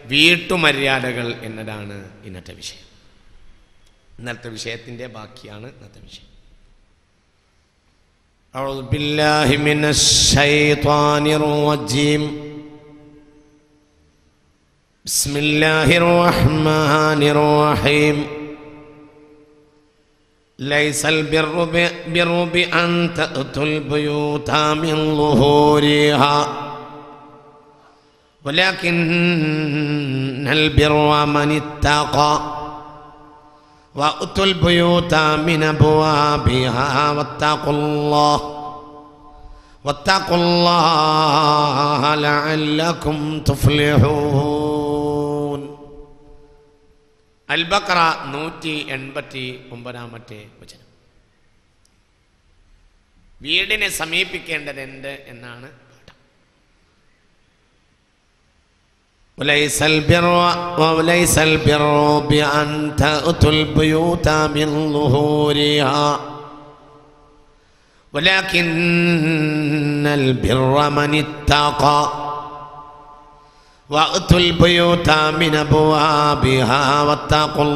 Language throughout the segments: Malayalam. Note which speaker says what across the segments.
Speaker 1: വീട്ടുമര്യാദകൾ എന്നതാണ് ഇന്നത്തെ വിഷയം ഇന്നത്തെ വിഷയത്തിൻ്റെ ബാക്കിയാണ് ഇന്നത്തെ വിഷയം أعوذ بالله من الشيطان الرجيم بسم الله الرحمن الرحيم ليس البر ب- بر بأن تأتوا البيوت من ظهورها ولكن البر من اتقى وأتوا البيوت من أبوابها واتقوا الله واتقوا الله لعلكم تفلحون അൽബക്ര നൂറ്റി എൺപത്തി ഒമ്പതാമത്തെ വചനം വീടിനെ സമീപിക്കേണ്ടതുണ്ട് എന്നാണ് പാഠം وليس البر وليس البر بأن تأتوا البيوت من ظهورها ولكن البر من اتقى وأتوا البيوت من أبوابها واتقوا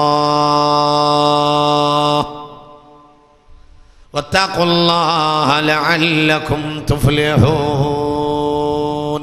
Speaker 1: الله واتقوا الله لعلكم تفلحون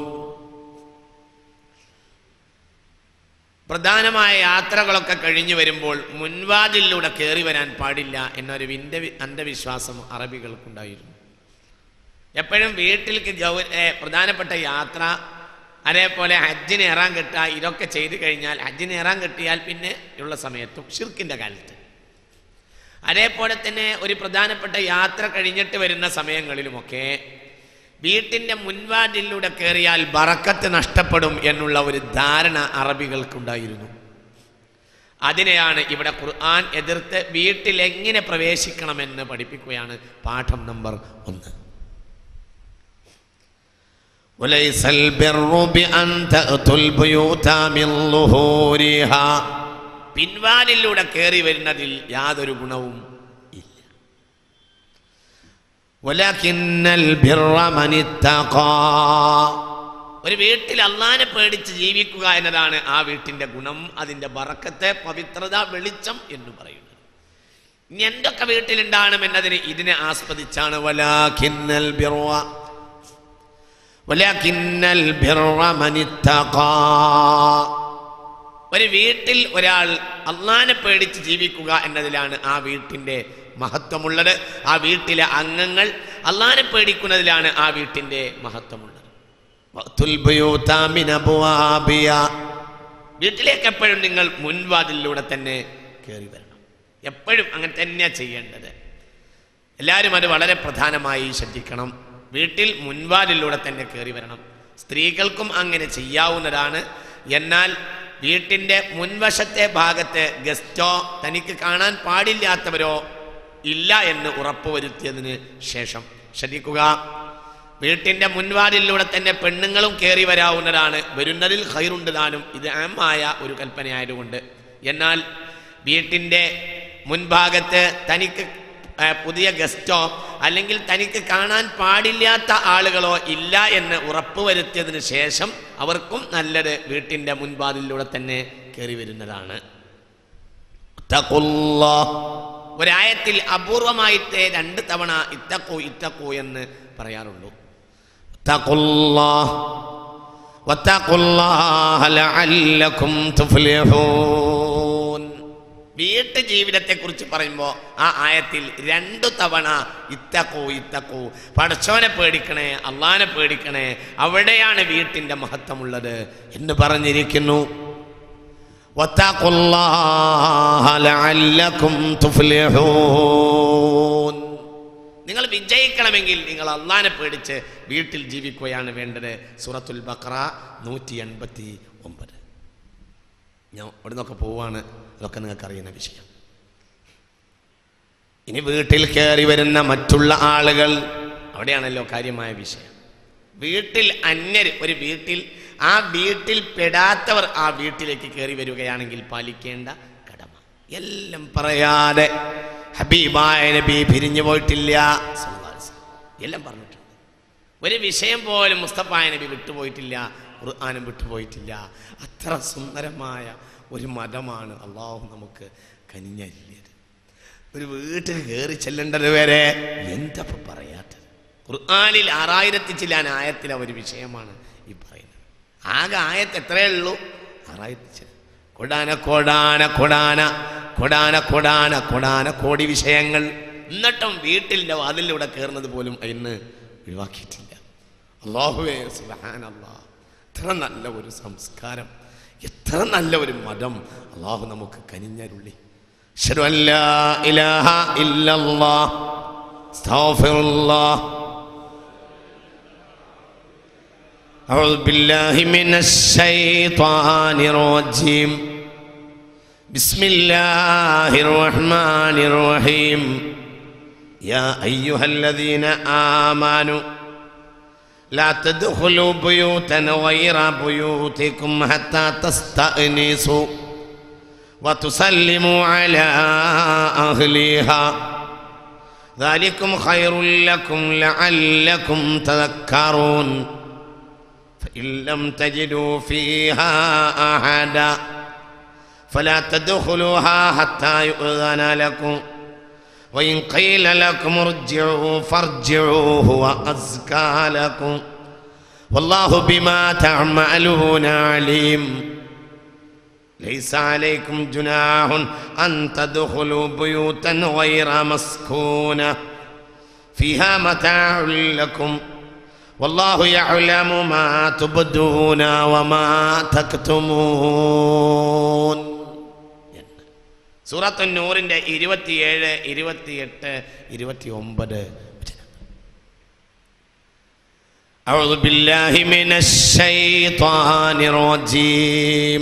Speaker 1: പ്രധാനമായ യാത്രകളൊക്കെ കഴിഞ്ഞു വരുമ്പോൾ മുൻവാതിലൂടെ കയറി വരാൻ പാടില്ല എന്നൊരു വിന്ദ അന്ധവിശ്വാസം അറബികൾക്കുണ്ടായിരുന്നു എപ്പോഴും വീട്ടിലേക്ക് ഗൗ ഏ, പ്രധാനപ്പെട്ട യാത്ര അതേപോലെ ഹജ്ജിന് ഇറാൻ കിട്ടുക ഇതൊക്കെ ചെയ്തു കഴിഞ്ഞാൽ ഹജ്ജിന് ഇറാൻ കിട്ടിയാൽ പിന്നെ ഉള്ള സമയത്തും ഷിർക്കിൻ്റെ കാലത്ത് അതേപോലെ തന്നെ ഒരു പ്രധാനപ്പെട്ട യാത്ര കഴിഞ്ഞിട്ട് വരുന്ന സമയങ്ങളിലുമൊക്കെ വീട്ടിൻ്റെ മുൻവാതിലൂടെ കയറിയാൽ ബറക്കത്ത് നഷ്ടപ്പെടും എന്നുള്ള ഒരു ധാരണ അറബികൾക്കുണ്ടായിരുന്നു അതിനെയാണ് ഇവിടെ ഖുർആൻ എതിർത്ത് വീട്ടിൽ എങ്ങനെ പ്രവേശിക്കണമെന്ന് പഠിപ്പിക്കുകയാണ് പാഠം നമ്പർ ഒന്ന് وليس البر بأن تأتوا البيوت من ظهورها പിൻവാലിലൂടെ കയറി വരുന്നതിൽ യാതൊരു ഗുണവും ഇല്ല ولكن البر من اتقى ഒരു വീട്ടിൽ അള്ളാനെ പേടിച്ച് ജീവിക്കുക എന്നതാണ് ആ വീട്ടിന്റെ ഗുണം അതിന്റെ ബറക്കത്തെ പവിത്രത വെളിച്ചം എന്ന് പറയുന്നത് ഇനി എന്തൊക്കെ വീട്ടിലുണ്ടാകണം എന്നതിന് ഇതിനെ ആസ്പദിച്ചാണ് വലാഖിന്നൽ ബിർവ വലാഖിന്നൽ ബിർവ മൻ ഇത്തഖാ ഒരു വീട്ടിൽ ഒരാൾ അള്ളാനെ പേടിച്ച് ജീവിക്കുക എന്നതിലാണ് ആ വീട്ടിൻ്റെ മഹത്വമുള്ളത് ആ വീട്ടിലെ അംഗങ്ങൾ അള്ളാനെ പേടിക്കുന്നതിലാണ് ആ വീട്ടിൻ്റെ മഹത്വമുള്ളത് വഅ്തുൽ ബുയൂത മിൻ അബ്വാബിഹാ. വീട്ടിലേക്ക് എപ്പോഴും നിങ്ങൾ മുൻവാതിലൂടെ തന്നെ കയറി വരണം എപ്പോഴും അങ്ങനെ തന്നെയാണ് ചെയ്യേണ്ടത് എല്ലാവരും അത് വളരെ പ്രധാനമായി ശ്രദ്ധിക്കണം വീട്ടിൽ മുൻവാതിലൂടെ തന്നെ കയറി വരണം സ്ത്രീകൾക്കും അങ്ങനെ ചെയ്യാവുന്നതാണ് എന്നാൽ വീട്ടിൻ്റെ മുൻവശത്തെ ഭാഗത്ത് ഗസ്റ്റോ തനിക്ക് കാണാൻ പാടില്ലാത്തവരോ ഇല്ല എന്ന് ഉറപ്പുവരുത്തിയതിന് ശേഷം ശ്രദ്ധിക്കുക വീട്ടിൻ്റെ മുൻവാതിലൂടെ തന്നെ പെണ്ണുങ്ങളും കയറി വരാവുന്നതാണ് വരുന്നതിൽ ഹൈറുണ്ട് താനും ഇത് ആമായ ഒരു കൽപ്പനയായതുകൊണ്ട് എന്നാൽ വീട്ടിൻ്റെ മുൻഭാഗത്ത് തനിക്ക് ആ, പുതിയ ഗസ്റ്റോ അല്ലെങ്കിൽ തനിക്ക് കാണാൻ പാടില്ലാത്ത ആളുകളോ ഇല്ല എന്ന് ഉറപ്പുവരുത്തിയതിന് ശേഷം അവർക്കും നല്ലത് വീട്ടിൻ്റെ മുൻവാതിലൂടെ തന്നെ കയറി വരുന്നതാണ് ഇത്തഖുല്ലാ. ഒരായത്തിൽ അപൂർവമായിട്ട് രണ്ട് തവണ ഇത്തക്കു ഇത്തക്കു എന്ന് പറയാറുള്ളൂ ഇത്തഖുല്ലാ. വത്തഖുല്ലാഹ ലഅല്ലക്കും തുഫ്ലിഹൂൻ. വീട്ടു ജീവിതത്തെ കുറിച്ച് പറയുമ്പോൾ ആ ആയത്തിൽ രണ്ടു തവണ ഇത്തക്കൂ ഇത്തക്കൂ പടച്ചോനെ പേടിക്കണേ അള്ളാനെ പേടിക്കണേ അവിടെയാണ് വീട്ടിൻ്റെ മഹത്വമുള്ളത് എന്ന് പറഞ്ഞിരിക്കുന്നു واتقوا الله لعلكم تفلحون നിങ്ങൾ വിജയിക്കണമെങ്കിൽ നിങ്ങൾ അള്ളാനെ പേടിച്ച് വീട്ടിൽ ജീവിക്കുകയാണ് വേണ്ടത് സൂറത്തുൽ ബക്ര നൂറ്റി എൺപത്തി ഒമ്പത് ഞാൻ അവിടെ നിന്നൊക്കെ പോവാണ് അതൊക്കെ നിങ്ങൾക്ക് അറിയുന്ന വിഷയം ഇനി വീട്ടിൽ കയറി വരുന്ന മറ്റുള്ള ആളുകൾ അവിടെയാണല്ലോ കാര്യമായ വിഷയം വീട്ടിൽ അന്യർ ഒരു വീട്ടിൽ ആ വീട്ടിൽ പെടാത്തവർ ആ വീട്ടിലേക്ക് കയറി വരികയാണെങ്കിൽ പാലിക്കേണ്ട കടമ എല്ലാം പറയാതെ ഹബീബായ നബി പിരിഞ്ഞു പോയിട്ടില്ല സല്ലല്ലാഹു അലൈഹി വസല്ലം. എല്ലാം പറഞ്ഞിട്ടുണ്ട് ഒരു വിഷയം പോലും മുസ്തഫായ നബി വിട്ടുപോയിട്ടില്ല ഖുർആാനും വിട്ടുപോയിട്ടില്ല അത്ര സുന്ദരമായ ഒരു മതമാണ് അള്ളാഹു നമുക്ക് കനിഞ്ഞല്ലിയത് ഒരു വീട്ടിൽ കയറി ചെല്ലേണ്ടത് വരെ എന്താ ഇപ്പൊ പറയാത്തത് ഖുർആാനിൽ ആറായിരത്തി ചില്ലാൻ ആയത്തിലെ ഒരു വിഷയമാണ് ഈ പറയുന്നത് ആകെ ആയത്ത് എത്രയേ ഉള്ളൂ ആറായിരത്തി ചില കൊടാന കൊടാന കൊടാന കൊടാന കൊടാന കൊടാന കോടി വിഷയങ്ങൾ എന്നിട്ടും വീട്ടിൻ്റെ വാതിലൂടെ കയറുന്നത് പോലും ഇന്ന് ഒഴിവാക്കിയിട്ടില്ല അള്ളാഹുവേ സുബഹാൻ അള്ളാഹ് എത്ര നല്ല ഒരു സംസ്കാരം എത്ര നല്ല ഒരു മതം അള്ളാഹു നമുക്ക് കനിഞ്ഞരുള്ളി അഷ്ഹദു അൻ ലാ ഇലാഹ ഇല്ലല്ലാഹ് അസ്തഗ്ഫിറുല്ലാഹ് أعوذ بالله من الشيطان الرجيم بسم الله الرحمن الرحيم يا أيها الذين آمنوا لا تدخلوا بيوتا غير بيوتكم حتى تستأنسوا وتسلموا على أهلها ذلكم خير لكم لعلكم تذكرون فإن لم تجدوا فيها أحدا فلا تدخلوها حتى يؤذن لكم وإن قيل لكم ارجعوا فارجعوا هو أزكى لكم والله بما تعملون عليم ليس عليكم جناح أن تدخلوا بيوتا غير مسكونة فيها متاع لكم والله يعلم ما تبدون وما تكتمون സൂറത്തു നൂറിന്റെ ഇരുപത്തിയേഴ് ഇരുപത്തിയെട്ട് ഇരുപത്തി ഒമ്പത് أعوذ بالله من الشيطان الرجيم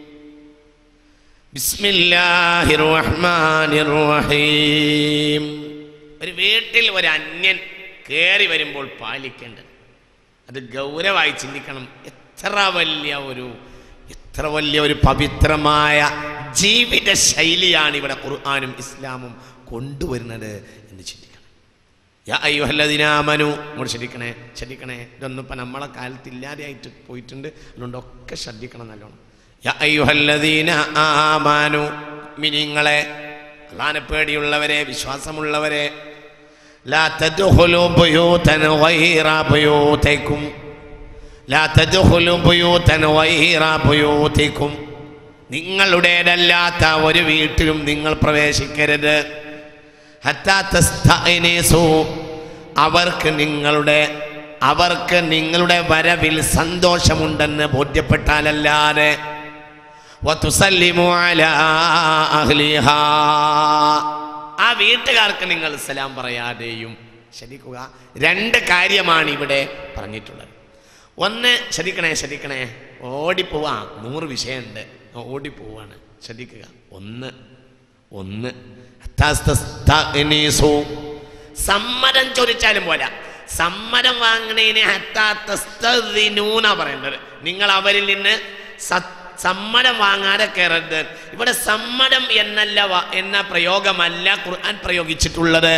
Speaker 1: بسم الله الرحمن الرحيم ഒരു വീട്ടിൽ ഒരു അന്യൻ കയറി വരുമ്പോൾ പാലിക്കേണ്ടത് അത് ഗൗരവമായി ചിന്തിക്കണം എത്ര വലിയ ഒരു എത്ര വലിയ ഒരു പവിത്രമായ ജീവിത ശൈലിയാണ് ഇവിടെ ഖുർആാനും ഇസ്ലാമും കൊണ്ടുവരുന്നത് എന്ന് ചിന്തിക്കണം യാ അയ്യുഹല്ലദിനാമനു ഇങ്ങോട്ട് ശ്രദ്ധിക്കണേ ശ്രദ്ധിക്കണേ ഇതൊന്നും ഇപ്പം നമ്മളെ കാലത്ത് ഇല്ലാതെയായിട്ട് പോയിട്ടുണ്ട് അതുകൊണ്ട് ഒക്കെ ശ്രദ്ധിക്കണം നല്ലോണം യാ അയ്യുഹല്ലദീന ആമാനു മിനിങ്ങളെ അള്ളാനെ പേടിയുള്ളവരെ വിശ്വാസമുള്ളവരെ ലാ തദ്ഖുലു ബുയൂതൻ ഗൈറ ബുയൂതിക്കും ലാ തദ്ഖുലു ബുയൂതൻ ഗൈറ ബുയൂതിക്കും നിങ്ങളുടേതല്ലാത്ത ഒരു വീട്ടിലും നിങ്ങൾ പ്രവേശിക്കരുത് ഹത്താ തസ്തഅനിസു അവർക്ക് നിങ്ങളുടെ അവർക്ക് നിങ്ങളുടെ വരവിൽ സന്തോഷമുണ്ടെന്ന് ബോധ്യപ്പെട്ടാലല്ലാതെ വതുസല്ലിമു അലാ അഹ്ലിഹാ ആ വീട്ടുകാർക്ക് നിങ്ങൾ സലാം പറയാതെയും ശ്രദ്ധിക്കുക രണ്ട് കാര്യമാണ് ഇവിടെ പറഞ്ഞിട്ടുള്ളത് ഒന്ന് ശ്രദ്ധിക്കണേ ശ്രദ്ധിക്കണേ ഓടിപ്പോവാ നൂറ് വിഷയമുണ്ട് ഓടിപ്പോവാണ് ശ്രദ്ധിക്കുക ഒന്ന് ഒന്ന് തസ്തസ്തഅനീസു. സമ്മതം ചോദിച്ചാലും പോരാ സമ്മതം വാങ്ങണേനെ ഹത്താത്തസ്തദിനൂന പറയേണ്ടത് നിങ്ങൾ അവരിൽ നിന്ന് സ- സമ്മതം വാങ്ങാതെ കയറരുത് ഇവിടെ സമ്മതം എന്നല്ല വ- എന്ന പ്രയോഗമല്ല ഖുർആൻ പ്രയോഗിച്ചിട്ടുള്ളത്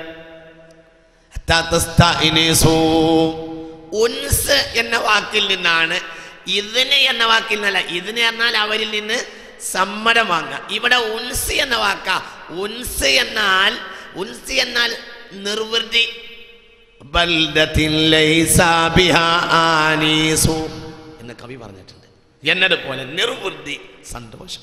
Speaker 1: ഹത്താത്തസ്തഅനീസു. ഉൻസ് എന്ന വാക്കിൽ നിന്നാണ് ഇതിന് എന്ന വാക്കിൽ നിന്നല്ല ഇതിന് എന്നാൽ അവരിൽ നിന്ന് സമ്മതം വാങ്ങുക ഇവിടെ ഉൻസ് എന്ന വാക്ക ഉൻസ് എന്നാൽ ഉൻസ് എന്നാൽ നിർവൃതി ബൽദത്തിൻ ലൈസ ബിഹാ ആനീസു എന്ന് കവി പറഞ്ഞിട്ടുണ്ട് എന്നതുപോലെ നിർവൃതി സന്തോഷം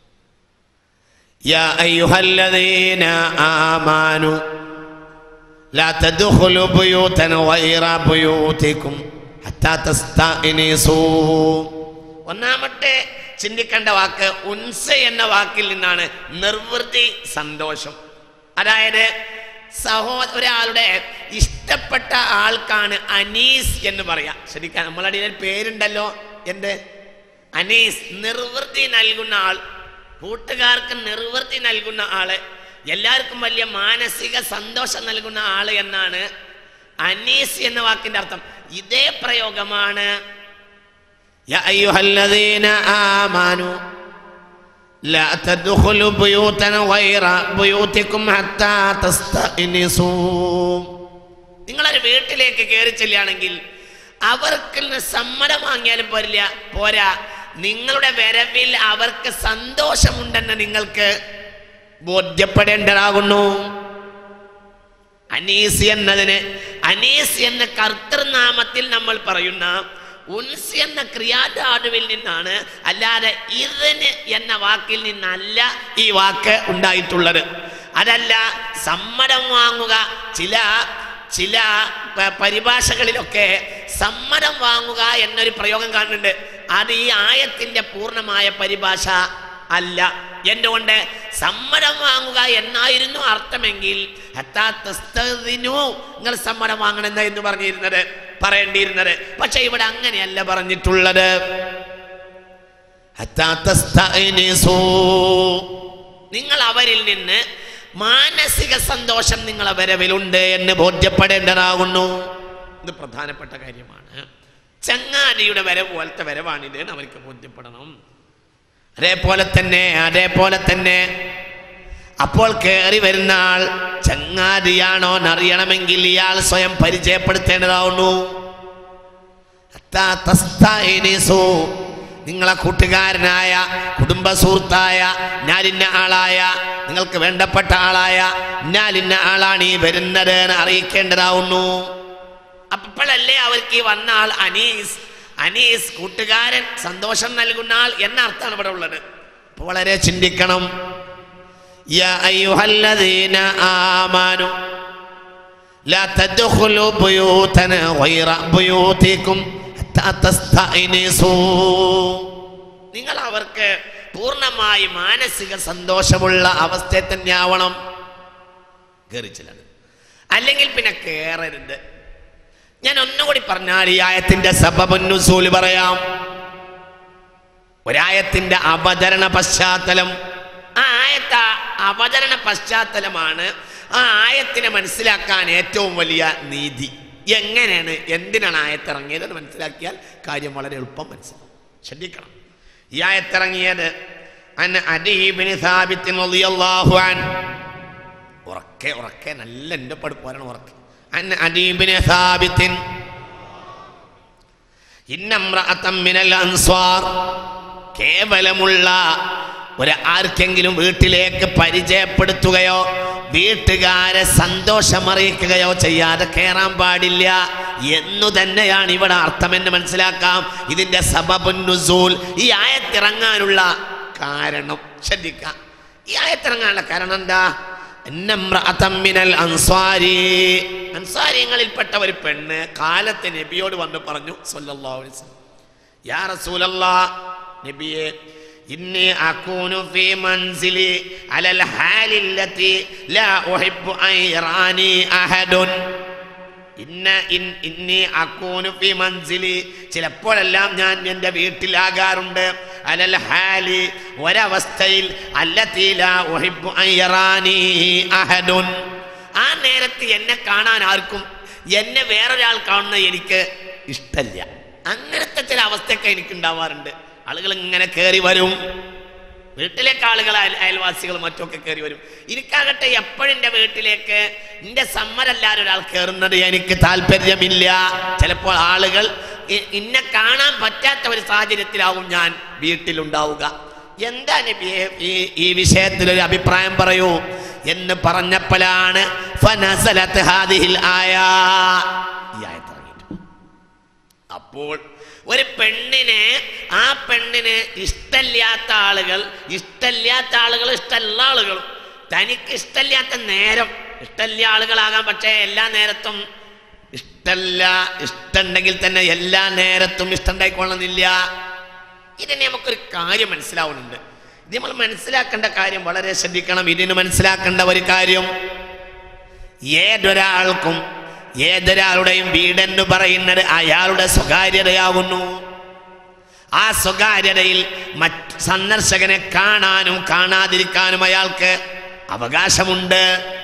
Speaker 1: يا أيها الذين آمنوا لا تدخلوا بيوتا غير بيوتكم حتى تستأنسوا ഒന്നാമത്തെ ചിന്തിക്കേണ്ട വാക്ക് ഉൻസ എന്ന വാക്കിൽ നിന്നാണ് നിർവൃത്തി സന്തോഷം അതായത് സഹോ ഒരാളുടെ ഇഷ്ടപ്പെട്ട ആൾക്കാണ് അനീസ് എന്ന് പറയാം ശരിക്കും നമ്മളുടെ ഇടയിൽ പേരുണ്ടല്ലോ എന്ത് അനീസ് നിർവൃത്തി നൽകുന്ന ആൾ കൂട്ടുകാർക്ക് നിർവൃത്തി നൽകുന്ന ആള് എല്ലാവർക്കും വലിയ മാനസിക സന്തോഷം നൽകുന്ന ആള് എന്നാണ് അനീസ് എന്ന വാക്കിന്റെ അർത്ഥം ഇതേ പ്രയോഗമാണ് يا أيها الذين آمنوا لا تدخلوا بيوتا غير بيوتكم حتى تستأنسوا നിങ്ങളൊരു വീട്ടിലേക്ക് കയറി ചെല്ലുകയാണെങ്കിൽ അവർക്ക് സമ്മതം വാങ്ങിയാലും പോരില്ല പോരാ നിങ്ങളുടെ വരവിൽ അവർക്ക് സന്തോഷമുണ്ടെന്ന് നിങ്ങൾക്ക് ബോധ്യപ്പെടേണ്ടതാകുന്നു അനീസ് എന്നതിന് അനീസ് എന്ന കർത്തൃനാമത്തിൽ നമ്മൾ പറയുന്ന ഉൻസ് എന്ന ക്രിയാധാതുവിൽ നിന്നാണ് അല്ലാതെ ഇതിന് എന്ന വാക്കിൽ നിന്നല്ല ഈ വാക്ക് ഉണ്ടായിട്ടുള്ളത് അതല്ല സമ്മതം വാങ്ങുക ചില ചില പ- പരിഭാഷകളിലൊക്കെ സമ്മതം വാങ്ങുക എന്നൊരു പ്രയോഗം കാണുന്നുണ്ട് അത് ഈ ആയത്തിന്റെ പൂർണ്ണമായ പരിഭാഷ അല്ല എന്തുകൊണ്ട് സമ്മതം വാങ്ങുക എന്നായിരുന്നു അർത്ഥമെങ്കിൽ ഹത്താ തസ്തദിനു, നിങ്ങൾ സമ്മതം വാങ്ങണം എന്ന് പറഞ്ഞിരുന്നത് പറയേണ്ടിയിരുന്നത് പക്ഷെ ഇവിടെ അങ്ങനെയല്ല പറഞ്ഞിട്ടുള്ളത് ഹത്താ തസ്തഅനിസൂ. നിങ്ങൾ അവരിൽ നിന്ന് മാനസിക സന്തോഷം നിങ്ങളെ വരവിലുണ്ട് എന്ന് ബോധ്യപ്പെടേണ്ടതാകുന്നു ഇത് പ്രധാനപ്പെട്ട കാര്യമാണ് ചങ്ങാതിയുടെ വരവ് പോലത്തെ വരവാണിത് എന്ന് അവർക്ക് ബോധ്യപ്പെടണം അതേപോലെ തന്നെ അതേപോലെ തന്നെ അപ്പോൾ കയറി വരുന്ന ആൾ ചങ്ങാതിയാണോ എന്നറിയണമെങ്കിൽ ഇയാൾ സ്വയം പരിചയപ്പെടുത്തേണ്ടതാവുന്നു ഹത്താ തസ്തഅനിസൂ. നിങ്ങളെ കൂട്ടുകാരനായ കുടുംബ സുഹൃത്തായ ഞാലിന്ന ആളായ നിങ്ങൾക്ക് വേണ്ടപ്പെട്ട ആളായ ഞാലിന്ന ആളാണ് ഈ വരുന്നത് എന്ന് അറിയിക്കേണ്ടതാവുന്നു അപ്പോഴല്ലേ അവർക്ക് ഈ വന്ന ആൾ അനീസ് അനീസ് കൂട്ടുകാരൻ സന്തോഷം നൽകുന്ന ആൾ എന്ന അർത്ഥമാണ് ഇവിടെ ഉള്ളത് അപ്പോൾ വളരെ ചിന്തിക്കണം യാ അയ്യുഹല്ലദീന ആമാനു لا تدخلوا بيوتنا غير بيوتكم حتى تستأنسوا നിങ്ങൾ അവർക്ക് പൂർണ്ണമായി മാനസിക സന്തോഷമുള്ള അവസ്ഥയെ തന്നെ ആവണം കയറിച്ചിലാണ് അല്ലെങ്കിൽ പിന്നെ കയറരുത് ഞാൻ ഒന്നുകൂടി പറഞ്ഞാൽ ഈ ആയത്തിന്റെ സബബുന്നുസൂല് പറയാം ഒരായത്തിന്റെ അവതരണ പശ്ചാത്തലം ആ ആയത്ത അവതരണ പശ്ചാത്തലമാണ് ആ ആയത്തിനെ മനസ്സിലാക്കാൻ ഏറ്റവും വലിയ നീതി എങ്ങനെയാണ് എന്തിനാണ് ആയത്തിറങ്ങിയത് എന്ന് മനസ്സിലാക്കിയാൽ കാര്യം വളരെ എളുപ്പം മനസ്സിലാവും ശ്രദ്ധിക്കണം ഈ ആയത്തിറങ്ങിയത് അൻ അദീബിന് സാബിത്തിൻ റളിയല്ലാഹു അൻ ഉറക്കെ ഉറക്കെ നല്ല എൻ്റെ പട് പോരണം ഉറക്കെ അൻ അദീബിന് സാബിത്തിൻ ഇന്നമ്രഅത്തം മിനൽ അൻസ്വാർ കേവലമുള്ള ഒരു ആർക്കെങ്കിലും വീട്ടിലേക്ക് പരിചയപ്പെടുത്തുകയോ വീട്ടുകാരെ സന്തോഷമറിയിക്കുകയോ ചെയ്യാതെ കയറാൻ പാടില്ല എന്നു തന്നെയാണ് ഇവിടെ അർത്ഥമെന്ന് മനസ്സിലാക്കാം ഇതിന്റെ സബബുന്നുസൂൽ ഈ ആയത്തിറങ്ങാനുള്ള കാരണം ശ്രദ്ധിക്കാം ഈ ആയത്തിറങ്ങാനുള്ള കാരണം എന്താ ഇന്നമ്രഅത്തം മിനൽ അൻസ്വാരി അൻസാരിങ്ങളിൽപ്പെട്ട ഒരു പെണ്ണ് കാലത്ത് നബിയോട് വന്ന് പറഞ്ഞു സല്ലല്ലാഹു അലൈഹി വസല്ലം യാ റസൂലല്ലാ നബിയെ ഇന്നി അകൂനു ഫീ മൻസിലി അലൽ ഹാലില്ലതി ലാ ഉഹിബ്ബു അൻ യറാനി അഹദുൻ ഇന്ന ഇൻ ഇന്നി അക്കൂനു ഫി മൻസിലി ചിലപ്പോഴെല്ലാം ഞാൻ എൻ്റെ വീട്ടിലാകാറുണ്ട് അലൽ ഹാലി ഒരവസ്ഥയിൽ അല്ലത്തി ലാ ഉഹിബ്ബു അൻ യറാനി അഹദുൻ ആ നേരത്ത് എന്നെ കാണാൻ ആർക്കും എന്നെ വേറൊരാൾ കാണുന്നത് എനിക്ക് ഇഷ്ടല്ല അങ്ങനത്തെ ചില അവസ്ഥയൊക്കെ എനിക്ക് ഉണ്ടാവാറുണ്ട് ആളുകൾ ഇങ്ങനെ കയറി വരും വീട്ടിലേക്ക് ആളുകൾ അയൽ അയൽവാസികൾ മറ്റൊക്കെ കയറി വരും എനിക്കാകട്ടെ എപ്പോഴും എൻ്റെ വീട്ടിലേക്ക് എൻ്റെ സമ്മതല്ലാതെ ഒരാൾ കയറുന്നത് എനിക്ക് താല്പര്യമില്ല ചിലപ്പോൾ ആളുകൾ ഇ- ഇന്നെ കാണാൻ പറ്റാത്ത ഒരു സാഹചര്യത്തിലാവും ഞാൻ വീട്ടിലുണ്ടാവുക എന്താ നബിയെ ഈ ഈ വിഷയത്തിൽ ഒരു അഭിപ്രായം പറയൂ എന്ന് പറഞ്ഞപ്പോഴാണ് ഫനസലത്ത് ഹാദിഹിൽ ആയാ ഈ ആയത്തിറങ്ങിയിട്ട് അപ്പോൾ ഒരു പെണ്ണിനെ ആ പെണ്ണിന് ഇഷ്ടമില്ലാത്ത ആളുകൾ ഇഷ്ടമില്ലാത്ത ആളുകൾ ഇഷ്ടമുള്ള ആളുകൾ തനിക്ക് ഇഷ്ടമില്ലാത്ത നേരം ഇഷ്ടമില്ല ആളുകളാകാം പക്ഷേ എല്ലാ നേരത്തും ഇഷ്ടമല്ല ഇഷ്ടമുണ്ടെങ്കിൽ തന്നെ എല്ലാ നേരത്തും ഇഷ്ടമുണ്ടായിക്കൊള്ളുന്നില്ല ഇതിന് നമുക്കൊരു കാര്യം മനസ്സിലാവുന്നുണ്ട് ഇത് നമ്മൾ മനസ്സിലാക്കേണ്ട കാര്യം വളരെ ശ്രദ്ധിക്കണം ഇതിന് മനസ്സിലാക്കേണ്ട ഒരു കാര്യം ഏതൊരാൾക്കും ഏതൊരാളുടെയും വീടെന്ന് പറയുന്നത് അയാളുടെ സ്വകാര്യതയാകുന്നു ആ സ്വകാര്യതയിൽ മറ്റ് സന്ദർശകനെ കാണാനും കാണാതിരിക്കാനും അയാൾക്ക് അവകാശമുണ്ട്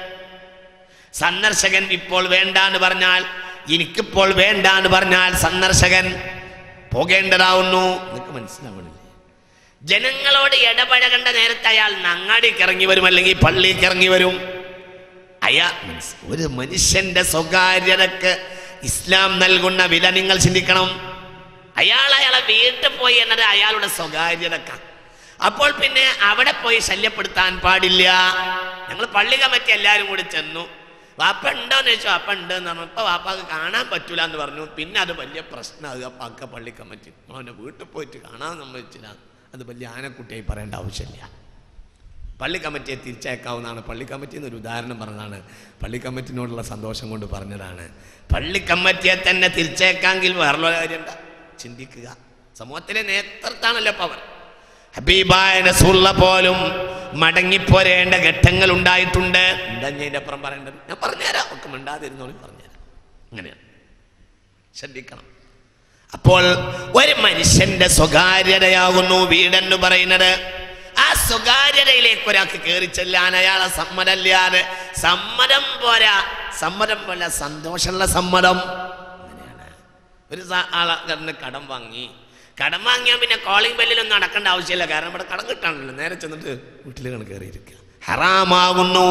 Speaker 1: സന്ദർശകൻ ഇപ്പോൾ വേണ്ട എന്ന് പറഞ്ഞാൽ എനിക്കിപ്പോൾ വേണ്ട എന്ന് പറഞ്ഞാൽ സന്ദർശകൻ പോകേണ്ടതാവുന്നു എന്നൊക്കെ മനസ്സിലാവണില്ലേ ജനങ്ങളോട് ഇടപഴകേണ്ട നേരത്തെ അയാൾ നങ്ങാടിക്ക് ഇറങ്ങി വരും അല്ലെങ്കിൽ പള്ളിക്ക് ഇറങ്ങി വരും അയാ മനസ്സ് ഒരു മനുഷ്യന്റെ സ്വകാര്യതക്ക് ഇസ്ലാം നൽകുന്ന വില നിങ്ങൾ ചിന്തിക്കണം അയാൾ അയാളെ വീട്ടിൽ പോയി എന്നത് അയാളുടെ സ്വകാര്യതക്ക അപ്പോൾ പിന്നെ അവിടെ പോയി ശല്യപ്പെടുത്താൻ പാടില്ല ഞങ്ങൾ പള്ളി കമ്മിറ്റി എല്ലാവരും കൂടി ചെന്നു വാപ്പ ഉണ്ടോന്ന് ചോദിച്ചു വാപ്പ ഉണ്ട് എന്ന് പറഞ്ഞു ഇപ്പൊ വാപ്പാക്ക് കാണാൻ പറ്റൂല എന്ന് പറഞ്ഞു പിന്നെ അത് വലിയ പ്രശ്നമാകുക പാക്ക പള്ളി കമ്മിറ്റി അവൻ്റെ വീട്ടിൽ പോയിട്ട് കാണാൻ സമ്മതിച്ചില്ല അത് വലിയ ആനക്കുട്ടിയായി പറയേണ്ട ആവശ്യമില്ല പള്ളി കമ്മിറ്റിയെ തിരിച്ചയക്കാവുന്നതാണ് പള്ളി കമ്മിറ്റി എന്നൊരു ഉദാഹരണം പറഞ്ഞതാണ് പള്ളി കമ്മിറ്റിനോടുള്ള സന്തോഷം കൊണ്ട് പറഞ്ഞതാണ് പള്ളി കമ്മിറ്റിയെ തന്നെ തിരിച്ചയക്കാമെങ്കിൽ വേറുള്ള കാര്യം എന്താ ചിന്തിക്കുക സമൂഹത്തിലെ നേതൃത്വമാണല്ലോ പവർ ഹബീബായ റസൂള്ള പോലും മടങ്ങിപ്പോരേണ്ട ഘട്ടങ്ങൾ ഉണ്ടായിട്ടുണ്ട് എന്താ ഞാൻ ഇതിന്റെ അപ്പുറം പറയേണ്ടത് ഞാൻ പറഞ്ഞുതരാം ഒക്കെ മിണ്ടാതിരുന്നോളി പറഞ്ഞുതരാം അങ്ങനെയാണ് ശ്രദ്ധിക്കണം അപ്പോൾ ഒരു മനുഷ്യന്റെ സ്വകാര്യതയാകുന്നു വീടെന്ന് പറയുന്നത് ആ സ്വകാര്യതയിലേക്ക് ഒരാൾക്ക് കയറി ചെല്ലാൻ അയാളെ സമ്മതമില്ലാതെ സമ്മതം പോരാ സമ്മതം പോലെ സന്തോഷമുള്ള സമ്മതം അങ്ങനെയാണ് ഒരു സ- ആളെ കടന്ന് കടം വാങ്ങി കടം വാങ്ങിയാൽ പിന്നെ കോളിംഗ് ബെല്ലിലൊന്നും നടക്കേണ്ട ആവശ്യമില്ല കാരണം ഇവിടെ കടം കിട്ടാണല്ലോ നേരെ ചെന്നിട്ട് വീട്ടിൽ കയറിയിരിക്കുക ഹറാമാകുന്നു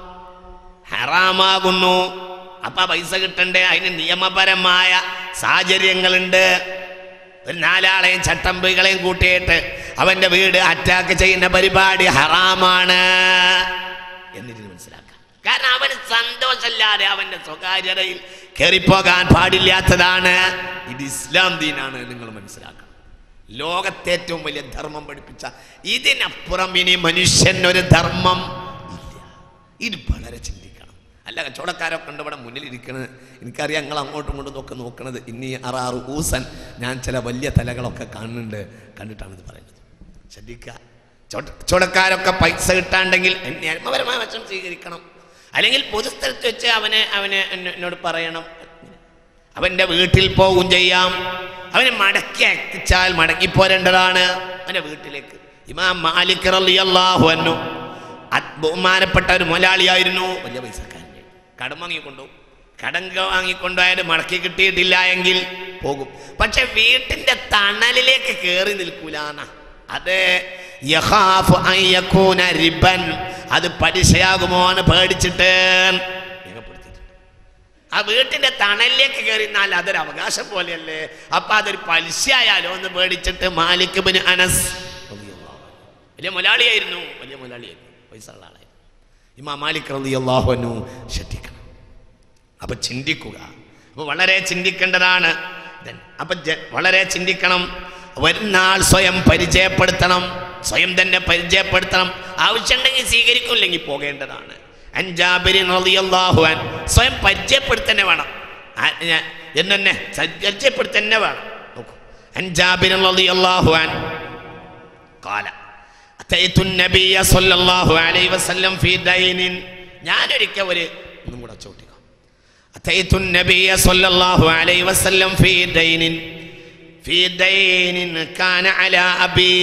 Speaker 1: ഹറാമാകുന്നു അപ്പൊ പൈസ കിട്ടണ്ടേ അതിന് നിയമപരമായ സാഹചര്യങ്ങളുണ്ട് ഒരു നാലാളെയും ചട്ടമ്പികളെയും കൂട്ടിയിട്ട് അവന്റെ വീട് അറ്റാക്ക് ചെയ്യുന്ന പരിപാടി ഹറാമാണ് എന്നിട്ട് മനസ്സിലാക്കാം കാരണം അവന് സന്തോഷമില്ലാതെ അവന്റെ സ്വകാര്യതയിൽ കയറിപ്പോകാൻ പാടില്ലാത്തതാണ് ഇത് ഇസ്ലാം ദീനാണ് നിങ്ങൾ മനസ്സിലാക്കണം ലോകത്തെ ഏറ്റവും വലിയ ധർമ്മം പഠിപ്പിച്ച ഇതിനപ്പുറം ഇനി മനുഷ്യൻ ഒരു ധർമ്മം ഇല്ല ഇത് വളരെ ചിന്തിക്കണം അല്ല കച്ചവടക്കാരൊക്കെ ഉണ്ട് ഇവിടെ മുന്നിലിരിക്കണത് എനിക്കറിയാം ഞങ്ങൾ അങ്ങോട്ടും ഇങ്ങോട്ടും ഒക്കെ നോക്കണത് ഇനി അറാറ് ഊസൻ ഞാൻ ചില വലിയ തലകളൊക്കെ കാണുന്നുണ്ട് കണ്ടിട്ടാണ് ഇത് പറയുന്നത് ശ്രദ്ധിക്കുക ചോട്ട- കച്ചവടക്കാരൊക്കെ പൈസ കിട്ടാണ്ടെങ്കിൽ നിയമപരമായ വശം സ്വീകരിക്കണം അല്ലെങ്കിൽ പൊതുസ്ഥലത്ത് വെച്ച് അവനെ അവനെ എന്നെ- എന്നോട് പറയണം അവന്റെ വീട്ടിൽ പോകും ചെയ്യാം അവനെ മടക്കി അയച്ചാൽ മടക്കി പോരേണ്ടതാണ് അവന്റെ വീട്ടിലേക്ക് ഇമാം മാലിക് റളിയല്ലാഹു അൻഹു അത് ബഹുമാനപ്പെട്ട ഒരു മുതലാളിയായിരുന്നു വലിയ പൈസക്കാരൻ കടം വാങ്ങിക്കൊണ്ടു കടം വാങ്ങിക്കൊണ്ടായാലും മടക്കി കിട്ടിയിട്ടില്ല എങ്കിൽ പോകും പക്ഷെ വീട്ടിന്റെ തണലിലേക്ക് കയറി നിൽക്കൂലാന്ന അത് യഖാഫു അൻ യകൂന റിബൻ അത് പലിശയാകുമോ എന്ന് പേടിച്ചിട്ട് രേഖപ്പെടുത്തിയിട്ടുണ്ട് ആ വീട്ടിന്റെ തണലിലേക്ക് കയറിന്നാൽ അതൊരു അവകാശം പോലെയല്ലേ അപ്പൊ അതൊരു പലിശയായാലോ എന്ന് പേടിച്ചിട്ട് മാലിക് ബിൻ അനസ് റളിയല്ലാഹു അൻഹു. വലിയ മുലാളിയായിരുന്നു വലിയ മുലാളിയായിരുന്നു പൈസ ഉള്ള ആളായിരുന്നു ഇമാ മാലിക് റളിയല്ലാഹു അൻഹു ശ്രദ്ധിക്കണം അപ്പൊ ചിന്തിക്കുക അപ്പൊ വളരെ ചിന്തിക്കേണ്ടതാണ് Then, അപ്പൊ ജ- വളരെ ചിന്തിക്കണം വരുന്നാൾ സ്വയം പരിചയപ്പെടുത്തണം സ്വയം തന്നെ പരിചയപ്പെടുത്തണം ആവശ്യമുണ്ടെങ്കിൽ സ്വീകരിക്കില്ലെങ്കിൽ പോകേണ്ടതാണ് അൻജാബിരിൻ റളിയല്ലാഹു അൻ സ്വയം പരിചയപ്പെടുത്തന്നെ വേണം ആ- ഞാൻ- എന്നെ പരിചയപ്പെടുത്തന്നെ വേണം നോക്കൂ അൻജാബിരിൻ റളിയല്ലാഹു അൻ قال أتيت النبي صلى الله عليه وسلم في دين ഞാനൊരിക്കൽ ഒരു ഒന്നും കൂടെ ചോട്ടിക്കോ أتيت النبي صلى الله عليه وسلم في دين في دين كان على أبي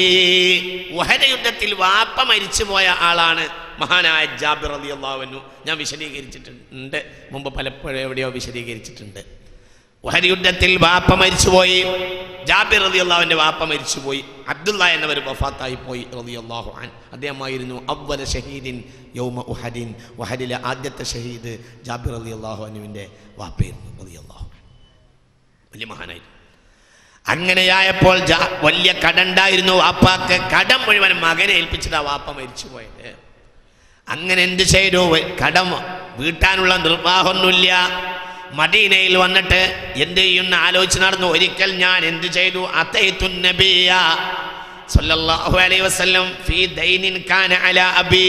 Speaker 1: വഹദ യുദ്ധത്തിൽ വാപ്പ മരിച്ചുപോയ ആളാണ് മഹാനായ ജാബിർ റളിയല്ലാഹു അൻഹു ഞാൻ വിശദീകരിച്ചിട്ടുണ്ട് മുമ്പ് പലപ്പോഴും എവിടെയോ വിശദീകരിച്ചിട്ടുണ്ട് ഉഹദ് യുദ്ധത്തിൽ വാപ്പ മരിച്ചുപോയി ജാബിർ റളിയല്ലാഹുവിന്റെ വാപ്പ മരിച്ചുപോയി അബ്ദുള്ള എന്നവർ വഫാത്തായി പോയി റളിയല്ലാഹു അൻ അദ്ദേഹമായിരുന്നു അവ്വല ഷഹീദിൻ യൗമ ഉഹദിൻ ഉഹദിലെ ആദ്യത്തെ ഷഹീദ് ജാബിർ റളിയല്ലാഹു അനുവിൻ്റെ വാപ്പയായിരുന്നു റളിയല്ലാഹു അൻ. വലിയ മഹാനായിരുന്നു അങ്ങനെയായപ്പോൾ ജാ- വലിയ കടണ്ടായിരുന്നു വാപ്പാക്ക് കടം മുഴുവൻ മകനെ ഏൽപ്പിച്ചിട്ടാ വാപ്പ മരിച്ചുപോയത് അങ്ങനെ എന്ത് ചെയ്തു കടം വീട്ടാനുള്ള നിർവാഹമൊന്നുമില്ല മദീനയിൽ വന്നിട്ട് എന്ത് ചെയ്യുന്ന ആലോചിച്ച് നടന്നു ഒരിക്കൽ ഞാൻ എന്ത് ചെയ്തു അത്തയ്തു നബിയ സല്ലല്ലാഹു അലൈഹി വസല്ലം ഫീ ദൈനിൻ കാന അലാ അബീ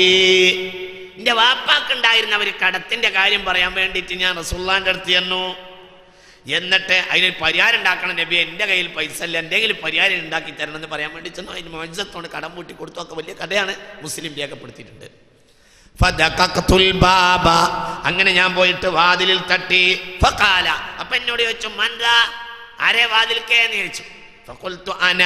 Speaker 1: എൻ്റെ വാപ്പാക്കുണ്ടായിരുന്ന ഒരു കടത്തിന്റെ കാര്യം പറയാൻ വേണ്ടിയിട്ട് ഞാൻ റസൂള്ളാന്റെ അടുത്ത് ചെന്നു എന്നിട്ട് അതിനൊരു പരിഹാരം ഉണ്ടാക്കണം നബി എൻ്റെ കയ്യിൽ പൈസ ഇല്ല എന്തെങ്കിലും പരിഹാരം ഉണ്ടാക്കി തരണം എന്ന് പറയാൻ വേണ്ടി ചെന്നു അതിന് മോചത്തോട് കടം പൂട്ടി കൊടുത്തു ഒക്കെ വലിയ കഥയാണ് മുസ്ലിം രേഖപ്പെടുത്തിയിട്ടുണ്ട് ഫദഖഖ്തുൽ ബാബ അങ്ങനെ ഞാൻ പോയിട്ട് വാതിലിൽ തട്ടി ഫഖാല അപ്പൊ എന്നോട് ചോദിച്ചു മന്ദാ ആരെ വാതിൽക്കേ എന്ന് ചോദിച്ചു ഫഖുൽതു അന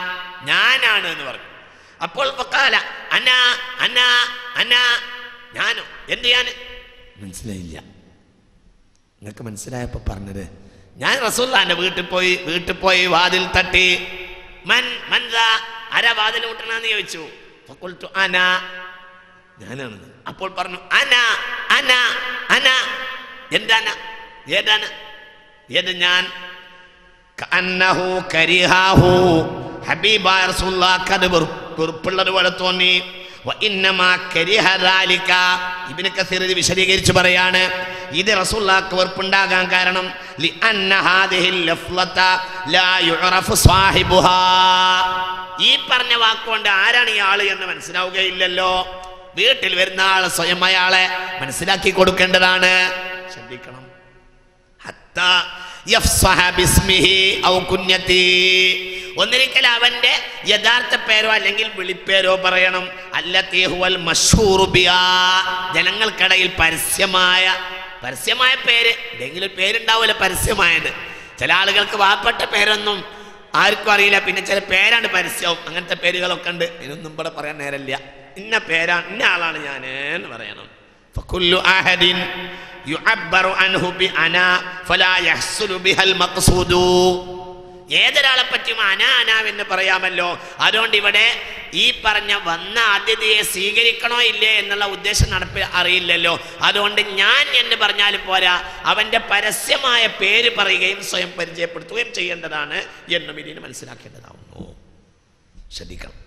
Speaker 1: ഞാനാണ് എന്ന് പറഞ്ഞു അപ്പോൾ ഫഖാല അന അന അന ഞാനോ എന്ത് ഞാൻ മനസ്സിലായില്ല നിങ്ങൾക്ക് മനസ്സിലായപ്പോ പറഞ്ഞത് ഞാൻ റസൂല്ലാന്റെ വീട്ടിൽ പോയി വീട്ടിൽ പോയി വാതിൽ തട്ടി മൻ മൻദാ ആരാ വാതിൽ മുട്ടണെന്ന് ചോദിച്ചു ഫഖുൽതു അന ഞാനാണെന്ന് അപ്പോൾ പറഞ്ഞു അന അന അന എന്താണ് ഏതാണ് ഇത് ഞാൻ കഅന്നഹു കരിഹാഹു ഹബീബായ റസൂലുള്ളാഹിക്ക് അത് വെറു- വെറുപ്പുള്ളത് പോലെ തോന്നി വ ഇന്നമാ കരിഹ ദാലിക. ഇബ്നു കസീർ ഇത് വിശദീകരിച്ച് പറയാണ് ഇത് റസൂലുള്ളാഹിക്ക് വെറുപ്പുണ്ടാകാൻ കാരണം ലി അന്ന ഹാദിഹിൽ ലഫ്ലത ലാ യുറഫു സാഹിബുഹാ ഈ പറഞ്ഞ വാക്കുകൊണ്ട് ആരാണ് ഈ ആള് എന്ന് മനസ്സിലാവുകയില്ലല്ലോ വീട്ടിൽ വരുന്ന ആള് സ്വയം അയാളെ മനസ്സിലാക്കി കൊടുക്കേണ്ടതാണ് ശ്രദ്ധിക്കണം ഹത്താ യഫ്സഹ ബിസ്മിഹി ഔ കുഞ്ഞത്തി ഒന്നിരിക്കൽ അവന്റെ യഥാർത്ഥ പേരോ അല്ലെങ്കിൽ വിളിപ്പേരോ പറയണം അല്ലത്തി ഹുവൽ മഷ്ഹൂറു ബിഹാ. ജനങ്ങൾക്കിടയിൽ പരസ്യമായ പരസ്യമായ പേര് എന്തെങ്കിലും പേരുണ്ടാവുമല്ലോ പരസ്യമായത് ചില ആളുകൾക്ക് വാപ്പട്ട പേരൊന്നും ആർക്കും അറിയില്ല പിന്നെ ചില പേരാണ് പരസ്യവും അങ്ങനത്തെ പേരുകളൊക്കെ ഉണ്ട് ഇതിനൊന്നും ഇവിടെ പറയാൻ നേരമില്ല ഇന്ന പേരാണ് ഇന്ന ആളാണ് ഞാൻ എന്ന് പറയണം فكل أحد يعبر عنه بأنا فلا يحصل بها المقصود ഏതൊരാളെ പറ്റിയും അന അന എന്ന് പറയാമല്ലോ അതുകൊണ്ട് ഇവിടെ ഈ പറഞ്ഞ വന്ന അതിഥിയെ സ്വീകരിക്കണോ ഇല്ലേ എന്നുള്ള ഉദ്ദേശം നടപ്പി അറിയില്ലല്ലോ അതുകൊണ്ട് ഞാൻ എന്ന് പറഞ്ഞാലും പോരാ അവന്റെ പരസ്യമായ പേര് പറയുകയും സ്വയം പരിചയപ്പെടുത്തുകയും ചെയ്യേണ്ടതാണ് എന്നും ഇതിന് മനസ്സിലാക്കേണ്ടതാവുന്നു ശ്രദ്ധിക്കണം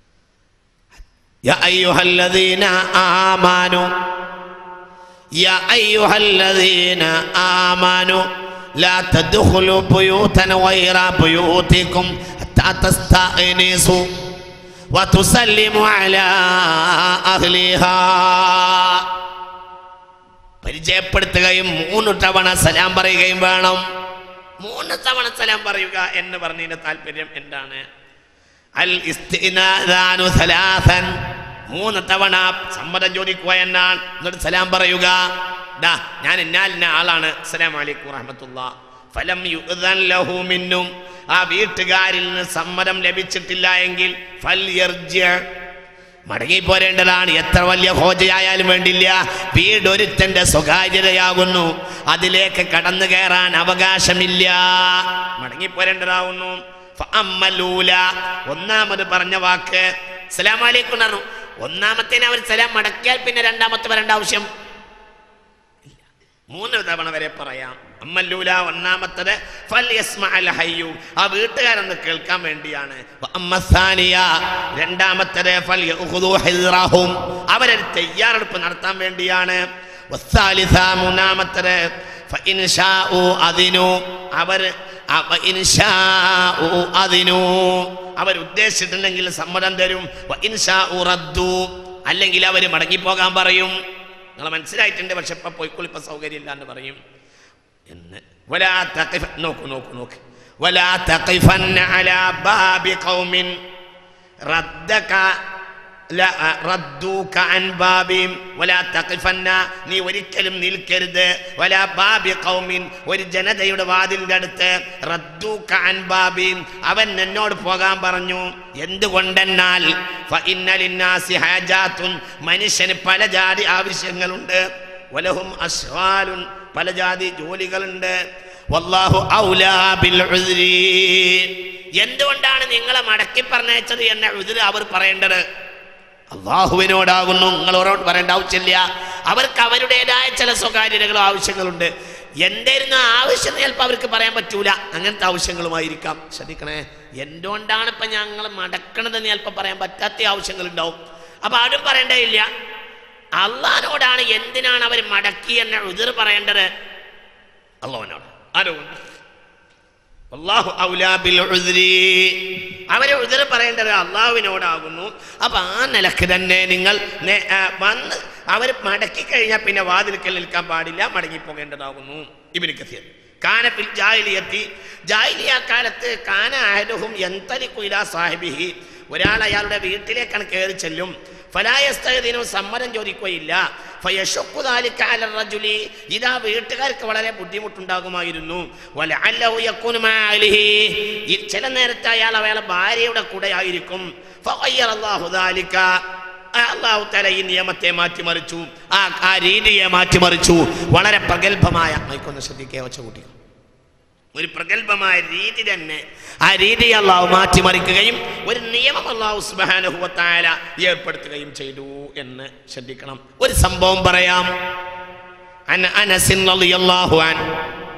Speaker 1: يا أيها الذين آمنوا يا أيها الذين آمنوا لا تدخلوا بيوتا غير بيوتكم حتى تستأنسوا وتسلموا على أهلها പരിചയപ്പെടുത്തുകയും മൂന്ന് തവണ സലാം പറയുകയും വേണം മൂന്ന് തവണ സലാം പറയുക എന്ന് പറഞ്ഞതിന്റെ താല്പര്യം എന്താണ് അൽ ഇസ്തിനാദാനു സലാസൻ മൂന്ന് തവണ സമ്മതം ചോദിക്കുക എന്നാണ് എന്നിട്ട് സലാം പറയുക ദാ ഞാൻ ഇന്നാലിന്ന ആളാണ് അസ്സലാമു അലൈക്കും റഹ്മത്തുള്ള ഫലം യുഅ്ദൻ ലഹു മിന്നും ആ വീട്ടുകാരിൽ നിന്ന് സമ്മതം ലഭിച്ചിട്ടില്ല എങ്കിൽ ഫൽ യർജി മടങ്ങി പോരേണ്ടതാണ് എത്ര വലിയ ഹോജയായാലും വേണ്ടില്ല വീടൊരുത്തന്റെ സ്വകാര്യതയാകുന്നു അതിലേക്ക് കടന്നു കയറാൻ അവകാശമില്ല മടങ്ങി പോരേണ്ടതാവുന്നു ഫഅമ്മലൂല. ഒന്നാമത് പറഞ്ഞ വാക്ക് സലാം അലൈക്കും എന്ന് പറഞ്ഞു ഒന്നാമത്തേന് അവർ സലാം മടക്കിയാൽ പിന്നെ രണ്ടാമത്തെ വരേണ്ട ആവശ്യം ഇല്ല. മൂന്ന് തവണ വരെ പറയാം അമ്മല്ലൂല ഒന്നാമത്തത് ഫൽ യസ്മഅൽ ഹയ്യു ആ വീട്ടുകാരൊന്ന് കേൾക്കാൻ വേണ്ടിയാണ് വ അമ്മ സാനിയ രണ്ടാമത്തത് ഫൽ യഖുദു ഹിദ്റഹും അവരൊരു തയ്യാറെടുപ്പ് നടത്താൻ വേണ്ടിയാണ് വസ്സാലിസ മൂന്നാമത്തത് ഫഇൻ ശാഉ അദിനു അവർ അവ ഇൻ ശാഉ അദിനു അവർ ഉദ്ദേശിച്ചിട്ടുണ്ടെങ്കിൽ സമ്മതം തരും വ ഇൻ ശാഉ റദ്ദു അല്ലെങ്കിൽ അവർ മടങ്ങിപ്പോകാൻ പറയും നിങ്ങൾ മനസ്സിലായിട്ടുണ്ട് പക്ഷെ ഇപ്പൊ പോയിക്കോളി ഇപ്പൊ സൗകര്യമില്ല എന്ന് പറയും എന്ന് വലാ തഖിഫ് നോക്കൂ നോക്കൂ നോക്ക് വലാ തഖിഫന്ന അലാ ബാബി ഖൗമിൻ റദ്ദക ല റദ്ദൂക അൻ ബാബിം വലാ തഖിഫന്ന നീ ഒരിക്കലും നിൽക്കരുത് വലാ ബാബി ഖൗമിൻ ഒരു ജനതയുടെ വാതിലിന്റെ അടുത്ത് റദ്ദൂക അൻ ബാബിം അവൻ എന്നോട് പോകാൻ പറഞ്ഞു എന്തുകൊണ്ടെന്നാൽ ഫഇന്ന ലിന്നാസി ഹാജാത്തുൻ മനുഷ്യന് പല ജാതി ആവശ്യങ്ങളുണ്ട് വലഹും അസ്വാലുൻ പല ജാതി ജോലികളുണ്ട് വല്ലാഹു ഔലാ ബിൽ ഉദ്രി എന്തുകൊണ്ടാണ് നിങ്ങളെ മടക്കി പറഞ്ഞയച്ചത് എന്ന ഉദ്ര് അവർ പറയേണ്ടത് അള്ളാഹുവിനോടാകുന്നു നിങ്ങളോട് പറയേണ്ട ആവശ്യമില്ല അവർക്ക് അവരുടേതായ ചില സ്വകാര്യതകളും ആവശ്യങ്ങളുണ്ട് എന്തായിരുന്നു ആവശ്യം എന്ന് ചിലപ്പോൾ അവർക്ക് പറയാൻ പറ്റൂല അങ്ങനത്തെ ആവശ്യങ്ങളുമായിരിക്കാം ശ്രദ്ധിക്കണേ എന്തുകൊണ്ടാണ് ഇപ്പൊ ഞങ്ങൾ മടക്കണതെന്ന് ചിലപ്പോൾ പറയാൻ പറ്റാത്ത ആവശ്യങ്ങളുണ്ടാവും അപ്പൊ ആരും പറയേണ്ടതില്ല അള്ളഹാനോടാണ് എന്തിനാണ് അവർ മടക്കി എന്ന ഉതിർ പറയേണ്ടത് അള്ളാഹുവിനോട് ആരോട് അള്ളാഹു ഔലാ ബിൽ ഉദ്രി അവരെ ഉദര പറയേണ്ടത് അള്ളാഹുവിനോടാകുന്നു അപ്പൊ ആ നിലക്ക് തന്നെ നിങ്ങൾ നേ- ആ, വന്ന് അവർ മടക്കി കഴിഞ്ഞാൽ പിന്നെ വാതിൽക്കൽ നിൽക്കാൻ പാടില്ല മടങ്ങി പോകേണ്ടതാകുന്നു ഇബിന് കസീർ കാനപ്പിൽ ജാഹിലിയത്തി ജാഹിലിയ കാലത്ത് കാന അഹലുഹും യന്തലിക്കു ഇലാ സാഹിബിഹി ഒരാൾ അയാളുടെ വീട്ടിലേക്കാണ് കയറി ചെല്ലും ഫലായസ്തകദിനും സമ്മതം ചോദിക്കുകയില്ല ഫയഷുക്കു ദാലിക അല റജുലി ഇതാ വീട്ടുകാർക്ക് വളരെ ബുദ്ധിമുട്ടുണ്ടാകുമായിരുന്നു വലഅല്ലഹു യകൂനു മഅ അഹ്ലിഹി. ഈ ചില നേരത്തെ അയാൾ അയാളെ ഭാര്യയുടെ കൂടെ ആയിരിക്കും ഫഗയ്യറ അല്ലാഹു ദാലിക അള്ളാഹു തല ഈ നിയമത്തെ മാറ്റിമറിച്ചു ആ ആ രീതിയെ മാറ്റിമറിച്ചു വളരെ പ്രഗത്ഭമായ മൈക്കൊന്ന് ശ്രദ്ധിക്കുക ഒച്ച കൂട്ടിക്കോ ഒരു പ്രഗത്ഭമായ രീതി തന്നെ ആ രീതി അള്ളാഹു മാറ്റിമറിക്കുകയും ഒരു നിയമം അള്ളാഹു സുബാനുഭവത്തായ ഏർപ്പെടുത്തുകയും ചെയ്തു എന്ന് ശ്രദ്ധിക്കണം ഒരു സംഭവം പറയാം അന അനസിൻ റളിയല്ലാഹു അൻ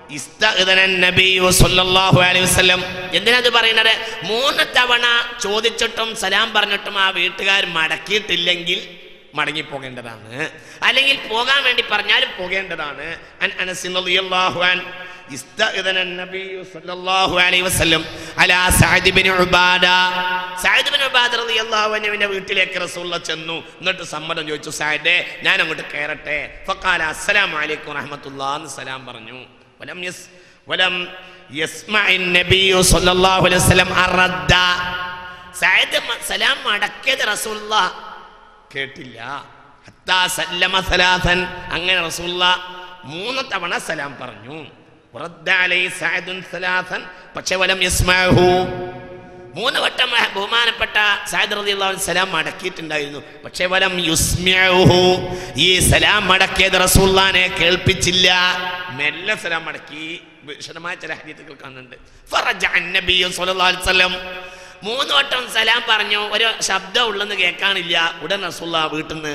Speaker 1: ഇസ്തഅ്ദന നബിയു സ്വല്ലല്ലാഹു അലൈഹി വസല്ലം എന്തിനത് പറയുന്നത് മൂന്ന് തവണ ചോദിച്ചിട്ടും സലാം പറഞ്ഞിട്ടും ആ വീട്ടുകാർ മടക്കിയിട്ടില്ലെങ്കിൽ മടങ്ങിപ്പോകേണ്ടതാണ് അല്ലെങ്കിൽ പോകാൻ വേണ്ടി പറഞ്ഞാലും പോകേണ്ടതാണ് അൻ അനസ് റളിയല്ലാഹു അൻ استأذن النبي صلى الله عليه وسلم على سعد بن عبادة സഅദ് ബിൻ ഉബാദ റളിയല്ലാഹു അൻഹുവിന്റെ വീട്ടിലേക്ക് റസൂലുള്ള ചെന്നു എന്നിട്ട് സമ്മതം ചോദിച്ചു സഅദേ ഞാൻ അങ്ങോട്ട് കയറട്ടെ ഫഖാല അസ്സലാമു അലൈക്കും റഹ്മത്തുള്ളാഹി എന്ന് സലാം പറഞ്ഞു വലം യസ് വലം യസ്മഇ നബി സ്വല്ലല്ലാഹു അലൈഹി വസല്ലം അറദ്ദ സഅദ് മ- സലാം മടക്കിയത് റസൂലുള്ള കേട്ടില്ല ഹത്താ സല്ലമ സലാസൻ അങ്ങനെ റസൂലുള്ള മൂന്ന് തവണ സലാം പറഞ്ഞു വറദ്ദ അലൈഹി സഅദുൻ സലാസൻ പക്ഷെ വലം യസ്മഅഹു മൂന്ന് വട്ടം ബഹ- ബഹുമാനപ്പെട്ട സഅദ് റളിയല്ലാഹു അൻഹു സലാം മടക്കിയിട്ടുണ്ടായിരുന്നു പക്ഷെ വലം യുസ്മിഉഹു ഈ സലാം മടക്കിയത് റസൂലുള്ളാഹിനെ കേൾപ്പിച്ചില്ല മെല്ലെ സലാം മടക്കി വിശദമായ ചില ഹദീസുകൾ കാണുന്നുണ്ട് ഫറജഅ അന്നബിയ്യു സ്വല്ലല്ലാഹു അലൈഹി വസല്ലം മൂന്ന് വട്ടം സലാം പറഞ്ഞു ഒരു ശബ്ദം ഉള്ളെന്ന് കേൾക്കാനില്ല ഉടൻ റസൂള്ള വീട്ടിൽ നിന്ന്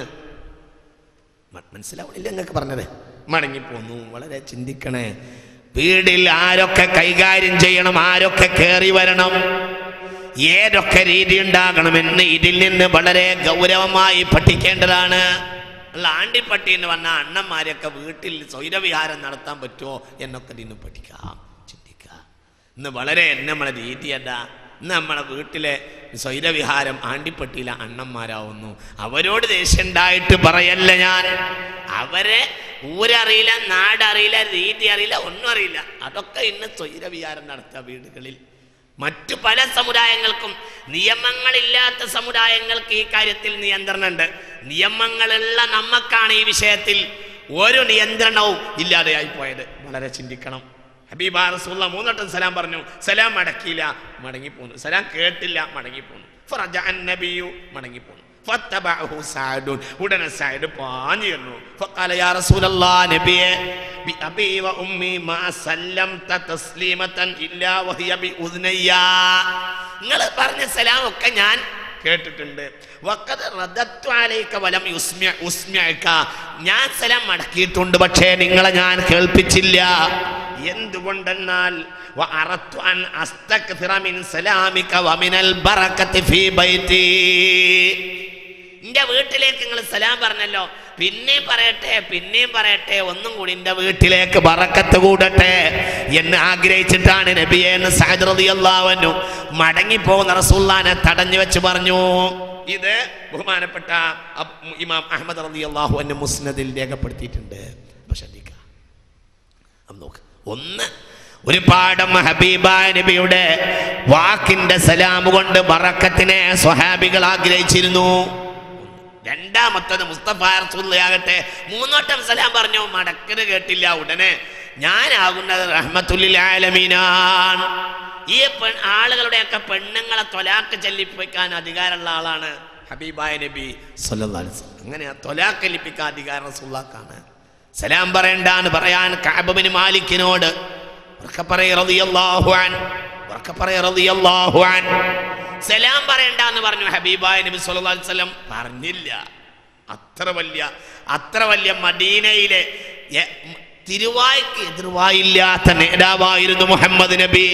Speaker 1: മ- മനസ്സിലാവണില്ല നിങ്ങൾക്ക് പറഞ്ഞത് മടങ്ങിപ്പോന്നു വളരെ ചിന്തിക്കണേ വീടിൽ ആരൊക്കെ കൈകാര്യം ചെയ്യണം ആരൊക്കെ കയറി വരണം ഏതൊക്കെ രീതി ഉണ്ടാകണമെന്ന് ഇതിൽ നിന്ന് വളരെ ഗൗരവമായി പഠിക്കേണ്ടതാണ് അല്ല ആണ്ടിപ്പട്ടി എന്ന് പറഞ്ഞാൽ അണ്ണന്മാരെയൊക്കെ വീട്ടിൽ സ്വൈരവിഹാരം നടത്താൻ പറ്റുമോ എന്നൊക്കെ ഇതിന് പഠിക്കാം ചിന്തിക്കാം ഇന്ന് വളരെ നമ്മളെ രീതിയല്ല ഇന്ന് നമ്മളെ വീട്ടിലെ സ്വൈരവിഹാരം ആണ്ടിപ്പട്ടിയിലെ അണ്ണന്മാരാവുന്നു അവരോട് ദേഷ്യം ഉണ്ടായിട്ട് പറയല്ല ഞാൻ അവരെ ഊരറിയില്ല നാടറിയില്ല രീതി അറിയില്ല ഒന്നും അറിയില്ല അതൊക്കെ ഇന്ന് സ്വൈരവിഹാരം നടത്തുക വീടുകളിൽ മറ്റു പല സമുദായങ്ങൾക്കും നിയമങ്ങളില്ലാത്ത സമുദായങ്ങൾക്ക് ഈ കാര്യത്തിൽ നിയന്ത്രണമുണ്ട് നിയമങ്ങളുള്ള നമ്മക്കാണ് ഈ വിഷയത്തിൽ ഒരു നിയന്ത്രണവും ഇല്ലാതെയായി പോയത് വളരെ ചിന്തിക്കണം ഹബീബ റസൂള്ള മൂന്നട്ടം സലാം പറഞ്ഞു സലാം മടക്കിയില്ല മടങ്ങിപ്പോന്നു സലാം കേട്ടില്ല മടങ്ങിപ്പോന്നു ഫറജ അന്നബിയു മടങ്ങിപ്പോന്നു ഫത്തബഅഹു സഅദുൻ ഉടനെ സഅദ് പാഞ്ഞു ചെന്നു ഫഖാല യാ റസൂലല്ലാഹ് നബിയെ ബി അബി വ ഉമ്മി മാ സല്ലംത തസ്ലീമതൻ ഇല്ലാ വഹിയ ബി ഉദ്നയ്യ നിങ്ങൾ പറഞ്ഞ സലാം ഒക്കെ ഞാൻ കേട്ടിട്ടുണ്ട് വഖദ് റദത്തു അലൈക വലം യുസ്മിഅ ഉസ്മിഅക ഞാൻ സലാം മടക്കിയിട്ടുണ്ട് പക്ഷേ നിങ്ങളെ ഞാൻ കേൾപ്പിച്ചില്ല എന്തുകൊണ്ടെന്നാൽ വഅറത്തു അൻ അസ്തക്തിറ മിൻ സലാമിക വമിനൽ ബറകത്തി ഫീ ബൈതി എന്റെ വീട്ടിലേക്ക് നിങ്ങൾ സലാം പറഞ്ഞല്ലോ പിന്നെയും പറയട്ടെ പിന്നെയും പറയട്ടെ ഒന്നും കൂടി എന്റെ വീട്ടിലേക്ക് ബറക്കത്ത് കൂടട്ടെ എന്ന് ആഗ്രഹിച്ചിട്ടാണ് നബിയെ എന്ന് സഅദ് റളിയല്ലാഹു അൻഹു മടങ്ങി പോകുന്ന റസൂല്ലാനെ തടഞ്ഞു വെച്ച് പറഞ്ഞു ഇത് ബഹുമാനപ്പെട്ട അബ്- ഇമാം അഹമ്മദ് റളിയല്ലാഹു അൻഹു മുസ്നദിൽ രേഖപ്പെടുത്തിയിട്ടുണ്ട് അപ്പൊ ശ്രദ്ധിക്കുക അപ്പൊ നോക്ക് ഒന്ന് ഒരു പാഠം ഹബീബായ നബിയുടെ വാക്കിന്റെ സലാം കൊണ്ട് ബറക്കത്തിനെ സ്വഹാബികൾ ആഗ്രഹിച്ചിരുന്നു രണ്ടാമത്തത് മുസ്തഫ റസൂലുള്ളയാകട്ടെ മൂന്നോട്ടം സലാം പറഞ്ഞു മടക്കന് കേട്ടില്ല ഉടനെ ഞാനാകുന്നത് റഹ്മത്തുല്ലിൽ ആലമീനാണ് ഈ പെൺ ആളുകളുടെയൊക്കെ പെണ്ണുങ്ങളെ തൊലാക്ക് ചൊല്ലിപ്പിക്കാൻ അധികാരമുള്ള ആളാണ് ഹബീബായ നബി സല്ലല്ലാഹു അലൈഹി വസല്ലം അങ്ങനെ ആ തൊലാക്ക് ചൊല്ലിപ്പിക്കാൻ അധികാരം റസൂലുള്ളാക്കാണ് സലാം പറയണ്ടാന്ന് പറയാൻ കഅബിന് മാലിക്കിനോട് ഉറക്കെ പറയ് റളിയല്ലാഹു അൻ ഉറക്കെ പറയ് റളിയല്ലാഹു അൻ സലാം പറയണ്ടെന്ന് പറഞ്ഞു ഹബീബായ നബി സല്ലല്ലാഹു അലൈഹി വസല്ലം പറഞ്ഞില്ല അത്ര വലിയ അത്ര വലിയ മദീനയിലെ എ- മ- തിരുവായ്ക്ക് എതിർവായില്ലാത്ത നേതാവായിരുന്നു മുഹമ്മദ് നബി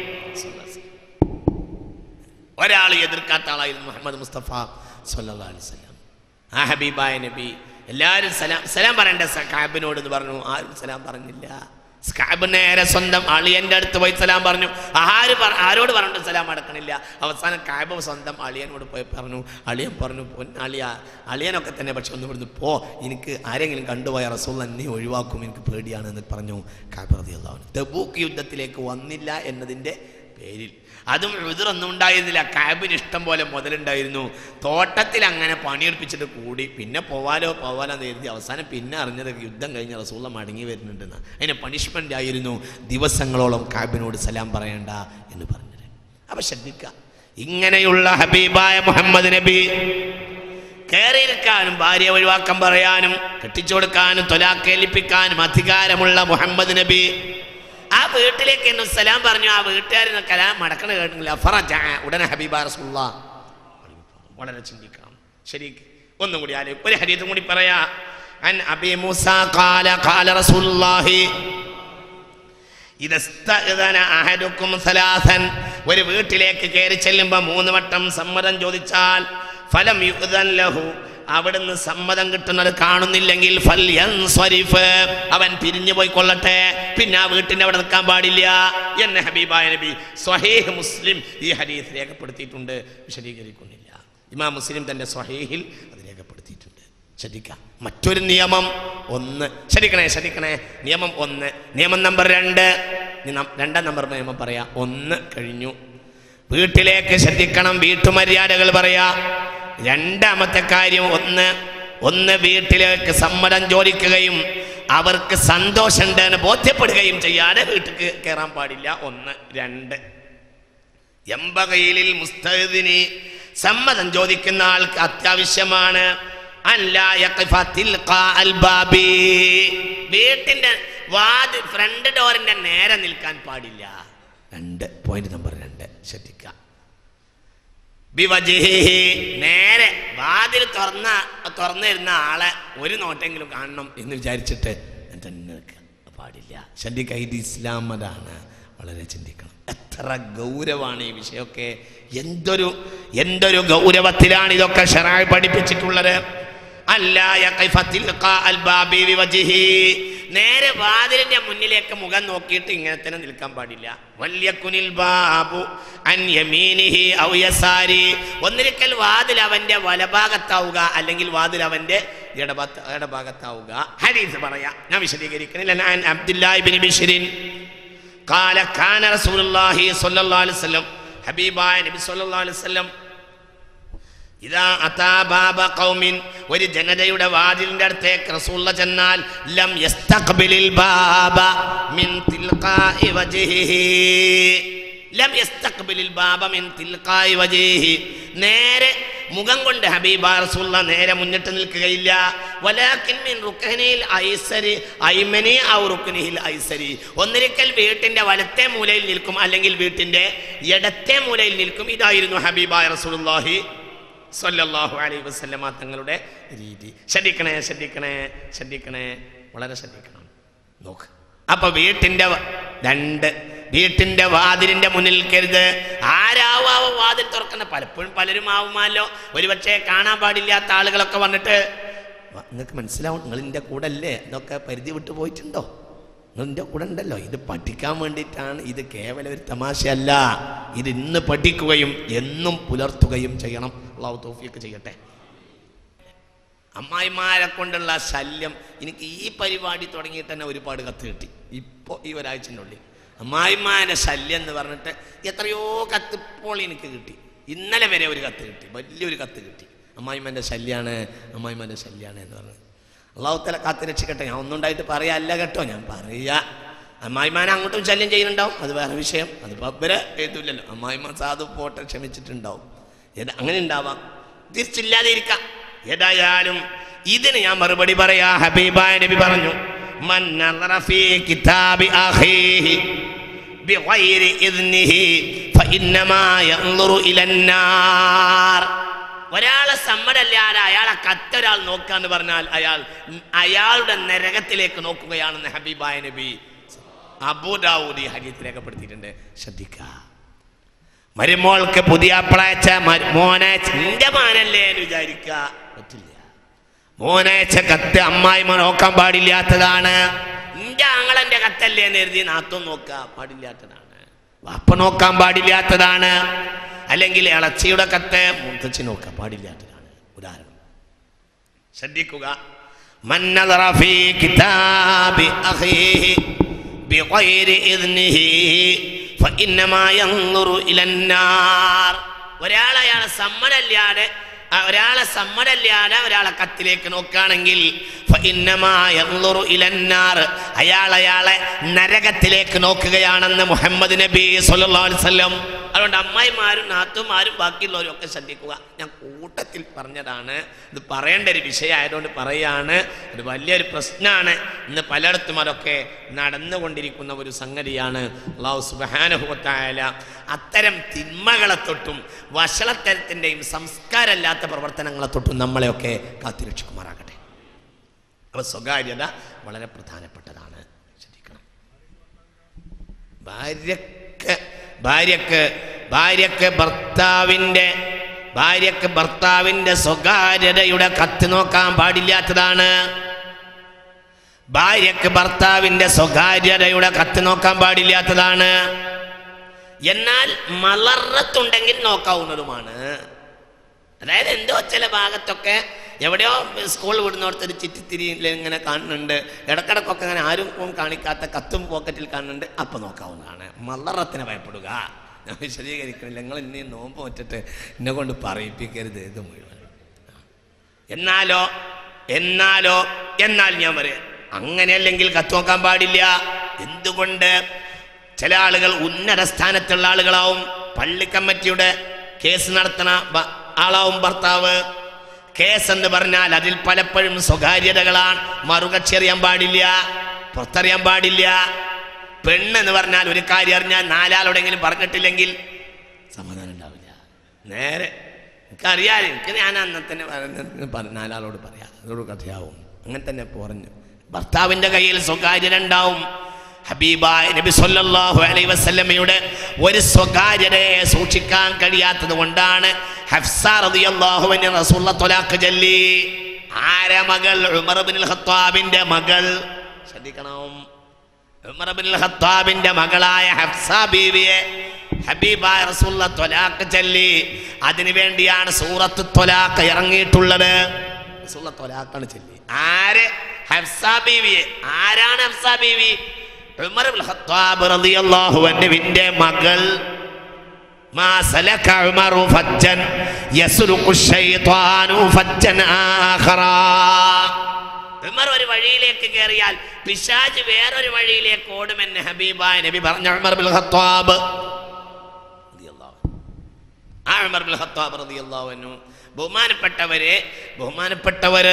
Speaker 1: ഒരാൾ എതിർക്കാത്ത ആളായിരുന്നു മുഹമ്മദ് മുസ്തഫ സല്ലല്ലാഹു അലൈഹി വസല്ലം ആ ഹബീബായ നബി എല്ലാവരും സലാം സലാം പറയണ്ട സ്കാബിനോട് എന്ന് പറഞ്ഞു ആരും സലാം പറഞ്ഞില്ല സ്കാബ് നേരെ സ്വന്തം അളിയന്റെ അടുത്ത് പോയി സലാം പറഞ്ഞു ആര് പറ ആരോട് പറഞ്ഞിട്ട് സലാം അടക്കണില്ല അവസാനം കാബ് സ്വന്തം അളിയനോട് പോയി പറഞ്ഞു അളിയൻ പറഞ്ഞു പൊന്നളിയ അളിയനൊക്കെ തന്നെ പക്ഷെ ഒന്ന് ഇവിടുന്ന് പോ എനിക്ക് ആരെങ്കിലും കണ്ടുപോയ റസൂൽ എന്നെ ഒഴിവാക്കും എനിക്ക് പേടിയാണ് എന്ന് പറഞ്ഞു കാബ് റളിയല്ലാഹു അൻഹു തബൂക്ക് യുദ്ധത്തിലേക്ക് വന്നില്ല എന്നതിൻ്റെ പേരിൽ അതും എതിരൊന്നും ഉണ്ടായിരുന്നില്ല കാബിന് ഇഷ്ടം പോലെ മുതലുണ്ടായിരുന്നു തോട്ടത്തിൽ അങ്ങനെ പണിയെടുപ്പിച്ചിട്ട് കൂടി പിന്നെ പോവാലോ പോവാലോ എന്ന് കരുതി അവസാനം പിന്നെ അറിഞ്ഞത് യുദ്ധം കഴിഞ്ഞ റസൂള്ള മടങ്ങി വരുന്നുണ്ടെന്ന് അതിന് പണിഷ്മെൻ്റ് ആയിരുന്നു ദിവസങ്ങളോളം കാബിനോട് സലാം പറയണ്ട എന്ന് പറഞ്ഞത് അപ്പൊ ശ്രദ്ധിക്കുക ഇങ്ങനെയുള്ള ഹബീബായ മുഹമ്മദ് നബി കയറിയിരിക്കാനും ഭാര്യ ഒഴിവാക്കാൻ പറയാനും കെട്ടിച്ചു കൊടുക്കാനും തൊലാക്കേൽപ്പിക്കാനും അധികാരമുള്ള മുഹമ്മദ് നബി ആ വീട്ടിലേക്ക് എന്നെ സലാം പറഞ്ഞു ആ വീട്ടുകാരൻ കലാം മടക്കണ കേട്ടില്ല ഫറജ ഉടനെ ഹബീബ റസൂള്ള വളരെ ചിന്തിക്കണം ശരി ഒന്നും കൂടി ആലോ ഒരു ഹരീതും കൂടി പറയാ അൻ അബി മൂസ ഖാല ഖാല റസൂലുള്ളാഹി ഇതസ്തഅ്ദന അഹദുക്കും സലാസൻ ഒരു വീട്ടിലേക്ക് കയറി ചെല്ലുമ്പോൾ മൂന്ന് വട്ടം സമ്മതം ചോദിച്ചാൽ ഫലം യുഅ്ദൻ ലഹു അവിടുന്ന് സമ്മതം കിട്ടുന്നത് കാണുന്നില്ലെങ്കിൽ ഫൽ യൻസരിഫ് അവൻ പിരിഞ്ഞു പോയിക്കൊള്ളട്ടെ പിന്നെ ആ വീട്ടിന്റെ അവിടെ നിൽക്കാൻ പാടില്ല എന്ന് ഹബീബായ നബി സ്വഹീഹ് മുസ്ലിം ഈ ഹദീസ് രേഖപ്പെടുത്തിയിട്ടുണ്ട് വിശദീകരിക്കുന്നില്ല ഇമാം മുസ്ലിം തന്റെ സ്വഹീഹിൽ അത് രേഖപ്പെടുത്തിയിട്ടുണ്ട് ശ്രദ്ധിക്കാം മറ്റൊരു നിയമം ഒന്ന് ശ്രദ്ധിക്കണേ ശ്രദ്ധിക്കണേ നിയമം ഒന്ന് നിയമം നമ്പർ രണ്ട് ഇനി നം- രണ്ടാം നമ്പർ നിയമം പറയാം ഒന്ന് കഴിഞ്ഞു വീട്ടിലേക്ക് ശ്രദ്ധിക്കണം വീട്ടുമര്യാദകൾ പറയാ രണ്ടാമത്തെ കാര്യം ഒന്ന് ഒന്ന് വീട്ടിലേക്ക് സമ്മതം ചോദിക്കുകയും അവർക്ക് സന്തോഷമുണ്ട് എന്ന് ബോധ്യപ്പെടുകയും ചെയ്യാതെ വീട്ടിൽ കയറാൻ പാടില്ല ഒന്ന് രണ്ട് എമ്പകയിലിൽ മുസ്തഹിദിന് സമ്മതം ചോദിക്കുന്ന ആൾക്ക് അത്യാവശ്യമാണ് അല്ല യഖിഫ തിൽഖാ അൽ ബാബി. വീട്ടിന്റെ വാതിൽ ഫ്രണ്ട് ഡോറിന്റെ നേരെ നിൽക്കാൻ പാടില്ല രണ്ട് പോയിന്റ് നമ്പർ രണ്ട് ശ്രദ്ധിക്കുക ബിവജിഹിഹി. നേരെ വാതിൽ തുറന്ന തുറന്നിരുന്ന ആളെ ഒരു നോട്ടെങ്കിലും കാണണം എന്ന് വിചാരിച്ചിട്ട് ഞാൻ തന്നെ നിൽക്കുക പാടില്ല ശ്രദ്ധിക്കുക ഇത് ഇസ്ലാം മതാണ് വളരെ ചിന്തിക്കണം എത്ര ഗൗരവമാണ് ഈ വിഷയമൊക്കെ എന്തൊരു എന്തൊരു ഗൗരവത്തിലാണ് ഇതൊക്കെ ഷറായി പഠിപ്പിച്ചിട്ടുള്ളത് അല്ല യഖിഫ തിൽഖാ അൽ ബാബി ബിവജിഹി. നേരെ വാതിലിന്റെ മുന്നിലേക്ക് മുഖം നോക്കിയിട്ട് ഇങ്ങനെ തന്നെ നിൽക്കാൻ പാടില്ല വല്യക്കുനിൽ ബാബു അൻ യമീനിഹി ഔ യസാരി ഒന്നിരിക്കൽ വാതിൽ അവന്റെ വലഭാഗത്താവുക അല്ലെങ്കിൽ വാതിൽ അവന്റെ ഇടഭാഗത്ത് ഇടഭാഗത്താവുക ഹദീസ് പറയാം ഞാൻ വിശദീകരിക്കുന്നില്ല ഞാൻ അബ്ദുല്ലാഹി ബിൻ ബിശ്രിൻ قال كان رسول الله صلى الله عليه وسلم ഹബീബായ നബി സല്ലല്ലാഹു അലൈഹി വസല്ലം ഇതാ അതാ ബാബ ഖൗമിൻ ഒരു ജനതയുടെ വാതിലിന്റെ അടുത്തേക്ക് റസൂള്ള ചെന്നാൽ ലം യസ്തഖ്ബിലിൽ ബാബ മിൻ തിൽഖാഇ വജ്ഹിഹി ലം യസ്തഖ്ബിലിൽ ബാബ മിൻ തിൽഖാഇ വജ്ഹിഹി നേരെ മുഖം കൊണ്ട് ഹബീബ റസൂള്ള നേരെ മുന്നിട്ട് നിൽക്കുകയില്ല വലാകിൻ മിൻ റുക്നിൽ ഐസരി ഐമനി ഔ റുക്നിഹിൽ ഐസരി ഒന്നിരിക്കൽ വീട്ടിന്റെ വലത്തെ മൂലയിൽ നിൽക്കും അല്ലെങ്കിൽ വീട്ടിന്റെ ഇടത്തെ മൂലയിൽ നിൽക്കും ഇതായിരുന്നു ഹബീബായ റസൂലുള്ളാഹി സല്ലല്ലാഹു അലൈഹി വസല്ലമ തങ്ങളുടെ രീതി ശ്രദ്ധിക്കണേ ശ്രദ്ധിക്കണേ ശ്രദ്ധിക്കണേ വളരെ ശ്രദ്ധിക്കണം നോക്ക് അപ്പൊ വീട്ടിന്റെ വ- രണ്ട് വീട്ടിന്റെ വാതിലിന്റെ മുന്നിൽ കരുത് ആരാവാവോ വാതിൽ തുറക്കുന്ന പലപ്പോഴും പലരും ആവുമാലോ ഒരുപക്ഷെ കാണാൻ പാടില്ലാത്ത ആളുകളൊക്കെ വന്നിട്ട് വ- നിങ്ങൾക്ക് മനസ്സിലാവും നിങ്ങൾ എൻ്റെ കൂടെ അല്ലേ ഇതൊക്കെ പരിധി വിട്ടു പോയിട്ടുണ്ടോ നിങ്ങൾ എൻ്റെ കൂടെ ഉണ്ടല്ലോ ഇത് പഠിക്കാൻ വേണ്ടിയിട്ടാണ് ഇത് കേവലം ഒരു തമാശയല്ല ഇത് ഇന്ന് പഠിക്കുകയും എന്നും പുലർത്തുകയും ചെയ്യണം അള്ളാഹു തോഫിയൊക്കെ ചെയ്യട്ടെ അമ്മായിമാരെ കൊണ്ടുള്ള ശല്യം എനിക്ക് ഈ പരിപാടി തുടങ്ങിയിട്ട് തന്നെ ഒരുപാട് കത്ത് കിട്ടി ഇപ്പോൾ ഈ ഒരാഴ്ചൻ്റെ ഉള്ളിൽ അമ്മായിമാരെ ശല്യം എന്ന് പറഞ്ഞിട്ട് എത്രയോ കത്ത് ഇപ്പോൾ എനിക്ക് കിട്ടി ഇന്നലെ വരെ ഒരു കത്ത് കിട്ടി വലിയൊരു കത്ത് കിട്ടി അമ്മായിമാൻ്റെ ശല്യമാണ് അമ്മായിമാൻ്റെ ശല്യമാണ് എന്ന് പറഞ്ഞ് അള്ളാഹുത്തല കാത്ത് രക്ഷിക്കട്ടെ ഞാൻ ഒന്നും ഉണ്ടായിട്ട് പറയാല്ല കേട്ടോ ഞാൻ പറയാ അമ്മായിമാനെ അങ്ങോട്ടും ശല്യം ചെയ്യുന്നുണ്ടാവും അത് വേറെ വിഷയം അത് ഇവരെ എഴുതൂല്ലല്ലോ അമ്മായിമാൻ സാധു പോട്ടെ ക്ഷമിച്ചിട്ടുണ്ടാവും ഏത് അങ്ങനെ ഉണ്ടാവാം തിരിച്ചില്ലാതെ ഇരിക്കാം ഏതായാലും ഇതിന് ഞാൻ മറുപടി പറയാ ഹബീബായ നബി പറഞ്ഞു മൻ നളറ ഫീ കിതാബി അഖീഹി ബിഗൈരി ഇദ്നിഹി ഫഇന്നമാ യൻളുറു ഇലന്നാർ ഒരാളെ സമ്മതല്ലാതെ അയാളെ കത്തൊരാൾ നോക്കാന്ന് പറഞ്ഞാൽ അയാൾ അയാളുടെ നരകത്തിലേക്ക് നോക്കുകയാണെന്ന് ഹബീബായ നബി അബൂദാവൂദ് ഈ ഹദീസ് രേഖപ്പെടുത്തിയിട്ടുണ്ട് ശ്രദ്ധിക്കുക മരുമോൾക്ക് പുതിയ അപ്പളയച്ച മോനെ എന്റെ മാനല്ലേ എന്ന് വിചാരിക്കുക പറ്റില്ല മോനയച്ച കത്ത് അമ്മായിമ നോക്കാൻ പാടില്ലാത്തതാണ് എന്റെ ആങ്ങളന്റെ കത്തല്ലേ എന്ന് എഴുതി നാത്തും നോക്കുക പാടില്ലാത്തതാണ് വാപ്പ നോക്കാൻ പാടില്ലാത്തതാണ് അല്ലെങ്കിൽ ഇളച്ചിയുടെ കത്ത് മുത്തച്ഛി നോക്കാൻ പാടില്ലാത്തതാണ് ഉദാഹരണം ശ്രദ്ധിക്കുക من نظر في كتاب أخيه بغير إذنه فإنما ينظر إلى النار ഒരാൾ അയാളെ സമ്മതല്ലാതെ ആ ഒരാളെ സമ്മതല്ലാതെ ഒരാളെ കത്തിലേക്ക് നോക്കുകയാണെങ്കിൽ ഫഇന്നമാ യൻളുറു ഇലന്നാർ അയാൾ അയാളെ നരകത്തിലേക്ക് നോക്കുകയാണെന്ന് മുഹമ്മദ് നബി സല്ലല്ലാഹു അലൈഹി വസല്ലം അതുകൊണ്ട് അമ്മായിമാരും നാത്തുമാരും ബാക്കിയുള്ളവരും ഒക്കെ ശ്രദ്ധിക്കുക ഞാൻ കൂട്ടത്തിൽ പറഞ്ഞതാണ് ഇത് പറയേണ്ട ഒരു വിഷയമായതുകൊണ്ട് പറയാണ് ഇത് വലിയൊരു പ്രശ്നമാണ് ഇന്ന് പലയിടത്തും അതൊക്കെ നടന്നുകൊണ്ടിരിക്കുന്ന ഒരു സംഗതിയാണ് അള്ളാഹു സുബാനുഭവത്തായാല അത്തരം തിന്മകളെ തൊട്ടും വഷളത്തരത്തിൻ്റെയും സംസ്കാരമല്ലാത്ത പ്രവർത്തനങ്ങളെ തൊട്ടും നമ്മളെയൊക്കെ കാത്തിരക്ഷിക്കുമാറാകട്ടെ അപ്പോൾ സ്വകാര്യത വളരെ പ്രധാനപ്പെട്ടതാണ് ശ്രദ്ധിക്കണം ഭാര്യക്ക് ഭാര്യക്ക് ഭാര്യക്ക് ഭർത്താവിൻ്റെ ഭാര്യക്ക് ഭർത്താവിൻ്റെ സ്വകാര്യതയുടെ കത്ത് നോക്കാൻ പാടില്ലാത്തതാണ് ഭാര്യക്ക് ഭർത്താവിൻ്റെ സ്വകാര്യതയുടെ കത്ത് നോക്കാൻ പാടില്ലാത്തതാണ് എന്നാൽ മലറത്തുണ്ടെങ്കിൽ നോക്കാവുന്നതുമാണ് അതായത് എന്തോ ചില ഭാഗത്തൊക്കെ എവിടെയോ സ്കൂൾ വിടുന്നിടത്തൊരു ചിറ്റിത്തിരിയിൽ ഇങ്ങനെ കാണുന്നുണ്ട് ഇടക്കിടക്കൊക്കെ അങ്ങനെ ആരും കാണിക്കാത്ത കത്തും പോക്കറ്റിൽ കാണുന്നുണ്ട് അപ്പം നോക്കാവുന്നതാണ് മലറത്തിന് ഭയപ്പെടുക ഞാൻ വിശദീകരിക്കണില്ല നിങ്ങൾ ഇനി നോമ്പ് വെച്ചിട്ട് എന്നെ കൊണ്ട് പറയിപ്പിക്കരുത് ഇത് മുഴുവൻ എന്നാലോ എന്നാലോ എന്നാൽ ഞാൻ പറയാം അങ്ങനെയല്ലെങ്കിൽ കത്ത് നോക്കാൻ പാടില്ല എന്തുകൊണ്ട് ചില ആളുകൾ ഉന്നത സ്ഥാനത്തുള്ള ആളുകളാവും പള്ളി കമ്മിറ്റിയുടെ കേസ് നടത്തണ ബ- ആളാവും ഭർത്താവ് കേസ് എന്ന് പറഞ്ഞാൽ അതിൽ പലപ്പോഴും സ്വകാര്യതകളാണ് മറുകക്ഷി അറിയാൻ പാടില്ല പുറത്തറിയാൻ പാടില്ല പെണ്ണെന്ന് പറഞ്ഞാൽ ഒരു കാര്യം അറിഞ്ഞാൽ നാലാളോടെങ്കിലും പറഞ്ഞിട്ടില്ലെങ്കിൽ സമാധാനം ഉണ്ടാവില്ല നേരെ എനിക്കറിയാം എനിക്ക് ഞാൻ അന്ന് തന്നെ പറഞ്ഞ- പറഞ്ഞ നാലാളോട് പറയാം അതൊരു കഥയാവും അങ്ങനെ തന്നെ പറഞ്ഞു ഭർത്താവിൻ്റെ കയ്യിൽ സ്വകാര്യത ഉണ്ടാവും ഹബീബായ നബി സല്ലല്ലാഹു അലൈഹി വസല്ലമയുടെ ഒരു സ്വകാര്യതയെ സൂക്ഷിക്കാൻ കഴിയാത്തത് കൊണ്ടാണ് ഹഫ്സ റളിയല്ലാഹു അൻഹ റസൂലുള്ള ത്വലാഖ് ചൊല്ലി ആര മകൾ ഉമർ ഇബ്നുൽ ഖത്താബിന്റെ മകൾ ശ്രദ്ധിക്കണം ഉമർ ഇബ്നുൽ ഖത്താബിന്റെ മകളായ ഹഫ്സ ബീവിയെ ഹബീബായ റസൂലുള്ള ത്വലാഖ് ചൊല്ലി അതിനു വേണ്ടിയാണ് സൂറത്ത് ത്വലാഖ് ഇറങ്ങിയിട്ടുള്ളത് റസൂലുള്ള ത്വലാഖാണ് ചൊല്ലി ആര് ഹഫ്സ ബീവിയെ ആരാണ് Hafsa Beevi Umar Ibnul Khattab റളിയല്ലാഹു അൻഹുവിന്റെ മകൾ ما سلك عمر فجا يسلك الشيطان فجا آخرا ഉമർ ഒരു വഴിയിലേക്ക് കയറിയാൽ പിശാജ് വേറൊരു വഴിയിലേക്ക് ഓടുമെന്ന് ഹബീബായ നബി പറഞ്ഞ ഉമർ ബിൽ ഖത്താബ് റളിയല്ലാഹു അൻഹു. ആ ഉമർ ബിൽ ഖത്താബ് റളിയല്ലാഹു അൻഹു ബഹുമാനപ്പെട്ടവരെ ബഹുമാനപ്പെട്ടവര്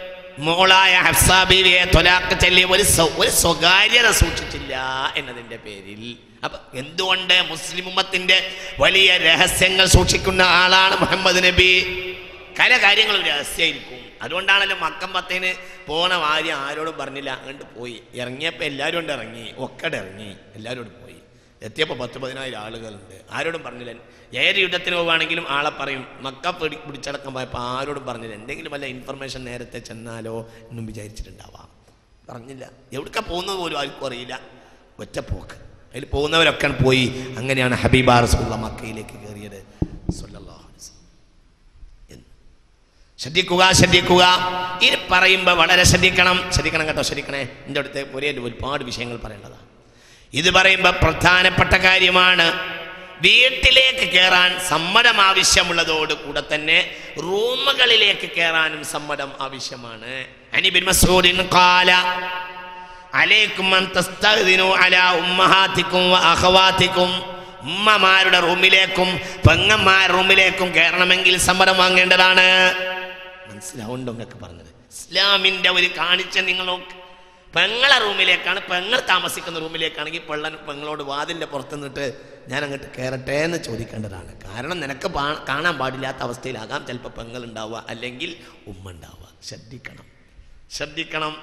Speaker 1: മോളായ ഹഫ്സ ബീവിയെ തൊലാക്ക് ചൊല്ലി ഒരു സ്വ- ഒരു സ്വകാര്യത സൂക്ഷിച്ചില്ല എന്നതിന്റെ പേരിൽ അപ്പൊ എന്തുകൊണ്ട് മുസ്ലിം ഉമ്മത്തിന്റെ വലിയ രഹസ്യങ്ങൾ സൂക്ഷിക്കുന്ന ആളാണ് മുഹമ്മദ് നബി പല കാര്യങ്ങളും രഹസ്യമായിരിക്കും അതുകൊണ്ടാണല്ലോ മക്കം പത്തേന് പോണ കാര്യം ആരോടും പറഞ്ഞില്ല അങ്ങോട്ട് പോയി ഇറങ്ങിയപ്പോൾ എല്ലാവരും കൊണ്ട് ഇറങ്ങി ഒക്കടെ ഇറങ്ങി എല്ലാവരും കൂടെ പോയി എത്തിയപ്പോൾ പത്ത് പതിനായിരം ആളുകളുണ്ട് ആരോടും പറഞ്ഞില്ല ഏത് യുദ്ധത്തിന് പോവുകയാണെങ്കിലും ആളെ പറയും മക്ക പിടി പിടിച്ചടക്കം പോയപ്പോൾ ആരോടും പറഞ്ഞില്ല എന്തെങ്കിലും വല്ല ഇൻഫർമേഷൻ നേരത്തെ ചെന്നാലോ എന്നും വിചാരിച്ചിട്ടുണ്ടാവാം പറഞ്ഞില്ല എവിടേക്കാ പോകുന്നത് പോലും ആർക്കും അറിയില്ല ഒറ്റ പോക്ക് അതിൽ പോകുന്നവരൊക്കെ പോയി അങ്ങനെയാണ് ഹബീബാ റസൂള്ള മക്കയിലേക്ക് കയറിയത് സല്ലല്ലാഹു അലൈഹി വസല്ലം. എന്ന്. ശ്രദ്ധിക്കുക ശ്രദ്ധിക്കുക ഇത് പറയുമ്പോൾ വളരെ ശ്രദ്ധിക്കണം ശ്രദ്ധിക്കണം കേട്ടോ ശ്രദ്ധിക്കണേ എൻ്റെ അടുത്ത് ഒരേ ഒരുപാട് വിഷയങ്ങൾ പറയേണ്ടതാണ് ഇത് പറയുമ്പോൾ പ്രധാനപ്പെട്ട കാര്യമാണ് വീട്ടിലേക്ക് കയറാൻ സമ്മതം ആവശ്യമുള്ളതോട് കൂടെ തന്നെ റൂമുകളിലേക്ക് കയറാനും സമ്മതം ആവശ്യമാണ് അനിബിൻ മസൂദിൻ കാല അലൈക്കും അൻ തസ്തഅ്ദിനു അലാ ഉമ്മഹാത്തിക്കും വ അഖവാത്തിക്കും ഉമ്മമാരുടെ റൂമിലേക്കും പെങ്ങന്മാരുടെ റൂമിലേക്കും കയറണമെങ്കിൽ സമ്മതം വാങ്ങേണ്ടതാണ് മനസ്സിലാവുണ്ടോ എന്നൊക്കെ പറഞ്ഞത് ഇസ്ലാമിന്റെ ഒരു കാണിച്ച നിങ്ങൾ നോക്ക് പെങ്ങളെ റൂമിലേക്കാണ് പെങ്ങൾ താമസിക്കുന്ന റൂമിലേക്കാണെങ്കിൽ പെള്ളൻ പെങ്ങളോട് വാതിലിന്റെ പുറത്ത് നിന്നിട്ട് ഞാൻ അങ്ങോട്ട് കയറട്ടെ എന്ന് ചോദിക്കേണ്ടതാണ് കാരണം നിനക്ക് പാ- കാണാൻ പാടില്ലാത്ത അവസ്ഥയിലാകാം ചിലപ്പോൾ പെങ്ങൾ ഉണ്ടാവുക അല്ലെങ്കിൽ ഉമ്മ ഉണ്ടാവുക ശ്രദ്ധിക്കണം ശ്രദ്ധിക്കണം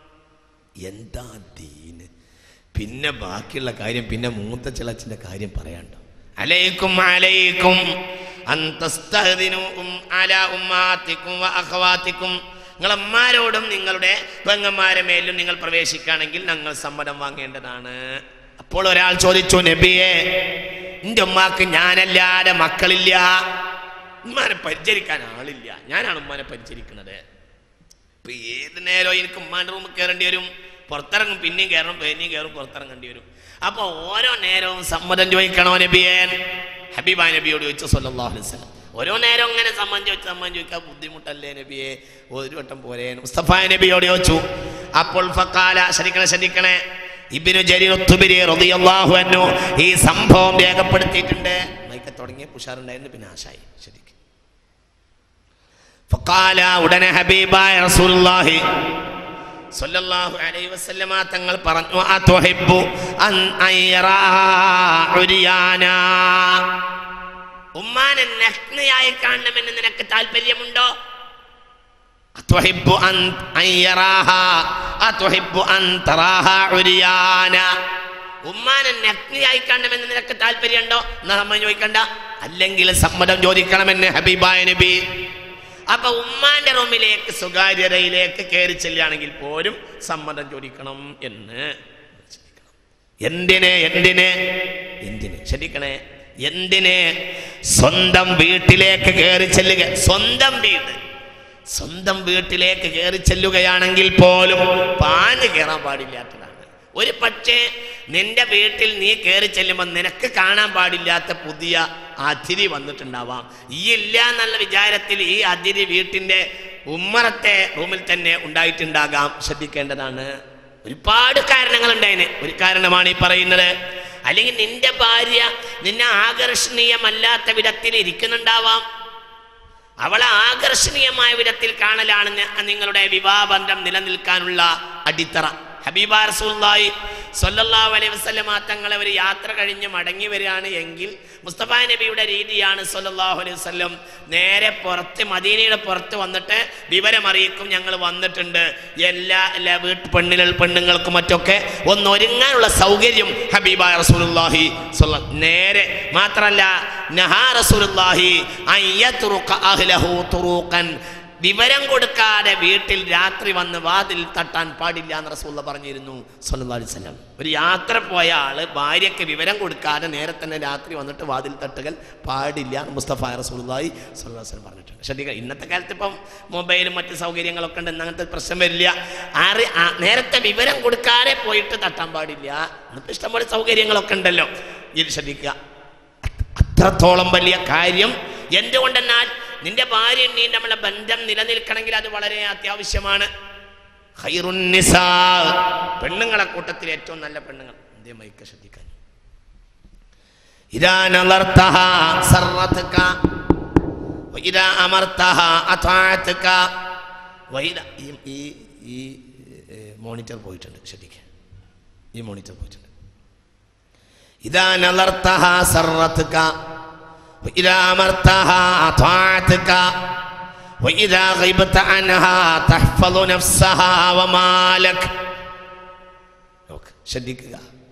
Speaker 1: എന്താ ദീന് പിന്നെ ബാക്കിയുള്ള കാര്യം പിന്നെ മൂത്ത ചിളച്ചിന്റെ കാര്യം പറയാണ്ടോ അലൈക്കും അലൈക്കും അന്തസ്തഹദിനു ഉം അലാ ഉമ്മാത്തിക്കും വ അഖവാത്തിക്കും നിങ്ങളമ്മാരോടും നിങ്ങളുടെ പെങ്ങന്മാരെ മേലും നിങ്ങൾ പ്രവേശിക്കുകയാണെങ്കിൽ ഞങ്ങൾ സമ്മതം വാങ്ങേണ്ടതാണ് അപ്പോൾ ഒരാൾ ചോദിച്ചു നബിയെ എൻ്റെ ഉമ്മാക്ക് ഞാനല്ലാതെ മക്കളില്ല ഉമ്മാനെ പരിചരിക്കാൻ ആളില്ല ഞാനാണ് ഉമ്മാനെ പരിചരിക്കുന്നത് ഇപ്പൊ ഏത് നേരവും എനിക്ക് ഉമ്മാന്റെ റൂമിൽ കയറേണ്ടി വരും പുറത്തിറങ്ങും പിന്നെയും കയറണം പിന്നെയും കയറും പുറത്തിറങ്ങേണ്ടി വരും അപ്പൊ ഓരോ നേരവും സമ്മതം ചോദിക്കണോ നബിയേൻ ഹബീബ നബിയോട് ചോദിച്ചു സല്ലല്ലാഹു അലൈഹി വസല്ലം ഓരോ നേരം അങ്ങനെ സമ്മതം ചോദിച്ചു സമ്മതം ചോദിക്കാൻ ബുദ്ധിമുട്ടല്ലേ നബിയെ ഒരു വട്ടം പോരേ മുസ്തഫ നബിയോട് ചോദിച്ചു അപ്പോൾ ഫക്കാല ശ്രദ്ധിക്കണേ ശ്രദ്ധിക്കണേ ഇബിനു ജരീർ തുബിരി റളിയല്ലാഹു അൻഹു ഈ സംഭവം രേഖപ്പെടുത്തിയിട്ടുണ്ട് മൈക്ക തുടങ്ങിയ ഉഷാറുണ്ടായിരുന്നു പിന്നെ ആശായി ശരിക്കും ഫക്കാല ഉടനെ ഹബീബായ റസൂലുള്ളാഹി സല്ലല്ലാഹു അലൈഹി വസല്ലമ തങ്ങൾ പറഞ്ഞു അതുഹിബ്ബു അൻ അയറാ ഉരിയാന ഉമ്മാനെ നഗ്നയായി കാണണമെന്ന് നിനക്ക് താല്പര്യമുണ്ടോ അതുഹിബ്ബു അൻ അയറാഹ അതുഹിബ്ബു അൻ തറാഹ ഉരിയാന ഉമ്മാനെ നഗ്നിയായി കാണണമെന്ന് നിനക്ക് താല്പര്യമുണ്ടോ എന്നാ സമ്മതം ചോദിക്കണ്ട അല്ലെങ്കിൽ സമ്മതം ചോദിക്കണമെന്ന് ഹബീബായ നബി അപ്പൊ ഉമ്മാന്റെ റൂമിലേക്ക് സ്വകാര്യതയിലേക്ക് കയറി ചെല്ലുകയാണെങ്കിൽ പോലും സമ്മതം ചോദിക്കണം എന്ന് ചിന്തിക്കണം. എന്തിന് എന്തിന് എന്തിന് ശ്രദ്ധിക്കണേ എന്തിന് സ്വന്തം വീട്ടിലേക്ക് കയറി ചെല്ലുക സ്വന്തം വീട് സ്വന്തം വീട്ടിലേക്ക് കയറി ചെല്ലുകയാണെങ്കിൽ പോലും പാഞ്ഞ് കയറാൻ പാടില്ലാത്തതാണ് ഒരു പക്ഷേ നിന്റെ വീട്ടിൽ നീ കയറി ചെല്ലുമ്പോൾ നിനക്ക് കാണാൻ പാടില്ലാത്ത പുതിയ അതിഥി വന്നിട്ടുണ്ടാവാം ഈ ഇല്ല എന്നുള്ള വിചാരത്തിൽ ഈ അതിഥി വീട്ടിന്റെ ഉമ്മറത്തെ റൂമിൽ തന്നെ ഉണ്ടായിട്ടുണ്ടാകാം ശ്രദ്ധിക്കേണ്ടതാണ് ഒരുപാട് കാരണങ്ങളുണ്ടായിന് ഒരു കാരണമാണ് ഈ പറയുന്നത് അല്ലെങ്കിൽ നിന്റെ ഭാര്യ നിന്നെ ആകർഷണീയമല്ലാത്ത വിധത്തിൽ ഇരിക്കുന്നുണ്ടാവാം അവളെ ആകർഷണീയമായ വിധത്തിൽ കാണലാണ് ന- നിങ്ങളുടെ വിവാഹബന്ധം നിലനിൽക്കാനുള്ള അടിത്തറ ഹബീബ റസൂലുള്ളാഹി സ്വല്ലല്ലാഹു അലൈഹി വസല്ലമ തങ്ങളെ ഒരു യാത്ര കഴിഞ്ഞ് മടങ്ങി വരികയാണ് എങ്കിൽ മുസ്തഫ നബിയുടെ രീതിയാണ് സ്വല്ലല്ലാഹു അലൈഹി വസല്ലം നേരെ പുറത്ത് മദീനയുടെ പുറത്ത് വന്നിട്ട് വിവരമറിയിക്കും ഞങ്ങൾ വന്നിട്ടുണ്ട് എല്ലാ എല്ലാ വീട്ടു പെണ്ണികൾ പെണ്ണുങ്ങൾക്കും മറ്റൊക്കെ ഒന്ന് ഒരുങ്ങാനുള്ള സൗകര്യം ഹബീബ റസൂലുള്ളാഹി സ്വല്ല നേരെ മാത്രല്ല നഹാ റസൂലുള്ളാഹി അൻ യത്റുക അഹ്ലഹു തുറൂഖൻ വിവരം കൊടുക്കാതെ വീട്ടിൽ രാത്രി വന്ന് വാതിൽ തട്ടാൻ പാടില്ല എന്ന് റസൂള്ള പറഞ്ഞിരുന്നു സല്ലല്ലാഹു അലൈഹി വസല്ലം ഒരു യാത്ര പോയ ആള് ഭാര്യയ്ക്ക് വിവരം കൊടുക്കാതെ നേരെ തന്നെ രാത്രി വന്നിട്ട് വാതിൽ തട്ടുകൾ പാടില്ല എന്ന് മുസ്തഫ റസൂലുള്ളാഹി സ്വല്ലല്ലാഹു അലൈഹി വസല്ലം പറഞ്ഞിട്ടുണ്ട് ശ്രദ്ധിക്കുക ഇന്നത്തെ കാലത്ത് ഇപ്പം മൊബൈലും മറ്റ് സൗകര്യങ്ങളൊക്കെ ഉണ്ട് അങ്ങനത്തെ പ്രശ്നം വരില്ല ആറ് ആ- നേരത്തെ വിവരം കൊടുക്കാതെ പോയിട്ട് തട്ടാൻ പാടില്ല ഇന്നിപ്പോൾ ഇഷ്ടംപോലെ സൗകര്യങ്ങളൊക്കെ ഉണ്ടല്ലോ ഇത് ശ്രദ്ധിക്കുക അത്രത്തോളം വലിയ കാര്യം എന്തുകൊണ്ടെന്നാൽ നിന്റെ ഭാര്യ നീ നമ്മളെ ബന്ധം നിലനിൽക്കണമെങ്കിൽ അത് വളരെ അത്യാവശ്യമാണ് ഖൈറുൻ നിസാ. പെണ്ണുങ്ങളെ കൂട്ടത്തിൽ ഏറ്റവും നല്ല പെണ്ണുങ്ങൾ എന്തേ മൈക്ക് ശ്രദ്ധിക്കാൻ ഇതാ നളർത്തഹ സർറത്തുക വഇദാ അമർത്തഹ അതാഅത്തുക വഇദാ ഈ ഈ ഈ മോണിറ്റർ പോയിട്ടുണ്ട് ശ്രദ്ധിക്കുക ഈ മോണിറ്റർ പോയിട്ടുണ്ട് إذا نظرتها سرتك وإذا أمرتها أطاعتك وإذا غبت عنها تحفظ نفسها ومالك നോക്ക് ശ്രദ്ധിക്കുക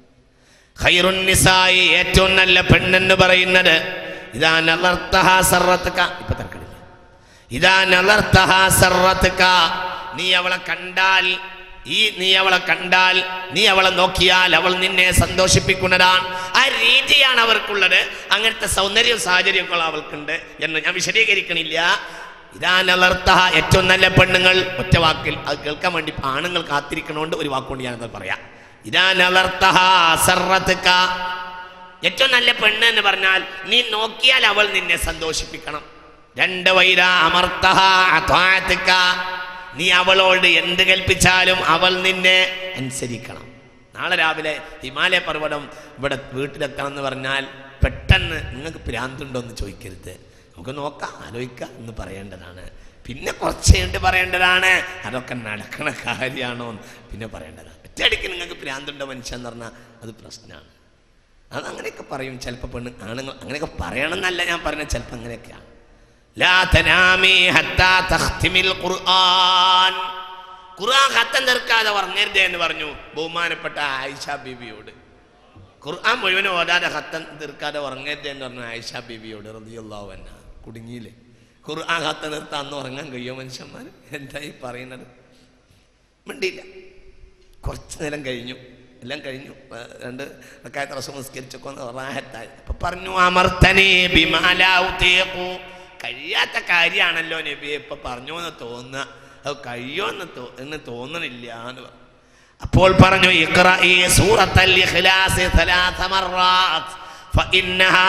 Speaker 1: ഖൈറുൻ നിസായി ഏറ്റവും നല്ല പെണ്ണെന്ന് പറയുന്നത് ഇതാ നളർത്തഹ സർറത്തുക ഇപ്പൊ തർക്കമില്ല ഇതാ നളർത്തഹ സർറത്തുക നീ അവളെ കണ്ടാൽ ഈ നീ അവളെ കണ്ടാൽ നീ അവളെ നോക്കിയാൽ അവൾ നിന്നെ സന്തോഷിപ്പിക്കുന്നതാണ് ആ രീതിയാണ് അവർക്കുള്ളത് അങ്ങനത്തെ സൗന്ദര്യവും സാഹചര്യവും ഒക്കെ അവൾക്കുണ്ട് എന്ന് ഞാൻ വിശദീകരിക്കണില്ല ഇതാ നളർത്തഹ ഏറ്റവും നല്ല പെണ്ണുങ്ങൾ ഒറ്റ വാക്കിൽ അത് കേൾക്കാൻ വേണ്ടി ആണുങ്ങൾ കാത്തിരിക്കണോണ്ട് ഒരു വാക്കുകൊണ്ട് ഞാനത് പറയാം ഇതാ നളർത്തഹ സർറത്തുക ഏറ്റവും നല്ല പെണ്ണ് എന്ന് പറഞ്ഞാൽ നീ നോക്കിയാൽ അവൾ നിന്നെ സന്തോഷിപ്പിക്കണം രണ്ട് വൈര അമർത്തഹ അത്വാഅത്തുക. നീ അവളോട് എന്ത് കൽപ്പിച്ചാലും അവൾ നിന്നെ അനുസരിക്കണം നാളെ രാവിലെ ഹിമാലയ പർവ്വതം ഇവിടെ വീട്ടിലെത്തണം എന്ന് പറഞ്ഞാൽ പെട്ടെന്ന് നിങ്ങൾക്ക് ഭ്രാന്തുണ്ടോ എന്ന് ചോദിക്കരുത് നമുക്ക് നോക്കാം ആലോചിക്കാം എന്ന് പറയേണ്ടതാണ് പിന്നെ കുറച്ച് കഴിഞ്ഞിട്ട് പറയേണ്ടതാണ് അതൊക്കെ നടക്കണ കാര്യമാണോ എന്ന് പിന്നെ പറയേണ്ടതാണ് ഒറ്റയടിക്ക് നിങ്ങൾക്ക് ഭ്രാന്തുണ്ടോ മനുഷ്യൻ എന്ന് പറഞ്ഞാൽ അത് പ്രശ്നമാണ് അത് അങ്ങനെയൊക്കെ പറയും ചിലപ്പോൾ പെണ്ണ് ആണുങ്ങൾ അങ്ങനെയൊക്കെ പറയണം എന്നല്ല ഞാൻ പറഞ്ഞത് ചിലപ്പോൾ അങ്ങനെയൊക്കെയാണ് ലാ തനാമി ഹത്താ തഖ്തിമിൽ ഖുർആൻ ഖുർആൻ ഖത്തം തീർക്കാതെ ഉറങ്ങരുത് എന്ന് പറഞ്ഞു ബഹുമാനപ്പെട്ട ആയിഷ ബീബിയോട് ഖുർആൻ മുഴുവനും ഓതാതെ ഖത്തം തീർക്കാതെ ഉറങ്ങരുത് എന്ന് പറഞ്ഞു ആയിഷ ബീബിയോട് റളിയല്ലാഹു അൻഹ കുടുങ്ങിയില്ലേ ഖുർആൻ ഖത്തം നിർത്താൻ അന്ന് ഉറങ്ങാൻ കഴിയുമോ മനുഷ്യന്മാർ എന്തായി പറയുന്നത് മിണ്ടിയില്ല കുറച്ച് നേരം കഴിഞ്ഞു എല്ലാം കഴിഞ്ഞു ആ, രണ്ട് റക്കായത്ത് റസം നിസ്കരിച്ചൊക്കെ ഒന്ന് റാഹത്തായി അപ്പൊ പറഞ്ഞു അമർത്തനേ ബിമാലാവുതേക്കു കഴിയാത്ത കാര്യമാണല്ലോ നബിയെ ഇപ്പൊ പറഞ്ഞു എന്ന് തോന്നുക അത് കഴിയുമെന്ന് തോ എന്ന് തോന്നണില്ല എന്ന് പറഞ്ഞു അപ്പോൾ പറഞ്ഞു ഇഖ്റ ഈ സൂറത്തൽ ഇഖ്ലാസ് ثلاث مرات فإنها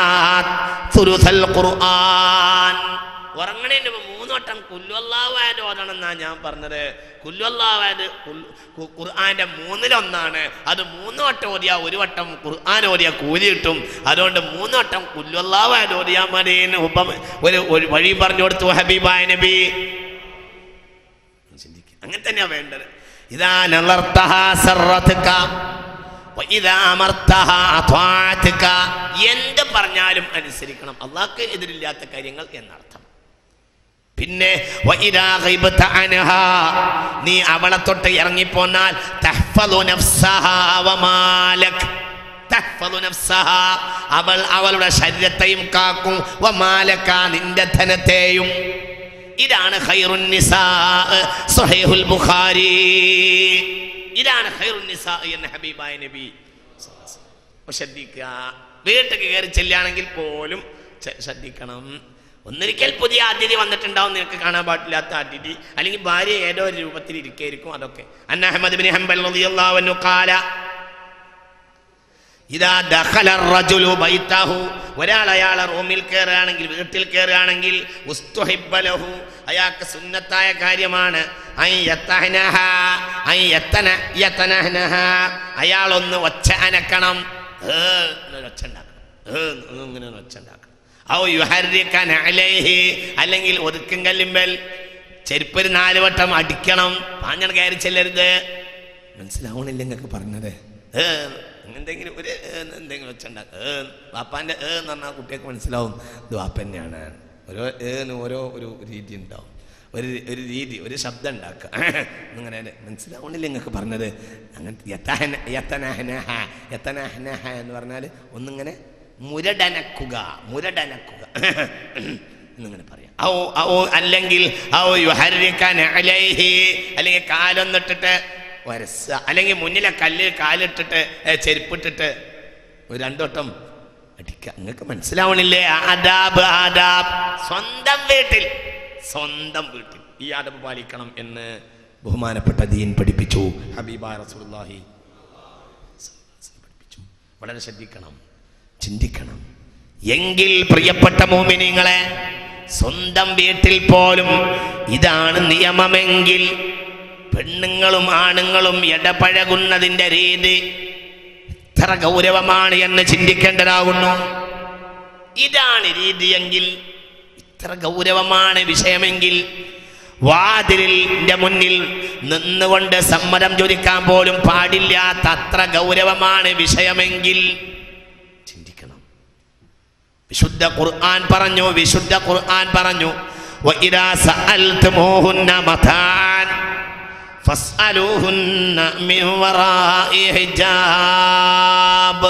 Speaker 1: ثلث القرآن ഉറങ്ങണേന് മുമ്പ് മൂന്നോട്ടം കുല്ലുവല്ലാവായത് ഓതണം എന്നാ ഞാൻ പറഞ്ഞത് കുല്ലുവല്ലാവായത് ഖുർആന്റെ മൂന്നിലൊന്നാണ് അത് മൂന്ന് വട്ടം ഓതിയാ ഒരു വട്ടം ഖുർആൻ ഓതിയാ കൂലി കിട്ടും അതുകൊണ്ട് മൂന്ന് വട്ടം കുല്ലുവല്ലാവായത് ഓതിയാ മതി എന്ന് ഉപമ ഒരു ഒരു വഴി പറഞ്ഞു കൊടുത്തു ഹബീബായ നബി ചിന്തിക്കുക അങ്ങനെ തന്നെയാ വേണ്ടത് ഇതാ നളർത്തഹ സർറത്തുക വഇദാ അമർത്തഹ അത്വാഅത്തുക. എന്ത് പറഞ്ഞാലും അനുസരിക്കണം അള്ളാഹ്ക്ക് എതിരില്ലാത്ത കാര്യങ്ങൾ എന്നർത്ഥം പിന്നെ വഇദാ ഗൈബത അൻഹാ, നീ അവളെ തൊട്ട് ഇറങ്ങിപ്പോന്നാൽ തഹ്ഫളു നഫ്സഹാ വമാലക്. വതഹ്ഫദു നഫ്സഹാ. അവൾ അവളുടെ ശരീരത്തെയും കാക്കും വമാലക നിന്റെ ധനത്തെയും ഇതാണ് ഖൈറുൻ നിസാ സഹീഹുൽ ബുഖാരി ഇതാണ് ഖൈറുൻ നിസാ എന്ന ഹബീബായ നബി അപ്പൊ ശ്രദ്ധിക്കുക വീട്ടിൽ കയറി ചെല്ലുകയാണെങ്കിൽ പോലും ചെ- ശ്രദ്ധിക്കണം ഒന്നിരിക്കൽ പുതിയ അതിഥി വന്നിട്ടുണ്ടാവും നിനക്ക് കാണാൻ പാടില്ലാത്ത അതിഥി അല്ലെങ്കിൽ ഭാര്യ ഏതോ ഒരു രൂപത്തിൽ ഇരിക്കായിരിക്കും അതൊക്കെ അന്ന അഹമ്മദ് ബിൻ ഹംബൽ റളിയല്ലാഹു അൻഹു ഖാല ഇതാ ദഖല റജുലു ബൈതഹു ഒരാൾ അയാളെ റൂമിൽ കയറുകയാണെങ്കിൽ വീട്ടിൽ കയറുകയാണെങ്കിൽ ഉസ്തുഹിബ്ബ ലഹു അയാൾക്ക് സുന്നത്തായ കാര്യമാണ് ഐ യത്തഹനഹ ഐ യത്തന യത്തനഹനഹ അയാൾ ഒന്ന് ഒച്ച അനക്കണം ഏ എന്നൊരു ഒച്ച ഉണ്ടാക്കണം ഏ എന്ന് ഇങ്ങനെ ഒരു ഒച്ച ഉണ്ടാക്കണം ഔ യുഹർരിക്കൻ അലൈഹി അല്ലെങ്കിൽ ഒതുക്കും കല്ലുമ്പൽ ചെരുപ്പ് ഒരു നാല് വട്ടം അടിക്കണം പാഞ്ഞൾ കയറി ചെല്ലരുത് മനസ്സിലാവണില്ല നിങ്ങൾക്ക് പറഞ്ഞത് ഏ എന്തെങ്കിലും ഒരു ഏ എന്തെങ്കിലും വെച്ചുണ്ടാക്കുക ഏ വാപ്പാൻ്റെ ഏ എന്ന് പറഞ്ഞാൽ കുട്ടിയൊക്കെ മനസ്സിലാവും ഇത് വാപ്പ തന്നെയാണ് ഓരോ ഏന്ന് ഓരോ ഒരു രീതി ഉണ്ടാവും ഒരു ഒരു രീതി ഒരു ശബ്ദം ഉണ്ടാക്കുക അങ്ങനെ മനസ്സിലാവണില്ല നിങ്ങൾക്ക് പറഞ്ഞത് അങ്ങനെ യത്തഹന യത്തനഹനഹ യത്തനഹനഹ എന്ന് പറഞ്ഞാൽ ഒന്നിങ്ങനെ മുരടനക്കുക മുരടനക്കുക എന്നിങ്ങനെ പറയാം ഔ ഔ അല്ലെങ്കിൽ ഔ യുഹർരിക്കൻ അലൈഹി അല്ലെങ്കിൽ കാലൊന്നിട്ടിട്ട് വരസ അല്ലെങ്കിൽ മുന്നിലെ കല്ലിൽ കാലിട്ടിട്ട് ഏ, ചെരുപ്പിട്ടിട്ട് ഒരു രണ്ടോട്ടം അടിക്കുക നിങ്ങൾക്ക് മനസ്സിലാവണില്ലേ ആദാബ് ആദാബ് സ്വന്തം വീട്ടിൽ സ്വന്തം വീട്ടിൽ ഈ ആദബ് പാലിക്കണം എന്ന് ബഹുമാനപ്പെട്ട ദീൻ പഠിപ്പിച്ചു ഹബീബ റസൂലുള്ളാഹി പഠിപ്പിച്ചു വളരെ ശ്രദ്ധിക്കണം ചിന്തിക്കണം എങ്കിൽ പ്രിയപ്പെട്ട മോമിനിങ്ങളെ സ്വന്തം വീട്ടിൽ പോലും ഇതാണ് നിയമമെങ്കിൽ പെണ്ണുങ്ങളും ആണുങ്ങളും ഇടപഴകുന്നതിൻ്റെ രീതി എത്ര ഗൗരവമാണ് എന്ന് ചിന്തിക്കേണ്ടതാകുന്നു ഇതാണ് രീതിയെങ്കിൽ ഇത്ര ഗൗരവമാണ് വിഷയമെങ്കിൽ വാതിലിന്റെ മുന്നിൽ നിന്നുകൊണ്ട് സമ്മതം ചോദിക്കാൻ പോലും പാടില്ലാത്ത അത്ര ഗൗരവമാണ് വിഷയമെങ്കിൽ ചിന്തിക്കണം വിശുദ്ധ ഖുർആൻ പറഞ്ഞു വിശുദ്ധ ഖുർആൻ പറഞ്ഞു وَإِذَا سَأَلْتُمُوهُنَّ مَتَاعًا فَاسْأَلُوهُنَّ مِنْ وَرَاءِ حِجَابٍ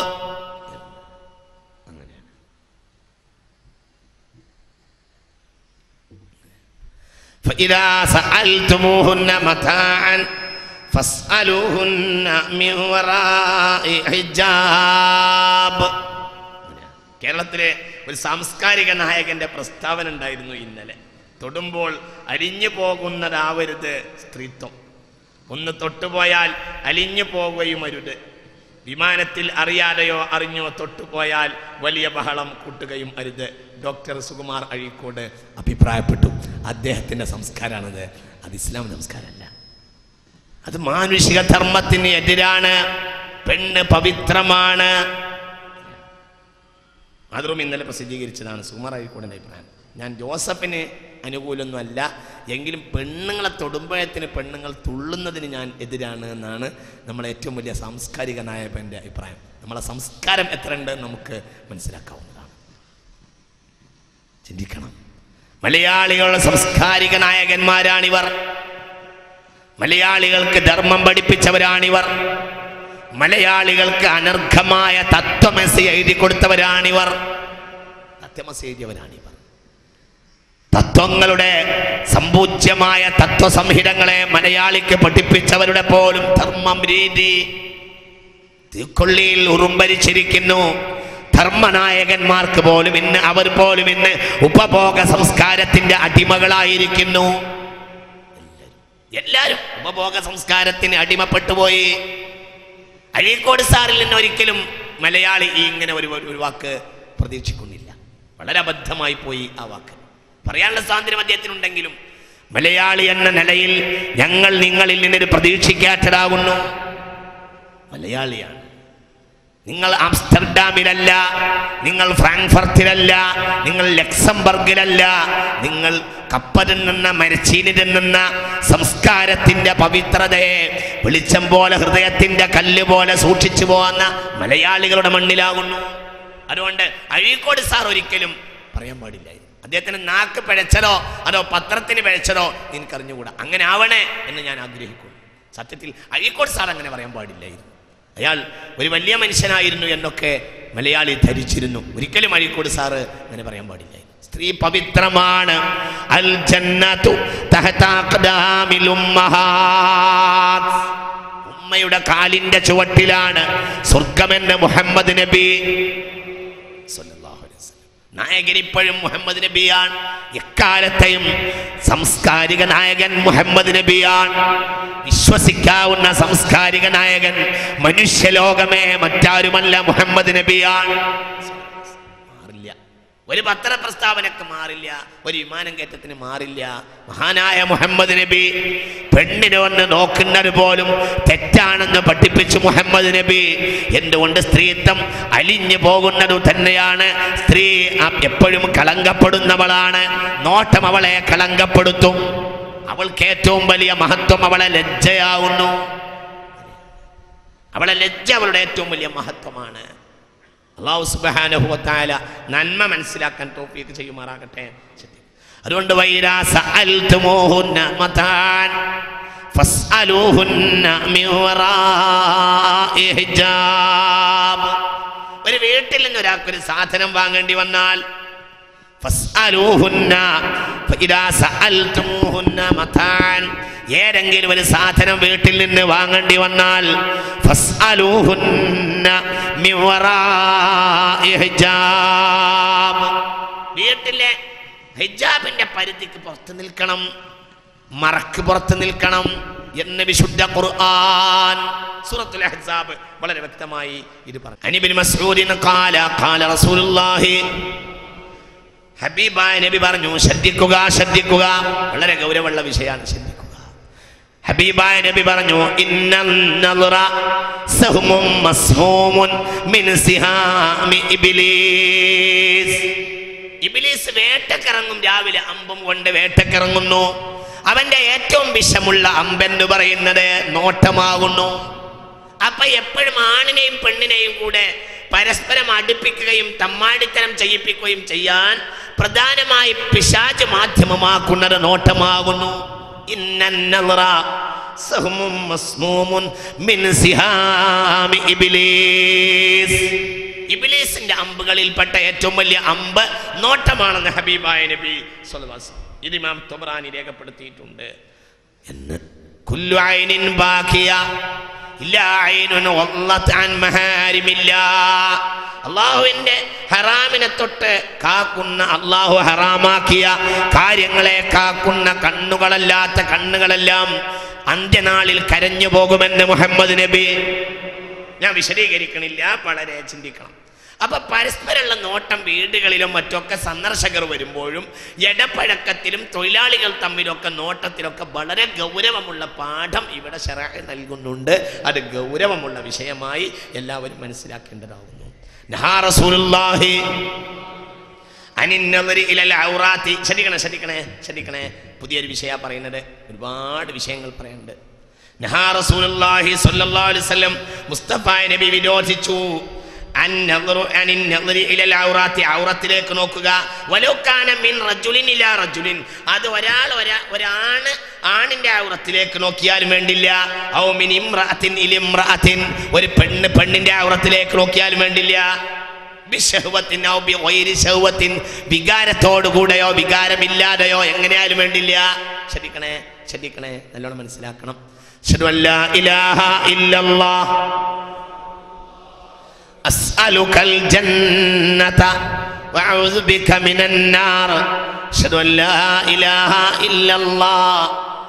Speaker 1: فإذا سألتموهن متاعا فاسألوهن من وراء حجاب കേരളത്തിലെ ഒരു സാംസ്കാരിക നായകന്റെ പ്രസ്താവന ഉണ്ടായിരുന്നു ഇന്നലെ തൊടുമ്പോൾ അലിഞ്ഞു പോകുന്നതാവരുത് സ്ത്രീത്വം ഒന്ന് തൊട്ടുപോയാൽ അലിഞ്ഞു പോവുകയും അരുത് വിമാനത്തിൽ അറിയാതെയോ അറിഞ്ഞോ തൊട്ടുപോയാൽ വലിയ ബഹളം കൂട്ടുകയും അരുത് ഡോക്ടർ സുകുമാർ അഴീക്കോട് അഭിപ്രായപ്പെട്ടു അദ്ദേഹത്തിൻ്റെ സംസ്കാരമാണത് അത് ഇസ്ലാം സംസ്കാരമല്ല അത് മാനുഷിക ധർമ്മത്തിന് എതിരാണ് പെണ്ണ് പവിത്രമാണ് അതും ഇന്നലെ പ്രസിദ്ധീകരിച്ചതാണ് സുകുമാർ അഴീക്കോടിൻ്റെ അഭിപ്രായം ഞാൻ ജോസഫിന് അനുകൂലമൊന്നും അല്ല എങ്കിലും പെണ്ണുങ്ങളെ തൊടുമ്പോഴത്തിന് പെണ്ണുങ്ങൾ തുള്ളുന്നതിന് ഞാൻ എതിരാണ് എന്നാണ് നമ്മളെ ഏറ്റവും വലിയ സാംസ്കാരിക നായകൻ്റെ അഭിപ്രായം നമ്മളെ സംസ്കാരം എത്ര ഉണ്ട് നമുക്ക് മനസ്സിലാക്കാവുന്നതാണ് ചിന്തിക്കണം മലയാളികളുടെ സാംസ്കാരിക നായകന്മാരാണിവർ മലയാളികൾക്ക് ധർമ്മം പഠിപ്പിച്ചവരാണിവർ മലയാളികൾക്ക് അനർഘമായ തത്വമസി എഴുതി കൊടുത്തവരാണിവർ തത്വമസി എഴുതിയവരാണിവർ തത്വങ്ങളുടെ സമ്പൂജ്യമായ തത്വസംഹിതങ്ങളെ മലയാളിക്ക് പഠിപ്പിച്ചവരുടെ പോലും ധർമ്മം രീതി തീക്കൊള്ളിയിൽ ഉറുമ്പരിച്ചിരിക്കുന്നു ധർമ്മനായകന്മാർക്ക് പോലും ഇന്ന് അവർ പോലും ഇന്ന് ഉപഭോഗ സംസ്കാരത്തിന്റെ അടിമകളായിരിക്കുന്നു എല്ലാവരും ഉപഭോഗ സംസ്കാരത്തിന് അടിമപ്പെട്ടു പോയി അഴീക്കോട് സാറിൽ നിന്ന് ഒരിക്കലും മലയാളി ഈ ഇങ്ങനെ ഒരു ഒരു വാക്ക് പ്രതീക്ഷിക്കുന്നില്ല വളരെ അബദ്ധമായി പോയി ആ വാക്ക് പറയാനുള്ള സ്വാതന്ത്ര്യം അദ്ദേഹത്തിനുണ്ടെങ്കിലും മലയാളി എന്ന നിലയിൽ ഞങ്ങൾ നിങ്ങളിൽ നിന്നൊരു പ്രതീക്ഷിക്കാത്തതാകുന്നു മലയാളിയാണ് നിങ്ങൾ ആംസ്റ്റർഡാമിലല്ല നിങ്ങൾ ഫ്രാങ്ക്ഫർട്ടിലല്ല നിങ്ങൾ ലക്സംബർഗിലല്ല നിങ്ങൾ കപ്പലിൽ നിന്ന് മരച്ചീനിൽ നിന്ന സംസ്കാരത്തിന്റെ പവിത്രതയെ വെളിച്ചം പോലെ ഹൃദയത്തിന്റെ കല്ല് പോലെ സൂക്ഷിച്ചു പോകുന്ന മലയാളികളുടെ മണ്ണിലാകുന്നു അതുകൊണ്ട് അഴീക്കോട് സാർ ഒരിക്കലും പറയാൻ പാടില്ലായിരുന്നു അദ്ദേഹത്തിന് നാക്ക് പിഴച്ചതോ അതോ പത്രത്തിന് പിഴച്ചതോ എനിക്കറിഞ്ഞുകൂടാ അങ്ങനെ ആവണേ എന്ന് ഞാൻ ആഗ്രഹിക്കുന്നു സത്യത്തിൽ അഴീക്കോട് സാർ അങ്ങനെ പറയാൻ പാടില്ലായിരുന്നു അയാൾ ഒരു വലിയ മനുഷ്യനായിരുന്നു എന്നൊക്കെ മലയാളി ധരിച്ചിരുന്നു ഒരിക്കലും അഴീക്കോട് സാറ് അങ്ങനെ പറയാൻ പാടില്ല സ്ത്രീ പവിത്രമാണ് അൽ ജന്നതു തഹത അഖ്ദാമിൽ ഉമ്മഹാത്ത്. ഉമ്മയുടെ കാലിന്റെ ചുവട്ടിലാണ് സ്വർഗമെന്ന് മുഹമ്മദ് നബി സല്ലല്ലാഹു അലൈഹി വസല്ലം. നായകൻ ഇപ്പോഴും മുഹമ്മദ് നബിയാണ് എക്കാലത്തെയും സാംസ്കാരിക നായകൻ മുഹമ്മദ് നബിയാണ് വിശ്വസിക്കാവുന്ന സാംസ്കാരിക നായകൻ മനുഷ്യലോകമേ മറ്റാരുമല്ല മുഹമ്മദ് നബിയാണ് മാറില്ല ഒരു പത്രപ്രസ്താവനക്ക് മാറില്ല ഒരു വിമാനം കയറ്റത്തിന് മാറില്ല മഹാനായ മുഹമ്മദ് നബി പെണ്ണിനെ ഒന്ന് നോക്കുന്നത് പോലും തെറ്റാണെന്ന് പഠിപ്പിച്ചു മുഹമ്മദ് നബി എന്തുകൊണ്ട് സ്ത്രീത്വം അലിഞ്ഞു പോകുന്നത് തന്നെയാണ് സ്ത്രീ അ- എപ്പോഴും കളങ്കപ്പെടുന്നവളാണ് നോട്ടം അവളെ കളങ്കപ്പെടുത്തും അവൾക്ക് ഏറ്റവും വലിയ മഹത്വം അവളെ ലജ്ജയാവുന്നു അവളെ ലജ്ജ അവളുടെ ഏറ്റവും വലിയ മഹത്വമാണ് അള്ളാഹു സുബ്ഹാനഹു വതആല നന്മ മനസ്സിലാക്കാൻ തോഫീക്ക് ചെയ്യുമാറാകട്ടെ അതുകൊണ്ട് വൈരാ സഅൽതുമൂഹുന്ന മതാൻ ഫസ്അലൂഹുന്ന മിൻ വറാഇ ഹിജാബ് ഒരു വീട്ടിൽ നിന്ന് ഒരാൾക്ക് ഒരു സാധനം വാങ്ങേണ്ടി വന്നാൽ ഫസ്അലൂഹുന്ന ഫഇദാ സഅൽതുമൂഹുന്ന മതാൻ ഏതെങ്കിലും ഒരു സാധനം വീട്ടിൽ നിന്ന് വാങ്ങേണ്ടി വന്നാൽ ഫസ്അലൂഹുന്ന മിൻ വറാഇ ഹിജാബ് വീട്ടിലെ ഹിജാബിന്റെ പരിധിക്ക് പുറത്ത് നിൽക്കണം മറക്ക് പുറത്ത് നിൽക്കണം എന്ന് വിശുദ്ധ ഖുർആൻ സൂറത്തുൽ അഹ്സാബ് വളരെ വ്യക്തമായി ഇത് പറഞ്ഞു അനിബിൻ മസ്ഊദിന് ഖാല ഖാല റസൂലുള്ളാഹി ഹബീബായ നബി പറഞ്ഞു ശ്രദ്ധിക്കുക ശ്രദ്ധിക്കുക വളരെ ഗൗരവമുള്ള വിഷയമാണ് ശ്രദ്ധിക്കുക ഹബീബായ നബി പറഞ്ഞു ഇന്നൻ നദ്റ സഹ്മും മസ്ഹൂമുൻ മിൻ സിഹാമി ഇബ്ലീസ് ഇബ്ലീസ് വേട്ടക്കിറങ്ങും രാവിലെ അമ്പും കൊണ്ട് വേട്ടക്കിറങ്ങുന്നു അവന്റെ ഏറ്റവും വിഷമുള്ള അമ്പെന്ന് പറയുന്നത് നോട്ടമാകുന്നു അപ്പൊ എപ്പോഴും ആണിനെയും പെണ്ണിനെയും കൂടെ പരസ്പരം അടുപ്പിക്കുകയും തമ്മാടിത്തരം ചെയ്യിപ്പിക്കുകയും ചെയ്യാൻ പ്രധാനമായി പിശാച് മാധ്യമമാക്കുന്നത് നോട്ടമാകുന്നു ഇന്നന്നദ്റ സഹ്മും മസ്മൂമുൻ മിൻ സിഹാമി ഇബ്ലീസ് ഇബ്ലീസിന്റെ അമ്പുകളിൽപ്പെട്ട ഏറ്റവും വലിയ അമ്പ് നോട്ടമാണെന്ന് ഹബീബായ നബി സ്വല്ലല്ലാഹു അലൈഹി വസല്ലം. ഇത് ഇമാം തൊബറാനി രേഖപ്പെടുത്തിയിട്ടുണ്ട് എന്ന് കുല്ലു ഐനിൻ ബാക്കിയ ഇല്ലാ ഐനുൻ വല്ലത്ത് അൻ മഹാരിമില്ലാ അള്ളാഹുവിന്റെ ഹറാമിനെ തൊട്ട് കാക്കുന്ന അള്ളാഹു ഹറാമാക്കിയ കാര്യങ്ങളെ കാക്കുന്ന കണ്ണുകളല്ലാത്ത കണ്ണുകളെല്ലാം അന്ത്യനാളിൽ കരഞ്ഞു പോകുമെന്ന് മുഹമ്മദ് നബി ഞാൻ വിശദീകരിക്കണില്ല വളരെ ചിന്തിക്കണം അപ്പൊ പരസ്പരമുള്ള നോട്ടം വീടുകളിലും മറ്റൊക്കെ സന്ദർശകർ വരുമ്പോഴും ഇടപ്പഴക്കത്തിലും തൊഴിലാളികൾ തമ്മിലൊക്കെ നോട്ടത്തിലൊക്കെ വളരെ ഗൗരവമുള്ള പാഠം ഇവിടെ ശരാ നൽകുന്നുണ്ട് അത് ഗൗരവമുള്ള വിഷയമായി എല്ലാവരും മനസ്സിലാക്കേണ്ടതാകുന്നു നഹാ റസൂലുള്ളാഹി അനിന്നവരി ഇലൽ ഔറാത്തി ശ്രദ്ധിക്കണേ ശ്രദ്ധിക്കണേ ശ്രദ്ധിക്കണേ പുതിയൊരു വിഷയ പറയുന്നത് ഒരുപാട് വിഷയങ്ങൾ പറയുന്നുണ്ട് നഹാ റസൂലുള്ളാഹി സ്വല്ലല്ലാഹു അലൈഹി വസല്ലം മുസ്തഫ നബി വിരോധിച്ചു അന്നദറു അനിന്നദറി ഇലൽ ഔറാത്തി ഔറത്തിലേക്ക് നോക്കുക വലൗകാന മിൻ റജുലിൻ ഇലാ റജുലിൻ അത് ഒരാൾ ഒരാ ഒരാണ് ആണിന്റെ ഔറത്തിലേക്ക് നോക്കിയാലും വേണ്ടില്ല ഔ മിൻ ഇംറഅത്തിൻ ഇലിംറഅത്തിൻ ഒരു പെണ്ണ് പെണ്ണിന്റെ ഔറത്തിലേക്ക് നോക്കിയാലും വേണ്ടില്ല ബിശഹ്വത്തിൻ ഔ ബിഗൈരി ശഹ്വത്തിൻ വികാരത്തോടുകൂടെയോ വികാരമില്ലാതെയോ എങ്ങനെയാലും വേണ്ടില്ല ശ്രദ്ധിക്കണേ ശ്രദ്ധിക്കണേ നല്ലോണം മനസ്സിലാക്കണം അശ്ഹദു അല്ലാ ഇലാഹ ഇല്ലല്ലാഹ് അസ്അലുകൽ ജന്നത വഅഊദു ബിക മിനൻ നാർ അശ്ഹദു അല്ലാ ഇലാഹ ഇല്ലല്ലാഹ്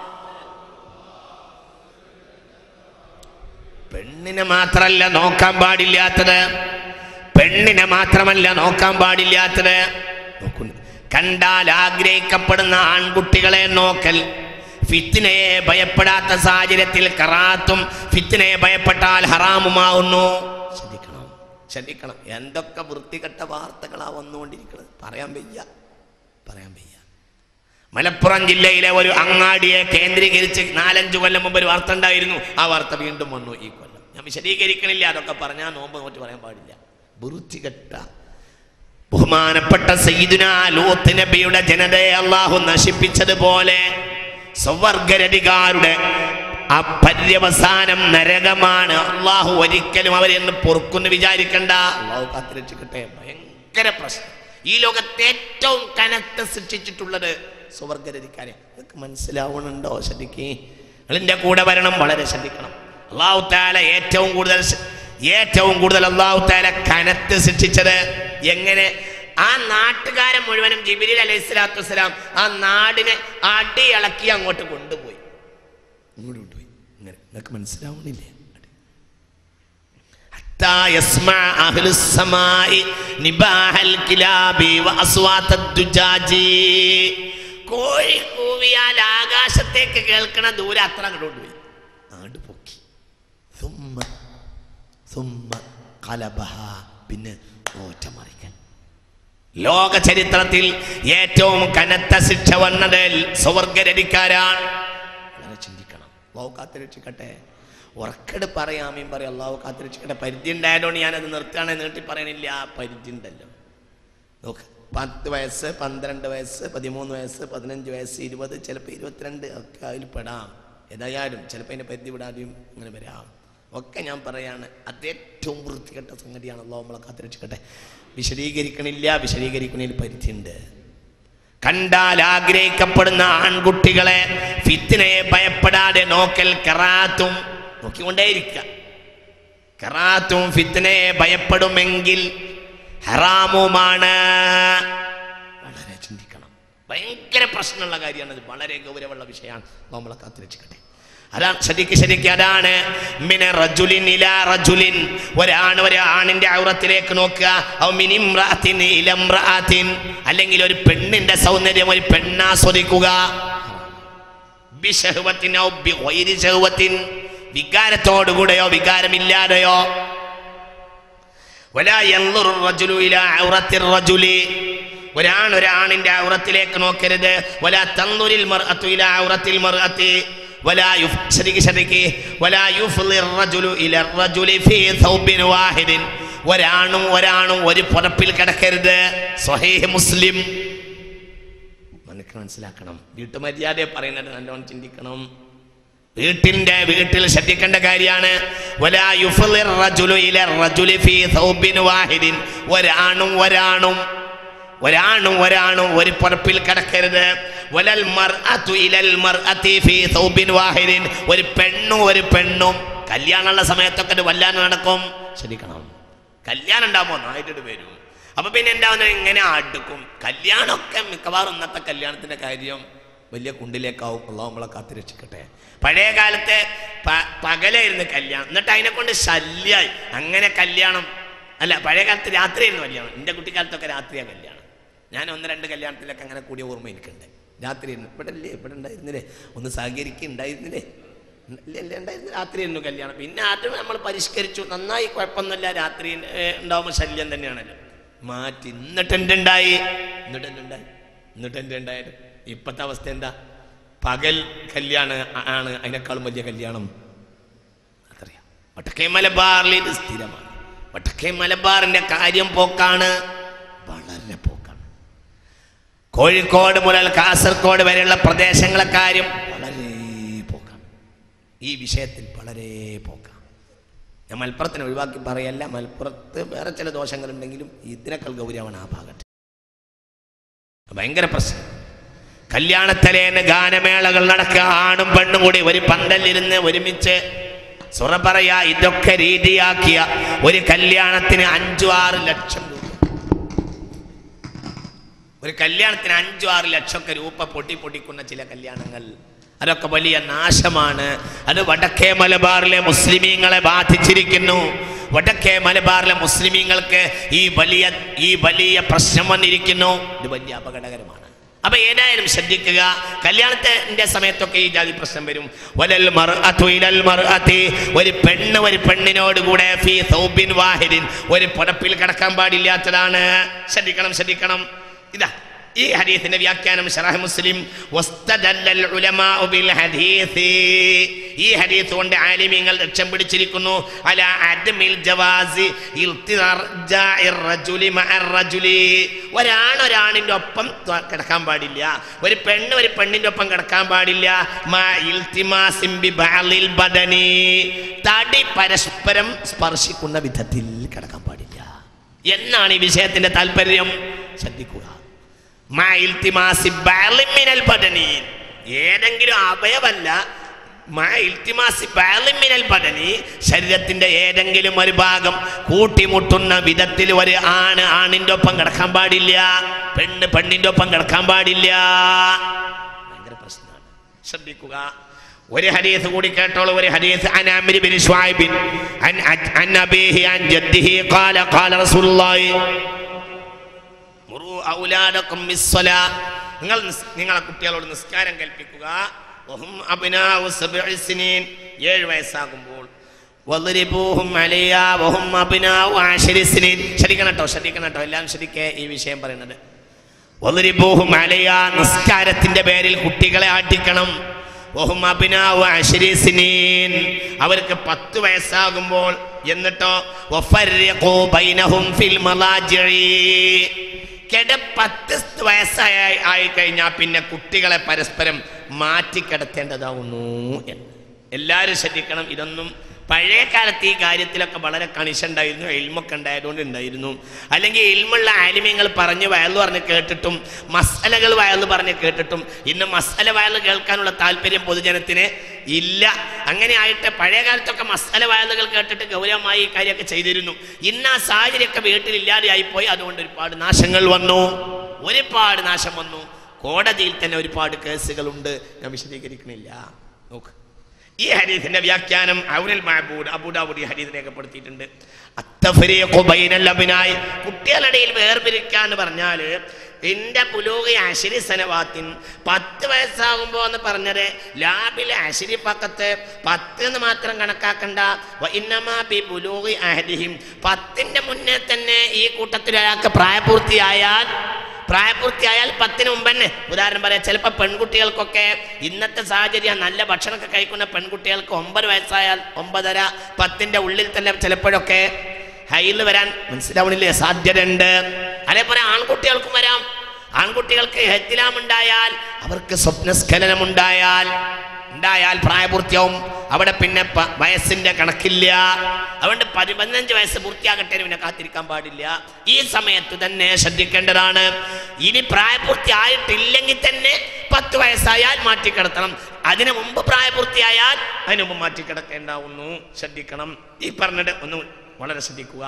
Speaker 1: പെണ്ണിനെ മാത്രമല്ല നോക്കാൻ പാടില്ലാത്തത് പെണ്ണിനെ മാത്രമല്ല നോക്കാൻ പാടില്ലാത്തത് നോക്കൂ. കണ്ടാൽ ആഗ്രഹിക്കപ്പെടുന്ന ആൺകുട്ടികളെ നോക്കൽ ഫിത്തിനയെ ഭയപ്പെടാത്ത സാഹചര്യത്തിൽ കറാത്തും ഫിത്തിനയെ ഭയപ്പെട്ടാൽ ഹറാമുമാവുന്നു ശ്രദ്ധിക്കണം ശ്രദ്ധിക്കണം എന്തൊക്കെ വൃത്തികെട്ട വാർത്തകളാ വന്നുകൊണ്ടിരിക്കുന്നത് പറയാൻ വയ്യ പറയാൻ വയ്യ മലപ്പുറം ജില്ലയിലെ ഒരു അങ്ങാടിയെ കേന്ദ്രീകരിച്ച് നാലഞ്ചു കൊല്ലം മുമ്പ് ഒരു വാർത്ത ഉണ്ടായിരുന്നു ആ വാർത്ത വീണ്ടും വന്നു ഈ കൊല്ലം ഞാൻ വിശദീകരിക്കണില്ല അതൊക്കെ പറഞ്ഞാൽ നോമ്പ് നോറ്റ് പറയാൻ പാടില്ല വൃത്തികെട്ട ബഹുമാനപ്പെട്ട സയ്യിദുന ലൂത്ത് നബിയുടെ ജനതയെ അള്ളാഹു നശിപ്പിച്ചതുപോലെ സ്വവർഗരതികാരുടെ ആ പര്യവസാനം നരകമാണ് അള്ളാഹു ഒരിക്കലും അവരെന്ന് പൊറുക്കുന്നു വിചാരിക്കണ്ട അള്ളാഹു കാത്തിരക്ഷിക്കട്ടെ ഭയങ്കര പ്രശ്നം ഈ ലോകത്തെ ഏറ്റവും കനത്ത് സൃഷ്ടിച്ചിട്ടുള്ളത് സുവർഗരതിക്കാരെ നിങ്ങൾക്ക് മനസ്സിലാവണുണ്ടോ ശ്രദ്ധിക്കേ നിങ്ങളിൻ്റെ കൂടെ വരണം വളരെ ശ്രദ്ധിക്കണം അള്ളാഹു താല ഏറ്റവും കൂടുതൽ ശ- ഏറ്റവും കൂടുതൽ അള്ളാഹു താല കനത്ത് സൃഷ്ടിച്ചത് എങ്ങനെ ആ നാട്ടുകാരൻ മുഴുവനും ജിബിരി അലൈഹി സ്വലാത്തു വസ്സലാം ആ നാടിനെ അടിയിളക്കി അങ്ങോട്ട് കൊണ്ടുപോയി ഇങ്ങോട്ട് കൊണ്ടുപോയി ഇങ്ങനെ നിങ്ങൾക്ക് മനസ്സിലാവണില്ലേ حتى يسمع أهل السماء نباح الكلاب وأصوات الدجاج കോഴി കൂവിയാൽ ആകാശത്തേക്ക് കേൾക്കണ ദൂരെ അത്ര അങ്ങോട്ട് കൊണ്ടുപോയി നാട് പൊക്കി സുമ്മ സുമ്മ കലബഹ പിന്നെ ഓറ്റമറിക്കൽ ലോക ചരിത്രത്തിൽ ഏറ്റവും കനത്ത ശിക്ഷ വന്നത് സ്വർഗരടിക്കാരാണ് വളരെ ചിന്തിക്കണം അള്ളാഹു കാത്തിരക്ഷിക്കട്ടെ ഉറക്കട് പറയാമീൻ പറയും അള്ളാഹു കാത്തിരക്ഷിക്കട്ടെ പരിധി ഉണ്ടായതുകൊണ്ട് ഞാനത് നിർത്തുകയാണെ നീട്ടി പറയണില്ല ആ പരിധി ഉണ്ടല്ലോ നോക്ക് പത്ത് വയസ്സ് പന്ത്രണ്ട് വയസ്സ് പതിമൂന്ന് വയസ്സ് പതിനഞ്ച് വയസ്സ് ഇരുപത് ചിലപ്പോൾ ഇരുപത്തിരണ്ട് ഒക്കെ അതിൽ പെടാം ഏതായാലും ചിലപ്പോൾ അതിൻ്റെ പരിധി വിടാതെയും അങ്ങനെ വരാം ഒക്കെ ഞാൻ പറയാണ് അത് ഏറ്റവും വൃത്തികെട്ട സംഗതിയാണ് അള്ളാഹു നമ്മളെ കാത്തിരക്ഷിക്കട്ടെ വിശദീകരിക്കണില്ല വിശദീകരിക്കണതിൽ പരിധിയുണ്ട് കണ്ടാൽ ആഗ്രഹിക്കപ്പെടുന്ന ആൺകുട്ടികളെ ഫിത്തിനയെ ഭയപ്പെടാതെ നോക്കൽ കറാത്തും നോക്കിക്കൊണ്ടേയിരിക്കുക കറാത്തും ഫിത്തിനയെ ഭയപ്പെടുമെങ്കിൽ ഹറാമുമാണ് വളരെ ചിന്തിക്കണം ഭയങ്കര പ്രശ്നമുള്ള കാര്യമാണ് വളരെ ഗൗരവമുള്ള വിഷയമാണ് നമ്മളെ കാത്തിരക്ഷിക്കട്ടെ അതാണ് ശരിക്ക് ശരിക്ക് അതാണ് മിന റജുലിൻ ഇലാ റജുലിൻ ഒരാണ് ഒരാണിന്റെ ഔറത്തിലേക്ക് നോക്കുക ഔ മിൻ ഇംറഅത്തിൻ ഇല ഇംറഅത്തിൻ അല്ലെങ്കിൽ ഒരു പെണ്ണിന്റെ സൗന്ദര്യം ഒരു പെണ്ണാസ്വദിക്കുക ബിശഹ്വത്തിൻ ഔ ബിഗൈരി ശഹ്വത്തിൻ വികാരത്തോടുകൂടെയോ വികാരമില്ലാതെയോ വലാ യൻളുറു റജുലു ഇലാ ഔറത്തിർ റജുലി ഒരാൺ ഒരാണിന്റെ ഔറത്തിലേക്ക് നോക്കരുത് വലാ തൻളുരിൽ മർഅത്തു ഇലാ ഔറത്തിൽ മർഅത്തി വലാ യുഫ് ശരിക്ക് ശരിക്ക് വലാ യുഫ്ളിർ റജുലു ഇലാ റജുലി ഫീ ഥൗബിൻ വാഹിദിൻ ഒരാണും ഒരാണും ഒരു പുറപ്പിൽ കിടക്കരുത് സ്വഹീഹ് മുസ്ലിം മനക്ക് മനസ്സിലാക്കണം വീട്ടുമര്യാദയെ പറയുന്നത് നല്ലോണം ചിന്തിക്കണം വീട്ടിന്റെ വീട്ടിൽ ശ്രദ്ധിക്കേണ്ട കാര്യമാണ് വലാ യുഫ്ളിർ റജുലു ഇല റജുലി ഫീ ഥൗബിൻ വാഹിദിൻ ഒരാണും ഒരാണും ഒരാണും ഒരാണും ഒരു പുറപ്പിൽ കിടക്കരുത് വലൽ മർഅത്തു ഇലൽ മർഅത്തി ഫീ ഥൗബിൻ വാഹിദിൻ ഒരു പെണ്ണും ഒരു പെണ്ണും കല്യാണമുള്ള സമയത്തൊക്കെ ഇത് വല്ലാൻ നടക്കും ശ്രദ്ധിക്കണം കല്യാണം ഉണ്ടാകുമ്പോൾ നായിട്ട് വരും അപ്പൊ പിന്നെ എന്താവുന്നത് ഇങ്ങനെ അടുക്കും കല്യാണമൊക്കെ മിക്കവാറും ഇന്നത്തെ കല്യാണത്തിന്റെ കാര്യം വലിയ കുണ്ടിലേക്കാവും അള്ളാഹു നമ്മളെ കാത്തിരക്ഷിക്കട്ടെ പഴയ കാലത്തെ പ- പകലായിരുന്നു കല്യാണം എന്നിട്ട് അതിനെ കൊണ്ട് ശല്യായി അങ്ങനെ കല്യാണം അല്ല പഴയ കാലത്ത് രാത്രിയായിരുന്നു കല്യാണം എൻ്റെ കുട്ടിക്കാലത്തൊക്കെ രാത്രിയാണ് കല്യാണം ഞാൻ ഒന്ന് രണ്ട് കല്യാണത്തിലൊക്കെ അങ്ങനെ കൂടിയ ഓർമ്മ എനിക്കുണ്ട് രാത്രിയായിരുന്നു ഇവിടെ അല്ലേ ഇവിടെ ഉണ്ടായിരുന്നില്ലേ ഒന്ന് സഹകരിക്കുന്നുണ്ടായിരുന്നില്ലേ ഇല്ല ഇല്ല ഉണ്ടായിരുന്നു രാത്രിയായിരുന്നു കല്യാണം പിന്നെ അത് നമ്മൾ പരിഷ്കരിച്ചു നന്നായി കുഴപ്പമൊന്നുമില്ല രാത്രി ഏ, ഉണ്ടാവുമ്പോൾ ശല്യം തന്നെയാണല്ലോ മാറ്റി എന്നിട്ട് എന്തുണ്ടായി എന്നിട്ട് എന്തുണ്ടായി എന്നിട്ട് എന്തുണ്ടായത് ഇപ്പോഴത്തെ അവസ്ഥ എന്താ പകൽ കല്യാണം ആണ് അതിനേക്കാളും വലിയ കല്യാണം അതറിയാം വടക്കേ മലബാറിൽ ഇത് സ്ഥിരമാണ് വടക്കേ മലബാറിന്റെ കാര്യം പോക്കാണ് വളരെ പോക്കാണ് കോഴിക്കോട് മുതൽ കാസർഗോഡ് വരെയുള്ള പ്രദേശങ്ങളെ കാര്യം വളരെ പോക്കാണ് ഈ വിഷയത്തിൽ വളരെ പോക്കാണ് ഞാൻ മലപ്പുറത്തിന് ഒഴിവാക്കി പറയല്ല മലപ്പുറത്ത് വേറെ ചില ദോഷങ്ങളുണ്ടെങ്കിലും ഇതിനേക്കാൾ ഗൗരവമാണ് ആ ഭാഗത്ത് ഭയങ്കര പ്രശ്നം കല്യാണത്തലേന്ന് ഗാനമേളകൾ നടക്കുക ആണും പെണ്ണും കൂടി ഒരു പന്തലിരുന്ന് ഒരുമിച്ച് സുറ പറയാ ഇതൊക്കെ രീതിയാക്കിയ ഒരു കല്യാണത്തിന് അഞ്ചു ആറ് ലക്ഷം രൂപ ഒരു കല്യാണത്തിന് അഞ്ചു ആറ് ലക്ഷമൊക്കെ രൂപ പൊട്ടി പൊട്ടിക്കുന്ന ചില കല്യാണങ്ങൾ അതൊക്കെ വലിയ നാശമാണ് അത് വടക്കേ മലബാറിലെ മുസ്ലിമീങ്ങളെ ബാധിച്ചിരിക്കുന്നു വടക്കേ മലബാറിലെ മുസ്ലിമീങ്ങൾക്ക് ഈ വലിയ ഈ വലിയ പ്രശ്നം വന്നിരിക്കുന്നു ഇത് വലിയ അപകടകരമാണ് അപ്പൊ ഏതായാലും ശ്രദ്ധിക്കുക കല്യാണത്തിന്റെ സമയത്തൊക്കെ ഈ ജാതി പ്രശ്നം വരും വലൽ മർഅത്തു ഇലൽ മർഅത്തി ഒരു പെണ്ണ് ഒരു പെണ്ണിനോട് കൂടെ ഫീ സൗബിൻ വാഹിദിൻ ഒരു പുടപ്പിൽ കിടക്കാൻ പാടില്ലാത്തതാണ് ശ്രദ്ധിക്കണം ശ്രദ്ധിക്കണം ഇതാ ഈ ഹദീസിന്റെ വ്യാഖ്യാനം ഷറഹ് മുസ്ലിം വസ്തദല്ലൽ ഉലമാഉ ബിൽ ഹദീസ് ഈ ഹദീസ് കൊണ്ട് ആലിമീങ്ങൾ ലക്ഷ്യം പിടിച്ചിരിക്കുന്നു അല അദ്മിൽ ജവാസി ഇൽത്തിർജാഇർ റജുലി മഅർ റജുലി ഒരാൺ ഒരാണിന്റെ ഒപ്പം ത- കിടക്കാൻ പാടില്ല ഒരു പെണ്ണ് ഒരു പെണ്ണിന്റെ ഒപ്പം കിടക്കാൻ പാടില്ല മാ ഇൽത്തിമാസിം ബി ബഅലിൽ ബദനി തടി പരസ്പരം സ്പർശിക്കുന്ന വിധത്തിൽ കിടക്കാൻ പാടില്ല എന്നാണ് ഈ വിഷയത്തിന്റെ താല്പര്യം ശ്രദ്ധിക്കുക മാ ഇൽത്തിമാസി ബഅലിൻ മിനൽ ബദനി ഏതെങ്കിലും അവയവല്ല മാ ഇൽത്തിമാസി ബഅലിൻ മിനൽ ബദനി ശരീരത്തിന്റെ ഏതെങ്കിലും ഒരു ഭാഗം കൂട്ടിമുട്ടുന്ന വിധത്തിൽ ഒരു ആണ് ആണിന്റെ ഒപ്പം കിടക്കാൻ പാടില്ല പെണ്ണ് പെണ്ണിന്റെ ഒപ്പം കിടക്കാൻ പാടില്ല ഭയങ്കര പ്രശ്നമാണ് ശ്രദ്ധിക്കുക ഒരു ഹദീസ് കൂടി കേട്ടോളൂ ഒരു ഹദീസ് അൻ അംരി ബിൻ ശുഐബിൻ അൻ അൻ അബീഹി അൻ ജദ്ദിഹി ഖാല ഖാല റസൂലുള്ളാഹി മുറു ഔലാദക്കും ബിസ്സലാ നിങ്ങൾ നിസ്- നിങ്ങളെ കുട്ടികളോട് നിസ്കാരം കൽപ്പിക്കുക വഹും അബ്നാഉ സബ്ഇ സിനീൻ ഏഴ് വയസ്സാകുമ്പോൾ വദ്രിബൂഹും അലയ്യ വഹും അബ്നാഉ അശരി സിനീൻ ശ്രദ്ധിക്കണം കേട്ടോ ശ്രദ്ധിക്കണം കേട്ടോ എല്ലാം ശ്രദ്ധിക്കേ ഈ വിഷയം പറയുന്നത് വദ്രിബൂഹും അലയ്യ നിസ്കാരത്തിന്റെ പേരിൽ കുട്ടികളെ ആട്ടിക്കണം വഹും അബ്നാഉ അശരി സിനീൻ അവർക്ക് പത്ത് വയസ്സാകുമ്പോൾ എന്നിട്ടോ വഫർരിഖൂ ബൈനഹും ഫിൽ മലാജിഇ കിട പത്ത് വയസ്സായി ആയി കഴിഞ്ഞാൽ പിന്നെ കുട്ടികളെ പരസ്പരം മാറ്റിക്കിടത്തേണ്ടതാവുന്നു എന്ന് എല്ലാവരും ശ്രദ്ധിക്കണം ഇതൊന്നും പഴയ കാലത്ത് ഈ കാര്യത്തിലൊക്കെ വളരെ കണിശുണ്ടായിരുന്നു എൽമൊക്കെ ഉണ്ടായതുകൊണ്ട് ഉണ്ടായിരുന്നു അല്ലെങ്കിൽ എൽമുള്ള ആലിമ്യങ്ങൾ പറഞ്ഞ് വയലു പറഞ്ഞ് കേട്ടിട്ടും മസാലകൾ വയലു പറഞ്ഞ് കേട്ടിട്ടും ഇന്ന് മസാല വയലു കേൾക്കാനുള്ള താല്പര്യം പൊതുജനത്തിന് ഇല്ല അങ്ങനെ ആയിട്ട് പഴയ കാലത്തൊക്കെ മസാല വയലുകൾ കേട്ടിട്ട് ഗൗരവമായി ഈ കാര്യമൊക്കെ ചെയ്തിരുന്നു ഇന്ന് ആ സാഹചര്യമൊക്കെ വീട്ടിലില്ലാതെയായി പോയി അതുകൊണ്ട് ഒരുപാട് നാശങ്ങൾ വന്നു ഒരുപാട് നാശം വന്നു കോടതിയിൽ തന്നെ ഒരുപാട് കേസുകളുണ്ട് ഞാൻ വിശദീകരിക്കണില്ല നോക്ക് ഈ ഹദീസിന്റെ വ്യാഖ്യാനം ഔനൽ മഹബൂദ് അബൂദാബുദ് ഈ ഹദീസ് രേഖപ്പെടുത്തിയിട്ടുണ്ട് അത്തഫരീഖു ബൈനൽ അബ്നായി കുട്ടികളുടെയിൽ വേർപിരിക്കുക എന്ന് പറഞ്ഞാൽ എന്റെ പുലോഗി അശരി സനവാത്തിൻ പത്ത് വയസ്സാകുമ്പോ എന്ന് പറഞ്ഞത് ലാബിലെ അശരി പക്കത്ത് പത്ത് എന്ന് മാത്രം കണക്കാക്കണ്ട വ ഇന്നമാ ബി പുലോഗി അഹദിഹിം പത്തിന്റെ മുന്നേ തന്നെ ഈ കൂട്ടത്തിൽ ഒരാൾക്ക് പ്രായപൂർത്തിയായാൽ പ്രായപൂർത്തിയായാൽ പത്തിന് മുമ്പ് തന്നെ ഉദാഹരണം പറയാം ചിലപ്പോൾ പെൺകുട്ടികൾക്കൊക്കെ ഇന്നത്തെ സാഹചര്യം നല്ല ഭക്ഷണമൊക്കെ കഴിക്കുന്ന പെൺകുട്ടികൾക്ക് ഒമ്പത് വയസ്സായാൽ ഒമ്പതര പത്തിന്റെ ഉള്ളിൽ തന്നെ ചിലപ്പോഴൊക്കെ ഹൈല് വരാൻ മനസ്സിലാവണില്ലേ സാധ്യതയുണ്ട് അതേപോലെ ആൺകുട്ടികൾക്കും വരാം ആൺകുട്ടികൾക്ക് ഹെത്തിലാം ഉണ്ടായാൽ അവർക്ക് സ്വപ്നസ്ഖലനം ഉണ്ടായാൽ ഉണ്ടായാൽ പ്രായപൂർത്തിയാവും അവിടെ പിന്നെ പ- വയസ്സിന്റെ കണക്കില്ല അതുകൊണ്ട് പതി പതിനഞ്ച് വയസ്സ് പൂർത്തിയാകട്ടെ പിന്നെ കാത്തിരിക്കാൻ പാടില്ല ഈ സമയത്ത് തന്നെ ശ്രദ്ധിക്കേണ്ടതാണ് ഇനി പ്രായപൂർത്തി ആയിട്ടില്ലെങ്കിൽ തന്നെ പത്ത് വയസ്സായാൽ മാറ്റിക്കിടത്തണം അതിനു മുമ്പ് പ്രായപൂർത്തിയായാൽ അതിനു മുമ്പ് മാറ്റിക്കിടക്കേണ്ടാവുന്നു ശ്രദ്ധിക്കണം ഈ പറഞ്ഞത് ഒന്ന് വളരെ ശ്രദ്ധിക്കുക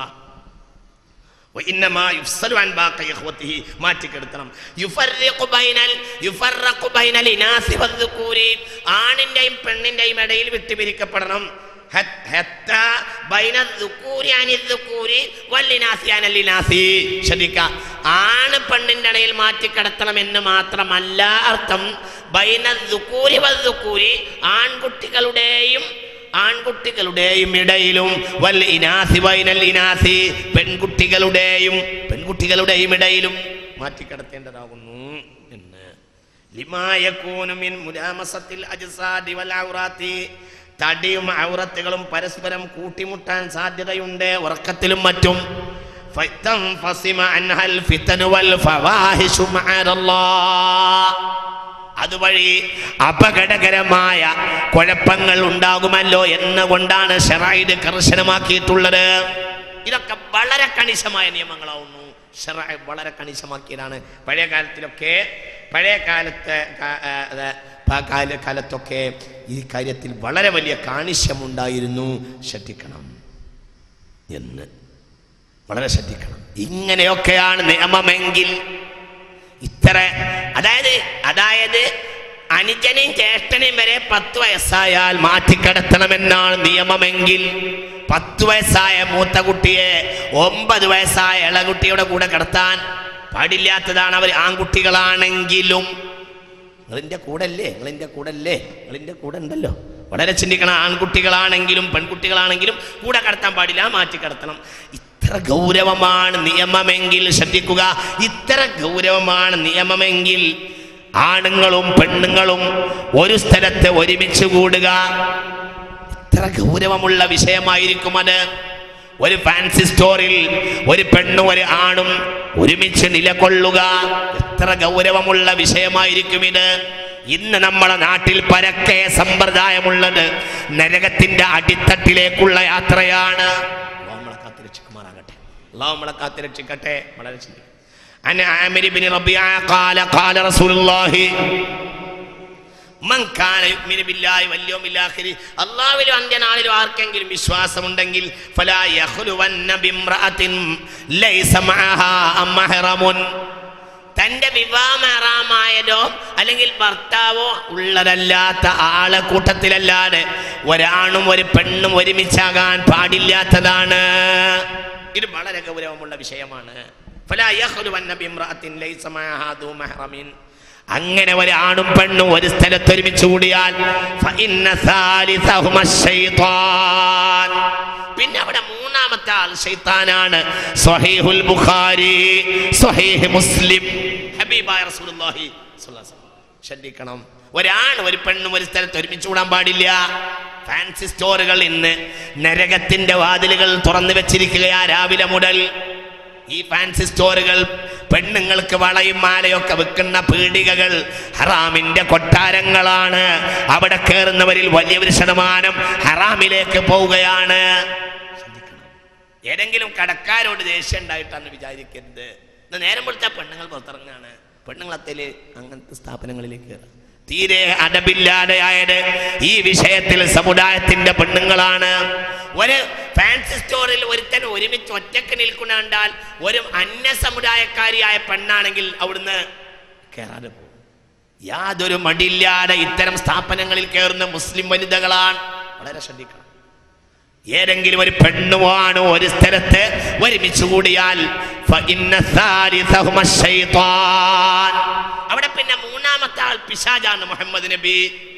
Speaker 1: وإنما يفصل عن باقي إخوته മാറ്റിക്കെടുത്തണം യുഫർറിഖു ബൈനൽ യുഫർറഖു ബൈനൽ ഇനാസി വദ്ദുകൂരി ആണിന്റെയും പെണ്ണിന്റെയും ഇടയിൽ വിട്ടുപിരിക്കപ്പെടണം ഹത്ത് ഹത്ത ബൈന ദുക്കൂരി അനി ദുക്കൂരി വല്ലിനാസി അനൽ ഇനാസി ശ്രദ്ധിക്ക ആണ് പെണ്ണിന്റെ ഇടയിൽ മാറ്റിക്കിടത്തണം എന്ന് മാത്രമല്ല അർത്ഥം ബൈന ദുക്കൂരി വദ്ദുക്കൂരി ആൺകുട്ടികളുടെയും ആൺകുട്ടികളുടെയും ഇടയിലും വൽ ഇനാസി വൈനൽ ഇനാസി പെൺകുട്ടികളുടെയും പെൺകുട്ടികളുടെയും ഇടയിലും മാറ്റിക്കിടത്തേണ്ടതാകുന്നു എന്ന് ലിമായക്കൂനു മിൻ മുലാമസത്തിൽ അജ്സാദി വൽ ഔറാത്തി തടിയും ഔറത്തുകളും പരസ്പരം കൂട്ടിമുട്ടാൻ സാധ്യതയുണ്ട് ഉറക്കത്തിലും മറ്റും ഫതൻഫസിമ അൻഹൽ ഫിതനു വൽ ഫവാഹിഷു മഅല്ലാഹ് അതുവഴി അപകടകരമായ കുഴപ്പങ്ങൾ ഉണ്ടാകുമല്ലോ എന്നുകൊണ്ടാണ് ഷെറായിഡ് കർശനമാക്കിയിട്ടുള്ളത് ഇതൊക്കെ വളരെ കണിശമായ നിയമങ്ങളാവുന്നു ഷെറായി വളരെ കണിശമാക്കിയതാണ് പഴയ കാലത്തിലൊക്കെ പഴയ കാലത്തെ കാ- ആ, അത് പ- കാല കാലത്തൊക്കെ ഈ കാര്യത്തിൽ വളരെ വലിയ കാണിശമുണ്ടായിരുന്നു ശ്രദ്ധിക്കണം എന്ന് വളരെ ശ്രദ്ധിക്കണം ഇങ്ങനെയൊക്കെയാണ് നിയമമെങ്കിൽ ഇത്ര അതായത് അതായത് അനുജനെയും ജ്യേഷ്ഠനെയും വരെ പത്ത് വയസ്സായാൽ മാറ്റിക്കിടത്തണമെന്നാണ് നിയമമെങ്കിൽ പത്ത് വയസ്സായ മൂത്ത കുട്ടിയെ ഒമ്പത് വയസ്സായ ഇളകുട്ടിയുടെ കൂടെ കിടത്താൻ പാടില്ലാത്തതാണ് അവർ ആൺകുട്ടികളാണെങ്കിലും നിങ്ങളിൻ്റെ കൂടെ അല്ലേ നിങ്ങളിൻ്റെ കൂടെ അല്ലേ നിങ്ങളിൻ്റെ കൂടെ ഉണ്ടല്ലോ വളരെ ചിന്തിക്കണം ആൺകുട്ടികളാണെങ്കിലും പെൺകുട്ടികളാണെങ്കിലും കൂടെ കടത്താൻ പാടില്ല മാറ്റി കടത്തണം ഇത്ര ഇത്ര ഗൗരവമാണ് നിയമമെങ്കിൽ ശ്രദ്ധിക്കുക ഇത്ര ഗൗരവമാണ് നിയമമെങ്കിൽ ആണുങ്ങളും പെണ്ണുങ്ങളും ഒരു സ്ഥലത്ത് ഒരുമിച്ച് കൂടുക ഇത്ര ഗൗരവമുള്ള വിഷയമായിരിക്കും അത് ഒരു ഫാൻസി സ്റ്റോറിൽ ഒരു പെണ്ണും ഒരു ആണും ഒരുമിച്ച് നിലകൊള്ളുക എത്ര ഗൗരവമുള്ള വിഷയമായിരിക്കും ഇത് ഇന്ന് നമ്മുടെ നാട്ടിൽ പരക്കെ സമ്പ്രദായമുള്ളത് നരകത്തിന്റെ അടിത്തട്ടിലേക്കുള്ള യാത്രയാണ് അള്ളാഹു നമ്മളെ കാത്തുരക്ഷിക്കുമാറാകട്ടെ അള്ളാഹു നമ്മളെ കാത്തുരക്ഷിക്കട്ടെ വളരെ ചിന്തിക്കും عن عامر بن ربيعة قال قال رسول الله മൻ കാന യുഅ്മിനു ബില്ലാഹി വൽ യൗമിൽ ആഖിരി അല്ലാഹുവിലും അന്ത്യനാളിലും ആർക്കെങ്കിലും വിശ്വാസമുണ്ടെങ്കിൽ ഫലാ യഖ്ലുവന്ന ബിംറഅത്തിൻ ലൈസ മഅഹാ മഹ്റമുൻ തന്റെ വിവാഹമാറാമായതോ അല്ലെങ്കിൽ ഭർത്താവോ ഉള്ളതല്ലാത്ത ആളെ കൂട്ടത്തിലല്ലാതെ ഒരാണും ഒരു പെണ്ണും ഒരുമിച്ചാകാൻ പാടില്ലാത്തതാണ് ഇത് വളരെ ഗൗരവമുള്ള വിഷയമാണ് ഫലാ യഖ്ലുവന്ന ബിംറഅത്തിൻ ലൈസ മഅഹാ ദൂ മഹ്റമിൻ അങ്ങനെ ഒരാണും പെണ്ണും ഒരു സ്ഥലത്ത് ഒരുമിച്ച് കൂടിയാൽ ഫഇന്ന സാലിസഹുമ ശൈത്താൻ. പിന്നെ അവിടെ മൂന്നാമത്തെ ആൾ ഷൈത്താനാണ് സ്വഹീഹുൽ ബുഖാരി സ്വഹീഹ് മുസ്ലിം ഹബീബായ റസൂലുള്ളാഹി സ്വല്ലല്ലാഹു അലൈഹി വസല്ലം. ശ്രദ്ധിക്കണം ഒരാണ് ഒരു പെണ്ണും ഒരു സ്ഥലത്ത് ഒരുമിച്ച് കൂടാൻ പാടില്ല ഫാൻസി സ്റ്റോറുകൾ ഇന്ന് നരകത്തിന്റെ വാതിലുകൾ തുറന്നു വെച്ചിരിക്കുകയാ രാവിലെ മുതൽ ഈ ഫാൻസി സ്റ്റോറുകൾ പെണ്ണുങ്ങൾക്ക് വളയും മാലയൊക്കെ വിൽക്കുന്ന പീടികകൾ ഹറാമിന്റെ കൊട്ടാരങ്ങളാണ് അവിടെ കയറുന്നവരിൽ വലിയൊരു ശതമാനം ഹറാമിലേക്ക് പോവുകയാണ് ശ്രദ്ധിക്കണം. ഏതെങ്കിലും കടക്കാരോട് ദേഷ്യം ഉണ്ടായിട്ടാണ് വിചാരിക്കരുത് ഇന്ന് നേരം വിളിച്ചാൽ പെണ്ണുങ്ങൾ പുറത്തിറങ്ങാണ് പെണ്ണുങ്ങളത്തേല് അങ്ങനത്തെ സ്ഥാപനങ്ങളിലേക്ക് കയറാം തീരെ അടബില്ലാതെയായത് ഈ വിഷയത്തിൽ സമുദായത്തിന്റെ പെണ്ണുങ്ങളാണ് ഒരു ഫാൻസി സ്റ്റോറിൽ ഒരുത്തൻ ഒരുമിച്ച് ഒറ്റക്ക് നിൽക്കുന്ന കണ്ടാൽ ഒരു അന്യ സമുദായക്കാരിയായ പെണ്ണാണെങ്കിൽ അവിടുന്ന് കയറാതെ പോകും യാതൊരു മടിയില്ലാതെ ഇത്തരം സ്ഥാപനങ്ങളിൽ കയറുന്ന മുസ്ലിം വനിതകളാണ് വളരെ ശ്രദ്ധിക്കണം ഏതെങ്കിലും ഒരു പെണ്ണുമാണോ ഒരു സ്ഥലത്ത് ഒരുമിച്ച് കൂടിയാൽ ഫഇന്ന സാലിസഹുമ ശൈത്താൻ. അവിടെ പിന്നെ മൂന്നാമത്തെ ആൾ പിശാജാണ് മുഹമ്മദ് നബി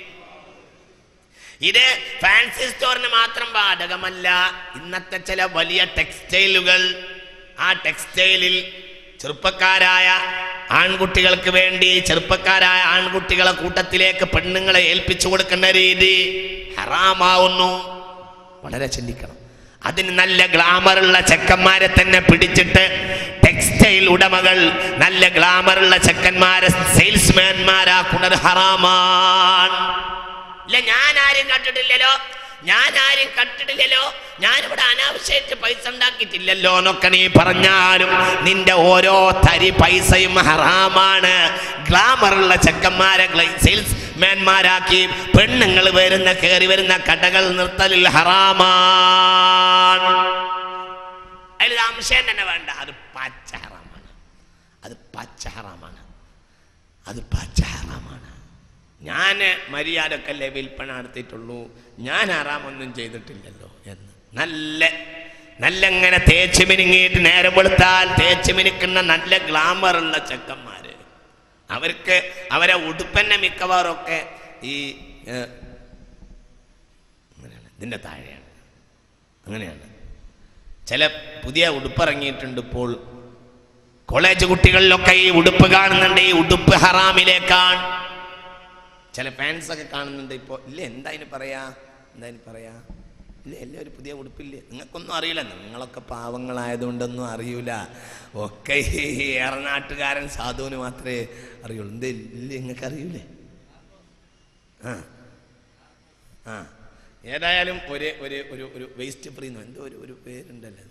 Speaker 1: ഇത് ഫാൻസി സ്റ്റോറിന് മാത്രം ബാധകമല്ല ഇന്നത്തെ ചില വലിയ ടെക്സ്റ്റൈലുകൾ ആ ടെക്സ്റ്റൈലിൽ ചെറുപ്പക്കാരായ ആൺകുട്ടികൾക്ക് വേണ്ടി ചെറുപ്പക്കാരായ ആൺകുട്ടികളെ കൂട്ടത്തിലേക്ക് പെണ്ണുങ്ങളെ ഏൽപ്പിച്ചു കൊടുക്കുന്ന രീതി ഹറാമാവുന്നു വളരെ ചിന്തിക്കണം അതിന് നല്ല ഗ്ലാമറുള്ള ചെക്കന്മാരെ തന്നെ പിടിച്ചിട്ട് ടെക്സ്റ്റൈൽ ഉടമകൾ നല്ല ഗ്ലാമറുള്ള ചെക്കന്മാരെ സെയിൽസ്മാൻമാരാക്കുന്നത് ഹറാമാണ് ഇല്ല ഞാൻ ആരും കണ്ടിട്ടില്ലല്ലോ ഞാൻ ആരും കണ്ടിട്ടില്ലല്ലോ ഞാനിവിടെ അനാവശ്യമായിട്ട് പൈസ ഉണ്ടാക്കിയിട്ടില്ലല്ലോ എന്നൊക്കെ നീ പറഞ്ഞാലും നിന്റെ ഓരോ തരി പൈസയും ഹറാമാണ് ഗ്ലാമറുള്ള ചെക്കന്മാരെ സെയിൽസ് മാൻമാരാക്കി പെണ്ണുങ്ങൾ വരുന്ന കയറി വരുന്ന കടകൾ നിർത്തലിൽ ഹറാമാണ് അതിൽ സംശയം തന്നെ വേണ്ട അത് പച്ച ഹറാമാണ് അത് പച്ച ഹറാമാണ് അത് പച്ച ഹറാമാണ് ഞാൻ മര്യാദക്കല്ലേ വിൽപ്പന നടത്തിയിട്ടുള്ളൂ ഞാൻ ഹറാമൊന്നും ചെയ്തിട്ടില്ലല്ലോ എന്ന് നല്ല നല്ല ഇങ്ങനെ തേച്ച് മിനുങ്ങിയിട്ട് നേരം വെളുത്താൽ തേച്ച് മിനുക്കുന്ന നല്ല ഗ്ലാമറുള്ള ചെക്കന്മാര് അവർക്ക് അവരെ ഉടുപ്പന്നെ മിക്കവാറൊക്കെ ഈ ഏഹ്, അങ്ങനെയാണ് ഇതിൻ്റെ താഴെയാണ് അങ്ങനെയാണ് ചില പുതിയ ഉടുപ്പിറങ്ങിയിട്ടുണ്ട് ഇപ്പോൾ കോളേജ് കുട്ടികളിലൊക്കെ ഈ ഉടുപ്പ് കാണുന്നുണ്ട് ഈ ഉടുപ്പ് ഹറാമിലേക്കാണ് ചില ഫാൻസ് ഒക്കെ കാണുന്നുണ്ട് ഇപ്പോൾ ഇല്ല എന്താ അതിന് പറയാ എന്താ അതിന് പറയാ ഇല്ല എല്ലാം ഒരു പുതിയ ഉടുപ്പില്ലേ നിങ്ങൾക്കൊന്നും അറിയില്ല നിങ്ങളൊക്കെ പാവങ്ങളായതുകൊണ്ടൊന്നും അറിയൂല ഒക്കെ ഈ ഏറനാട്ടുകാരൻ സാധുവിന് മാത്രമേ അറിയുള്ളൂ എന്തേ ഇല്ല നിങ്ങൾക്ക് അറിയൂലേ ആ ആ ഏതായാലും ഒരു ഒരു ഒരു ഒരു വേസ്റ്റ് ഫ്രീ എന്തോ ഒരു ഒരു പേരുണ്ടല്ലോ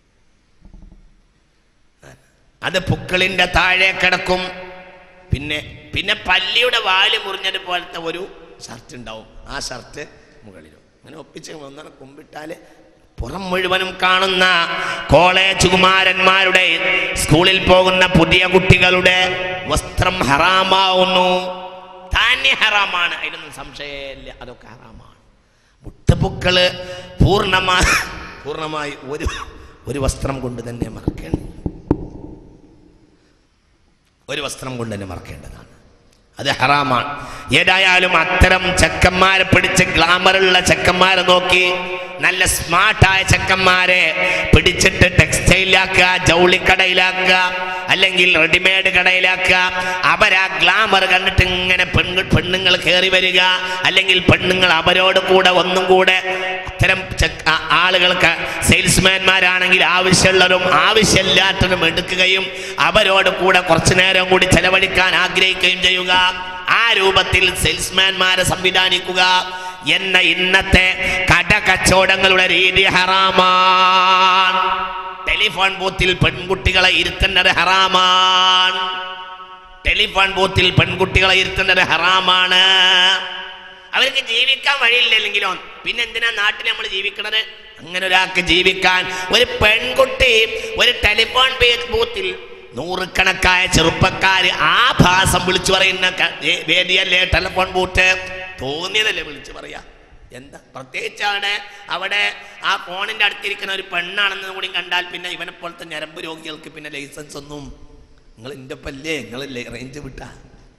Speaker 1: അത് പുക്കളിന്റെ താഴെ കിടക്കും പിന്നെ പിന്നെ പല്ലിയുടെ വാല് മുറിഞ്ഞത് പോലത്തെ ഒരു ഷർട്ട് ഉണ്ടാവും ആ ഷർട്ട് മുകളിലും അങ്ങനെ ഒപ്പിച്ച് ഒന്നാണ് കുമ്പിട്ടാല് പുറം മുഴുവനും കാണുന്ന കോളേജ് കുമാരന്മാരുടെ സ്കൂളിൽ പോകുന്ന പുതിയ കുട്ടികളുടെ വസ്ത്രം ഹറാമാവുന്നു തന്നെ ഹറാമാണ് അതിനൊന്നും സംശയമില്ല അതൊക്കെ ഹറാമാണ് മുട്ടപ്പുക്കള് പൂർണ്ണമായി പൂർണ്ണമായി ഒരു ഒരു വസ്ത്രം കൊണ്ട് തന്നെ മറക്കേണ്ടത് ഒരു വസ്ത്രം കൊണ്ട് തന്നെ മറക്കേണ്ടതാണ് അത് ഹറാമാണ് ഏതായാലും അത്തരം ചെക്കന്മാരെ പിടിച്ച് ഗ്ലാമറുള്ള ചെക്കന്മാരെ നോക്കി നല്ല സ്മാർട്ടായ ചെക്കന്മാരെ പിടിച്ചിട്ട് ടെക്സ്റ്റൈലാക്കുക ജൗളിക്കടയിലാക്കുക അല്ലെങ്കിൽ റെഡിമെയ്ഡ് കടയിലാക്കുക അവരാ ഗ്ലാമർ കണ്ടിട്ട് ഇങ്ങനെ പെണ്ണ് പെണ്ണുങ്ങൾ കയറി വരിക അല്ലെങ്കിൽ പെണ്ണുങ്ങൾ അവരോട് കൂടെ ഒന്നും കൂടെ അത്തരം ചെക്ക- ആ- ആളുകൾക്ക് സെയിൽസ്മാൻമാരാണെങ്കിൽ ആവശ്യമുള്ളതും ആവശ്യമില്ലാത്തതും എടുക്കുകയും അവരോട് കൂടെ കുറച്ചു നേരം കൂടി ചെലവഴിക്കാൻ ആഗ്രഹിക്കുകയും ചെയ്യുക ആ രൂപത്തിൽ സെയിൽസ്മാൻമാരെ സംവിധാനിക്കുക എന്ന ഇന്നത്തെ കട കച്ചവടങ്ങളുടെ രീതി ഹറാമാണ് ടെലിഫോൺ ബൂത്തിൽ പെൺകുട്ടികളെ ഇരുത്തുന്നത് ഹറാമാണ് ടെലിഫോൺ ബൂത്തിൽ പെൺകുട്ടികളെ ഇരുത്തുന്നത് ഹറാമാണ് അവർക്ക് ജീവിക്കാൻ വഴിയില്ലെങ്കിലോ പിന്നെ എന്തിനാ നാട്ടിൽ നമ്മൾ ജീവിക്കണത് അങ്ങനെ ഒരാൾക്ക് ജീവിക്കാൻ ഒരു പെൺകുട്ടി ഒരു ടെലിഫോൺ ബേ- ബൂത്തിൽ നൂറുകണക്കായ ചെറുപ്പക്കാര് ആ ഭാസം വിളിച്ചു പറയുന്ന ക- വേ- വേദിയല്ലേ ടെലിഫോൺ ബൂത്ത് തോന്നിയതല്ലേ വിളിച്ചു പറയാ എന്താ പ്രത്യേകിച്ചാണ് അവിടെ ആ ഫോണിന്റെ അടുത്തിരിക്കുന്ന ഒരു പെണ്ണാണെന്ന് കൂടി കണ്ടാൽ പിന്നെ ഇവനെ പോലത്തെ ഞരമ്പ് രോഗികൾക്ക് പിന്നെ ലൈസൻസ് ഒന്നും നിങ്ങൾ എൻ്റെ ഒപ്പല്ലേ നിങ്ങൾ റേഞ്ച് വിട്ടാ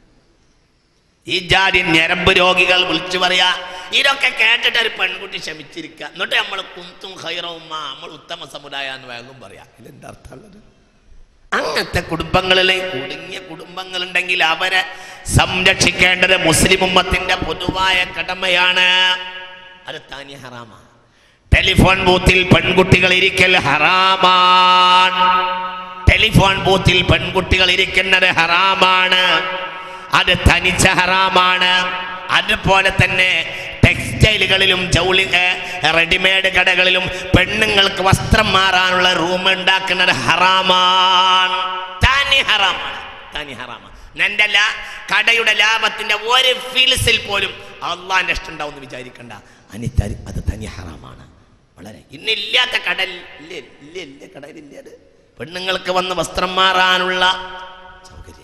Speaker 1: ഈ ജാതി ഞരമ്പ് രോഗികൾ വിളിച്ചു പറയാ ഇതൊക്കെ കേട്ടിട്ട് ഒരു പെൺകുട്ടി ക്ഷമിച്ചിരിക്കുക എന്നിട്ട് നമ്മൾ കുന്തും ഹൈറവുമ്മ നമ്മൾ ഉത്തമ സമുദായ എന്ന് വേഗം പറയാം ഇതെന്താ അർത്ഥമുള്ളത് അങ്ങനത്തെ കുടുംബങ്ങളിലെ കുടുങ്ങിയ കുടുംബങ്ങളുണ്ടെങ്കിൽ അവരെ സംരക്ഷിക്കേണ്ടത് മുസ്ലിം ഉമ്മത്തിന്റെ പൊതുവായ കടമയാണ് അത് താനി ഹറാമ ടെലിഫോൺ ബൂത്തിൽ പെൺകുട്ടികൾ ഇരിക്കൽ ഹറാമാണ് ടെലിഫോൺ ബൂത്തിൽ പെൺകുട്ടികൾ ഇരിക്കുന്നത് ഹറാമാണ് അത് തനിച്ച ഹറാമാണ് അതുപോലെ തന്നെ ടെക്സ്റ്റൈലുകളിലും ജൗളി റെഡിമെയ്ഡ് കടകളിലും പെണ്ണുങ്ങൾക്ക് വസ്ത്രം മാറാനുള്ള റൂം ഉണ്ടാക്കുന്നത് ഹറാമാണ് താനി ഹറാമാണ് താനി ഹറാമാണ് നിന്റെ ലാ കടയുടെ ലാഭത്തിന്റെ ഒരു ഫീൽസിൽ പോലും അള്ളാന്റെ ഇഷ്ടം ഉണ്ടാവും വിചാരിക്കണ്ട അനി തരി അത് തനി ഹറാമാണ് വളരെ ഇന്നില്ലാത്ത കടൽ ഇല്ലേ ഇല്ലേ ഇല്ലേ കടലില്ലേ അത് പെണ്ണുങ്ങൾക്ക് വന്ന് വസ്ത്രം മാറാനുള്ള സൗകര്യം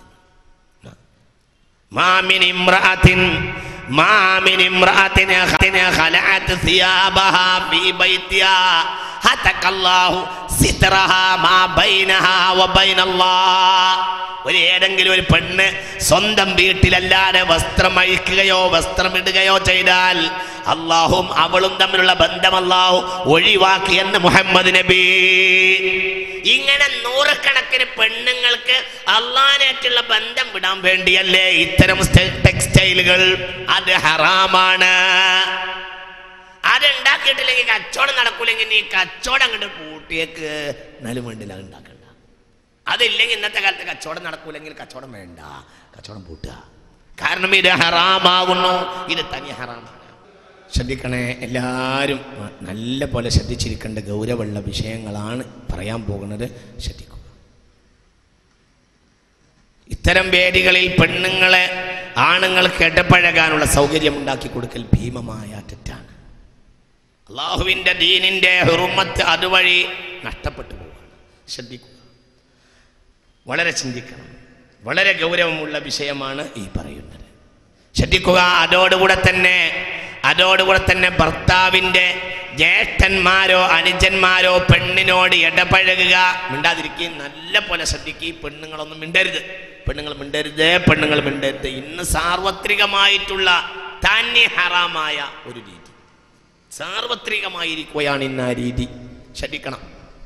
Speaker 1: ما من امرأة ما من امرأة خلعت ثيابها في بيتها هتك الله سترها ما بينها وبين الله ഒരു ഏതെങ്കിലും ഒരു പെണ്ണ് സ്വന്തം വീട്ടിലല്ലാതെ വസ്ത്രം അഴിക്കുകയോ വസ്ത്രമിടുകയോ ചെയ്താൽ അള്ളാഹും അവളും തമ്മിലുള്ള ബന്ധം അള്ളാഹു ഒഴിവാക്കി എന്ന് മുഹമ്മദ് നബി ഇങ്ങനെ നൂറുകണക്കിന് പെണ്ണുങ്ങൾക്ക് അള്ളാനായിട്ടുള്ള ബന്ധം വിടാൻ വേണ്ടിയല്ലേ ഇത്തരം സ്റ്റെ- ടെക്സ്റ്റൈലുകൾ അത് ഹറാമാണ് അതുണ്ടാക്കിയിട്ടില്ലെങ്കിൽ കച്ചവടം നടക്കൂലെങ്കിൽ നീ കച്ചവടം അങ്ങോട്ട് കൂട്ടിയേക്ക് എന്നാലും വേണ്ടില്ല അത് ഉണ്ടാക്കണ്ട അതില്ലെങ്കിൽ ഇന്നത്തെ കാലത്ത് കച്ചവടം നടക്കൂലെങ്കിൽ കച്ചവടം വേണ്ട കച്ചവടം പൂട്ടുക കാരണം ഇത് ഹറാമാകുന്നു ഇത് തനി ഹറാമാണ് ശ്രദ്ധിക്കണേ എല്ലാവരും നല്ല പോലെ ശ്രദ്ധിച്ചിരിക്കേണ്ട ഗൗരവമുള്ള വിഷയങ്ങളാണ് പറയാൻ പോകുന്നത് ശ്രദ്ധിക്കുക ഇത്തരം വേദികളിൽ പെണ്ണുങ്ങളെ ആണുങ്ങൾക്ക് ഇടപഴകാനുള്ള സൗകര്യം ഉണ്ടാക്കി കൊടുക്കൽ ഭീമമായ തെറ്റാണ് അള്ളാഹുവിൻ്റെ ദീനിൻ്റെ ഹുറുമത്ത് അതുവഴി നഷ്ടപ്പെട്ടു പോവുകയാണ് ശ്രദ്ധിക്കുക വളരെ ചിന്തിക്കണം വളരെ ഗൗരവമുള്ള വിഷയമാണ് ഈ പറയുന്നത് ശ്രദ്ധിക്കുക അതോടുകൂടെ തന്നെ അതോടുകൂടെ തന്നെ ഭർത്താവിൻ്റെ ജ്യേഷ്ഠന്മാരോ അനുജന്മാരോ പെണ്ണിനോട് ഇടപഴകുക മിണ്ടാതിരിക്കുകയും നല്ല പോലെ ശ്രദ്ധിക്കുകയും പെണ്ണുങ്ങളൊന്നും മിണ്ടരുത് പെണ്ണുങ്ങൾ മിണ്ടരുത് പെണ്ണുങ്ങൾ മിണ്ടരുത് ഇന്ന് സാർവത്രികമായിട്ടുള്ള താന്യ ഹറാമായ ഒരു രീതി സാർവത്രികമായിരിക്കുകയാണ് ഇന്ന് ആ രീതി ശ്രദ്ധിക്കണം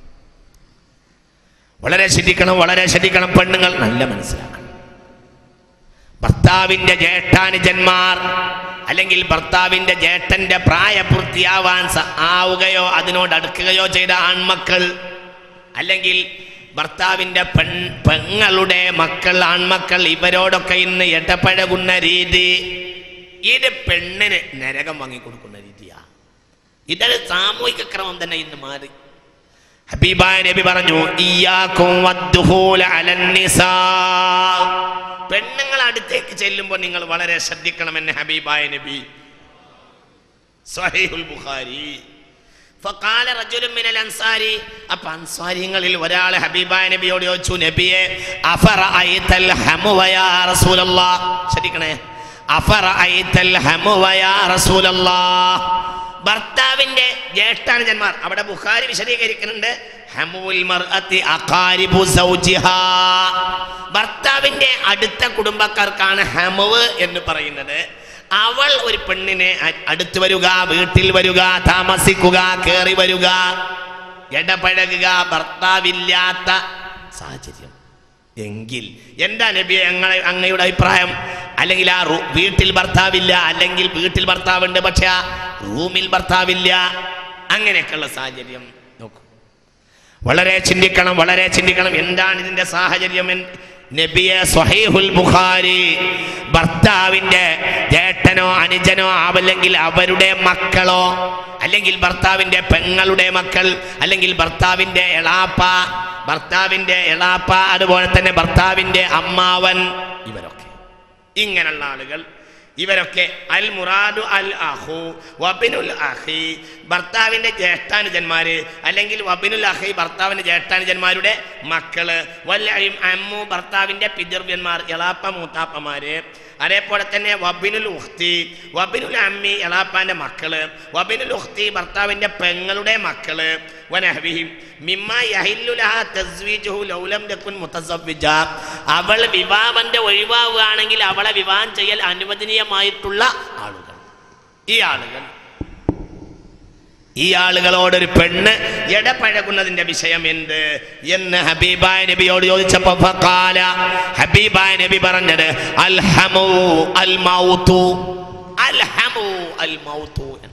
Speaker 1: വളരെ ശ്രദ്ധിക്കണം വളരെ ശ്രദ്ധിക്കണം പെണ്ണുങ്ങൾ നല്ല മനസ്സിലാക്കണം ഭർത്താവിന്റെ ജ്യേഷ്ഠാനുജന്മാർ അല്ലെങ്കിൽ ഭർത്താവിന്റെ ജ്യേഷ്ഠന്റെ പ്രായപൂർത്തിയാവാൻ സ- ആവുകയോ അതിനോട് അടുക്കുകയോ ചെയ്ത ആൺമക്കൾ അല്ലെങ്കിൽ ഭർത്താവിന്റെ പെൺ പെങ്ങളുടെ മക്കൾ ആൺമക്കൾ ഇവരോടൊക്കെ ഇന്ന് ഇടപഴകുന്ന രീതി ഇത് പെണ്ണിന് നരകം വാങ്ങിക്കൊടുക്കുന്ന രീതിയാ ഇതൊരു സാമൂഹിക ക്രമം തന്നെ ഇന്ന് മാറി ഹബീബായ നബി പറഞ്ഞു ഇയ്യാക്കും വദ്ദുഹൂല അലൻ നിസാ പെണ്ണുങ്ങൾ അടുത്തേക്ക് ചെല്ലുമ്പോൾ നിങ്ങൾ വളരെ ശ്രദ്ധിക്കണമെന്ന് ഹബീബായ നബി സ്വഹീഹുൽ ബുഖാരി ഫഖാല റജുലുൻ മിനൽ അൻസാരി അപ്പൊ അൻസാരിങ്ങളിൽ ഒരാൾ ഹബീബായ നബിയോട് ചോദിച്ചു നബിയെ അഫറഅയ്തൽ ഹമുവ യാ റസൂലല്ലാഹ് ശ്രദ്ധിക്കണേ അഫറഅയ്തൽ ഹമുവ യാ റസൂലല്ലാഹ് ഭർത്താവിന്റെ ജ്യേഷ്ഠാനുജന്മാർ അവിടെ ബുഖാരി വിശദീകരിക്കുന്നുണ്ട് ഹമുൽ മർഅത്തി അഖാരിബു സൗജിഹാ ഭർത്താവിന്റെ അടുത്ത കുടുംബക്കാർക്കാണ് ഹമുവ് എന്ന് പറയുന്നത് അവൾ ഒരു പെണ്ണിനെ അ- അടുത്ത് വരിക വീട്ടിൽ വരിക താമസിക്കുക കയറി വരിക ഇടപഴകുക ഭർത്താവില്ലാത്ത സാഹചര്യം എങ്കിൽ എന്താ നബിയെ ഞങ്ങളെ അങ്ങയുടെ അഭിപ്രായം അല്ലെങ്കിൽ ആ റൂ- വീട്ടിൽ ഭർത്താവില്ല അല്ലെങ്കിൽ വീട്ടിൽ ഭർത്താവുണ്ട് പക്ഷെ ആ റൂമിൽ ഭർത്താവില്ല അങ്ങനെയൊക്കെയുള്ള സാഹചര്യം നോക്കൂ വളരെ ചിന്തിക്കണം വളരെ ചിന്തിക്കണം എന്താണ് ഇതിന്റെ സാഹചര്യം എന്ന് നബിയെ സ്വഹീഹുൽ ബുഖാരി ഭർത്താവിന്റെ ജേട്ടനോ അനുജനോ ആവല്ലെങ്കിൽ അവരുടെ മക്കളോ അല്ലെങ്കിൽ ഭർത്താവിന്റെ പെങ്ങളുടെ മക്കൾ അല്ലെങ്കിൽ ഭർത്താവിന്റെ എളാപ്പ ഭർത്താവിന്റെ എളാപ്പ അതുപോലെ തന്നെ ഭർത്താവിന്റെ അമ്മാവൻ ഇവരൊക്കെ ഇങ്ങനെയുള്ള ആളുകൾ ഇവരൊക്കെ അൽ മുറാദു അൽ അഹു വബിനുൽ അഹി ഭർത്താവിന്റെ ജ്യേഷ്ഠാനുജന്മാര് അല്ലെങ്കിൽ വബിനുൽ അഹി ഭർത്താവിന്റെ ജ്യേഷ്ഠാനുജന്മാരുടെ മക്കള് വല്ല അമ്മു ഭർത്താവിന്റെ പിതൃവ്യന്മാർ എളാപ്പ മൂത്താപ്പമാര് അതേപോലെ തന്നെ വബിനുൽ ഉഖ്തി വബിനുൽ അമ്മി എളാപ്പാന്റെ മക്കള് വബിനുൽ ഉഖ്തി ഭർത്താവിന്റെ പെങ്ങളുടെ മക്കള് വനഹ്വിഹിം മിമ്മ യഹില്ലു ലഹ തസ്വീജുഹു ലൗ ലം യകുൻ മുതസവ്വിജ അവൾ വിവാഹന്റെ ഒഴിവാവുകയാണെങ്കിൽ അവളെ വിവാഹം ചെയ്യൽ അനുവദനീയമായിട്ടുള്ള ആളുകൾ ഈ ആളുകൾ ഈ ആളുകളോടൊരു പെണ്ണ് ഇടപഴകുന്നതിന്റെ വിഷയം എന്ത് എന്ന് ഹബീബായ നബിയോട് ചോദിച്ചപ്പോ ഫഖാല ഹബീബായ നബി പറഞ്ഞത് അൽഹമു അൽ മൗതു അൽഹമു അൽ മൗതു എന്ന്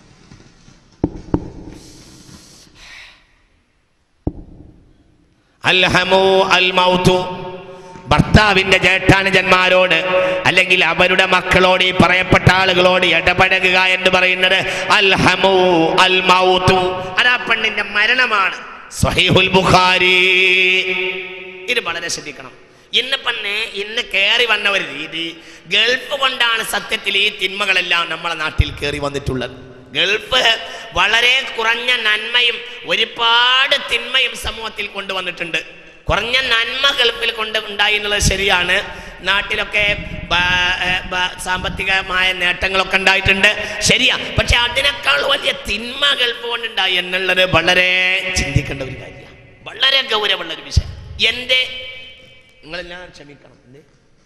Speaker 1: അൽഹമു അൽ മൗതു ഭർത്താവിന്റെ ജേഷ്ഠാനുജന്മാരോട് അല്ലെങ്കിൽ അവരുടെ മക്കളോട് ഈ പറയപ്പെട്ട ആളുകളോട് ഇടപഴകുക എന്ന് പറയുന്നത് അൽഹമു അൽ മൗതു അതാ പെണ്ണിന്റെ മരണമാണ് സ്വഹീഹുൽ ബുഖാരി ഇത് വളരെ ശ്രദ്ധിക്കണം ഇന്ന് പന്നെ ഇന്ന് കയറി വന്ന ഒരു രീതി ഗൾഫ് കൊണ്ടാണ് സത്യത്തിൽ ഈ തിന്മകളെല്ലാം നമ്മളെ നാട്ടിൽ കയറി വന്നിട്ടുള്ളത് ഗൾഫ് വളരെ കുറഞ്ഞ നന്മയും ഒരുപാട് തിന്മയും സമൂഹത്തിൽ കൊണ്ടുവന്നിട്ടുണ്ട് കുറഞ്ഞ നന്മ ഗൾഫിൽ കൊണ്ട് ഉണ്ടായി എന്നുള്ളത് ശരിയാണ് നാട്ടിലൊക്കെ ബ- ഏ, ബ- സാമ്പത്തികമായ നേട്ടങ്ങളൊക്കെ ഉണ്ടായിട്ടുണ്ട് ശരിയാ പക്ഷെ അതിനേക്കാൾ വലിയ തിന്മ ഗൾഫ് കൊണ്ടുണ്ടായി എന്നുള്ളത് വളരെ ചിന്തിക്കേണ്ട ഒരു കാര്യമാണ് വളരെ ഗൗരവമുള്ള ഒരു വിഷയം എന്റെ നിങ്ങളെല്ലാം ക്ഷമിക്കണം എന്തേ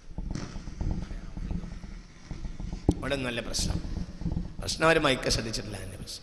Speaker 1: അവിടെ നല്ല പ്രശ്നം പ്രശ്നം അവർ മൈക്ക ശ്രദ്ധിച്ചിട്ടില്ല എന്റെ പ്രശ്നം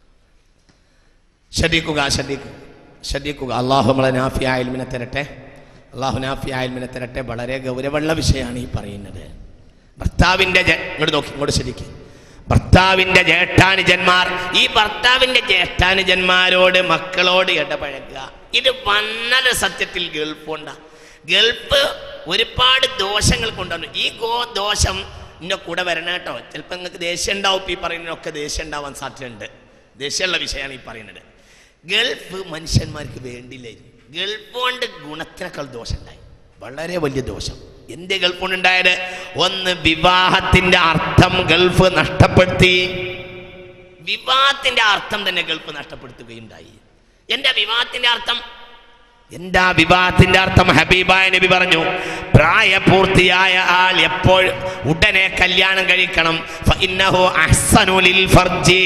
Speaker 1: ശ്രദ്ധിക്കുക ശ്രദ്ധിക്കുക ശ്രദ്ധിക്കുക അള്ളാഹു നമ്മളെ നാഫിയ ആയൽമിനെ തരട്ടെ അള്ളാഹു നാഫിയ ആയൽമിനെ തരട്ടെ വളരെ ഗൗരവമുള്ള വിഷയമാണ് ഈ പറയുന്നത് ഭർത്താവിൻ്റെ ജ- ഇങ്ങോട്ട് നോക്കി ഇങ്ങോട്ട് ശരിക്കും ഭർത്താവിൻ്റെ ജ്യേഷ്ഠാനുജന്മാർ ഈ ഭർത്താവിൻ്റെ ജ്യേഷ്ഠാനുജന്മാരോട് മക്കളോട് ഇടപഴകുക ഇത് വന്നത് സത്യത്തിൽ ഗൾഫ് കൊണ്ടാ ഗൾഫ് ഒരുപാട് ദോഷങ്ങൾ കൊണ്ടുവന്നു ഈ ഗോ ദോഷം എൻ്റെ കൂടെ വരണം കേട്ടോ ചിലപ്പോൾ നിങ്ങൾക്ക് ദേഷ്യം ഉണ്ടാവും ഇപ്പം ഈ പറയുന്നതിനൊക്കെ ദേഷ്യം ഉണ്ടാവാൻ സാധ്യതയുണ്ട് ദേഷ്യമുള്ള വിഷയമാണ് ഈ പറയുന്നത് ഗൾഫ് മനുഷ്യന്മാർക്ക് വേണ്ടിയില്ലായിരുന്നു ഗൾഫ് കൊണ്ട് ഗുണത്തിനേക്കാൾ ദോഷം ഉണ്ടായി വളരെ വലിയ ദോഷം എന്തേ ഗൾഫ് കൊണ്ട് ഉണ്ടായത് ഒന്ന് വിവാഹത്തിന്റെ അർത്ഥം ഗൾഫ് നഷ്ടപ്പെടുത്തി വിവാഹത്തിന്റെ അർത്ഥം തന്നെ ഗൾഫ് നഷ്ടപ്പെടുത്തുകയുണ്ടായി എന്താ വിവാഹത്തിന്റെ അർത്ഥം എന്താ വിവാഹത്തിന്റെ അർത്ഥം ഹബീബായ നബി പറഞ്ഞു പ്രായപൂർത്തിയായ ആൾ എപ്പോൾ ഉടനെ കല്യാണം കഴിക്കണം ഫഇന്നഹു അഹ്സനു ലിൽ ഫർജി.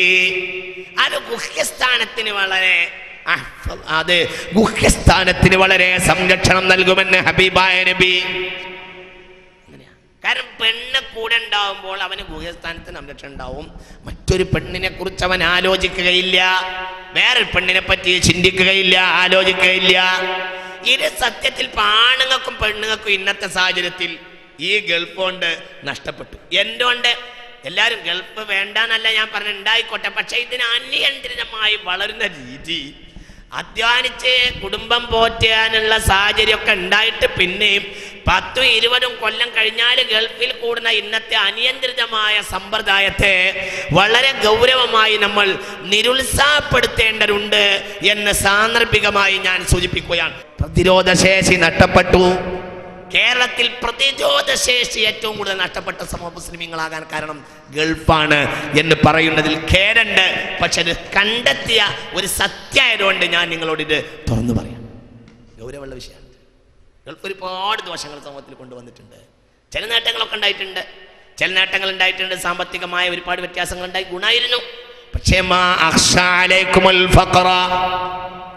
Speaker 1: അത് ഗുഹ്യസ്ഥാനത്തിന് വളരെ അഹ്ഫ- അത് ഗുഹ്യസ്ഥാനത്തിന് വളരെ സംരക്ഷണം നൽകുമെന്ന് ഹബീബായ നബി അങ്ങനെയാ. കാരണം പെണ്ണ് കൂടെ ഉണ്ടാവുമ്പോൾ അവന് ഗുഹസ്ഥാനത്ത് സംരക്ഷണം ഉണ്ടാവും മറ്റൊരു പെണ്ണിനെ കുറിച്ച് അവൻ ആലോചിക്കുകയില്ല വേറൊരു പെണ്ണിനെ പറ്റി ചിന്തിക്കുകയില്ല ആലോചിക്കുകയില്ല ഇത് സത്യത്തിൽ ഇപ്പൊ ആണുങ്ങൾക്കും പെണ്ണുങ്ങൾക്കും ഇന്നത്തെ സാഹചര്യത്തിൽ ഈ ഗൾഫ് കൊണ്ട് നഷ്ടപ്പെട്ടു എന്തുകൊണ്ട് എല്ലാവരും ഗൾഫ് വേണ്ടാന്നല്ല ഞാൻ പറഞ്ഞ ഉണ്ടായിക്കോട്ടെ പക്ഷെ ഇതിന് അനിയന്ത്രിതമായി വളരുന്ന രീതി അധ്വാനിച്ച് കുടുംബം പോറ്റാനുള്ള സാഹചര്യമൊക്കെ ഉണ്ടായിട്ട് പിന്നെയും പത്തും ഇരുപതും കൊല്ലം കഴിഞ്ഞാൽ ഗൾഫിൽ കൂടുന്ന ഇന്നത്തെ അനിയന്ത്രിതമായ സമ്പ്രദായത്തെ വളരെ ഗൗരവമായി നമ്മൾ നിരുത്സാഹപ്പെടുത്തേണ്ടതുണ്ട് എന്ന് സാന്ദർഭികമായി ഞാൻ സൂചിപ്പിക്കുകയാണ് പ്രതിരോധശേഷി നഷ്ടപ്പെട്ടു കേരളത്തിൽ പ്രതിരോധശേഷി ഏറ്റവും കൂടുതൽ നഷ്ടപ്പെട്ട സമൂഹ മുസ്ലിമീങ്ങളാകാൻ കാരണം ഗൾഫാണ് എന്ന് പറയുന്നതിൽ ഖേരുണ്ട് പക്ഷെ അത് കണ്ടെത്തിയ ഒരു സത്യമായതുകൊണ്ട് ഞാൻ നിങ്ങളോട് ഇത് തുറന്നു പറയാം ഗൗരവമുള്ള വിഷയമാണ് ഗൾഫ് ഒരുപാട് ദോഷങ്ങൾ സമൂഹത്തിൽ കൊണ്ടുവന്നിട്ടുണ്ട് ചില നേട്ടങ്ങളൊക്കെ ഉണ്ടായിട്ടുണ്ട് ചില നേട്ടങ്ങൾ ഉണ്ടായിട്ടുണ്ട് സാമ്പത്തികമായ ഒരുപാട് വ്യത്യാസങ്ങൾ ഉണ്ടായി ഗുണമായിരുന്നു പക്ഷേ മാ അഖ്ഷാ അലൈക്കുമുൽ ഫഖറ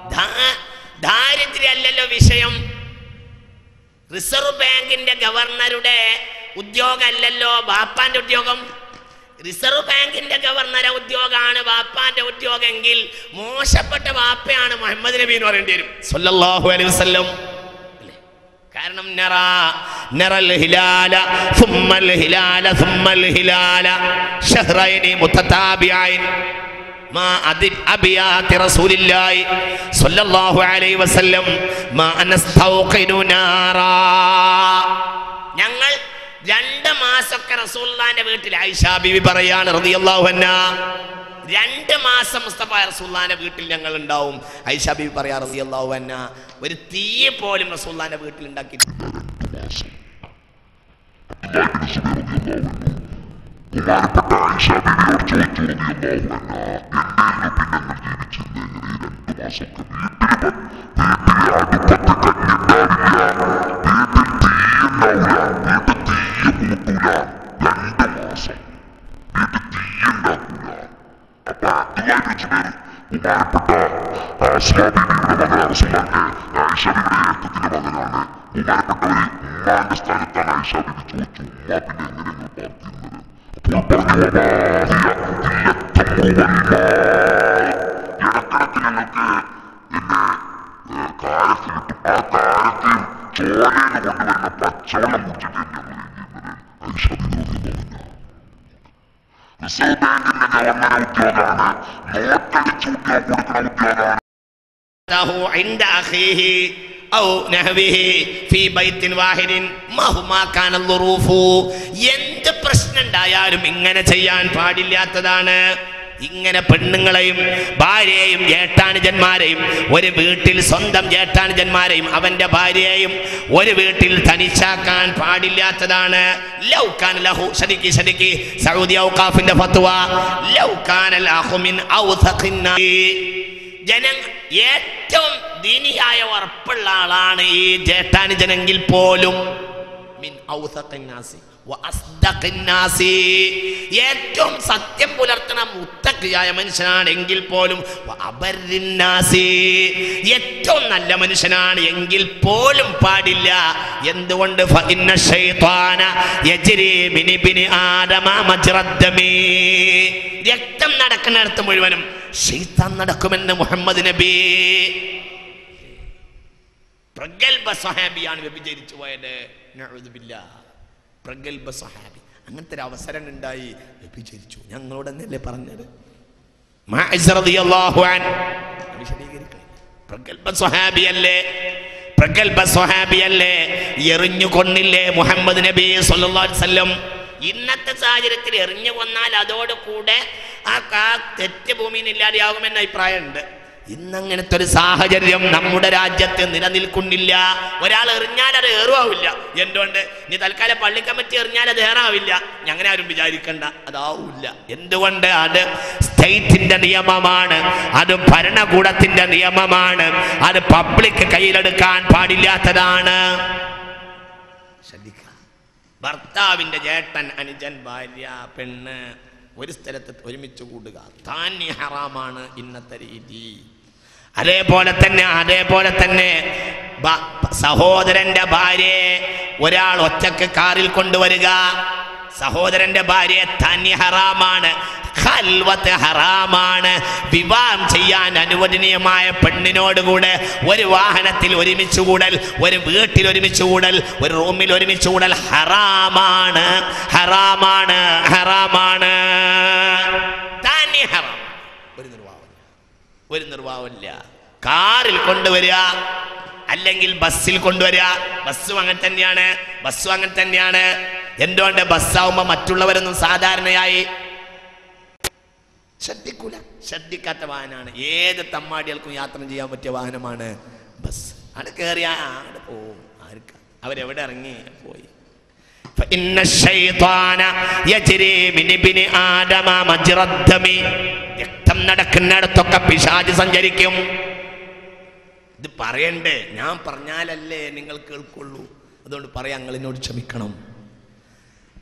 Speaker 1: ദാ- ദാരിദ്ര്യമല്ലല്ലോ വിഷയം റിസർവ് ബാങ്കിന്റെ ഗവർണറുടെ ഉദ്യോഗമല്ലല്ലോ ബാപ്പാന്റെ ഉദ്യോഗം റിസർവ് ബാങ്കിന്റെ ഗവർണറെ ഉദ്യോഗമാണ് ബാപ്പാന്റെ ഉദ്യോഗമെങ്കിൽ മോശപ്പെട്ട ബാപ്പയാണ് മുഹമ്മദ് നബി എന്ന് പറയേണ്ടി വരും സല്ലല്ലാഹു അലൈഹി വസല്ലം അല്ലേ? കാരണം നറ നറൽ ഹിലാല സുമ്മൽ ഹിലാല സുമ്മൽ ഹിലാല ഷഹ്റൈനി മുത്തതാബിയൈൻ ما أدب أبيات رسول الله صلى الله عليه وسلم ما نستوقد نارا ഞങ്ങൾ രണ്ട് മാസമൊക്കെ റസൂല്ലാന്റെ വീട്ടിൽ ആയിഷ ബിബി പറയാണ് റളിയല്ലാഹു അൻഹ രണ്ട് മാസം മുസ്തഫ റസൂല്ലാന്റെ വീട്ടിൽ ഞങ്ങൾ ഉണ്ടാവും ഐഷ ബിബി പറയാ റളിയല്ലാഹു അൻഹ ഒരു തീ പോലും റസൂല്ലാന്റെ വീട്ടിൽ ഉണ്ടാക്കി
Speaker 2: ബഹുമാനപ്പെട്ട ആയിഷ ബീവിയോട് ചോദിച്ചു റളിയല്ലാഹു അൻഹ എന്നെ ഈ രണ്ട് മാസം വീട്ടിൽ വീട്ടിൽ അടുപ്പത്ത് കഞ്ഞുണ്ടാവില്ല വീട്ടിൽ തീ ഉണ്ടാവില്ല രണ്ട് മാസം വീട്ടിൽ തീയെ കൂട്ടൂല രണ്ട് മാസം വീട്ടിൽ തീയെ കൂട്ടൂല ബഹുമാനപ്പെട്ട ആ സ്വാമി ബീവിയുടെ മകനാണ് സുമാക്ക് ആയിഷ ബീവിയുടെ ഏട്ടത്തിന്റെ മകനാണ് ബഹുമാനപ്പെട്ടവര് ഉമ്മാന്റെ സ്ഥാനത്താണ് ആയിഷ ബീവി ചോദിച്ചു ഉമ്മ പിന്നെ എങ്ങനെ നിങ്ങൾ പാർത്തിരുന്നത് അപ്പോൾ പറഞ്ഞു "വമാഹിയ ഇല്ലത്തമ്രുവൽമാ." ഇടക്കിടക്ക് ഞങ്ങൾക്ക് എന്നെ ഏഹ്, കാരത്ത് കിട്ടും ആ കാരത്തിൽ ചോരയിൽ കൊണ്ടുവരുന്ന പച്ചവെള്ളം കുടിച്ചിട്ട് ഞങ്ങൾ ചെയ്യുന്നത് ആയിഷ ബീവി പറഞ്ഞു റിസർവ് ബാങ്കിന്റെ ഗവർണർ ഉദ്യോഗമാണ് നോട്ടടിച്ച് ഉദ്യോഗം കൊടുക്കുന്ന ഉദ്യോഗമാണ്
Speaker 1: له عند أخيه أو نحوه في بيت واحد مهما كان الظروف എന്ത് പ്രശ്നം ഉണ്ടായാലും ഇങ്ങനെ ചെയ്യാൻ പാടില്ലാത്തതാണ് ഇങ്ങനെ പെണ്ണുങ്ങളെയും ഭാര്യയെയും ജേഷ്ഠാനുജന്മാരെയും ഒരു വീട്ടിൽ സ്വന്തം ജേഷ്ഠാനുജന്മാരെയും അവന്റെ ഭാര്യയെയും ഒരു വീട്ടിൽ തനിച്ചാക്കാൻ പാടില്ലാത്തതാണ് ലൗകാൻ ലഹു ശരിക്ക് ശരിക്ക് സൗദി ഔക്കാഫിന്റെ ഫത്വ ലൗകാനൽ അഹു മിൻ ഔസഖിൻ നാസി. ജന ഏറ്റവും ദീനിയായ ഉറപ്പുള്ള ആളാണ് ഈ ജേഷ്ഠാനുജനെങ്കിൽ പോലും മിൻ ഔസഖിൻ നാസി വ അസ്ദഖിൻ നാസി. ഏറ്റവും സത്യം പുലർത്തുന്ന മുത്തക്കിയായ മനുഷ്യനാണ് എങ്കിൽ പോലും വ അബർരിൻ നാസി. ഏറ്റവും നല്ല മനുഷ്യനാണ് എങ്കിൽ പോലും പാടില്ല എന്തുകൊണ്ട് ഫഇന്ന ശൈത്വാന യജ്രി മിൻ ഇബ്നി ആദമ മജ്റദ്ദമി. രക്തം നടക്കുന്നിടത്ത് മുഴുവനും ഷെയ്ത്താൻ നടക്കുമെന്ന് മുഹമ്മദ് നബി പ്രഗത്ഭ സ്വഹാബിയാണ് വ്യഭിചരിച്ചു പോയത് നഅൂദുബില്ലാ. പ്രഗത്ഭ സ്വഹാബി അങ്ങനത്തെ ഒരു അവസരം ഉണ്ടായി വ്യഭിചരിച്ചു ഞങ്ങളോട് എന്നല്ലേ പറഞ്ഞത് മാഇസ് റളിയല്ലാഹു അൻഹു. അത് വിശദീകരിക്കണില്ല. പ്രഗത്ഭ സ്വഹാബിയല്ലേ പ്രഗത്ഭ സ്വഹാബിയല്ലേ എറിഞ്ഞു കൊന്നില്ലേ മുഹമ്മദ് നബി സല്ലല്ലാഹു അലൈഹി വസല്ലം ഇന്നത്തെ സാഹചര്യത്തിൽ എറിഞ്ഞു കൊന്നാൽ അതോടുകൂടെ ആ കാ തെറ്റ് ഭൂമിയിൽ ഇല്ലാതെയാകുമെന്ന അഭിപ്രായമുണ്ട് ഇന്നങ്ങനത്തെ ഒരു സാഹചര്യം നമ്മുടെ രാജ്യത്ത് നിലനിൽക്കുന്നില്ല ഒരാൾ എറിഞ്ഞാൽ അത് ഏറുവാവില്ല എന്തുകൊണ്ട് നീ തൽക്കാലം പള്ളി കമ്മിറ്റി എറിഞ്ഞാൽ അത് ഏറാവില്ല അങ്ങനെ ആരും വിചാരിക്കണ്ട അതാവില്ല എന്തുകൊണ്ട് അത് സ്റ്റേറ്റിന്റെ നിയമമാണ് അത് ഭരണകൂടത്തിന്റെ നിയമമാണ് അത് പബ്ലിക് കയ്യിലെടുക്കാൻ പാടില്ലാത്തതാണ് ശ്രദ്ധിക്കുക ഭർത്താവിന്റെ ചേട്ടൻ അനുജൻ ഭാര്യ പെണ്ണ് ഒരു സ്ഥലത്ത് ഒരുമിച്ച് കൂടുക താന്യ ഹറാമാണ് ഇന്നത്തെ രീതി അതേപോലെ തന്നെ അതേപോലെ തന്നെ ബ- സഹോദരന്റെ ഭാര്യയെ ഒരാൾ ഒറ്റക്ക് കാറിൽ കൊണ്ടുവരിക സഹോദരന്റെ ഭാര്യയെ തന്നെ ഹറാമാണ് ഖൽവത്ത് ഹറാമാണ് വിവാഹം ചെയ്യാൻ അനുവദനീയമായ പെണ്ണിനോട് കൂടെ ഒരു വാഹനത്തിൽ ഒരുമിച്ച് കൂടൽ ഒരു വീട്ടിൽ ഒരുമിച്ച് കൂടൽ ഒരു റൂമിൽ ഒരുമിച്ച് കൂടൽ ഹറാമാണ് ഹറാമാണ് ഹറാമാണ് തന്നെ ഹറാം ഒരു നിർവാഹമില്ല ഒരു നിർവാഹമില്ല കാറിൽ കൊണ്ടുവരിക അല്ലെങ്കിൽ ബസ്സിൽ കൊണ്ടുവരിക ബസ്സും അങ്ങനെ തന്നെയാണ് ബസ്സും അങ്ങനെ തന്നെയാണ് എന്തുകൊണ്ട് ബസ്സാവുമ്പോൾ മറ്റുള്ളവരൊന്നും സാധാരണയായി ശ്രദ്ധിക്കൂല ശ്രദ്ധിക്കാത്ത വാഹനമാണ് ഏത് തമ്മാടികൾക്കും യാത്ര ചെയ്യാൻ പറ്റിയ വാഹനമാണ് ബസ് അവിടെ കയറിയ അവിടെ പോവും ആർക്ക അവരെവിടെ ഇറങ്ങി പോയി فإن الشيطان يجري من ابن آدم مجرى الدم രക്തം നടക്കുന്നിടത്തൊക്കെ പിശാച് സഞ്ചരിക്കും ഇത് പറയണ്ടേ ഞാൻ പറഞ്ഞാലല്ലേ നിങ്ങൾ കേൾക്കുള്ളൂ അതുകൊണ്ട് പറയാം നിങ്ങൾ എന്നോട് ക്ഷമിക്കണം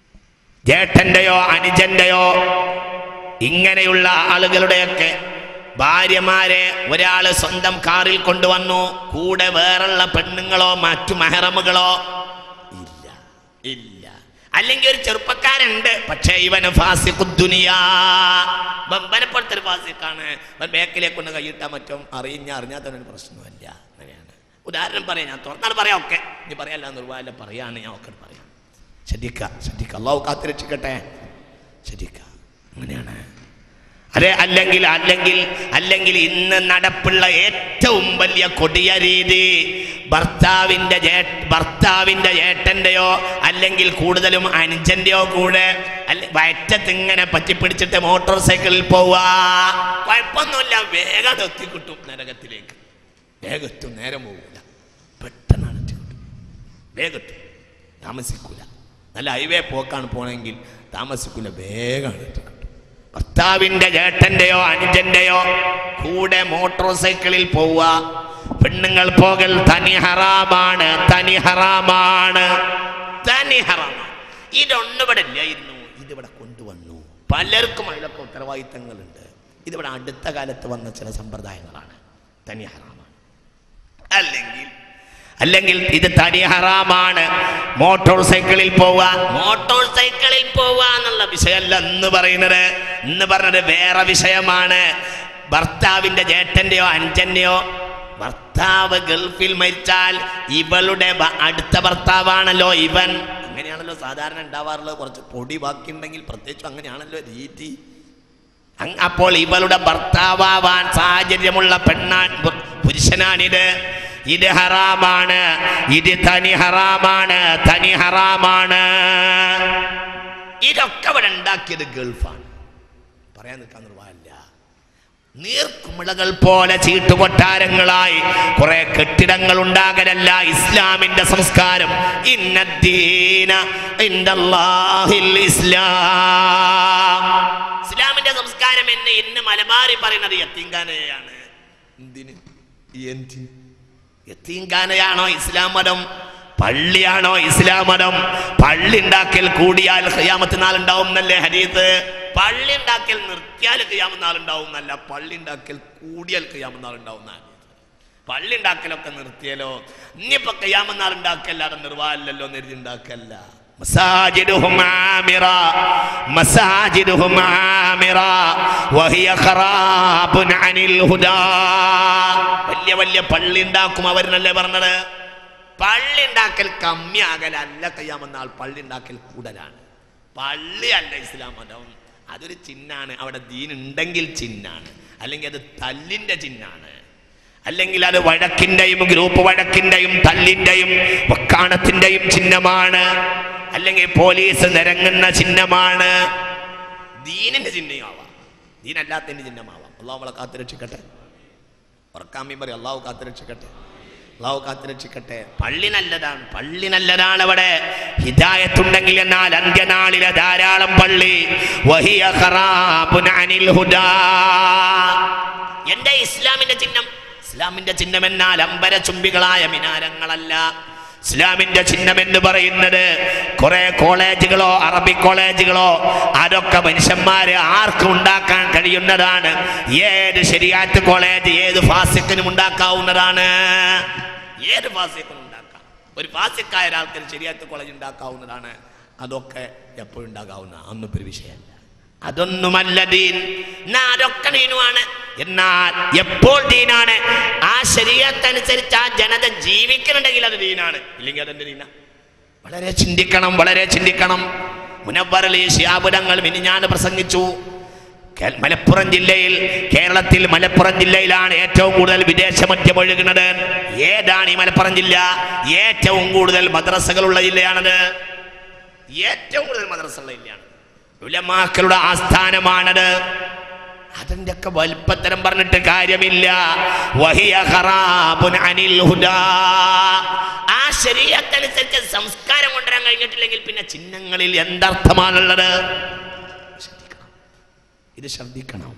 Speaker 1: ജേട്ടന്റെയോ അനുജന്റെയോ ഇങ്ങനെയുള്ള ആളുകളുടെയൊക്കെ ഭാര്യമാരെ ഒരാള് സ്വന്തം കാറിൽ കൊണ്ടുവന്നു കൂടെ വേറുള്ള പെണ്ണുങ്ങളോ മറ്റു മെഹറമുകളോ ഇല്ല ഇല്ല അല്ലെങ്കിൽ ഒരു ചെറുപ്പക്കാരുണ്ട് പക്ഷേ ഇവന് ഫാസിഖുദ്ദുനിയാ ബമ്പനെ പോലത്തെ ഒരു ഫാസിക്കാണ് അവൻ ബാക്കിലേക്ക് ഒന്ന് കൈയിട്ടാൽ മറ്റും അറിഞ്ഞ അറിഞ്ഞാത്തൊരു പ്രശ്നമല്ല അങ്ങനെയാണ് ഉദാഹരണം പറയാം ഞാൻ തുറന്നാണ് പറയാം ഒക്കെ നീ പറയാല്ല നിർവാഹല്ല പറയാണ് ഞാൻ ഒക്കെ പറയാം ശ്രദ്ധിക്ക ശ്രദ്ധിക്ക അള്ളാഹു കാത്തിരക്ഷിക്കട്ടെ ശ്രദ്ധിക്ക അങ്ങനെയാണ് അതെ അല്ലെങ്കിൽ അല്ലെങ്കിൽ അല്ലെങ്കിൽ ഇന്ന് നടപ്പുള്ള ഏറ്റവും വലിയ കൊടിയ രീതി ഭർത്താവിൻ്റെ ജേ ഭർത്താവിൻ്റെ ഏട്ടൻ്റെയോ അല്ലെങ്കിൽ കൂടുതലും അനുജൻ്റെയോ കൂടെ അല്ലെ വയറ്റത്ത് ഇങ്ങനെ പറ്റിപ്പിടിച്ചിട്ട് മോട്ടോർ സൈക്കിളിൽ പോവാ കുഴപ്പമൊന്നുമില്ല വേഗം എത്തിക്കിട്ടും നരകത്തിലേക്ക് വേഗം എത്തും നേരം പോകില്ല പെട്ടെന്നാണ് എത്തിക്കിട്ടും വേഗം എത്തും താമസിക്കൂല നല്ല ഹൈവേ പോക്കാണ് പോണെങ്കിൽ താമസിക്കൂല വേഗമാണ് എത്തിക്കിട്ടും ഭർത്താവിന്റെ ചേട്ടന്റെയോ അനുജന്റെയോ കൂടെ മോട്ടോർ സൈക്കിളിൽ പോവുക പെണ്ണുങ്ങൾ പോകൽ തനി ഹറാമാണ് തനി ഹറാമാണ് തനി ഹറാമാണ് ഇതൊന്നും ഇവിടെ ഇല്ലായിരുന്നു ഇതിവിടെ കൊണ്ടുവന്നു പലർക്കും അതിലൊക്കെ ഉത്തരവാദിത്തങ്ങളുണ്ട് ഇതിവിടെ അടുത്ത കാലത്ത് വന്ന ചില സമ്പ്രദായങ്ങളാണ് തനി ഹറാമാണ് അല്ലെങ്കിൽ അല്ലെങ്കിൽ ഇത് തനി ഹറാമാണ് മോട്ടോർ സൈക്കിളിൽ പോവുക മോട്ടോർ സൈക്കിളിൽ പോവുക എന്നുള്ള വിഷയമല്ല എന്ന് പറയുന്നത് എന്ന് പറഞ്ഞത് വേറെ വിഷയമാണ് ഭർത്താവിന്റെ ചേട്ടന്റെയോ അഞ്ചന്റെയോ ഭർത്താവ് ഗൾഫിൽ മരിച്ചാൽ ഇവളുടെ ഭ- അടുത്ത ഭർത്താവാണല്ലോ ഇവൻ അങ്ങനെയാണല്ലോ സാധാരണ ഉണ്ടാവാറുള്ളത് കുറച്ച് പൊടി ബാക്കിയുണ്ടെങ്കിൽ പ്രത്യേകിച്ചും അങ്ങനെയാണല്ലോ രീതി അങ് അപ്പോൾ ഇവളുടെ ഭർത്താവാൻ സാഹചര്യമുള്ള പെണ്ണാൻ പു- പുരുഷനാണിത് ഇത് ഹറാമാണ് ഇത് തനി ഹറാമാണ് തനി ഹറാമാണ് ഇതൊക്കെ ഇവിടെ ഉണ്ടാക്കിയത് ഗൾഫാണ് പറയാൻ നിൽക്കാൻ നിർവാഹമില്ല നീർക്കുമിളകൾ പോലെ ചീട്ടുകൊട്ടാരങ്ങളായി കുറെ കെട്ടിടങ്ങൾ ഉണ്ടാകലല്ല ഇസ്ലാമിന്റെ സംസ്കാരം ഇന്നദ്ദീന ഇൻദല്ലാഹിൽ ഇസ്ലാം ഇസ്ലാമിന്റെ സംസ്കാരം എന്നെ ഇന്ന് മലബാറി പറയുന്നത് യത്തീങ്കാനയാണ് എന്തിന് എന്തിന് യത്തീങ്കാനയാണോ ഇസ്ലാം മതം പള്ളിയാണോ ഇസ്ലാം മതം പള്ളി ഉണ്ടാക്കൽ കൂടിയാൽ ഖിയാമത്ത് നാളുണ്ടാവും എന്നല്ലേ ഹരീത്ത് പള്ളി ഉണ്ടാക്കൽ നിർത്തിയാൽ ഖിയാമത്ത് നാളുണ്ടാവും എന്നല്ല പള്ളി ഉണ്ടാക്കൽ കൂടിയാൽ ഖിയാമത്ത് നാളുണ്ടാവും എന്നാണ് പള്ളി ഉണ്ടാക്കലൊക്കെ നിർത്തിയാലോ ഇനിയിപ്പോ ഖിയാമത്ത് നാൾ ഉണ്ടാക്കല്ലാതെ നിർവാഹമല്ലല്ലോ നെരുതി ഉണ്ടാക്കല്ല مساجدهم عامرة مساجدهم عامرة وهي خراب عن الهدى വലിയ വലിയ പള്ളി ഉണ്ടാക്കും അവരെന്നല്ലേ പറഞ്ഞത് പള്ളി ഉണ്ടാക്കൽ കമ്മിയാകലല്ല കയ്യാമെന്നാൽ പള്ളി ഉണ്ടാക്കൽ കൂടുതലാണ് പള്ളി അല്ല ഇസ്ലാം മതം അതൊരു ചിഹ്നാണ് അവിടെ ദീൻ ഉണ്ടെങ്കിൽ ചിഹ്നാണ് അല്ലെങ്കിൽ അത് തല്ലിന്റെ ചിഹ്നാണ് അല്ലെങ്കിൽ അത് വഴക്കിന്റെയും ഗ്രൂപ്പ് വഴക്കിന്റെയും തല്ലിന്റെയും വക്കാണത്തിന്റെയും ചിഹ്നമാണ് അല്ലെങ്കിൽ പോലീസ് നിരങ്ങുന്ന ചിഹ്നമാണ് ദീനിന്റെ ചിഹ്നമാവാം ദീനല്ലാത്തതിന്റെ ചിഹ്നമാവാം അള്ളാഹു നമ്മളെ കാത്തുരക്ഷിക്കട്ടെ ഉറക്കാമി പറയും അള്ളാഹു കാത്തുരക്ഷിക്കട്ടെ അള്ളാഹു കാത്തുരക്ഷിക്കട്ടെ പള്ളി നല്ലതാണ് പള്ളി നല്ലതാണ് അവിടെ ഹിദായത്തുണ്ടെങ്കിൽ എന്നാൽ അന്ത്യനാളിലെ ധാരാളം പള്ളി വഹിയ ഖറാബുൻ അനിൽ ഹുദാ എന്റെ ഇസ്ലാമിന്റെ ചിഹ്നം ഇസ്ലാമിന്റെ ചിഹ്നം എന്നാൽ അമ്പര ചുംബികളായ മിനാരങ്ങളല്ല ഇസ്ലാമിന്റെ ചിഹ്നം എന്ന് പറയുന്നത് കുറെ കോളേജുകളോ അറബി കോളേജുകളോ അതൊക്കെ മനുഷ്യന്മാര് ആർക്കും ഉണ്ടാക്കാൻ കഴിയുന്നതാണ് ഏത് ശരിയാറ്റ് കോളേജ് ഏത് ഫാസിക്കിനും ഉണ്ടാക്കാവുന്നതാണ് ഏത് ഫാസിക്കിനും ഉണ്ടാക്കാം ഒരു ഫാസിക്കായ ഒരാൾക്ക് ഒരു ശരിയാറ്റ് കോളേജ് ഉണ്ടാക്കാവുന്നതാണ് അതൊക്കെ എപ്പോഴും ഉണ്ടാകാവുന്ന അന്നും ഒരു വിഷയമല്ല അതൊന്നുമല്ല ദീൻ എന്നാ അതൊക്കെ ദീനുമാണ് എന്നാൽ എപ്പോൾ ദീനാണ് ആ ശരീരത്തനുസരിച്ച് ആ ജനത ജീവിക്കുന്നുണ്ടെങ്കിൽ അത് ദീനാണ് ഇല്ലെങ്കിൽ അതെന്റെ ദീന വളരെ ചിന്തിക്കണം വളരെ ചിന്തിക്കണം മുനവറലി ശിയാപുരങ്ങൾ മിനിഞ്ഞാൻ പ്രസംഗിച്ചു കേ- മലപ്പുറം ജില്ലയിൽ കേരളത്തിൽ മലപ്പുറം ജില്ലയിലാണ് ഏറ്റവും കൂടുതൽ വിദേശ മദ്യം ഒഴുകുന്നത് ഏതാണ് ഈ മലപ്പുറം ജില്ല ഏറ്റവും കൂടുതൽ മദ്രസകളുള്ള ജില്ലയാണത് ഏറ്റവും കൂടുതൽ മദ്രസയുള്ള ജില്ലയാണ് ഉലമാക്കളുടെ ആസ്ഥാനമാണത് അതിന്റെ ഒക്കെ വലിപ്പത്തരം പറഞ്ഞിട്ട് കാര്യമില്ല വഹിയ ഖറാബുൻ അനിൽ ഹുദാ. ആ ശരീരത്തനുസരിച്ച് സംസ്കാരം കൊണ്ടുവരാൻ കഴിഞ്ഞിട്ടില്ലെങ്കിൽ പിന്നെ ചിഹ്നങ്ങളിൽ എന്തർത്ഥമാണുള്ളത് ശ്രദ്ധിക്കണം ഇത് ശ്രദ്ധിക്കണം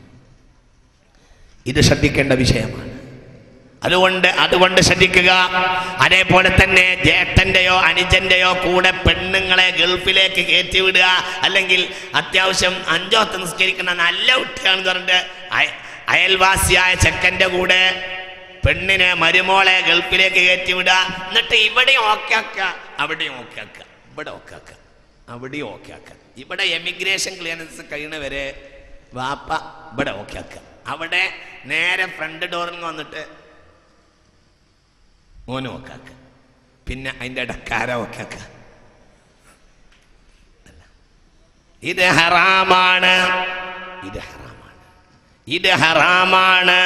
Speaker 1: ഇത് ശ്രദ്ധിക്കേണ്ട വിഷയമാണ് അതുകൊണ്ട് അതുകൊണ്ട് ശ്രദ്ധിക്കുക അതേപോലെ തന്നെ ജേട്ടന്റെയോ അനുജന്റെയോ കൂടെ പെണ്ണുങ്ങളെ ഗൾഫിലേക്ക് കയറ്റി വിടുക അല്ലെങ്കിൽ അത്യാവശ്യം അഞ്ചോ പത്ത് നിസ്കരിക്കുന്ന നല്ല കുട്ടിയാണെന്ന് പറഞ്ഞിട്ട് അയ- അയൽവാസിയായ ചെക്കന്റെ കൂടെ പെണ്ണിനെ മരുമോളെ ഗൾഫിലേക്ക് കയറ്റിവിടുക എന്നിട്ട് ഇവിടെയും ഓക്കെ ആക്കുക അവിടെയും ഓക്കെ ആക്കുക ഇവിടെ ഓക്കെ ആക്കുക അവിടെയും ഓക്കെ ആക്കുക ഇവിടെ എമിഗ്രേഷൻ ക്ലിയറൻസ് കഴിയണവരെ വാപ്പ ഇവിടെ ഓക്കെ ആക്കുക അവിടെ നേരെ ഫ്രണ്ട് ഡോറിൽ നിന്ന് വന്നിട്ട് മോനും ഓക്കെ ആക്കുക പിന്നെ അതിൻ്റെ ഇടക്കാര ഓക്കെ ആക്കുക ഇത് ഹറാമാണ് ഇത് ഹറാമാണ് ഇത് ഹറാമാണ്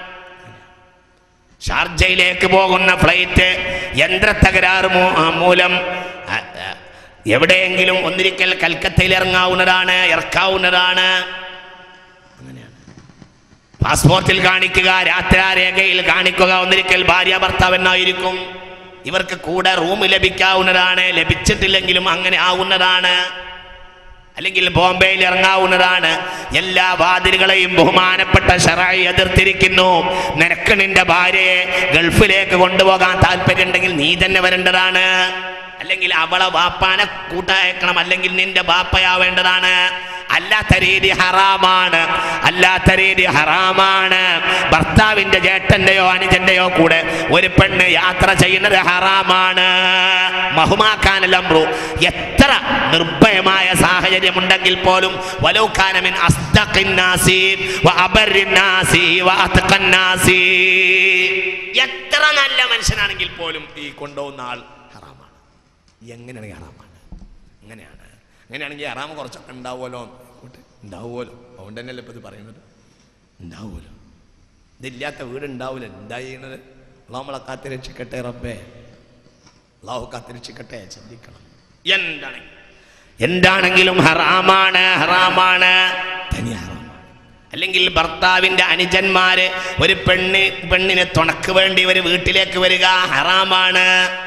Speaker 1: ഷാർജയിലേക്ക് പോകുന്ന ഫ്ലൈറ്റ് യന്ത്ര തകരാറ് മൂ- ആ, മൂലം ആ, ആ, എവിടെയെങ്കിലും ഒന്നിരിക്കൽ കൽക്കത്തയിൽ ഇറങ്ങാവുന്നതാണ് ഇറക്കാവുന്നതാണ് അങ്ങനെയാണ് പാസ്പോർട്ടിൽ കാണിക്കുക യാത്രാരേഖയിൽ കാണിക്കുക ഒന്നിരിക്കൽ ഭാര്യ ഭർത്താവെന്നായിരിക്കും ഇവർക്ക് കൂടെ റൂം ലഭിക്കാവുന്നതാണ് ലഭിച്ചിട്ടില്ലെങ്കിലും അങ്ങനെ ആവുന്നതാണ് അല്ലെങ്കിൽ ബോംബെയിൽ ഇറങ്ങാവുന്നതാണ് എല്ലാ വാതിലുകളെയും ബഹുമാനപ്പെട്ട ഷറായി എതിർത്തിരിക്കുന്നു നിനക്ക് നിന്റെ ഭാര്യയെ ഗൾഫിലേക്ക് കൊണ്ടുപോകാൻ താല്പര്യമുണ്ടെങ്കിൽ നീ തന്നെ വരേണ്ടതാണ് അല്ലെങ്കിൽ അവളെ ബാപ്പാനെ കൂട്ടയക്കണം അല്ലെങ്കിൽ നിന്റെ ബാപ്പയാവേണ്ടതാണ് അല്ലാത്ത രീതി ഹറാമാണ് അല്ലാത്ത രീതി ഹറാമാണ് ഭർത്താവിന്റെ ചേട്ടന്റെയോ അനുജന്റെയോ കൂടെ ഒരു പെണ്ണ് യാത്ര ചെയ്യുന്നത് ഹറാമാണ് മഹുമാക്കാനല്ലംബ്രു എത്ര നിർഭയമായ സാഹചര്യമുണ്ടെങ്കിൽ പോലും വലൗഖാനമിൻ അസ്തഖിന്നാസി വ അബറിന്നാസി വ അത്ഖന്നാസി എത്ര നല്ല മനുഷ്യനാണെങ്കിൽ പോലും ഈ കൊണ്ടുപോകുന്ന ആൾ ഹറാമാണ് എങ്ങനെയാണെങ്കിൽ ഹറാമാണ് അങ്ങനെയാണ് അങ്ങനെയാണെങ്കിൽ ഹറാമ് കുറച്ചൊക്കെ ഉണ്ടാവുമല്ലോ ആയിക്കോട്ടെ, ഉണ്ടാവുമല്ലോ അതുകൊണ്ട് തന്നെയല്ലേ ഇപ്പം ഇത് പറയുന്നത് ഉണ്ടാവുമല്ലോ ഇതില്ലാത്ത വീട് ഉണ്ടാവില്ല എന്താ ചെയ്യണത് അള്ളാഹു നമ്മളെ കാത്തിരക്ഷിക്കട്ടെ റബ്ബേ അള്ളാഹു കാത്തിരക്ഷിക്കട്ടെ ചിന്തിക്കണം എന്താണ് എന്താണെങ്കിലും ഹറാമാണ് ഹറാമാണ് തനി ഹറാമാണ് അല്ലെങ്കിൽ ഭർത്താവിന്റെ അനുജന്മാര് ഒരു പെണ്ണ് പെണ്ണിനെ തുണക്ക് വേണ്ടി ഒരു വീട്ടിലേക്ക് വരിക ഹറാമാണ്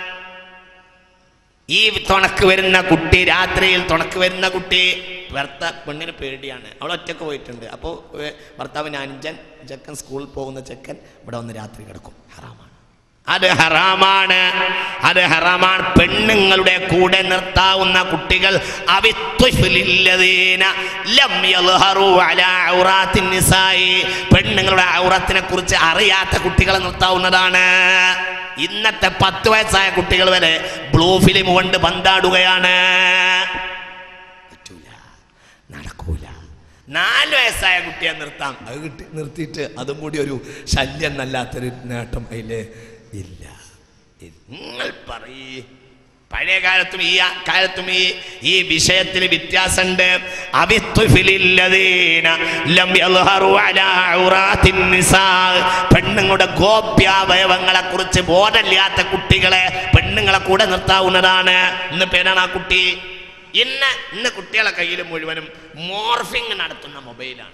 Speaker 1: ഈ തുണക്ക് വരുന്ന കുട്ടി രാത്രിയിൽ തുണക്ക് വരുന്ന കുട്ടി ഭർത്ത പെണ്ണിന് പേടിയാണ് അവൾ ഒറ്റക്ക് പോയിട്ടുണ്ട് അപ്പോൾ ഭർത്താവിന് അഞ്ചൻ ചെക്കൻ സ്കൂളിൽ പോകുന്ന ചെക്കൻ ഇവിടെ വന്ന് രാത്രി കിടക്കും ഹറാമാണ് അത് ഹറാമാണ് അത് ഹറാമാണ് പെണ്ണുങ്ങളുടെ കൂടെ നിർത്താവുന്ന കുട്ടികൾ അവിത്വഫിലില്ലദീന ലം യൽഹറു അലാ ഔറാത്തിൻ നിസായി പെണ്ണുങ്ങളുടെ ഔറത്തിനെ കുറിച്ച് അറിയാത്ത കുട്ടികളെ നിർത്താവുന്നതാണ് ഇന്നത്തെ പത്ത് വയസ്സായ കുട്ടികൾ വരെ ബ്ലൂ ഫിലിം കൊണ്ട് പന്താടുകയാണ് പറ്റൂല നടക്കൂല നാല് വയസ്സായ കുട്ടിയെ നിർത്താം അത് കിട്ടി നിർത്തിയിട്ട് അതും കൂടി ഒരു ശല്യം എന്നല്ലാത്തൊരു നേട്ടം അതിൽ ഇല്ല ഇത് നിങ്ങൾ പറയേ പഴയ കാലത്തും ഈ കാലത്തും ഈ ഈ വിഷയത്തിൽ വ്യത്യാസമുണ്ട് അവിത്വഫിലില്ലദീന ലം യൽഹറു അലാ ഔറാത്തിൻ നിസാ പെണ്ണുങ്ങളുടെ ഗോപ്യാവയവങ്ങളെ കുറിച്ച് ബോധമില്ലാത്ത കുട്ടികളെ പെണ്ണുങ്ങളെ കൂടെ നിർത്താവുന്നതാണ് ഇന്ന് പേരാണ് ആ കുട്ടി ഇന്ന് ഇന്ന് കുട്ടികളെ കയ്യിൽ മുഴുവനും മോർഫിംഗ് നടത്തുന്ന മൊബൈലാണ്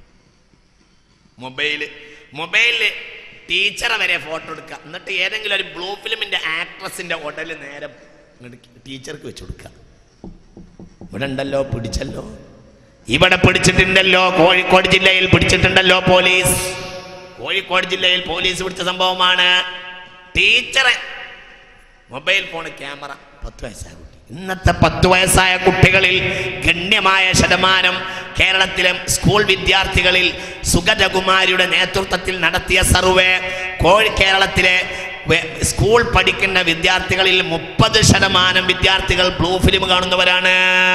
Speaker 1: മൊബൈല് മൊബൈലില് ടീച്ചറെ വരെ ഫോട്ടോ എടുക്കുക എന്നിട്ട് ഏതെങ്കിലും ഒരു ബ്ലൂ ഫിലിമിന്റെ ആക്ട്രസിന്റെ ഉടല് നേരെ ഇങ്ങട് ടീച്ചർക്ക് വെച്ച് കൊടുക്കുക ഇവിടെ ഉണ്ടല്ലോ പിടിച്ചല്ലോ ഇവിടെ പിടിച്ചിട്ടുണ്ടല്ലോ കോഴിക്കോട് ജില്ലയിൽ പിടിച്ചിട്ടുണ്ടല്ലോ പോലീസ് കോഴിക്കോട് ജില്ലയിൽ പോലീസ് പിടിച്ച സംഭവമാണ് ടീച്ചറെ മൊബൈൽ ഫോൺ ക്യാമറ പത്ത് വയസ്സായ കുട്ടി ഇന്നത്തെ പത്ത് വയസ്സായ കുട്ടികളിൽ ഗണ്യമായ ശതമാനം കേരളത്തിലെ സ്കൂൾ വിദ്യാർത്ഥികളിൽ സുഗതകുമാരിയുടെ നേതൃത്വത്തിൽ നടത്തിയ സർവേ കോഴി കേരളത്തിലെ വെ- സ്കൂൾ പഠിക്കുന്ന വിദ്യാർത്ഥികളിൽ മുപ്പത് ശതമാനം വിദ്യാർത്ഥികൾ ബ്ലൂ ഫിലിം കാണുന്നവരാണ്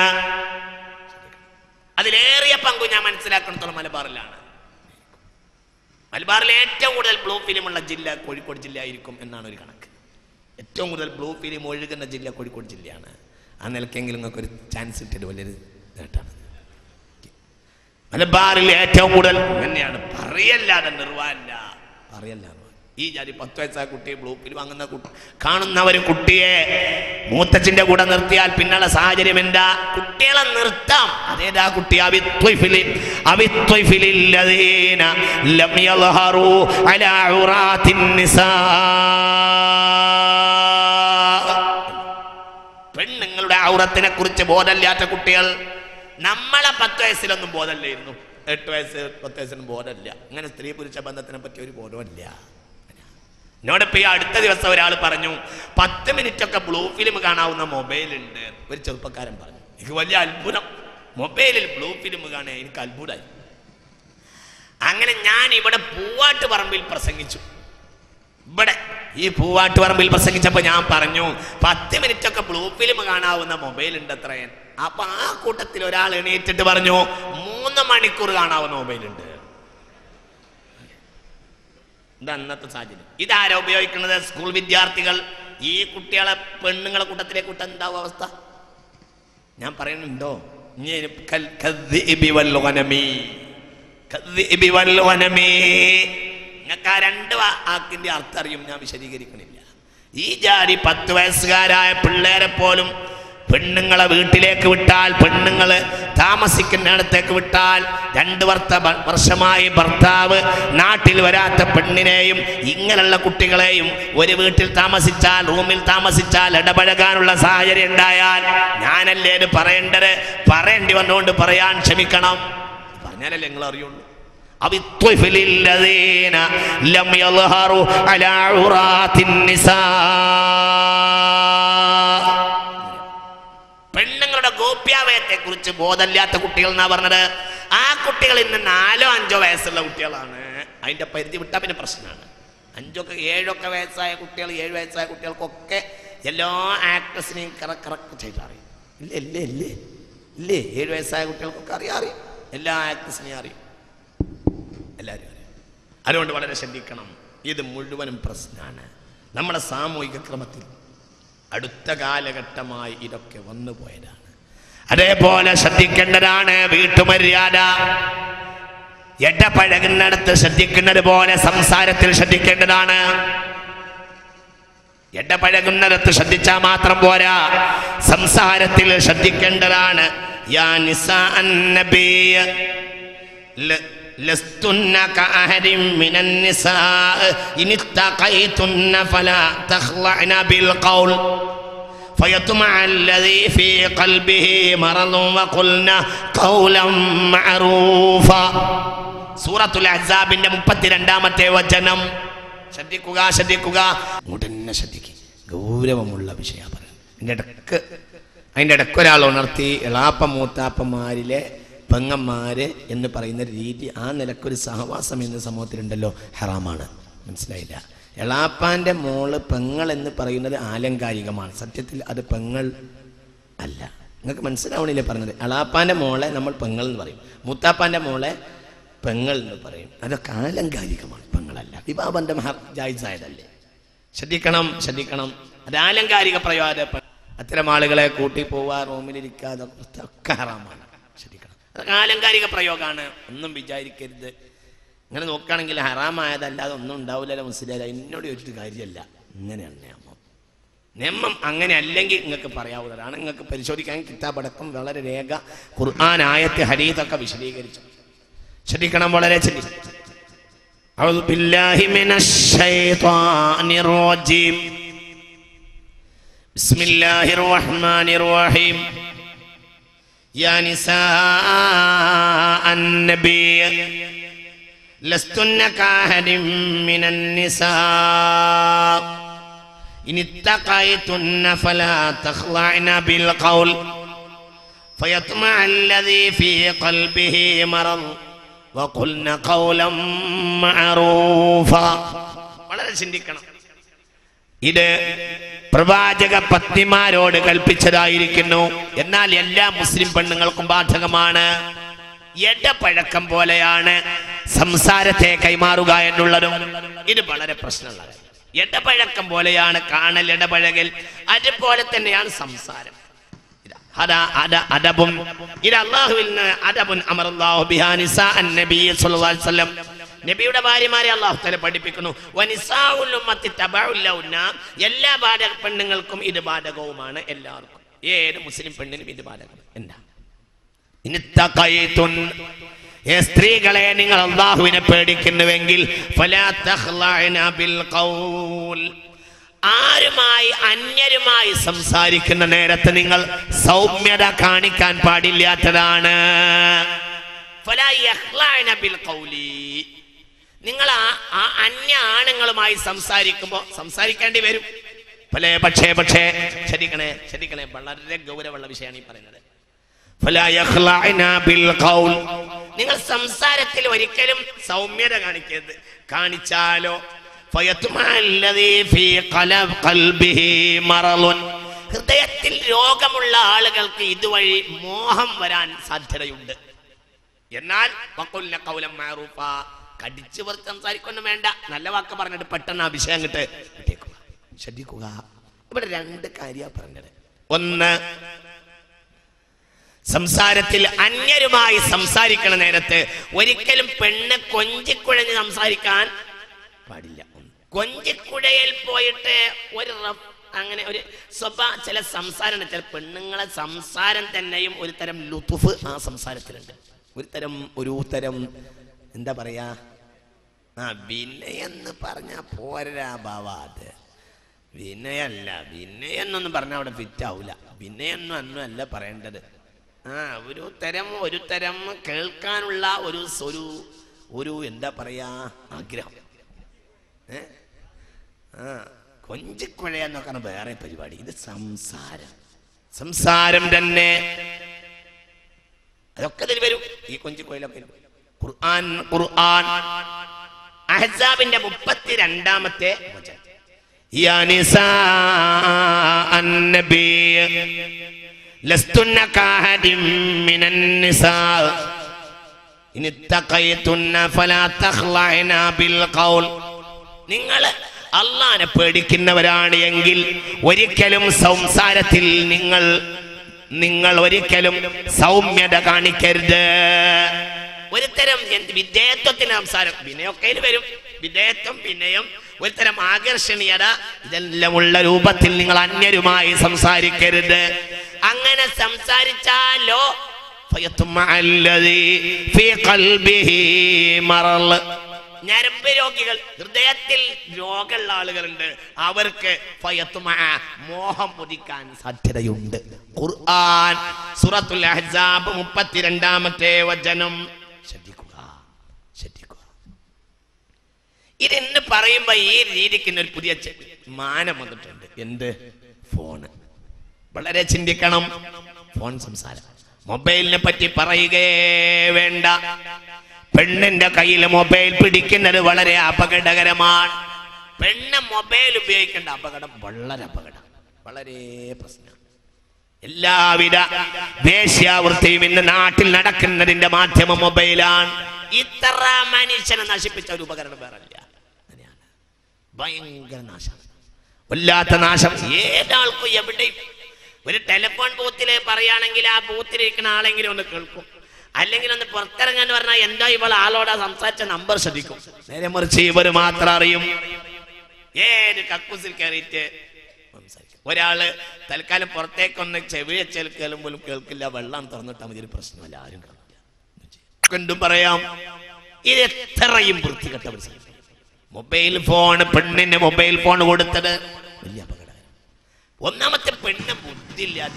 Speaker 1: അതിലേറിയ പങ്കു ഞാൻ മനസ്സിലാക്കുന്നിടത്തോളം മലബാറിലാണ് മലബാറിൽ ഏറ്റവും കൂടുതൽ ബ്ലൂ ഫിലിമുള്ള ജില്ല കോഴിക്കോട് ജില്ല ആയിരിക്കും എന്നാണ് ഒരു കണക്ക് ഏറ്റവും കൂടുതൽ ബ്ലൂ ഫിലിം ഒഴുകുന്ന ജില്ല കോഴിക്കോട് ജില്ലയാണ് ആ നിലക്കെങ്കിലും നിങ്ങൾക്ക് ഒരു ചാൻസ് കിട്ടിയത് വലിയൊരു നേട്ടമാണ് മലബാറിൽ ഏറ്റവും കൂടുതൽ തന്നെയാണ് പറയല്ലാതെ നിർവാഹമില്ല പറയല്ല ഈ ജാതി പത്ത് വയസ്സായ കുട്ടിയെ ബ്ലൂ ഫിലിം വാങ്ങുന്ന കുട്ടി കാണുന്ന ഒരു കുട്ടിയെ മൂത്തച്ഛന്റെ കൂടെ നിർത്തിയാൽ പിന്നുള്ള സാഹചര്യം എന്താ കുട്ടികളെ നിർത്താം അതേതാ കുട്ടി അവിത്വഫിലി അവിത്വഫിലില്ലദീന ലം യൽഹറു അലാ ഉറാത്തിൻ നിസാ പെണ്ണുങ്ങളുടെ ഔറത്തിനെ കുറിച്ച് ബോധമില്ലാത്ത കുട്ടികൾ നമ്മളെ പത്ത് വയസ്സിലൊന്നും ബോധമില്ലായിരുന്നു എട്ട് വയസ്സ് പത്ത് വയസ്സിനും ബോധമില്ല അങ്ങനെ സ്ത്രീ പുരുഷ ബന്ധത്തിനെ പറ്റി ഒരു ബോധമില്ല എന്നോടിപ്പോ ഈ അടുത്ത ദിവസം ഒരാൾ പറഞ്ഞു പത്ത് മിനിറ്റ് ഒക്കെ ബ്ലൂ ഫിലിം കാണാവുന്ന മൊബൈൽ ഉണ്ട് ഒരു ചെറുപ്പക്കാരൻ പറഞ്ഞു എനിക്ക് വലിയ അത്ഭുതം മൊബൈലിൽ ബ്ലൂ ഫിലിം കാണാൻ എനിക്ക് അത്ഭുതമായി അങ്ങനെ ഞാൻ ഇവിടെ പൂവാട്ട് പറമ്പിൽ പ്രസംഗിച്ചു ഇവിടെ ഈ പൂവാട്ട് പറമ്പിൽ പ്രസംഗിച്ചപ്പോൾ ഞാൻ പറഞ്ഞു പത്ത് മിനിറ്റ് ഒക്കെ ബ്ലൂ ഫിലിം കാണാവുന്ന മൊബൈൽ ഉണ്ട് അത്രയൻ അപ്പൊ ആ കൂട്ടത്തിൽ ഒരാൾ എണീറ്റിട്ട് പറഞ്ഞു മൂന്ന് മണിക്കൂർ കാണാവുന്ന മൊബൈൽ ഉണ്ട് ഇത് അന്നത്തെ സാഹചര്യം ഇതാരാ ഉപയോഗിക്കുന്നത് സ്കൂൾ വിദ്യാർത്ഥികൾ ഈ കുട്ടികളെ പെണ്ണുങ്ങളെ കൂട്ടത്തിലേക്ക് വിട്ട എന്താവും അവസ്ഥ ഞാൻ പറയുന്നുണ്ടോ ഇനി കൽ- കദ്ദിഇബി വൽ ഗനമി. കദ്ദിഇബി വൽ ഗനമി. നിങ്ങൾക്ക് ആ രണ്ട് വാ- വാക്കിന്റെ അർത്ഥം അറിയും ഞാൻ വിശദീകരിക്കണില്ല ഈ ജാതി പത്ത് വയസ്സുകാരായ പിള്ളേരെ പോലും പെണ്ണുങ്ങളെ വീട്ടിലേക്ക് വിട്ടാൽ പെണ്ണുങ്ങള് താമസിക്കുന്നിടത്തേക്ക് വിട്ടാൽ രണ്ട് വർത്ത വർഷമായി ഭർത്താവ് നാട്ടിൽ വരാത്ത പെണ്ണിനെയും ഇങ്ങനെയുള്ള കുട്ടികളെയും ഒരു വീട്ടിൽ താമസിച്ചാൽ റൂമിൽ താമസിച്ചാൽ ഇടപഴകാനുള്ള സാഹചര്യം ഉണ്ടായാൽ ഞാനല്ലേ ഇത് പറയേണ്ടത് പറയേണ്ടി വന്നുകൊണ്ട് പറയാൻ ക്ഷമിക്കണം പറഞ്ഞാലല്ലേ നിങ്ങൾ അറിയുള്ളൂ أو الطفل الذين لم يظهروا على عورات النساء പെണ്ണുങ്ങളുടെ ഗോപ്യാവയത്തെ കുറിച്ച് ബോധമില്ലാത്ത കുട്ടികൾ എന്നാ പറഞ്ഞത് ആ കുട്ടികൾ ഇന്ന് നാലോ അഞ്ചോ വയസ്സുള്ള കുട്ടികളാണ് അതിന്റെ പരിധി വിട്ടാ പിന്നെ പ്രശ്നമാണ് അഞ്ചൊക്കെ ഏഴൊക്കെ വയസ്സായ കുട്ടികൾ ഏഴ് വയസ്സായ കുട്ടികൾക്കൊക്കെ എല്ലാ ആക്ടേഴ്സിനെയും കറക്റ്റ് ചെയ്ത് അറിയും ഇല്ലേ ഇല്ലേ ഇല്ലേ ഇല്ലേ ഏഴ് വയസ്സായ കുട്ടികൾക്കൊക്കെ അറിയാം അറിയും എല്ലാ ആക്ടേഴ്സിനെയും അറിയും എല്ലാവരും അറിയും അതുകൊണ്ട് വളരെ ശ്രദ്ധിക്കണം ഇത് മുഴുവനും പ്രശ്നമാണ് നമ്മുടെ സാമൂഹിക ക്രമത്തിൽ അടുത്ത കാലഘട്ടമായി ഇതൊക്കെ വന്നു പോയതാണ് അതേപോലെ ശ്രദ്ധിക്കേണ്ടതാണ് വീട്ടുമര്യാദ ഇടപഴകുന്നിടത്ത് ശ്രദ്ധിക്കുന്നത് പോലെ സംസാരത്തിൽ ശ്രദ്ധിക്കേണ്ടതാണ് ഇടപഴകുന്നിടത്ത് ശ്രദ്ധിച്ചാൽ മാത്രം പോരാ സംസാരത്തിൽ ശ്രദ്ധിക്കേണ്ടതാണ് യാ നിസാ അന്നബിയ ല- لستن كأحد من النساء إن اتقيتن فلا تخضعن بالقول فيطمع الذي في قلبه مرض وقلن قولا معروفا സൂറത്തുൽ അഹ്സാബിന്റെ മുപ്പത്തിരണ്ടാമത്തെ വചനം ശ്രദ്ധിക്കുക ശ്രദ്ധിക്കുക ഉടനെ ശ്രദ്ധിക്കുക ഗൗരവമുള്ള വിഷയ പറയാം അതിൻ്റെ ഇടക്ക് അതിൻ്റെ ഇടക്ക് ഒരാൾ ഉണർത്തി എളാപ്പ മൂത്താപ്പന്മാരിലെ പെങ്ങന്മാര് എന്ന് പറയുന്ന രീതി ആ നിലക്കൊരു സഹവാസം എന്ന സമൂഹത്തിലുണ്ടല്ലോ ഹറാമാണ് മനസ്സിലായില്ല എളാപ്പാന്റെ മോള് പെങ്ങൾ എന്ന് പറയുന്നത് ആലങ്കാരികമാണ് സത്യത്തിൽ അത് പെങ്ങൾ അല്ല നിങ്ങൾക്ക് മനസ്സിലാവണില്ലേ പറഞ്ഞത് എളാപ്പാന്റെ മോളെ നമ്മൾ പെങ്ങൾ എന്ന് പറയും മൂത്താപ്പാന്റെ മോളെ പെങ്ങൾ എന്ന് പറയും അതൊക്കെ ആലങ്കാരികമാണ് പെങ്ങളല്ല വിവാഹബന്ധം ജായിസായതല്ലേ ശ്രദ്ധിക്കണം ശ്രദ്ധിക്കണം അത് ആലങ്കാരിക പ്രയോജന അത്തരം ആളുകളെ കൂട്ടി പോവാ റൂമിലിരിക്കാതെ ഒക്കെ ഹറാമാണ് ശ്രദ്ധിക്കണം അതൊക്കെ ആലങ്കാരിക പ്രയോഗമാണ് ഒന്നും വിചാരിക്കരുത് ഇങ്ങനെ നോക്കുകയാണെങ്കിൽ ഹറാമായതല്ലാതെ ഒന്നും ഉണ്ടാവില്ലല്ലോ മുസ്ലിം എന്നോട് ചോദിച്ചിട്ട് കാര്യമല്ല ഇങ്ങനെയാണ് നിയമം നിയമം അങ്ങനെ അല്ലെങ്കിൽ നിങ്ങൾക്ക് പറയാവുന്നതാണ് നിങ്ങൾക്ക് പരിശോധിക്കാൻ കിതാബടക്കം വളരെ രേഖ ഖുർആൻ ആയത്ത് ഹരീതൊക്കെ വിശദീകരിച്ചു ശ്രദ്ധിക്കണം വളരെ ശ്രദ്ധിച്ചു أعوذ بالله من الشيطان الرجيم بسم الله الرحمن الرحيم يا نساء النبي لستن كأحد من النساء إن اتقيتن فلا تخضعن بالقول فيطمع الذي في قلبه مرض وقلن قولا معروفا വളരെ ചിന്തിക്കണം ഇത് പ്രവാചക പത്നിമാരോട് കൽപ്പിച്ചതായിരിക്കുന്നു എന്നാൽ എല്ലാ മുസ്ലിം പെണ്ണുങ്ങൾക്കും ബാധകമാണ് ഇടപഴക്കം പോലെയാണ് സംസാരത്തെ കൈമാറുക എന്നുള്ളതും ഇത് വളരെ പ്രശ്നമുള്ള കാര്യം. ഇടപഴക്കം പോലെയാണ് കാണൽ ഇടപഴകൽ അതുപോലെ തന്നെയാണ് സംസാരം ഇത് അതാ അത അദബും ഇത് അള്ളാഹുവിൽ നിന്ന് അദബുൻ അമറല്ലാഹു ബിഹാ നിസാ അന്നബി സ്വല്ലല്ലാഹു അലൈഹി വസല്ലം നബിയുടെ ഭാര്യമാരെ അള്ളാഹു തല പഠിപ്പിക്കുന്നു വനിസാഉൽ ഉമ്മത്തി തബഉൽ ലൗന എല്ലാ ബാധക പെണ്ണുങ്ങൾക്കും ഇത് ബാധകവുമാണ് എല്ലാവർക്കും ഏത് മുസ്ലിം പെണ്ണിനും ഇത് ബാധകം എന്താ ഇനിത്തഖൈതുൻ ഏ സ്ത്രീകളെ നിങ്ങൾ അള്ളാഹുവിനെ പേടിക്കുന്നുവെങ്കിൽ ഫലാ തഖ്ലഅന ബിൽ ഖൗൽ ആരുമായി അന്യരുമായി സംസാരിക്കുന്ന നേരത്ത് നിങ്ങൾ സൗമ്യത കാണിക്കാൻ പാടില്ലാത്തതാണ് ഫലാ യഖ്ലഅന ബിൽ ഖൗലി നിങ്ങൾ ആ ആ അന്യ ആണുങ്ങളുമായി സംസാരിക്കുമ്പോൾ സംസാരിക്കേണ്ടി വരും പല പക്ഷേ പക്ഷേ ശ്രദ്ധിക്കണേ ശ്രദ്ധിക്കണേ വളരെ ഗൗരവമുള്ള വിഷയമാണ് ഈ പറയുന്നത് فلا يخلعن بالقول നിങ്ങൾ സംസാരത്തിൽ ഒരിക്കലും സൗമ്യത കാണിക്കരുത് കാണിച്ചാലോ ഫയത്മഅ അല്ലദീ ഫീ ഖലബ് ഖൽബിഹി മറളുൻ. ഹൃദയത്തിൽ രോഗമുള്ള ആളുകൾക്ക് ഇതുവഴി മോഹം വരാൻ സാധ്യതയുണ്ട് എന്നാൽ വഖുൽന ഖൗലൻ മഅറൂഫ കടിച്ചു പറിച്ച് സംസാരിക്കൊന്നും വേണ്ട നല്ല വാക്ക് പറഞ്ഞിട്ട് പെട്ടെന്ന് ആ വിഷയം കിട്ട് വിട്ടേക്കുക ശ്രദ്ധിക്കുക ഇവിടെ രണ്ട് കാര്യ പറഞ്ഞത് ഒന്ന് സംസാരത്തിൽ അന്യരുമായി സംസാരിക്കണ നേരത്ത് ഒരിക്കലും പെണ്ണ് കൊഞ്ചിക്കുഴഞ്ഞ് സംസാരിക്കാൻ പാടില്ല കൊഞ്ചിക്കുഴയിൽ പോയിട്ട് ഒരു റഫ് അങ്ങനെ ഒരു സ്വഭാ ചില സംസാരം ചില പെണ്ണുങ്ങളെ സംസാരം തന്നെയും ഒരു തരം ലുത്തുഫ് ആ സംസാരത്തിലുണ്ട് ഒരു തരം ഒരു തരം എന്താ പറയാ ആ വിനയെന്ന് പറഞ്ഞ പോരാ ബാവ അത് വിനയല്ല വിനയെന്നൊന്നും പറഞ്ഞാൽ അവിടെ ഫിറ്റ് ആവൂല വിനയൊന്നും അന്നും അല്ല പറയേണ്ടത് ആ ഒരു തരം ഒരു തരം കേൾക്കാനുള്ള ഒരു സ് ഒരു ഒരു എന്താ പറയാ ആഗ്രഹം ഏ? ആ കൊഞ്ചിക്കുഴയെന്നൊക്കെ ആണ് വേറെ പരിപാടി ഇത് സംസാരം സംസാരം തന്നെ അതൊക്കെ ഇതിൽ വരും ഈ കൊഞ്ചിക്കുഴയിലൊക്കെ വരും. ഖുർആൻ ഖുർആൻ അഹ്സാബിന്റെ മുപ്പത്തിരണ്ടാമത്തെ വചനം يا نساء النبي لستن كأحد من النساء إن اتقيتن فلا تخلعن بالقول നിങ്ങൾ അള്ളാനെ പേടിക്കുന്നവരാണ് എങ്കിൽ ഒരിക്കലും സംസാരത്തിൽ നിങ്ങൾ നിങ്ങൾ ഒരിക്കലും സൗമ്യത കാണിക്കരുത് ഒരുതരം എന്ത് വിധേയത്വത്തിന് സംസാരം വിനയൊക്കെ വരും വിധേയത്വം വിനയം ഒരുതരം ആകർഷണീയത ഇതെല്ലാമുള്ള രൂപത്തിൽ നിങ്ങൾ അന്യരുമായി സംസാരിക്കരുത് അങ്ങനെ സംസാരിച്ചാലോ ഫയത്തുമ്മ അല്ലദീ ഫീ ഖൽബിഹി മറള് ഞരമ്പ് രോഗികൾ ഹൃദയത്തിൽ രോഗമുള്ള ആളുകളുണ്ട് അവർക്ക് ഫയത്തുമ മോഹം ഉദിക്കാൻ സാധ്യതയുണ്ട് ഖുർആൻ സൂറത്തുൽ അഹ്സാബ് മുപ്പത്തിരണ്ടാമത്തെ വചനം ശ്രദ്ധിക്കുക ശ്രദ്ധിക്കുക ഇതെന്ന് പറയുമ്പോ ഈ രീതിക്ക് ഒരു പുതിയ ചെ- മാനം വന്നിട്ടുണ്ട് എന്ത് ഫോണ് വളരെ ചിന്തിക്കണം ഫോൺ സംസാരം മൊബൈലിനെ പറ്റി പറയുകയേ വേണ്ട പെണ്ണിന്റെ കയ്യിൽ മൊബൈൽ പിടിക്കുന്നത് വളരെ അപകടകരമാണ് പെണ്ണ് മൊബൈൽ ഉപയോഗിക്കേണ്ട അപകടം വളരെ അപകടം വളരെ പ്രശ്നം എല്ലാവിധ വേശ്യാവൃത്തിയും ഇന്ന് നാട്ടിൽ നടക്കുന്നതിന്റെ മാധ്യമം മൊബൈലാണ് ഇത്ര മനുഷ്യനെ നശിപ്പിച്ച ഒരു ഉപകരണം വേറെ ഇല്ല അങ്ങനെയാണ് ഭയങ്കര നാശം വല്ലാത്ത നാശം ഏതാൾക്കും എവിടെയും ഒരു ടെലിഫോൺ ബൂത്തില് പറയുകയാണെങ്കിൽ ആ ബൂത്തിലിരിക്കുന്ന ആളെങ്കിലും ഒന്ന് കേൾക്കും അല്ലെങ്കിൽ ഒന്ന് പുറത്തിറങ്ങാൻ പറഞ്ഞാൽ എന്താ ഇവൾ ആളോടാ സംസാരിച്ച നമ്പർ ശ്രദ്ധിക്കും നേരെ മറിച്ച് ഇവർ മാത്രം അറിയും ഏത് കക്കൂസിൽ കയറിയിട്ട് സംസാരിക്കും ഒരാള് തൽക്കാലം പുറത്തേക്കൊന്ന് ചെവിയച്ചൽ കേൾക്കുമ്പോഴും കേൾക്കില്ല വെള്ളം തുറന്നിട്ടാൽ മതി ഒരു പ്രശ്നമല്ല ആരും കേൾക്കില്ല എന്തും പറയാം ഇത് എത്രയും വൃത്തികെട്ട ഒരു സംഗതി. മൊബൈൽ ഫോൺ പെണ്ണിന് മൊബൈൽ ഫോൺ കൊടുത്തത് വലിയ അപകടം ഒന്നാമത്തെ പെണ്ണ് ബുദ്ധിയില്ലാത്ത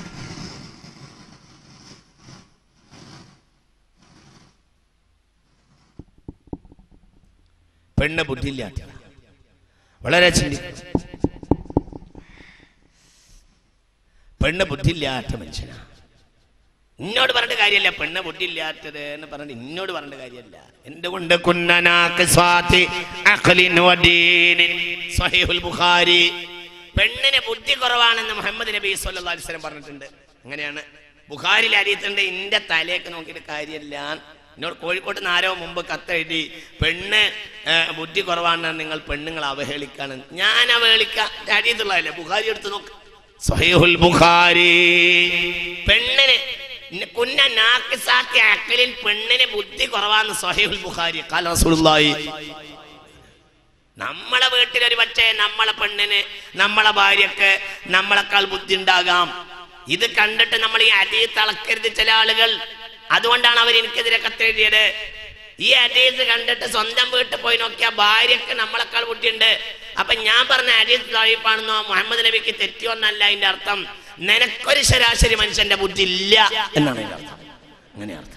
Speaker 1: പെണ്ണ് ബുദ്ധിയില്ലാത്ത വളരെ ചിന്തിക്കും പെണ്ണ് ബുദ്ധിയില്ലാത്ത മനുഷ്യനാ ഇന്നോട് പറഞ്ഞിട്ട് കാര്യമല്ല പെണ്ണ് ബുദ്ധിയില്ലാത്തത് എന്ന് പറഞ്ഞിട്ട് ഇന്നോട് പറഞ്ഞിട്ട് കാര്യമല്ല എന്തുകൊണ്ട് കുന്നനാക്ക് സ്വാതി അഖ്ലിൻ വദീനിൻ സ്വഹീഹുൽ ബുഖാരി പെണ്ണിന് ബുദ്ധി കുറവാണെന്ന് മുഹമ്മദ് നബി സല്ലല്ലാഹു അലൈഹി വസല്ലം പറഞ്ഞിട്ടുണ്ട് അങ്ങനെയാണ് ബുഖാരിൽ അറിയിട്ടുണ്ട് ഇന്റെ തലേക്ക് നോക്കിയിട്ട് കാര്യമില്ല എന്നോട് കോഴിക്കോട്ട് നിന്ന് ആരോ മുമ്പ് കത്തെഴുതി പെണ്ണ് ഏ, ബുദ്ധി കുറവാണെന്ന് നിങ്ങൾ പെണ്ണുങ്ങൾ അവഹേളിക്കാണ് ഞാൻ അവഹേളിക്കാം അടിയത്തുള്ളതല്ലേ ബുഖാരി എടുത്ത് നോക്ക് സ്വഹീഹുൽ ബുഖാരി പെണ്ണിന് ന- കുന്ന നാക്കിസാത്തി അക്കലിൽ പെണ്ണിന് ബുദ്ധി കുറവാന്ന് സ്വഹീഹുൽ ബുഖാരി ഖാല റസൂലുള്ളാഹി നമ്മളെ വീട്ടിൽ ഒരു പക്ഷേ നമ്മളെ പെണ്ണിന് നമ്മളെ ഭാര്യക്ക് നമ്മളെക്കാൾ ബുദ്ധി ഉണ്ടാകാം ഇത് കണ്ടിട്ട് നമ്മൾ ഈ അടി തളക്കരുത് ചില ആളുകൾ അതുകൊണ്ടാണ് അവർ എനിക്കെതിരെ കത്തെഴുതിയത് ഈ അഡീസ് കണ്ടിട്ട് സ്വന്തം വീട്ടിൽ പോയി നോക്കിയ ഭാര്യക്ക് നമ്മളെക്കാൾ ബുദ്ധിയുണ്ട് അപ്പൊ ഞാൻ പറഞ്ഞ അഡീസ് ലൈഫാണെന്നോ മുഹമ്മദ് നബിക്ക് തെറ്റിയൊന്നല്ല അതിന്റെ അർത്ഥം നിനക്കൊരു ശരാശരി മനുഷ്യന്റെ ബുദ്ധി ഇല്ല എന്നാണ് അതിന്റെ അർത്ഥം അങ്ങനെ അർത്ഥം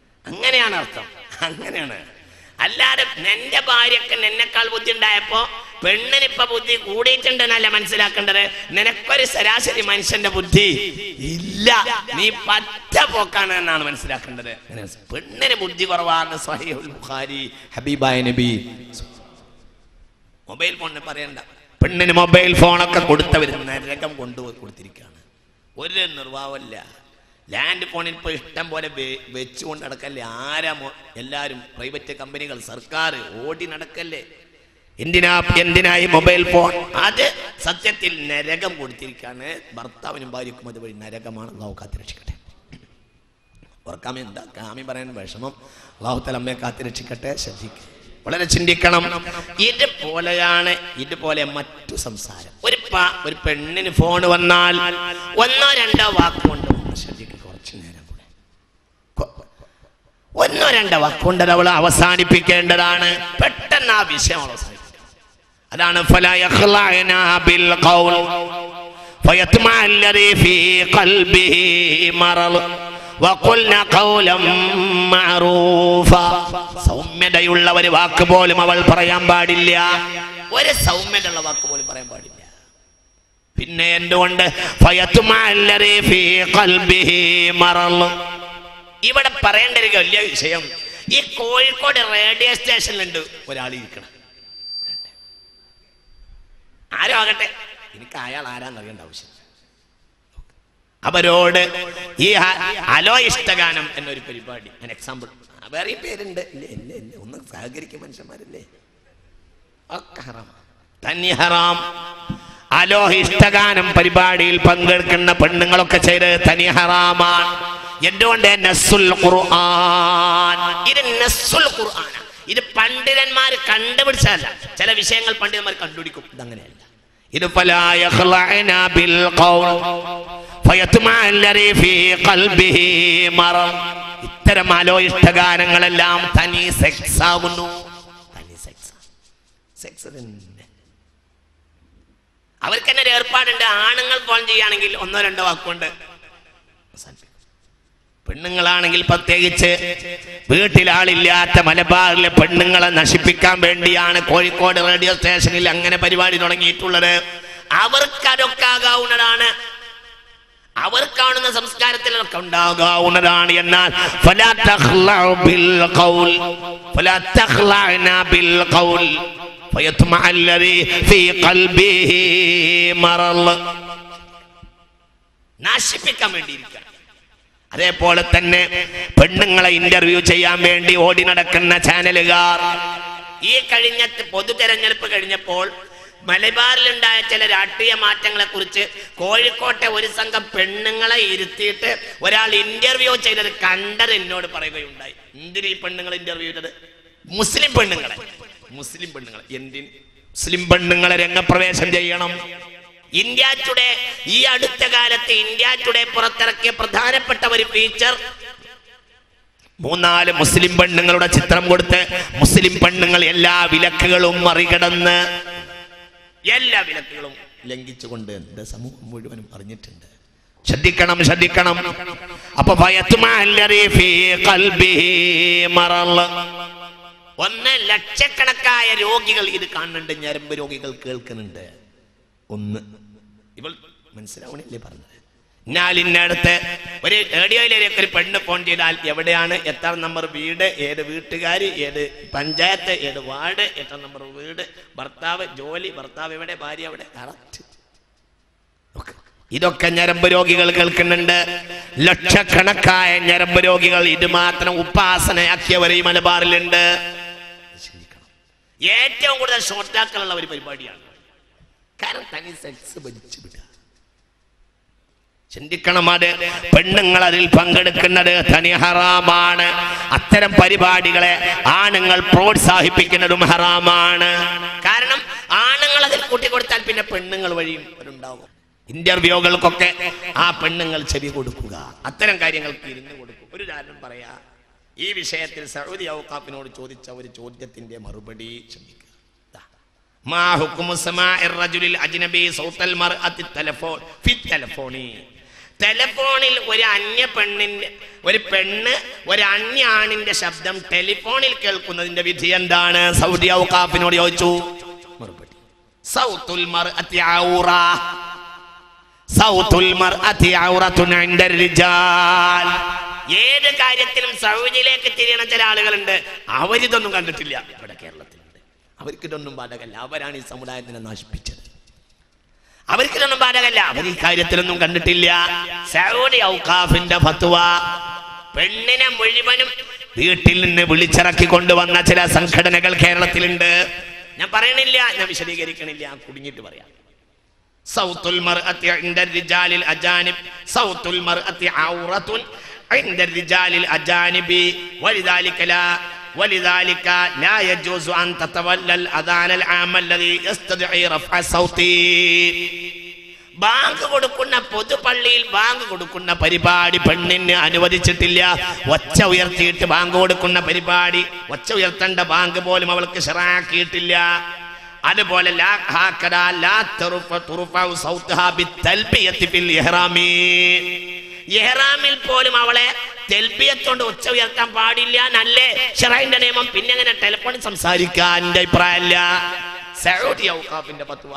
Speaker 1: അങ്ങനെയാണ് അർത്ഥം അങ്ങനെയാണ് അല്ലാതെ നിന്റെ ഭാര്യക്ക് നിന്നെക്കാൾ ബുദ്ധി ഉണ്ടായപ്പോ പെണ്ണിനിപ്പ ബുദ്ധി കൂടിയിട്ടുണ്ടെന്നല്ല മനസ്സിലാക്കേണ്ടത് നിനക്കൊരു ശരാശരി മനുഷ്യന്റെ ബുദ്ധി ഇല്ല നീ പറ്റ പോക്കാണ് എന്നാണ് മനസ്സിലാക്കേണ്ടത് അങ്ങനെ പെണ്ണിന് ബുദ്ധി കുറവാണ് സഹീഹുൽ ബുഖാരി ഹബീബായ നബി മൊബൈൽ ഫോണിന് പറയണ്ട പെണ്ണിന് മൊബൈൽ ഫോണൊക്കെ കൊടുത്തവർ നരകം കൊണ്ടുപോയി കൊടുത്തിരിക്കുകയാണ് ഒരു നിർവാഹമല്ല ലാൻഡ് ഫോണിൽ ഇപ്പോൾ ഇഷ്ടം പോലെ വെ- വെച്ചുകൊണ്ട് നടക്കല്ലേ ആരാ മൊ- എല്ലാവരും പ്രൈവറ്റ് കമ്പനികൾ സർക്കാർ ഓടി നടക്കല്ലേ എന്തിനാ എന്തിനായി മൊബൈൽ ഫോൺ അത് സത്യത്തിൽ നരകം കൊടുത്തിരിക്കുകയാണ് ഭർത്താവിനും ഭാര്യക്കും അതുവഴി നരകമാണ് അള്ളാഹു കാത്തിരക്ഷിക്കട്ടെ ഓർക്കാമി എന്താ കാമി പറയാൻ വിഷമം അള്ളാഹുത്തല അമ്മയെ കാത്തിരക്ഷിക്കട്ടെ ശ്രദ്ധിക്കുക വളരെ ചിന്തിക്കണം ഇതുപോലെയാണ് ഇതുപോലെ മറ്റു സംസാരം ഒരു പ- ഒരു പെണ്ണിന് ഫോൺ വന്നാൽ ഒന്നോ രണ്ടോ വാക്കുകൊണ്ട് ശ്രദ്ധിക്കുക കുറച്ചു നേരം കൂടെ കൊ- ഒന്നോ രണ്ടോ വാക്കുകൊണ്ട് അത് അവൾ അവസാനിപ്പിക്കേണ്ടതാണ് പെട്ടെന്ന് ആ വിഷയം അവൾ അവസാനിപ്പിക്കണം അതാണ് فلا يخلعنا بالقول فيطمع الذي في قلبه مرض وقلنا قولا معروفا സൗമ്യതയുള്ള ഒരു വാക്ക് പോലും അവൾ പറയാൻ പാടില്ല ഒരു സൗമ്യതയുള്ള വാക്ക് പോലും പറയാൻ പാടില്ല പിന്നെ എന്തുകൊണ്ട് فيطمع الذي في قلبه مرض ഇവിടെ പറയേണ്ട ഒരു വലിയ വിഷയം ഈ കോഴിക്കോട് റേഡിയോ സ്റ്റേഷനിലുണ്ട് ഒരാൾ ഇരിക്കണം ആരും ആകട്ടെ എനിക്ക് അയാൾ ആരാന്ന് അറിയേണ്ട ആവശ്യം അവരോട് ഈ ഹ- ഹലോ ഇഷ്ടഗാനം എന്നൊരു പരിപാടി ഞാൻ എക്സാമ്പിൾ വേറെ പേരുണ്ട് ഇല്ല ഇല്ല ഇല്ല ഒന്ന് സഹകരിക്കും മനുഷ്യന്മാരല്ലേ ഒക്കെ ഹറാം തന്നി ഹറാം അലോ ഇഷ്ടഗാനം പരിപാടിയിൽ പങ്കെടുക്കുന്ന പെണ്ണുങ്ങളൊക്കെ ചെയ്ത് തനി ഹറാമാണ് എന്തുകൊണ്ട് നസ്സുൽ ഖുർആൻ ഇത് നസ്സുൽ ഖുർആൻ ഇത് പണ്ഡിതന്മാർ കണ്ടുപിടിച്ചതല്ല ചില വിഷയങ്ങൾ പണ്ഡിതന്മാർ കണ്ടുപിടിക്കും ഇതങ്ങനെയല്ല ഇത് ഫലാ യഖ്ലഅന ബിൽ ഖൗൽ ഫയത്മഅ അല്ലദീ ഫീ ഖൽബിഹി മറദ് ഇത്തരം അലോ ഇഷ്ടഗാനങ്ങളെല്ലാം തനി സെക്സ് ആകുന്നു തനി സെക്സ് സെക്സ് തന്നെ അവർക്ക് തന്നെ ഒരു ഏർപ്പാടുണ്ട് ആണുങ്ങൾ ഫോൺ ചെയ്യുകയാണെങ്കിൽ ഒന്നോ രണ്ടോ വാക്കുകൊണ്ട് അവസാനിപ്പിക്കും. പെണ്ണുങ്ങളാണെങ്കിൽ പ്രത്യേകിച്ച് വീട്ടിലാളില്ലാത്ത മലബാറിലെ പെണ്ണുങ്ങളെ നശിപ്പിക്കാൻ വേണ്ടിയാണ് കോഴിക്കോട് റേഡിയോ സ്റ്റേഷനിൽ അങ്ങനെ പരിപാടി തുടങ്ങിയിട്ടുള്ളത് അവർക്ക് അതൊക്കെ ആകാവുന്നതാണ് അവർ കാണുന്ന സംസ്കാരത്തിലൊക്കെ ഉണ്ടാകാവുന്നതാണ് എന്നാൽ ഫലാ തഖ്ലഉ ബിൽ ഖൗൽ ഫലാ തഖ്ലഅന ബിൽ ഖൗൽ ഫയത്മഅ അല്ലദീ ഫീ ഖൽബിഹി മറള് നശിപ്പിക്കാൻ വേണ്ടിയിരിക്കുക അതേപോലെ തന്നെ പെണ്ണുങ്ങളെ ഇന്റർവ്യൂ ചെയ്യാൻ വേണ്ടി ഓടി നടക്കുന്ന ചാനലുകാർ ഈ കഴിഞ്ഞ പൊതു തെരഞ്ഞെടുപ്പ് കഴിഞ്ഞപ്പോൾ മലബാറിലുണ്ടായ ചില രാഷ്ട്രീയ മാറ്റങ്ങളെ കുറിച്ച് കോഴിക്കോട്ടെ ഒരു സംഘം പെണ്ണുങ്ങളെ ഇരുത്തിയിട്ട് ഒരാൾ ഇന്റർവ്യൂ ചെയ്തത് കണ്ടത് എന്നോട് പറയുകയുണ്ടായി എന്തിനു ഈ പെണ്ണുങ്ങൾ ഇന്റർവ്യൂ ചെയ്തത് മുസ്ലിം പെണ്ണുങ്ങളെ മുസ്ലിം പെണ്ണുങ്ങളെ എന്തിന് മുസ്ലിം പെണ്ണുങ്ങളെ രംഗപ്രവേശം ചെയ്യണം ഇന്ത്യ ടുഡേ ഈ അടുത്ത കാലത്ത് ഇന്ത്യ ടുഡേ പുറത്തിറക്കിയ പ്രധാനപ്പെട്ട ഒരു ഫീച്ചർ മൂന്നാല് മുസ്ലിം പെണ്ണുങ്ങളുടെ ചിത്രം കൊടുത്ത് മുസ്ലിം പെണ്ണുങ്ങൾ എല്ലാ വിലക്കുകളും മറികടന്ന് എല്ലാ വിലക്കുകളും ലംഘിച്ചുകൊണ്ട് എന്റെ സമൂഹം മുഴുവനും അറിഞ്ഞിട്ടുണ്ട് ശ്രദ്ധിക്കണം ശ്രദ്ധിക്കണം അപ്പൊ ഫയത്മഅ അല്ലദീ ഫീ ഖൽബിഹി മറള്. ഒന്ന് ലക്ഷക്കണക്കായ രോഗികൾ ഇത് കാണുന്നുണ്ട് ഞരമ്പ് രോഗികൾ കേൾക്കുന്നുണ്ട് ഒന്ന് ഇവൾ മനസ്സിലാവണില്ലേ പറഞ്ഞത് ഞാൻ ഇന്നടുത്ത് ഒരു റേഡിയോയിലേക്ക് ഒരു പെണ്ണ് ഫോൺ ചെയ്താൽ എവിടെയാണ് എത്ര നമ്പർ വീട് ഏത് വീട്ടുകാർ ഏത് പഞ്ചായത്ത് ഏത് വാർഡ് എത്ര നമ്പർ വീട് ഭർത്താവ് ജോലി ഭർത്താവ് എവിടെ ഭാര്യ എവിടെ കറക്റ്റ് ഇതൊക്കെ ഞരമ്പ് രോഗികൾ കേൾക്കുന്നുണ്ട് ലക്ഷക്കണക്കായ ഞരമ്പ് രോഗികൾ ഇത് മാത്രം ഉപാസനയാക്കിയവർ ഈ മലബാറിലുണ്ട് ചിന്തിക്കണം ഏറ്റവും കൂടുതൽ ഷോർട്ടാക്കളുള്ള ഒരു പരിപാടിയാണ് കാരണം തനി സെക്സ് ഭരിച്ചു വിടുക ചിന്തിക്കണം അത് പെണ്ണുങ്ങൾ അതിൽ പങ്കെടുക്കുന്നത് തനി ഹറാമാണ് അത്തരം പരിപാടികളെ ആണുങ്ങൾ പ്രോത്സാഹിപ്പിക്കുന്നതും ഹറാമാണ് കാരണം ആണുങ്ങൾ അതിൽ കൂട്ടിക്കൊടുത്താൽ പിന്നെ പെണ്ണുങ്ങൾ വഴിയും അവരുണ്ടാവും ഇന്റർവ്യൂകൾക്കൊക്കെ ആ പെണ്ണുങ്ങൾ ചെവി കൊടുക്കുക അത്തരം കാര്യങ്ങൾക്ക് ഇരുന്ന് കൊടുക്കും ഒരു ഉദാഹരണം പറയാ ഈ വിഷയത്തിൽ സൗദി ഔക്കാപ്പിനോട് ചോദിച്ച ഒരു ചോദ്യത്തിന്റെ മറുപടി ശ്രദ്ധിക്കുക ദാ. മാ ഹുക്കുമു സമാഇർ റജുലിൽ അജ്നബി സൗത്തൽ മർഅത്തി ടെലഫോൺ ഫി ടെലഫോണി ടെലഫോണിൽ ഒരു അന്യ പെണ്ണിന്റെ ഒരു പെണ്ണ് ഒരു അന്യ ആണിന്റെ ശബ്ദം ടെലിഫോണിൽ കേൾക്കുന്നതിന്റെ വിധി എന്താണ് സൗദി ഔക്കാഫിനോട് ചോദിച്ചു മറുപടി സൗത്തുൽ മർഅത്തി ഔറ സൗത്തുൽ മർഅത്തി ഔറത്തുൻ ഇൻദ റിജാൽ ഏത് കാര്യത്തിലും സൗദിയിലേക്ക് തിരിയണ ചില ആളുകളുണ്ട് അവരിതൊന്നും കണ്ടിട്ടില്ല ഇവിടെ കേരളത്തിലുണ്ട് അവർക്ക് ഇതൊന്നും ബാധകല്ല അവരാണ് ഈ സമുദായത്തിനെ നശിപ്പിച്ചത് അവർക്ക് ഇതൊന്നും ബാധകല്ല അവർ ഈ കാര്യത്തിലൊന്നും കണ്ടിട്ടില്ല സൗദി ഔക്കാഫിന്റെ ഫത്വ പെണ്ണിനെ മുഴുവനും വീട്ടിൽ നിന്ന് വിളിച്ചിറക്കി കൊണ്ടുവന്ന ചില സംഘടനകൾ കേരളത്തിലുണ്ട് ഞാൻ പറയണില്ല ഞാൻ വിശദീകരിക്കണില്ല കുടുങ്ങിയിട്ട് പറയാം സൗത്തുൽ മർഅത്തി ഇൻദ റിജാലിൽ അജാനിബ് സൗത്തുൽ മർഅത്തി ഔറത്തുൻ عند الرجال الأجانب ولذلك لا ولذلك لا يجوز أن تتولى الأذان العام الذي يستدعي رفع الصوت ബാങ്ക് കൊടുക്കുന്ന പൊതുപള്ളിയിൽ ബാങ്ക് കൊടുക്കുന്ന പരിപാടി പെണ്ണിന് അനുവദിച്ചിട്ടില്ല ഒച്ച ഉയർത്തിയിട്ട് ബാങ്ക് കൊടുക്കുന്ന പരിപാടി ഒച്ച ഉയർത്തേണ്ട ബാങ്ക് പോലും അവൾക്ക് ഷറാക്കിയിട്ടില്ല അതുപോലെ ലാ ഹാക്കദാ ലാ തുറുഫ തുറുഫഉ സൗത്തഹാ ബിത്തൽബിയത്തി ഫിൽ ഇഹ്റാമി ഇഹ്റാമിൽ പോലും അവളെ തെൽബിയത്തോണ്ട് ഉച്ച ഉയർത്താൻ പാടില്ല നല്ലേ ഷറൈന്റെ നിയമം പിന്നെ അങ്ങനെ ടെലിഫോണിൽ സംസാരിക്കാൻ എന്റെ അഭിപ്രായമല്ല സൗദി ഔഖാഫിന്റെ ഫത്വ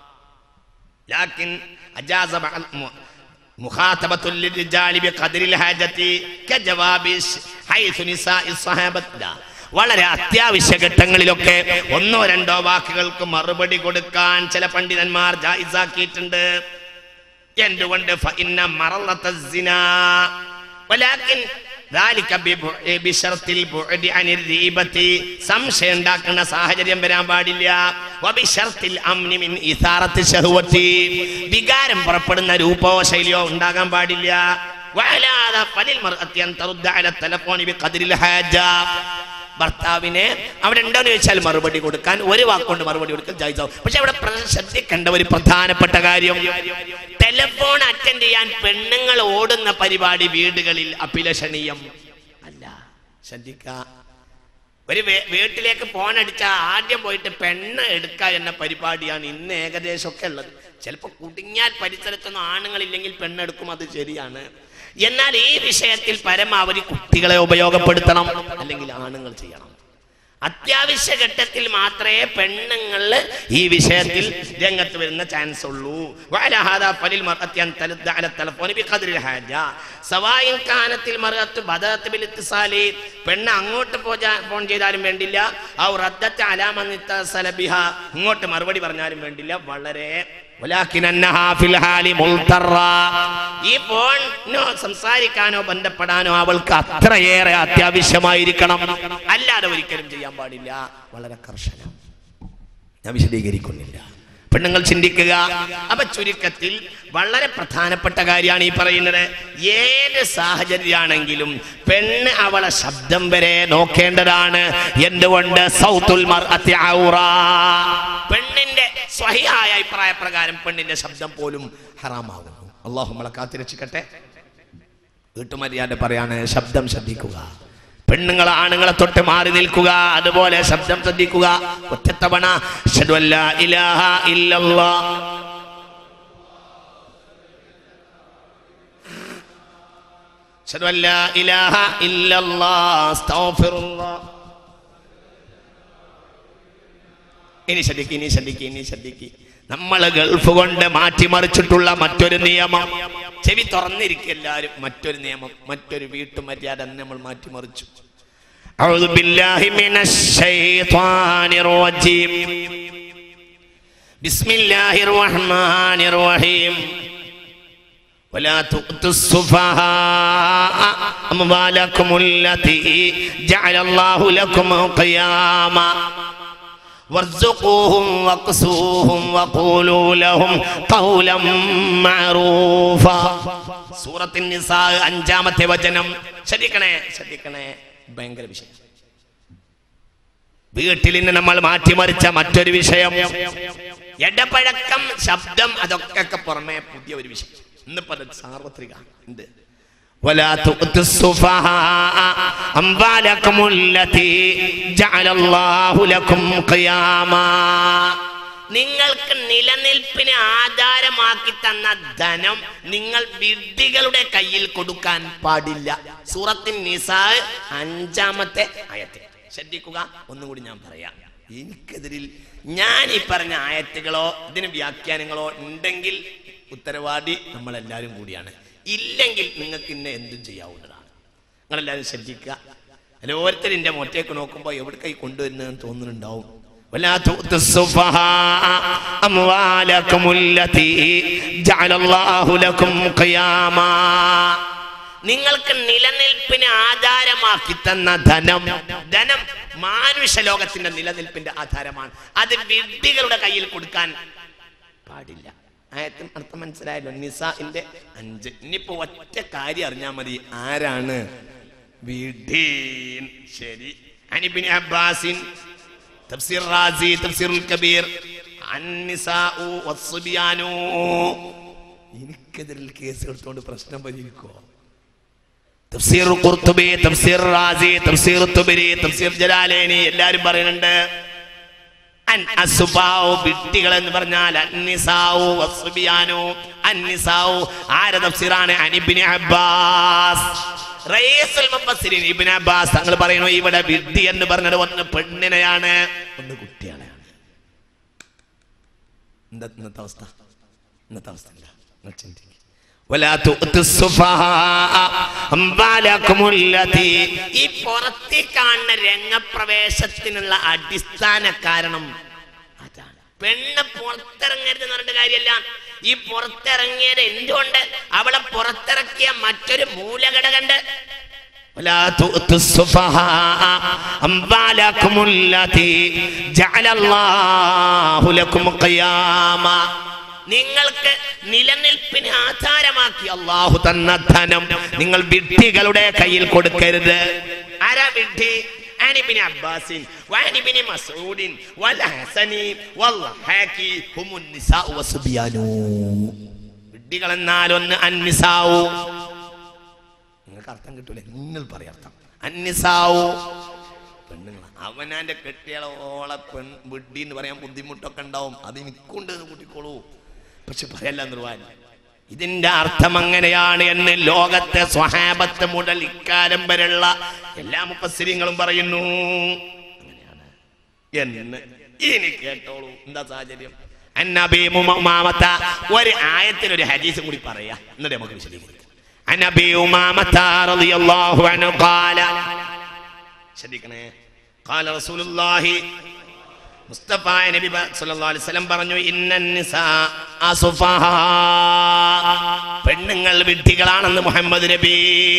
Speaker 1: لكن أجاز مع الم- مخاطبة للرجال بقدر الحاجة كجواب حيث نساء الصحابة لا. വളരെ അത്യാവശ്യ ഘട്ടങ്ങളിലൊക്കെ ഒന്നോ രണ്ടോ വാക്കുകൾക്ക് മറുപടി കൊടുക്കാൻ ചില പണ്ഡിതന്മാർ ജായിസാക്കിയിട്ടുണ്ട് എന്തുകൊണ്ട് ഫഇന്ന മറളത്ത الزنا. ولكن ذلك ببع- بشرط البعد عن الريبة. സംശയം ഉണ്ടാക്കുന്ന സാഹചര്യം വരാൻ പാടില്ല وبشرط الأمن من إثارة الشهوة. വികാരം പുറപ്പെടുന്ന രൂപോ ശൈലിയോ ഉണ്ടാകാൻ പാടില്ല وعلى هذا فللمرأة أن ترد على التلفون بقدر الحاجة ഭർത്താവിനെ അവിടെ ഉണ്ടോന്ന് ചോദിച്ചാൽ മറുപടി കൊടുക്കാൻ ഒരു വാക്കുകൊണ്ട് മറുപടി കൊടുക്കാൻ ജായിസാവും പക്ഷെ അവിടെ പ്ര- ശ്രദ്ധിക്കേണ്ട ഒരു പ്രധാനപ്പെട്ട കാര്യം ടെലിഫോൺ അറ്റൻഡ് ചെയ്യാൻ പെണ്ണുങ്ങൾ ഓടുന്ന പരിപാടി വീടുകളിൽ അഭിലഷണീയം അല്ല ശ്രദ്ധിക്ക ഒരു വേ- വീട്ടിലേക്ക് ഫോൺ അടിച്ചാൽ ആദ്യം പോയിട്ട് പെണ്ണ് എടുക്കുക എന്ന പരിപാടിയാണ് ഇന്ന് ഏകദേശമൊക്കെ ഉള്ളത് ചിലപ്പോൾ കുടുങ്ങിയാൽ പരിസരത്തൊന്നും ആണുങ്ങളില്ലെങ്കിൽ പെണ്ണെടുക്കും അത് ശരിയാണ് എന്നാൽ ഈ വിഷയത്തിൽ പരമാവധി കുട്ടികളെ ഉപയോഗപ്പെടുത്തണം അല്ലെങ്കിൽ ആണുങ്ങൾ ചെയ്യണം അത്യാവശ്യ ഘട്ടത്തിൽ മാത്രമേ പെണ്ണുങ്ങൾ ഈ വിഷയത്തിൽ രംഗത്ത് വരുന്ന ചാൻസ് ഉള്ളൂ وعلى هذا فللمرأة أن تلد على التلفون بقدر الحاجة سواء كانت المرأة بدأت بالاتصال പെണ്ണ് അങ്ങോട്ട് പോജാ- ഫോൺ ചെയ്താലും വേണ്ടില്ല ഔ റദ്ദത്ത് അലാമൻ ഇത്തസല ബിഹാ ഇങ്ങോട്ട് മറുപടി പറഞ്ഞാലും വേണ്ടില്ല വളരെ ولكن أنها في الحال مضطرة. ഈ ഫോണിനോ സംസാരിക്കാനോ ബന്ധപ്പെടാനോ അവൾക്ക് അത്രയേറെ അത്യാവശ്യമായിരിക്കണം അല്ലാതെ ഒരിക്കലും ചെയ്യാൻ പാടില്ല വളരെ കർശനം ഞാൻ വിശദീകരിക്കുന്നില്ല പെണ്ണുങ്ങൾ ചിന്തിക്കുക അപ്പൊ ചുരുക്കത്തിൽ വളരെ പ്രധാനപ്പെട്ട കാര്യമാണ് ഈ പറയുന്നത് ഏത് സാഹചര്യമാണെങ്കിലും പെണ്ണ് അവളെ ശബ്ദം വരെ നോക്കേണ്ടതാണ് എന്തുകൊണ്ട് സൗത്തുൽ മർഅത്തി ഔറ. പെണ്ണിന്റെ സ്വഹിയായ അഭിപ്രായ പ്രകാരം പെണ്ണിന്റെ ശബ്ദം പോലും ഹറാമാകുന്നു അള്ളാഹു നമ്മളെ കാത്തിരക്ഷിക്കട്ടെ വീട്ടുമര്യാദ പറയാണ് ശബ്ദം ശ്രദ്ധിക്കുക പെണ്ണുങ്ങൾ ആണുങ്ങളെ തൊട്ട് മാറി നിൽക്കുക അതുപോലെ ശബ്ദം ശ്രദ്ധിക്കുക ഒറ്റത്തവണ അശ്ഹദു അല്ലാ ഇലാഹ ഇല്ലല്ലാഹ് അശ്ഹദു അല്ലാ ഇലാഹ ഇല്ലല്ലാഹ് അസ്തഗ്ഫിറുല്ലാഹ് ഇനി ശ്രദ്ധിക്ക് ഇനി ശ്രദ്ധിക്ക് ഇനി ശ്രദ്ധിക്ക് നമ്മൾ ഗൾഫ് കൊണ്ട് മാറ്റിമറിച്ചിട്ടുള്ള മറ്റൊരു നിയമം ചെവി തുറന്നിരിക്കും എല്ലാവരും മറ്റൊരു നിയമം മറ്റൊരു വീട്ടുമര്യാദ നമ്മൾ മാറ്റിമറിച്ചു أعوذ بالله من الشيطان الرجيم بسم الله الرحمن الرحيم ولا تؤتوا السفهاء أموالكم التي جعل الله لكم قياما وارزقوهم واقسوهم وقولوا لهم قولا معروفا സൂറത്ത് നിസാ അഞ്ചാമത്തെ വചനം ശ്രദ്ധിക്കണേ ശ്രദ്ധിക്കണേ ഭയങ്കര വിഷയം വീട്ടിൽ നിന്ന് നമ്മൾ മാറ്റിമറിച്ച മറ്റൊരു വിഷയം ഇടപഴക്കം ശബ്ദം അതൊക്കെ പുറമെ പുതിയ ഒരു വിഷയം ഇന്നിപ്പോ അത് സാർവത്രിക എന്ത് ولا تؤتوا السفهاء أموالكم التي جعل الله لكم قياما നിങ്ങൾക്ക് നിലനിൽപ്പിന് ആധാരമാക്കി തന്ന ധനം നിങ്ങൾ വിഡ്ഢികളുടെ കയ്യിൽ കൊടുക്കാൻ പാടില്ല സൂറത്തിൻ നിസാ അഞ്ചാമത്തെ ആയത്തിൽ ശ്രദ്ധിക്കുക ഒന്നുകൂടി ഞാൻ പറയാം എനിക്കെതിരിൽ ഞാൻ ഈ പറഞ്ഞ ആയത്തുകളോ ഇതിന് വ്യാഖ്യാനങ്ങളോ ഉണ്ടെങ്കിൽ ഉത്തരവാദി നമ്മളെല്ലാവരും കൂടിയാണ് ഇല്ലെങ്കിൽ നിങ്ങൾക്ക് ഇന്നെ എന്തും ചെയ്യാവുന്നതാണ് നിങ്ങളെല്ലാവരും ശ്രദ്ധിക്കുക അല്ല ഓരോരുത്തരും എൻ്റെ മുറ്റേക്ക് നോക്കുമ്പോൾ എവിടെ കൈ കൊണ്ടുവരുന്നതെന്ന് തോന്നുന്നുണ്ടാവും ولا تؤتوا السفهاء أموالكم التي جعل الله لكم قياما നിങ്ങൾക്ക് നിലനിൽപ്പിന് ആധാരമാക്കി തന്ന ധനം ധനം മാനുഷ ലോകത്തിന്റെ നിലനിൽപ്പിന്റെ ആധാരമാണ് അത് വിഡ്ഢികളുടെ കയ്യിൽ കൊടുക്കാൻ പാടില്ല ആയത്തിന് അർത്ഥം മനസ്സിലായല്ലോ നിസാന്റെ അഞ്ച് ഇനിയിപ്പോ ഒറ്റ കാര്യം അറിഞ്ഞാൽ മതി ആരാണ് വിഡ്ഢീൻ ശരി അനിബിൻ അബ്ബാസിൻ തഫ്സീർ റാസി തഫ്സീറുൽ കബീർ അന്നിസാഉ വസ്സുബിയാനു എനിക്കെതിരിൽ കേസ് എടുത്തുകൊണ്ട് പ്രശ്നം പരിഹരിക്കോ തഫ്സീർ ഖുർത്തുബി തഫ്സീർ റാസി തഫ്സീർ തുബരി തഫ്സീർ ജലാലേനി എല്ലാരും പറയുന്നുണ്ട് അൻ അസുബാവു വിട്ടികൾ എന്ന് പറഞ്ഞാൽ അന്നിസാവു വസ്സുബിയാനു അന്നിസാവു ആര തഫ്സീറാണ് അനിബിന് അബ്ബാസ് റയീസുൽ മുഫസ്സിരീൻ ഇബ്നു അബ്ബാസ് തങ്ങൾ പറയുന്നു ഇവിടെ വിഡ്ഢി എന്ന് പറഞ്ഞത് ഒന്ന് പെണ്ണിനെയാണ് ഒന്ന് കുട്ടിയാണ് എന്താ ഇന്നത്തെ അവസ്ഥ ഇന്നത്തെ അവസ്ഥ ഇല്ല നിങ്ങൾ ചിന്തിക്കുക ولا تؤتوا السفهاء أموالكم التي ഈ പുറത്തെ കാണുന്ന രംഗപ്രവേശത്തിനുള്ള അടിസ്ഥാന കാരണം അതാണ് പെണ്ണ് പുറത്തിറങ്ങരുത് എന്ന് പറഞ്ഞിട്ട് കാര്യമല്ല ഈ പുറത്തിറങ്ങിയത് എന്തുകൊണ്ട് അവളെ പുറത്തിറക്കിയ മറ്റൊരു മൂലഘടകണ്ട് ولا تؤتوا السفهاء أموالكم التي جعل الله لكم قياما നിങ്ങൾക്ക് നിലനിൽപ്പിന് ആധാരമാക്കി അള്ളാഹു തന്ന ധനം നിങ്ങൾ വിഡ്ഢികളുടെ കയ്യിൽ കൊടുക്കരുത് ആരാ വിഡ്ഢി عن ابن عباس وعن ابن مسعود والحسن والضحاك هم النساء والصبيان വിഡ്ഢികൾ എന്നാൽ ഒന്ന് അന്നിസാവു നിങ്ങൾക്ക് അർത്ഥം കിട്ടൂലേ നിങ്ങൾ പറയാം അർത്ഥം അന്നിസാവു പെണ്ണുങ്ങൾ അവനാന്റെ കെട്ടിയോളെ പെൺ വിഡ്ഢി എന്ന് പറയാൻ ബുദ്ധിമുട്ടൊക്കെ ഉണ്ടാവും അത് എനിക്കുണ്ട് എന്ന് കൂട്ടിക്കോളൂ പക്ഷെ പറയല്ല നിർവാൻ ഇതിന്റെ അർത്ഥം അങ്ങനെയാണ് എന്ന് ലോകത്തെ സ്വഹാബത്ത് മുതൽ ഇക്കാലം വരെയുള്ള എല്ലാ മുപ്പസ്ഥിര്യങ്ങളും പറയുന്നു അങ്ങനെയാണ് എന്ന് ഇനി കേട്ടോളൂ എന്താ സാഹചര്യം അന്നബി ഉമാമത്ത ഒരു ആയത്തിന് ഒരു ഹദീസും കൂടി പറയാ എന്നിട്ട് നമുക്ക് വിശദീകരിക്കാം അന്നബി ഉമാമത്ത റളിയല്ലാഹു അൻഹു ഖാല ശ്രദ്ധിക്കണേ ഖാല റസൂലുള്ളാഹി മുസ്തഫ നബി ബ- സല്ലല്ലാഹു അലൈഹി വസല്ലം പറഞ്ഞു ഇന്നൻ നിസാ അസുഫഹാ പെണ്ണുങ്ങൾ വിഡ്ഢികളാണെന്ന് മുഹമ്മദ് നബി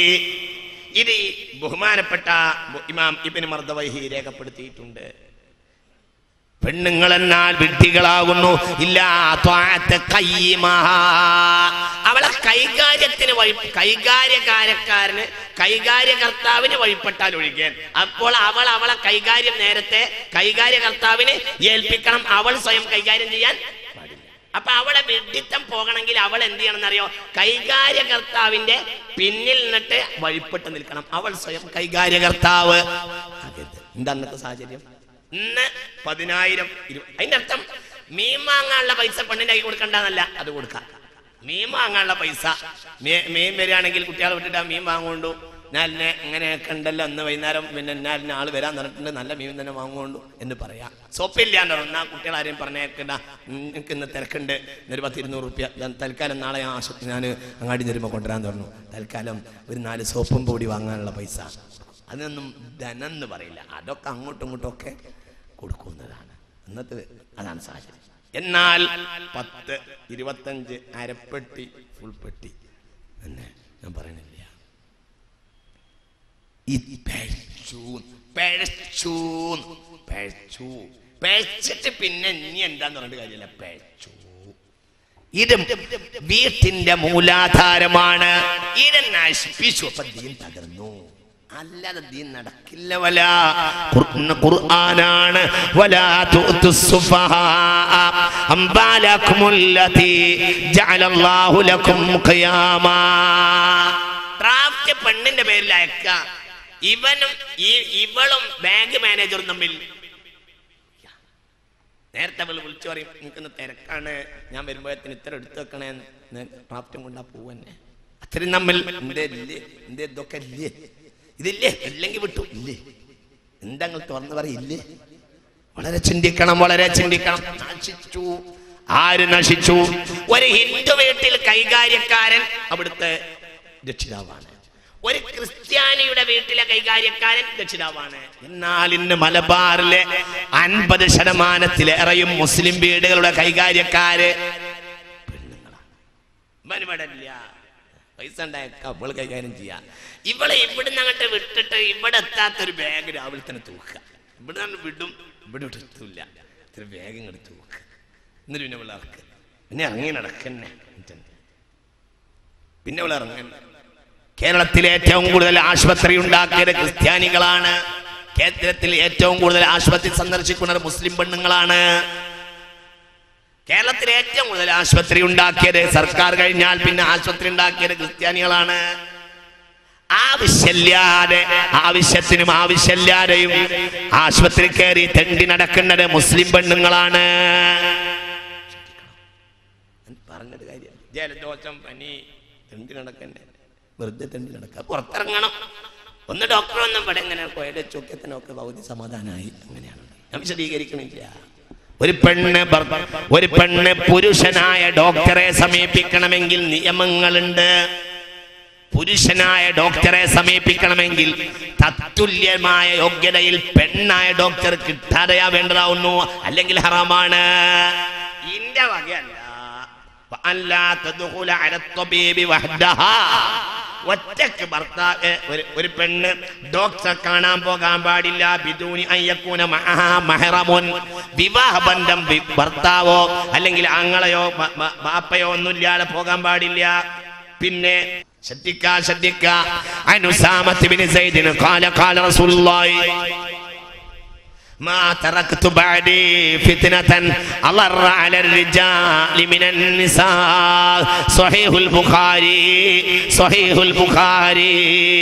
Speaker 1: ഇത് ഈ ബഹുമാനപ്പെട്ട ബു- ഇമാം ഇബ്നു മർദവൈഹി രേഖപ്പെടുത്തിയിട്ടുണ്ട് പെണ്ണുങ്ങൾ എന്നാൽ വിഡ്ഢികളാകുന്നു ഇല്ലാ ത്വാഅത്ത ഖയ്യിമഹാ. അവളെ കൈകാര്യത്തിന് വഴി കൈകാര്യകാരക്കാരന് കൈകാര്യകർത്താവിന് വഴിപ്പെട്ടാൽ ഒഴിക്കാൻ അപ്പോൾ അവൾ അവളെ കൈകാര്യം നേരത്തെ കൈകാര്യകർത്താവിന് ഏൽപ്പിക്കണം അവൾ സ്വയം കൈകാര്യം ചെയ്യാൻ പാടില്ല അപ്പൊ അവളെ വിഡിത്തം പോകണമെങ്കിൽ അവൾ എന്ത് ചെയ്യണം എന്നറിയോ കൈകാര്യകർത്താവിന്റെ പിന്നിൽ നിന്നിട്ട് വഴിപ്പെട്ട് നിൽക്കണം അവൾ സ്വയം കൈകാര്യകർത്താവ് ആകരുത്. എന്താ അന്നത്തെ സാഹചര്യം ഇന്ന് പതിനായിരം ഇരു- അതിന്റെ അർത്ഥം മീൻ വാങ്ങാനുള്ള പൈസ പെണ്ണിന്റെ കൈ കൊടുക്കണ്ടെന്നല്ല അത് കൊടുക്കാം മീൻ വാങ്ങാനുള്ള പൈസ മീ- മീൻ വരികയാണെങ്കിൽ കുട്ടികളെ വിട്ടിട്ട് ആ മീൻ വാങ്ങുകൊണ്ടു ഞാൻ എന്നെ ഇങ്ങനെയൊക്കെ ഉണ്ടല്ലോ ഇന്ന് വൈകുന്നേരം പിന്നെ ഞാൻ ആൾ വരാൻ പറഞ്ഞിട്ടുണ്ട് നല്ല മീൻ തന്നെ വാങ്ങുകൊണ്ടു എന്ന് പറയാം സോപ്പില്ല എന്ന് പറഞ്ഞു എന്നാ കുട്ടികളാരെയും പറഞ്ഞേക്കണ്ട എനിക്ക് ഇന്ന് തിരക്കുണ്ട് ഒരു പത്ത് ഇരുന്നൂറ് റുപ്യ ഞാൻ തൽക്കാലം നാളെ ഞാൻ ആശുപത്രി ഞാൻ അങ്ങാടി വരുമ്പോൾ കൊണ്ടുവരാൻ പറഞ്ഞു തൽക്കാലം ഒരു നാല് സോപ്പും പൊടി വാങ്ങാനുള്ള പൈസ അതൊന്നും ധനം എന്ന് പറയില്ല അതൊക്കെ അങ്ങോട്ടും ഇങ്ങോട്ടും ഒക്കെ കൊടുക്കുന്നതാണ് ഇന്നത്തെ അതാണ് സാഹചര്യം എന്നാൽ പത്ത് ഇരുപത്തഞ്ച് അരപ്പെട്ടി ഫുൾ പെട്ടി എന്ന് ഞാൻ പറയണില്ല ഈ പിഴച്ചു പിഴച്ചു പിഴച്ചു പിഴച്ചിട്ട് പിന്നെ ഇനി എന്താന്ന് പറഞ്ഞിട്ട് കാര്യമില്ല പിഴച്ചു ഇത് വീട്ടിന്റെ മൂലാധാരമാണ് ഇത് നശിപ്പിച്ചു അപ്പൊ ദീൻ തകർന്നു അല്ലാതെ ദീൻ നടക്കില്ല വല ഖുർആൻ- ഖുർആനാണ് വലാ തുഅ്തു സുഫഹാ അംബാലകുമുല്ലതി ജഅലല്ലാഹു ലക്കും ഖിയാമാ ഡ്രാഫ്റ്റ് പെണ്ണിന്റെ പേരിൽ അയക്ക ഇവനും ഈ ഇവളും ബാങ്ക് മാനേജറും തമ്മിൽ നേരത്തെ അവൾ വിളിച്ചു പറയും നിൽക്കുന്ന തിരക്കാണ് ഞാൻ വരുമ്പോഴത്തിന് ഇത്ര എടുത്തു വെക്കണേ ഡ്രാഫ്റ്റും കൊണ്ടാ പോവന്നെ അത്രയും നമ്മൾ എന്തേ ഇല്ലേ എന്തേ ഇതൊക്കെ ഇല്ലേ ഇതില്ലേ ഇല്ലെങ്കിൽ വിട്ടു ഇല്ലേ എന്താ നിങ്ങൾ തുറന്ന് പറയില്ലേ വളരെ ചിന്തിക്കണം വളരെ ചിന്തിക്കണം നശിച്ചു ആര് നശിച്ചു ഒരു ഹിന്ദു വീട്ടിൽ കൈകാര്യക്കാരൻ അവിടുത്തെ രക്ഷിതാവാണ് ഒരു ക്രിസ്ത്യാനിയുടെ വീട്ടിലെ കൈകാര്യക്കാരൻ രക്ഷിതാവാണ് എന്നാൽ ഇന്ന് മലബാറിലെ അൻപത് ശതമാനത്തിലേറെയും മുസ്ലിം വീടുകളുടെ കൈകാര്യക്കാര് പെണ്ണുങ്ങളാണ് ഇവനിവിടില്ല. പൈസ ഉണ്ടായേക്കാം അവള് കൈകാര്യം ചെയ്യാം ഇവളെ ഇവിടുന്ന് അങ്ങോട്ട് വിട്ടിട്ട് ഇവിടെ എത്താത്തൊരു ബാഗ് രാവിലെ തന്നെ തൂക്കുക ഇവിടെ നിന്ന് വിടും ഇവിടെ എത്തൂല ഇത്ര ബാഗ് ഇങ്ങോട്ട് തൂക്കുക എന്നിട്ട് പിന്നെ ഇവിടെ ഇറക്കുക പിന്നെ ഇറങ്ങി നടക്കന്നെ പിന്നെ ഇവിടെ ഇറങ്ങന്നെ കേരളത്തിൽ ഏറ്റവും കൂടുതൽ ആശുപത്രി ഉണ്ടാക്കിയത് ക്രിസ്ത്യാനികളാണ് കേരളത്തിൽ ഏറ്റവും കൂടുതൽ ആശുപത്രി സന്ദർശിക്കുന്നത് മുസ്ലിം പെണ്ണുങ്ങളാണ് കേരളത്തിൽ ഏറ്റവും കൂടുതൽ ആശുപത്രി ഉണ്ടാക്കിയത് സർക്കാർ കഴിഞ്ഞാൽ പിന്നെ ആശുപത്രി ഉണ്ടാക്കിയത് ക്രിസ്ത്യാനികളാണ് ആവശ്യമില്ലാതെ ആവശ്യത്തിനും ആവശ്യമില്ലാതെയും ആശുപത്രി കയറി തെണ്ടി നടക്കുന്നത് മുസ്ലിം പെണ്ണുങ്ങളാണ് പറഞ്ഞത് കാര്യം ജലദോഷം പനി തെണ്ടി നടക്കണ്ടേ വെറുതെ തെണ്ടി നടക്കുക പുറത്തിറങ്ങണം ഒന്ന് ഡോക്ടർ ഒന്നും ഇവിടെ ഇങ്ങനെ കോയുടെ ചൊക്കത്തിനൊക്കെ പകുതി സമാധാനമായി അങ്ങനെയാണ് ഞാൻ വിശദീകരിക്കണില്ല ഒരു പെണ്ണ് ഭർ- ഒരു പെണ്ണ് പുരുഷനായ ഡോക്ടറെ സമീപിക്കണമെങ്കിൽ നിയമങ്ങളുണ്ട് പുരുഷനായ ഡോക്ടറെ സമീപിക്കണമെങ്കിൽ തത്തുല്യമായ യോഗ്യതയിൽ പെണ്ണായ ഡോക്ടർ കിട്ടാതെയാ വേണ്ടതാവുന്നു അല്ലെങ്കിൽ ഹറാമാണ് ഇന്റെ വകയല്ല وألا تدخل على الطبيب وحدها. ഒറ്റക്ക് ഭർത്താവ് ഒരു ഒരു പെണ്ണ് ഡോക്ടറെ കാണാൻ പോകാൻ പാടില്ല ബിദൂനി അയ്യക്കൂന മഅഹാ മഹറമുൻ വിവാഹ ബന്ധം വി- ഭർത്താവോ അല്ലെങ്കിൽ ആങ്ങളെയോ ബ- ബ- ബാപ്പയോ ഒന്നുമില്ലാതെ പോകാൻ പാടില്ല പിന്നെ ശ്രദ്ധിക്ക ശ്രദ്ധിക്ക അനുസാമത്ത് ബിൻ സൈദിന് قال قال رسول الله ما تركت بعدي فتنة أضر على الرجال من النساء صحيح البخاري صحيح البخاري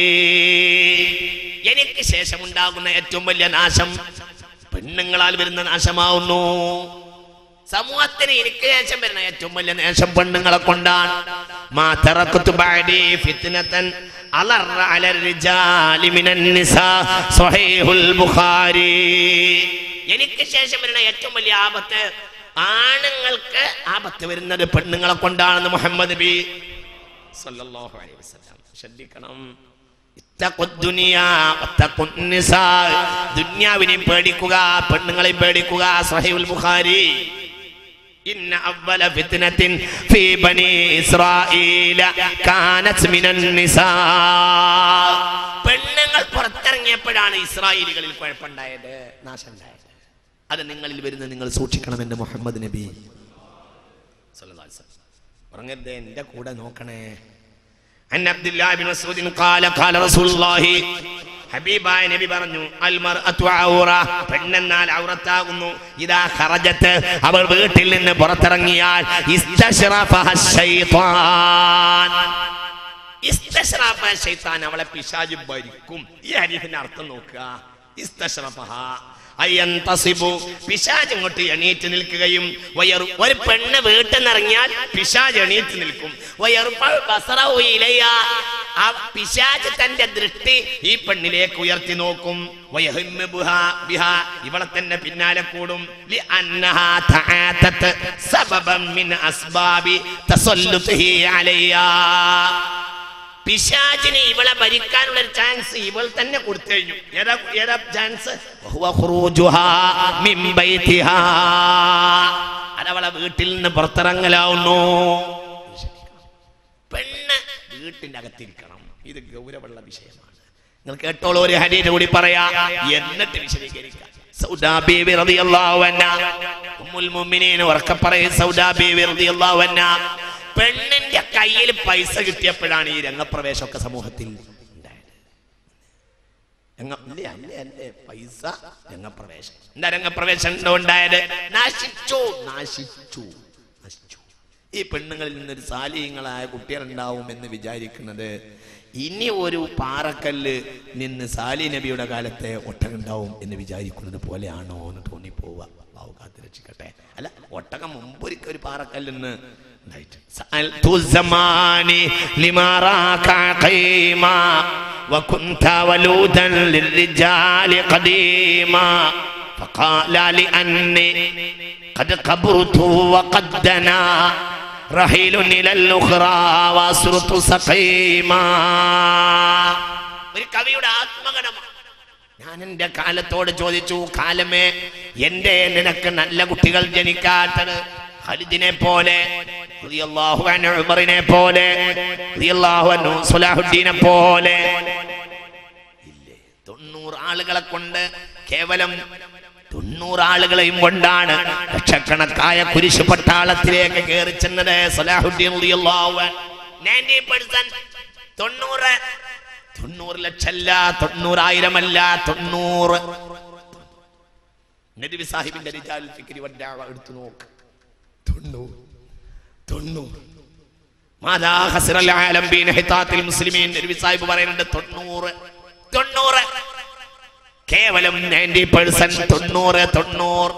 Speaker 1: എനിക്ക് ശേഷം ഉണ്ടാകുന്ന ഏറ്റവും വലിയ നാശം പെണ്ണുങ്ങളാൽ വരുന്ന നാശമാവുന്നു സമൂഹത്തിന് എനിക്ക് ശേഷം വരുന്ന ഏറ്റവും വലിയ നാശം പെണ്ണുങ്ങളെ കൊണ്ടാണ് മാ തറക്കത്തു ബഅദി ഫിത്നതൻ അലറ അല റിജാലി മിനൻ നിസാ സ്വഹീഹുൽ ബുഖാരി എനിക്ക് ശേഷം വരുന്ന ഏറ്റവും വലിയ ആപത്ത് ആണുങ്ങൾക്ക് ആപത്ത് വരുന്നത് പെണ്ണുങ്ങളെ കൊണ്ടാണെന്ന് മുഹമ്മദ് നബി സല്ലല്ലാഹു അലൈഹി വസല്ലം ശ്രദ്ധിക്കണം ഇത്തഖു ദുനിയാ വത്തഖു നിസാ. ദുന്യാവിനെയും പേടിക്കുക പെണ്ണുങ്ങളെയും പേടിക്കുക സഹീഹുൽ ബുഖാരി ഇന്ന അവല ഫിത്നത്തിൻ ഫീ ബനി ഇസ്രായീല കാനത് മിനൻ നിസാ പെണ്ണുങ്ങൾ പുറത്തിറങ്ങിയപ്പോഴാണ് ഇസ്രായേലികളിൽ കുഴപ്പമുണ്ടായത് നാശം ഉണ്ടായത് അത് നിങ്ങളിൽ വരുന്ന നിങ്ങൾ സൂക്ഷിക്കണമെന്ന് മുഹമ്മദ് നബി സല്ലല്ലാഹു അലൈഹി വസല്ലം. പറഞ്ഞത് എന്റെ കൂടെ നോക്കണേ അൻ അബ്ദുല്ലാഹി ബിൻ മസ്ഊദ് ഖാല ഖാല റസൂലുള്ളാഹി ഹബീബായ നബി പറഞ്ഞു അൽ മർഅതു ഔറ പെണ്ണെന്നാൽ ഔറത്താകുന്നു ഇദാ ഖറജത്ത് അവൾ വീട്ടിൽ നിന്ന് പുറത്തിറങ്ങിയാൽ ഇസ്തശ്റഫഹ ശൈത്താൻ ഇസ്തശ്റഫ ശൈത്താൻ അവളെ പിശാച് ഭരിക്കും ഈ ഹരീഫിന്റെ അർത്ഥം നോക്കുക ഇസ്തശ്റഫഹ അയ്യന്തസിബു പിശാജ് ഇങ്ങോട്ട് എണീറ്റ് നിൽക്കുകയും വയറു ഒരു പെണ്ണ് വീട്ടിൽ നിന്നിറങ്ങിയാൽ പിശാജ് എണീറ്റ് നിൽക്കും വയറുപ്പൾ ബസറഹു ഇലയ്യ. ആ പിശാജ് തന്റെ ദൃഷ്ടി ഈ പെണ്ണിലേക്ക് ഉയർത്തി നോക്കും വയഹിമ്മു ബിഹാ ബിഹാ. ഇവളെ തന്നെ പിന്നാലെ കൂടും ലി അന്നഹാ തആതത് സബബൻ മിൻ അസ്ബാബി തസല്ലുതിഹി അലയ്യാ പിശാചിന് ഇവളെ ഭരിക്കാനുള്ള ഒരു ചാൻസ് ഇവൾ തന്നെ കൊടുത്തു കഴിഞ്ഞു ഏതാ ഏതാ ചാൻസ് അതവളെ വീട്ടിൽ നിന്ന് പുറത്തിറങ്ങലാവുന്നു പെണ്ണ് വീട്ടിന്റെ അകത്തിരിക്കണം ഇത് ഗൗരവമുള്ള വിഷയമാണ് നിങ്ങൾ കേട്ടോളൂ ഒരു ഹരീന്റെ കൂടി പറയാ എന്നിട്ട് വിശദീകരിക്കാം സൗദാ ബീവി റളിയല്ലാഹു അൻഹാ ഉമ്മുൽ മുഅ്മിനീൻ ഉറക്കെ പറയും സൗദാ ബീവി റളിയല്ലാഹു അൻഹാ പെണ്ണിന്റെ കയ്യിൽ പൈസ കിട്ടിയപ്പോഴാണ് ഈ രംഗപ്രവേശമൊക്കെ സമൂഹത്തിൽ ഉണ്ടായത് രംഗ ഇല്ലേ അല്ലേ അല്ലേ പൈസ രംഗപ്രവേശം എന്താ രംഗപ്രവേശം ഉണ്ടോ ഉണ്ടായത് നശിച്ചു നശിച്ചു നശിച്ചു ഈ പെണ്ണുങ്ങളിൽ നിന്നൊരു സാലിഹ്യങ്ങളായ കുട്ടികളുണ്ടാവും എന്ന് വിചാരിക്കുന്നത് ഇനി ഒരു പാറക്കല്ല് നിന്ന് സാലി നബിയുടെ കാലത്തെ ഒട്ടകുണ്ടാവും എന്ന് വിചാരിക്കുന്നത് പോലെയാണോ എന്ന് തോന്നിപ്പോവുക ബാബു കാത്ത് രക്ഷിക്കട്ടെ അല്ല ഒട്ടകം മുമ്പൊരിക്കൽ ഒരു പാറക്കല്ലിന്ന് ഉണ്ടായിട്ട് سألت الزمان لما راك قيما وكنت ولودا للرجال قديما فقال لأني قد كبرت وقد دنا رحيل إلى الأخرى وأسرت سقيما ഒരു കവിയുടെ ആത്മഗണമാണ് ഞാൻ എന്റെ കാലത്തോട് ചോദിച്ചു കാലമേ എന്റെ നിനക്ക് നല്ല കുട്ടികൾ ജനിക്കാത്തത് ഖലിദിനെ പോലെ റളിയല്ലാഹു അൻഹു ഉമറിനെ പോലെ റളിയല്ലാഹു അൻഹു സുലാഹുദ്ദീനെ പോലെ ഇല്ലേ തൊണ്ണൂറ് ആളുകളെ കൊണ്ട് കേവലം തൊണ്ണൂറ് ആളുകളെയും കൊണ്ടാണ് ലക്ഷക്കണക്കായ കുരിശ് പട്ടാളത്തിലേക്ക് കയറി ചെന്നത് സലാഹുദ്ദീൻ റളിയല്ലാഹു അൻഹു. 90% തൊണ്ണൂറ് തൊണ്ണൂറ് ലക്ഷമല്ല തൊണ്ണൂറായിരമല്ല തൊണ്ണൂറ് നബി സാഹിബിന്റെ റിജാൽ ഫിക്രി വഡ്ഡാവ എടുത്തു നോക്ക് തൊണ്ണൂറ് തൊണ്ണൂറ് മാതാ ഹസ്റൽ ആലം ബീൻ ഹിതാത്തിൽ മുസ്ലിമീൻ നബി സാഹിബ് പറയുന്നുണ്ട് തൊണ്ണൂറ് തൊണ്ണൂറ് കേവലം നയൻറ്റി പെർസെന്റ് തൊണ്ണൂറ് തൊണ്ണൂറ്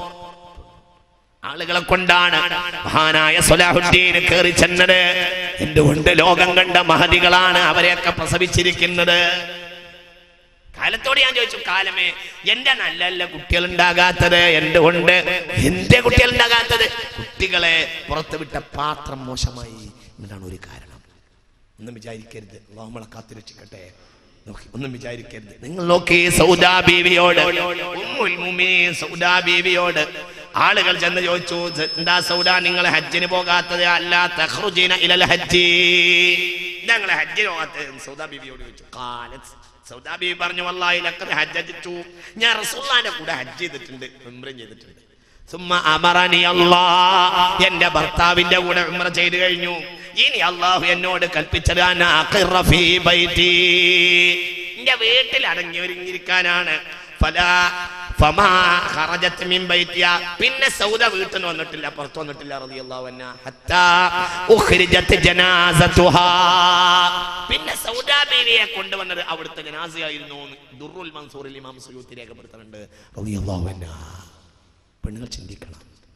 Speaker 1: ആളുകളെ കൊണ്ടാണ് മഹാനായ സൊലാഹുദ്ദീൻ കയറി ചെന്നത് എന്തുകൊണ്ട് ലോകം കണ്ട മഹതികളാണ് അവരെയൊക്കെ പ്രസവിച്ചിരിക്കുന്നത് കാലത്തോട് ഞാൻ ചോദിച്ചു കാലമേ എന്റെ നല്ല നല്ല കുട്ടികൾ ഉണ്ടാകാത്തത് എന്തുകൊണ്ട് എന്റെ കുട്ടികൾ ഉണ്ടാകാത്തത് കുട്ടികളെ പുറത്തുവിട്ട പാത്രം മോശമായി എന്നതാണ് ഒരു കാരണം ഒന്നും വിചാരിക്കരുത് അള്ളാഹു നമ്മളെ കാത്തുരക്ഷിക്കട്ടെ നോക്കി ഒന്നും വിചാരിക്കരുത് നിങ്ങൾ നോക്കി സൗദാ ബീവിയോട് ഉമ്മുൽ മുഅ്മിനീൻ സൗദാ ബീവിയോട് ആളുകൾ ചെന്ന് ചോദിച്ചു എന്താ സൗദാ നിങ്ങൾ ഹജ്ജിന് പോകാത്തത് അല്ല തഖ്റുജീന ഇലൽ ഹജ്ജി ഞങ്ങൾ ഹജ്ജിന് പോകാത്തത് സൗദാ ബീവിയോട് ചോദിച്ചു കാലത്ത് സൗദാ ബീവി പറഞ്ഞു വല്ലാഹി ലഖദ് ഹജ്ജത്തു ഞാൻ റസൂലുള്ളാഹിന്റെ കൂടെ ഹജ്ജ് ചെയ്തിട്ടുണ്ട് ഉംറയും ചെയ്തിട്ടുണ്ട് സുമ്മ അമറനി അല്ലാ എന്റെ ഭർത്താവിന്റെ കൂടെ ഉംറ ചെയ്തു കഴിഞ്ഞു ഇനി അള്ളാഹു എന്നോട് കൽപ്പിച്ചത് അന അഖിറ ഫീ ബൈതി. എന്റെ വീട്ടിൽ അടങ്ങി ഒരുങ്ങിയിരിക്കാനാണ് ഫലാ ഫമാ ഖറജത് മിൻ ബൈതിയ. പിന്നെ സൗദ വീട്ടിൽ നിന്ന് വന്നിട്ടില്ല പുറത്തു വന്നിട്ടില്ല റളിയല്ലാഹു അൻഹ ഹത്താ ഉഖ്രിജത് ജനാസതുഹാ പിന്നെ സൗദ ബീവിയെ കൊണ്ടുവന്നത് അവിടുത്തെ ജനാസയായിരുന്നു എന്ന് ദുർറുൽ മൻസൂറിൽ ഇമാം സുയൂത്തി രേഖപ്പെടുത്തുന്നുണ്ട് റളിയല്ലാഹു അൻഹ പെണ്ണുങ്ങൾ ചിന്തിക്കണം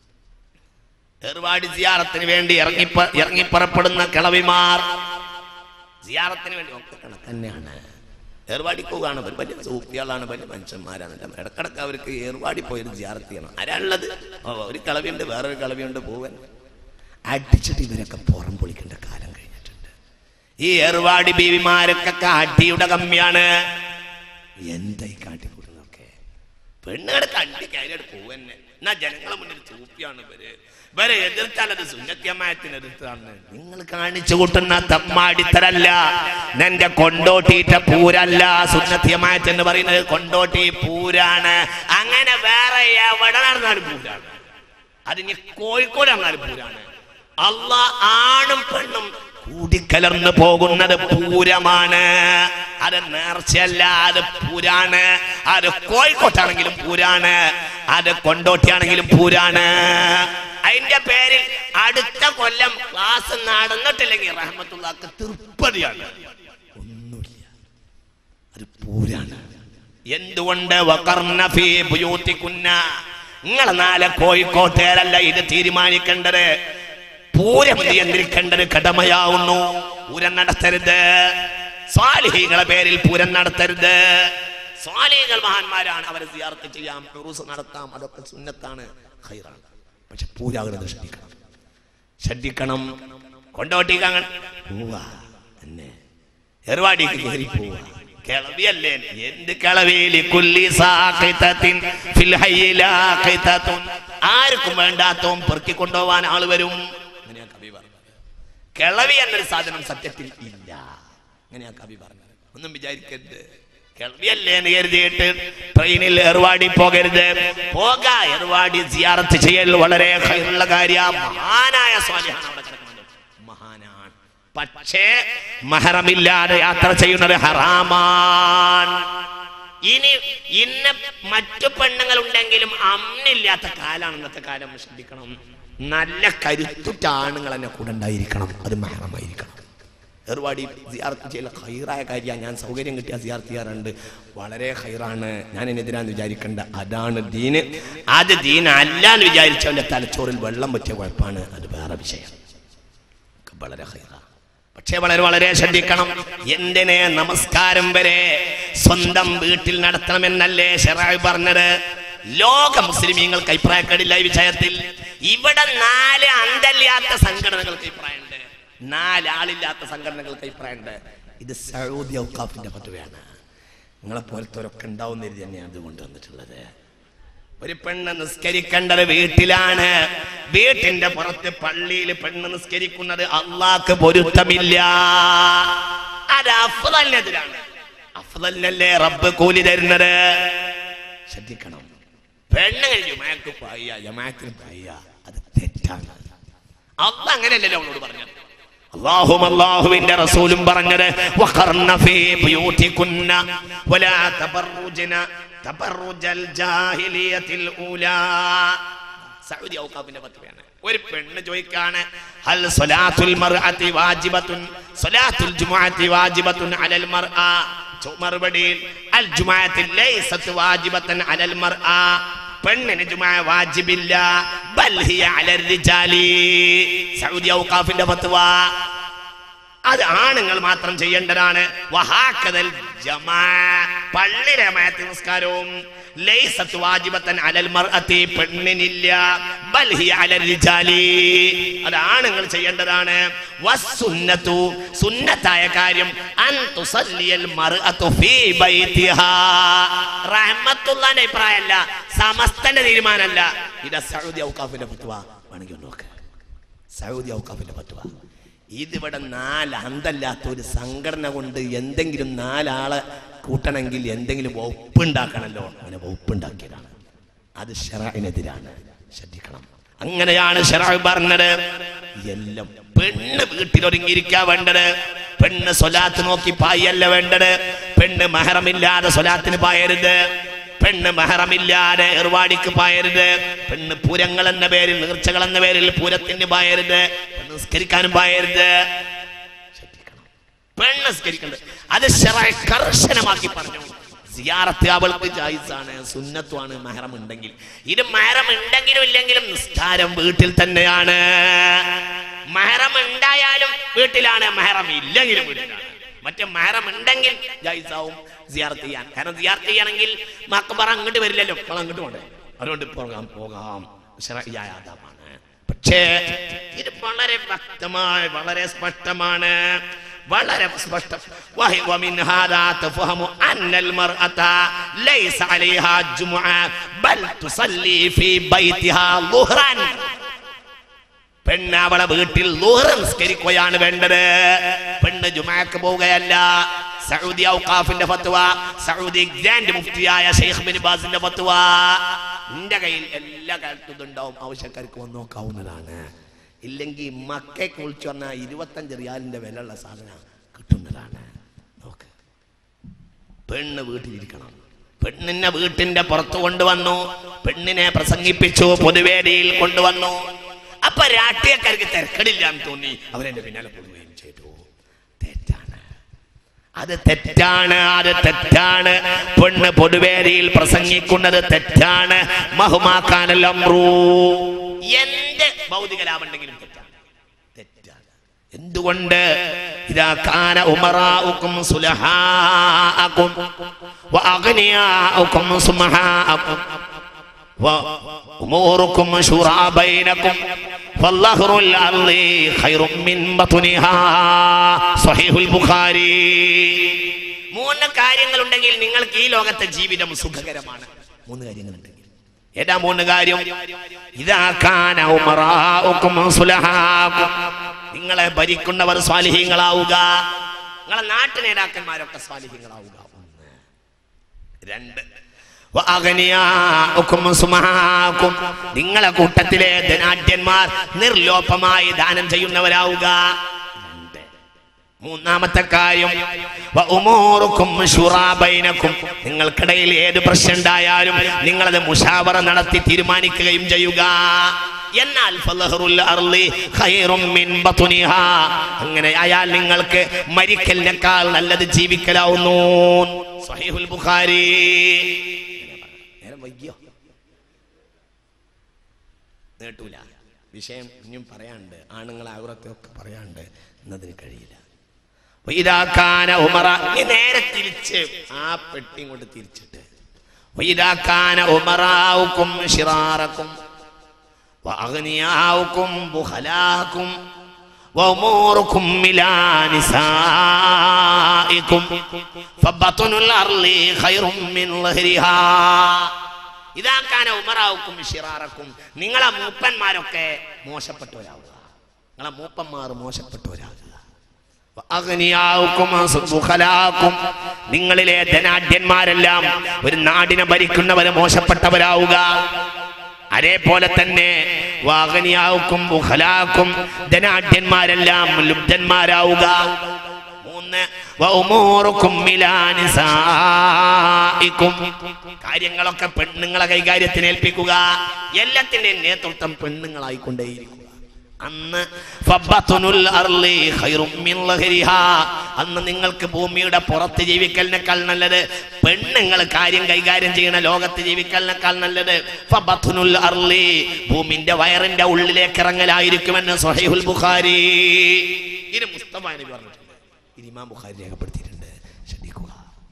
Speaker 1: ഏർവാടി സിയാറത്തിന് വേണ്ടി ഇറങ്ങി ഇറങ്ങിപ്പുറപ്പെടുന്ന കിളവിമാർ സിയാറത്തിന് വേണ്ടി ഒക്കെ കണക്ക് തന്നെയാണ് ഏർവാടി പോവുകയാണ് ഒരു വലിയ സൂപ്പികളാണ് വലിയ മനുഷ്യന്മാരാണ് ഇടക്കിടക്ക് അവർക്ക് ഏർവാടി പോയൊരു സിയാറത്ത് ചെയ്യണം ആരാളുള്ളത് ഓ ഒരു കളവിയുണ്ട് വേറൊരു കളവിയുണ്ട് പോവൻ അടിച്ചിട്ട് ഇവരൊക്കെ പുറം പൊളിക്കേണ്ട കാലം കഴിഞ്ഞിട്ടുണ്ട് ഈ ഏർവാടി ബീവിമാരൊക്കെ അടിയുടെ കമ്മിയാണ് എന്തായി കാട്ടിക്കൂടുന്നൊക്കെ പെണ്ണുങ്ങളുടെ കണ്ടി കയറിയിട്ട് പോവന്നെ എന്നാ ജനങ്ങളെ മുന്നിൽ തൂപ്പിയാണ് ഇവര് ഇവരെ എതിർത്താൽ അത് സുന്നത്യമായത്തിനെതിർത്താണ് നിങ്ങൾ കാണിച്ചു കൂട്ടുന്ന തമ്മാടിത്തരല്ല നിന്റെ കൊണ്ടോട്ടിയിട്ട പൂരല്ല സുന്നത്യമായത്ത് എന്ന് പറയുന്നത് കൊണ്ടോട്ടി പൂരാണ് അങ്ങനെ വേറെ എവിടെ നടന്നാലും പൂരാണ് അത് ഇനി കോഴിക്കോട് നടന്നാലും പൂരാണ് അല്ല ആണും പെണ്ണും കൂടിക്കലർന്നു പോകുന്നത് പൂരമാണ് അത് നേർച്ചയല്ല അത് പൂരാണ് അത് കോഴിക്കോട്ടാണെങ്കിലും പൂരാണ് അത് കൊണ്ടോട്ടിയാണെങ്കിലും പൂരാണ് അതിന്റെ പേരിൽ അടുത്ത കൊല്ലം ക്ലാസ് നടന്നിട്ടില്ലെങ്കിൽ റഹ്മത്തുള്ളാക്ക് തൃപ്പതിയാണ് ഒന്നുമില്ല അത് പൂരാണ് എന്തുകൊണ്ട് വകർന ഫീ ബുയൂത്തികുന്ന നിങ്ങളെ നാളെ കോഴിക്കോട്ടേരല്ല ഇത് തീരുമാനിക്കേണ്ടത് പൂരം നിയന്ത്രിക്കേണ്ടത് കടമയാവുന്നു പൂരം നടത്തരുത് സ്വാലിഹികളെ പേരിൽ പൂരം നടത്തരുത് സ്വാലിഹികൾ മഹാന്മാരാണ് അവരെ സിയാർത്ത് ചെയ്യാം ഉറൂസ് നടത്താം അതൊക്കെ സുന്നത്താണ് ഖൈറാണ് പക്ഷെ പൂരാകരുത് ശ്രദ്ധിക്കണം ശ്രദ്ധിക്കണം കൊണ്ടോട്ടിക്ക് അങ്ങനെ പോവാ എന്നെ എറുവാടിക്ക് കയറി പോവാ കിളവിയല്ലേ എന്ത് കിളവിയില് കുല്ലി സാഖിതത്തിൻ ഫിൽ ഹയ്യി ലാഖിതത്തുൻ. ആർക്കും വേണ്ടാത്തവും പെറുക്കി കൊണ്ടുപോവാൻ ആള് വരും അങ്ങനെയാ കവി പറഞ്ഞത് കിളവി എന്നൊരു സാധനം സത്യത്തിൽ ഇല്ല അങ്ങനെയാ കവി പറഞ്ഞത് ഒന്നും വിചാരിക്കരുത് കിളവിയല്ലേ എന്ന് കരുതിയിട്ട് ട്രെയിനിൽ ഏർവാടി പോകരുത് പോക ഏർവാടി സിയാറത്ത് ചെയ്യൽ വളരെ ഉള്ള കാര്യ മഹാനായ സ്വാലിഹാണ് അവിടെ കിടക്കുന്നത് മഹാനാണ് പക്ഷേ മഹറമില്ലാതെ യാത്ര ചെയ്യുന്നത് ഹറാമാൻ ഇനി ഇന്ന് മറ്റു പെണ്ണുങ്ങൾ ഉണ്ടെങ്കിലും അമ്മില്ലാത്ത കാലാണ് ഇന്നത്തെ കാലം ശ്രദ്ധിക്കണം നല്ല കരുത്തുറ്റ ആണുങ്ങൾ എന്നെ കൂടെ ഉണ്ടായിരിക്കണം അത് മഹറമായിരിക്കണം ഏർവാടി സിയാർത്ത് ചെയ്യൽ ഹൈറായ കാര്യമാണ് ഞാൻ സൗകര്യം കിട്ടിയ സിയാർത്ത് ചെയ്യാറുണ്ട് വളരെ ഹൈറാണ് ഞാൻ ഇതിനെതിരാന്ന് വിചാരിക്കേണ്ട അതാണ് ദീന് അത് ദീൻ അല്ല എന്ന് വിചാരിച്ചവന്റെ തലച്ചോറിൽ വെള്ളം പറ്റിയ കുഴപ്പമാണ് അത് വേറെ വിഷയം ഒക്കെ വളരെ ഹൈറാണ് പക്ഷെ വളരെ വളരെ ശ്രദ്ധിക്കണം എന്തിനെ നമസ്കാരം വരെ സ്വന്തം വീട്ടിൽ നടത്തണമെന്നല്ലേ ഷെറായി പറഞ്ഞത് ലോക മുസ്ലിമീങ്ങൾക്ക് അഭിപ്രായക്കേടില്ല ഈ വിഷയത്തിൽ ഇവിടെ നാല് അന്തല്ലാത്ത സംഘടനകൾക്ക് അഭിപ്രായമുണ്ട് നാലാളില്ലാത്ത സംഘടനകൾക്ക് അഭിപ്രായമുണ്ട് ഇത് സൗദി ഔക്കാഫിന്റെ പറ്റുകയാണ് നിങ്ങളെ പോലത്തവരൊക്കെ ഉണ്ടാവും എന്ന് തന്നെയാണ് ഇത് കൊണ്ടുവന്നിട്ടുള്ളത് ഒരു പെണ്ണ് നിസ്കരിക്കേണ്ടത് വീട്ടിലാണ് വീട്ടിന്റെ പുറത്ത് പള്ളിയിൽ പെണ്ണ് നിസ്കരിക്കുന്നത് അള്ളാക്ക് പൊരുത്തമില്ല അത് അഫ്ദലിനെതിരാണ് അഫ്ദലിനല്ലേ റബ്ബ് കൂലി തരുന്നത് ശ്രദ്ധിക്കണം പെണ്ണുങ്ങൾ ജുമാക്ക് പായ ജമാത്തിന് പായ അത് തെറ്റാണ് അള്ള അങ്ങനെയല്ലല്ലോ അവളോട് പറഞ്ഞത് അള്ളാഹും അള്ളാഹുവിന്റെ റസൂലും പറഞ്ഞത് വഖർന ഫീ ബുയൂതികുന്ന വലാ തബറുജന തബറുജൽ ജാഹിലിയത്തിൽ ഊലാ സൗദി ഔഖാഫിന്റെ പത്തുകയാണ് ഒരു പെണ്ണ് ചോദിക്കാണ് ഹൽ സ്വലാത്തുൽ മർഅത്തി വാജിബത്തുൻ സ്വലാത്തുൽ ജുമുഅത്തി വാജിബത്തുൻ അലൽ മർഅ ചോ- മറുപടിയിൽ അൽ ജുമുഅത്തി ലൈസത്ത് വാജിബത്തൻ അലൽ മർഅ പെണ്ണിന് ജുമാ വാജിബില്ല ബൽ ഹിയ അലർ റിജാലി സൗദി ഔഖാഫിന്റെ ഫത്വ അത് ആണുങ്ങൾ മാത്രം ചെയ്യേണ്ടതാണ് വഹാക്കതൽ ജമാ പള്ളി രമായത്ത് നിസ്കാരവും ലൈസത്ത് വാജിബത്തൻ അലൽ മർഅത്തി പെണ്ണിനില്ല ബൽ ഹിയ അലൽ റിജാലി അത് ആണുങ്ങൾ ചെയ്യേണ്ടതാണ് വസ്സുന്നത്തു സുന്നത്തായ കാര്യം അൻ തുസല്ലിയൽ മർഅത്തു ഫീ ബൈതിഹാ റഹ്മത്തുള്ളാന്റെ അഭിപ്രായമല്ല സമസ്തന്റെ തീരുമാനമല്ല ഇത് സൗദി ഔക്കാഫിന്റെ ഫത്വ വേണമെങ്കിൽ ഒന്ന് നോക്ക് സൗദി ഔക്കാഫിന്റെ ഫത്വ ഇതിവിടെ നാല് അന്തല്ലാത്ത ഒരു സംഘടന കൊണ്ട് എന്തെങ്കിലും നാലാളെ കൂട്ടണമെങ്കിൽ എന്തെങ്കിലും വകുപ്പുണ്ടാക്കണമല്ലോ അങ്ങനെ വകുപ്പുണ്ടാക്കിയതാണ് അത് ഷെറായിനെതിരാണ് ശ്രദ്ധിക്കണം അങ്ങനെയാണ് ഷെറായി പറഞ്ഞത് എല്ലാം പെണ്ണ് വീട്ടിലൊരുങ്ങിയിരിക്കാ വേണ്ടത് പെണ്ണ് സ്വലാത്ത് നോക്കി പായല്ല വേണ്ടത് പെണ്ണ് മഹറമില്ലാതെ സ്വലാത്തിന് പായരുത് പെണ്ണ് മഹറമില്ലാതെ എറുവാടിക്ക് പായരുത് പെണ്ണ് പൂരങ്ങൾ എന്ന പേരിൽ നീർച്ചകൾ എന്ന പേരിൽ പൂരത്തിന് പായരുത് പെണ്ണ് നിസ്കരിക്കാനും പായരുത് ശ്രദ്ധിക്കണം പെണ്ണ് നിസ്കരിക്കണ്ട് അത് ശറഅ് കർശനമാക്കി പറഞ്ഞു സിയാറത്ത് അവൾക്ക് ജായിസാണ് സുന്നത്തുമാണ് മഹറം ഉണ്ടെങ്കിൽ ഇത് മഹറം ഉണ്ടെങ്കിലും ഇല്ലെങ്കിലും നിസ്കാരം വീട്ടിൽ തന്നെയാണ് മഹറം ഉണ്ടായാലും വീട്ടിലാണ് മഹറം ഇല്ലെങ്കിലും വീട്ടിലാണ് മറ്റേ മഹറം ഉണ്ടെങ്കിൽ ജായിസാവും സിയാറത്ത് ചെയ്യാൻ കാരണം സിയാറത്ത് ചെയ്യണമെങ്കിൽ മക്കബറ അങ്ങോട്ട് വരില്ലല്ലോ നമ്മൾ അങ്ങോട്ട് പോകണ്ടേ അതുകൊണ്ട് പോകാം പോകാം ശറഅ്യായ ആദാബാണ് പക്ഷേ ഇത് വളരെ വ്യക്തമായി വളരെ സ്പഷ്ടമാണ് വളരെ സ്പഷ്ടം വഹി- ومن هذا تفهم أن المرأة ليس عليها جمعة بل تصلي في بيتها ظهرا പെണ്ണ് അവളെ വീട്ടിൽ ളുഹ്റ് നിസ്കരിക്കുകയാണ് വേണ്ടത് പെണ്ണ് ജുമാക്ക് പോവുകയല്ല സൗദി ഔഖാഫിന്റെ ഫത്വ സൗദി ഗ്രാൻഡ് മുഫ്തിയായ ഷെയ്ഖ് ബിൻ ബാസിന്റെ ഫത്വ നിന്റെ കയ്യിൽ എല്ലാ കാലത്തും ഇതുണ്ടാവും ആവശ്യക്കാർക്ക് വന്ന് നോക്കാവുന്നതാണ് ഇല്ലെങ്കിൽ മക്കയ്ക്ക് വിളിച്ചു വന്ന ഇരുപത്തഞ്ച് റിയാലിന്റെ വിലയുള്ള സാധനം കിട്ടുന്നതാണ് നോക്ക് പെണ്ണ് വീട്ടിലിരിക്കണം പെണ്ണിനെ വീട്ടിന്റെ പുറത്ത് കൊണ്ടുവന്നു പെണ്ണിനെ പ്രസംഗിപ്പിച്ചു പൊതുവേദിയിൽ കൊണ്ടുവന്നു അപ്പൊ രാഷ്ട്രീയക്കാർക്ക് തിരക്കടില്ലാന്ന് തോന്നി അവരെന്റെ പിന്നാലെ പോവുകയും ചെയ്തു തെറ്റാണ് അത് തെറ്റാണ് അത് തെറ്റാണ് പെണ്ണ് പൊതുവേദിയിൽ പ്രസംഗിക്കുന്നത് തെറ്റാണ് മഹുമാക്കാനല്ലംറൂ എന്ത് ഭൗതിക ലാഭം ഉണ്ടെങ്കിലും തെറ്റാണ് തെറ്റാണ് എന്തുകൊണ്ട് ഇതാ കാന ഉമറാഉക്കും സുലഹാഅക്കും വഅഗ്നിയാഉക്കും സുമഹാഅക്കും وأموركم شورى بينكم فالظهر الأرض خير من بطنها صحيح البخاري മൂന്ന് കാര്യങ്ങളുണ്ടെങ്കിൽ നിങ്ങൾക്ക് ഈ ലോകത്തെ ജീവിതം സുഖകരമാണ് മൂന്ന് കാര്യങ്ങളുണ്ടെങ്കിൽ ഏതാ മൂന്ന് കാര്യം ഇതാക്കാന ഉമറാഉക്കും സുലഹാക്കും നിങ്ങളെ ഭരിക്കുന്നവർ സ്വാലിഹീങ്ങളാവുക നിങ്ങളെ നാട്ടു നേതാക്കന്മാരൊക്കെ സ്വാലിഹീങ്ങളാവുക ഒന്ന് രണ്ട് വഅഗ്നിയാഉക്കും സുമഹാക്കും. നിങ്ങളെ കൂട്ടത്തിലെ ധനാഢ്യന്മാർ നിർലോഭമായി ദാനം ചെയ്യുന്നവരാവുക രണ്ട്. മൂന്നാമത്തെ കാര്യം വഉമൂറുക്കും ശുറാ ബൈനക്കും. നിങ്ങൾക്കിടയിൽ ഏത് പ്രശ്നം ഉണ്ടായാലും നിങ്ങളത് മുഷാവറ നടത്തി തീരുമാനിക്കുകയും ചെയ്യുക എന്നാൽ ഫലഹറുൽ അർളി ഖൈറും മിൻ ബത്നിഹാ. അങ്ങനെ ആയാൽ നിങ്ങൾക്ക് മരിക്കലിനേക്കാൾ നല്ലത് ജീവിക്കലാവുന്നു സഹീഹുൽ ബുഖാരി നേരം വൈകിയോ നീട്ടൂല വിഷയം ഇനിയും പറയാനുണ്ട് ആണുങ്ങളെ ഔറത്തൊക്കെ പറയാനുണ്ട് എന്നതിന് കഴിയില്ല അപ്പൊ ഇതാക്കാന ഉമറ ഇനി നേരെ തിരിച്ച് ആ പെട്ടിയും കൊണ്ട് തിരിച്ചിട്ട് وإذا كان أمراؤكم شراركم وأغنياؤكم بخلاءكم وأموركم إلى نسائكم فبطن الأرض خير من ظهرها إذا كان أمراؤكم شراركم നിങ്ങളെ മൂപ്പന്മാരൊക്കെ മോശപ്പെട്ടവരാവുക നിങ്ങളെ മൂപ്പന്മാർ മോശപ്പെട്ടവരാകുക അഗ്നിയാവുക്കും സുഖലാക്കും നിങ്ങളിലെ ധനാഢ്യന്മാരെല്ലാം ഒരു നാടിനെ ഭരിക്കുന്നവര് മോശപ്പെട്ടവരാവുക അതേപോലെ തന്നെ വാഗനിയാവുക്കും ബുഖലാക്കും ധനാഢ്യന്മാരെല്ലാം ലുബ്ധന്മാരാവുക മൂന്ന് വൗമൂറുക്കും മിലാനിസായിക്കും. കാര്യങ്ങളൊക്കെ പെണ്ണുങ്ങളെ കൈകാര്യത്തിന് ഏൽപ്പിക്കുക എല്ലാത്തിന്റെയും നേതൃത്വം പെണ്ണുങ്ങളായിക്കൊണ്ടേയിരിക്കുക അന്ന് ഫബ്ബത്തുനുൽ അർളി ഖൈറും മിൻ ലഹരിഹാ. അന്ന് നിങ്ങൾക്ക് ഭൂമിയുടെ പുറത്ത് ജീവിക്കലിനേക്കാൾ നല്ലത് പെണ്ണുങ്ങൾ കാര്യം കൈകാര്യം ചെയ്യുന്ന ലോകത്ത് ജീവിക്കലിനേക്കാൾ നല്ലത് ഫബ്ബത്തുനുൽ അർളി ഭൂമിന്റെ വയറിന്റെ ഉള്ളിലേക്ക് ഇറങ്ങലായിരിക്കുമെന്ന് സ്വഹീഹുൽ ബുഖാരി ഇത് മുസ്തഫ നബി പറഞ്ഞിട്ടുണ്ട് ഇത് ഇമാം ബുഖാരി രേഖപ്പെടുത്തിയിട്ടുണ്ട് ശ്രദ്ധിക്കുക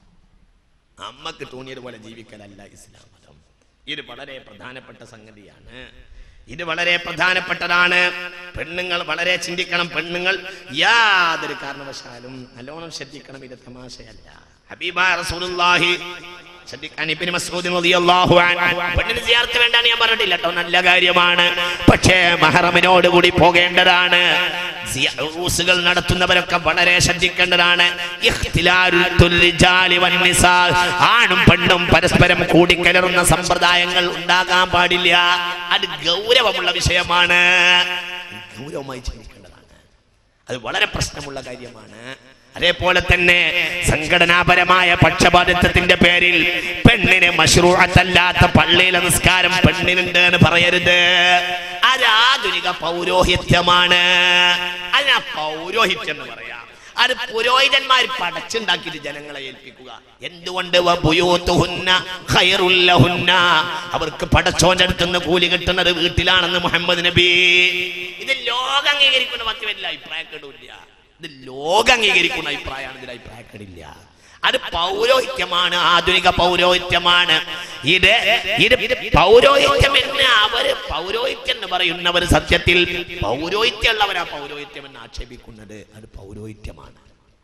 Speaker 1: അമ്മക്ക് തോന്നിയതുപോലെ ജീവിക്കലല്ല ഇസ്ലാം മതം ഇത് വളരെ പ്രധാനപ്പെട്ട സംഗതിയാണ് ഇത് വളരെ പ്രധാനപ്പെട്ടതാണ് പെണ്ണുങ്ങൾ വളരെ ചിന്തിക്കണം പെണ്ണുങ്ങൾ യാതൊരു കാരണവശാലും നല്ലോണം ശ്രദ്ധിക്കണം ഇത് തമാശയല്ല ഹബീബ റസൂലുള്ളാഹി ശ്രദ്ധിക്കാൻ ഇബ്നു മസ്ഊദ് റളിയല്ലാഹു അൻഹു പെണ്ണിന് സിയാറത്ത് വേണ്ടാന്ന് ഞാൻ പറഞ്ഞിട്ടില്ല കേട്ടോ നല്ല കാര്യമാണ് പക്ഷേ മഹറമിനോട് കൂടി പോകേണ്ടതാണ് സിയാറൂസുകൾ നടത്തുന്നവരൊക്കെ വളരെ ശ്രദ്ധിക്കേണ്ടതാണ് ഇഖ്തിലാലുൽ തുർരിജാലി വന്നിസാ. ആണും പെണ്ണും പരസ്പരം കൂടിക്കലർന്ന സമ്പ്രദായങ്ങൾ ഉണ്ടാകാൻ പാടില്ല അത് ഗൗരവമുള്ള വിഷയമാണ് ഗൗരവമായി ചിന്തിക്കേണ്ടതാണ് അത് വളരെ പ്രശ്നമുള്ള കാര്യമാണ് അതേപോലെ തന്നെ സംഘടനാപരമായ പക്ഷപാതിത്വത്തിന്റെ പേരിൽ പെണ്ണിന് മഷ്റൂഅത്തല്ലാത്ത പള്ളിയിലെ നിസ്കാരം പെണ്ണിനുണ്ട് എന്ന് പറയരുത് അത് ആധുനിക പൗരോഹിത്യമാണ് അതിനാ പൗരോഹിത്യം എന്ന് പറയാം അത് പുരോഹിതന്മാർ പടച്ചുണ്ടാക്കിയിട്ട് ജനങ്ങളെ ഏൽപ്പിക്കുക എന്തുകൊണ്ട് വബുയൂത്തുഹുന്ന ഖൈറുൽ ലഹുന്ന. അവർക്ക് പടച്ചോന്റെ അടുത്തുനിന്ന് കൂലി കിട്ടുന്നത് വീട്ടിലാണെന്ന് മുഹമ്മദ് നബി ഇത് ലോകം അംഗീകരിക്കുന്ന മറ്റു അഭിപ്രായക്കേടില്ല ഇത് ലോകം അംഗീകരിക്കുന്ന അഭിപ്രായമാണ് ഇതിൽ അഭിപ്രായക്കേടില്ല അത് പൗരോഹിത്യമാണ് ആധുനിക പൗരോഹിത്യമാണ് ഇത് ഇത് പൗരോഹിത്യം എന്ന് അവര് പൗരോഹിത്യം എന്ന് പറയുന്നവർ സത്യത്തിൽ പൗരോഹിത്യമുള്ളവരാ പൗരോഹിത്യം എന്ന് ആക്ഷേപിക്കുന്നത് അത് പൗരോഹിത്യമാണ്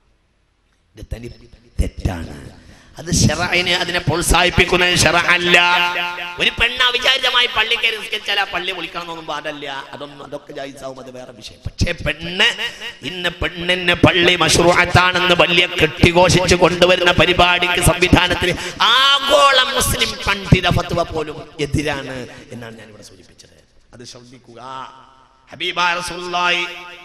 Speaker 1: ഇത് തനി തെറ്റാണ് അത് ഷെറൈന് അതിനെ പ്രോത്സാഹിപ്പിക്കുന്നത് ഷെറ അല്ല ഒരു പെണ്ണ് അവിചാരിതമായി പള്ളി കയറി നിസ്കരിച്ചാൽ ആ പള്ളി വിളിക്കണമെന്നൊന്നും പാടല്ല അതൊന്നും അതൊക്കെ ജായിസാവും അത് വേറെ വിഷയം പക്ഷേ പെണ്ണ് ഇന്ന് പെണ്ണിന് പള്ളി മഷ്റൂഅത്താണെന്ന് വലിയ കെട്ടിഘോഷിച്ച് കൊണ്ടുവരുന്ന പരിപാടിക്ക് സംവിധാനത്തിന് ആഗോള മുസ്ലിം പണ്ഡിത ഫത്വ പോലും എതിരാണ് എന്നാണ് ഞാൻ ഇവിടെ സൂചിപ്പിച്ചത് അത് ശ്രദ്ധിക്കുക ഹബീബ റസൂലുള്ളാഹി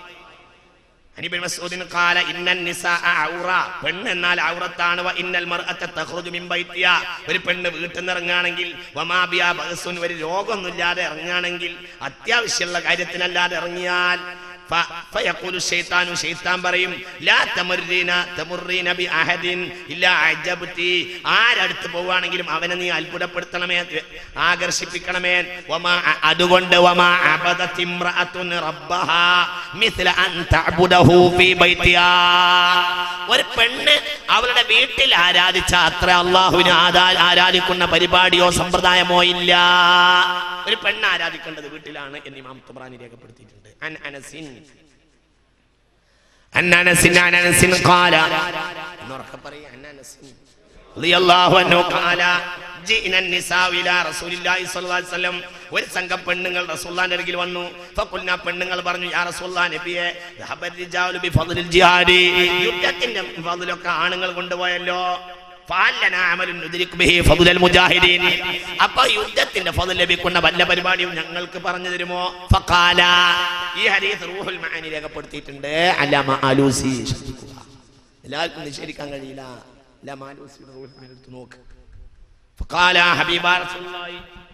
Speaker 1: അനിബിൻ മസ്ഊദിന് ഖാല ഇന്നൻ നിസാഅ ഔറ പെണ്ണ് എന്നാൽ ഔറത്താണ് വ ഇന്നൽ മർഅത തഖ്റുജു മിൻ ബൈത്തിയ ഒരു പെണ്ണ് വീട്ടിൽ നിന്ന് ഇറങ്ങുകയാണെങ്കിൽ വമാ ബിയാ ബഅസുൻ ഒരു രോഗമൊന്നുമില്ലാതെ ഇറങ്ങുകയാണെങ്കിൽ അത്യാവശ്യമുള്ള കാര്യത്തിനല്ലാതെ ഇറങ്ങിയാൽ ഫ- ഫയഖൂലു ശൈത്താനു ശൈത്താൻ പറയും ലാ തമുറീന തമുറീന ബി അഹദിൻ ഇല്ലാ അജബ്തി ആരടുത്ത് പോവുകയാണെങ്കിലും അവനെ നീ അത്ഭുതപ്പെടുത്തണമേ ആകർഷിപ്പിക്കണമേ വമാ അ- അതുകൊണ്ട് വമാ അബദത് ഇംറഅത്തുൻ റബ്ബഹാ മിസ്ല അൻ തഅബുദഹു ഫീ ബൈത്തിഹാ ഒരു പെണ്ണ് അവളുടെ വീട്ടിൽ ആരാധിച്ച അത്ര അള്ളാഹുവിനെ ആരാ- ആരാധിക്കുന്ന പരിപാടിയോ സമ്പ്രദായമോ ഇല്ല ഒരു പെണ്ണ് ആരാധിക്കേണ്ടത് വീട്ടിലാണ് എന്ന് ഇമാം തുബ്രാനി രേഖപ്പെടുത്തിയിട്ടുണ്ട് അൻ അനസിൻ അൻ അനസിൻ അൻ അനസിൻ ഖാല എന്നുറക്കെ പറയും അൻ അനസിൻ റളിയല്ലാഹു അൻഹു ഖാല ജിഇന النساء ഇലാ റസൂലില്ലാഹി സ്വല്ലല്ലാഹു അലൈഹി വസല്ലം ഒരു സംഘം പെണ്ണുങ്ങൾ റസൂലുള്ളാഹിന്റെ അരികിൽ വന്നു ഫഖുൽന പെണ്ണുങ്ങൾ പറഞ്ഞു യാ റസൂലുള്ളാഹി നബിയെ ദഹബർ റിജാലു ബി ഫദ്ലിൽ ജിഹാദി യുദ്ധത്തിന്റെ ഫദ്ലൊക്കെ ആണുങ്ങൾ കൊണ്ടുപോയല്ലോ ഫഅല്ലനാ അമലുൻ നുദ്രികു ബിഹി ഫദ്ലൽ മുജാഹിദീൻ അപ്പൊ യുദ്ധത്തിന്റെ ഫദ്ൽ ലഭിക്കുന്ന വല്ല പരിപാടിയും ഞങ്ങൾക്ക് പറഞ്ഞു തരുമോ ഫഖാല ഈ ഹദീസ് റൂഹുൽ മആനി രേഖപ്പെടുത്തിയിട്ടുണ്ട് അല്ലാമ ആലൂസി ശ്രദ്ധിക്കുക എല്ലാവർക്കും നിഷേധിക്കാൻ കഴിയില്ല അല്ലാമ ആലൂസിയുടെ റൂഹുൽ മആനി എടുത്ത് നോക്ക് فقال حبيب رسول الله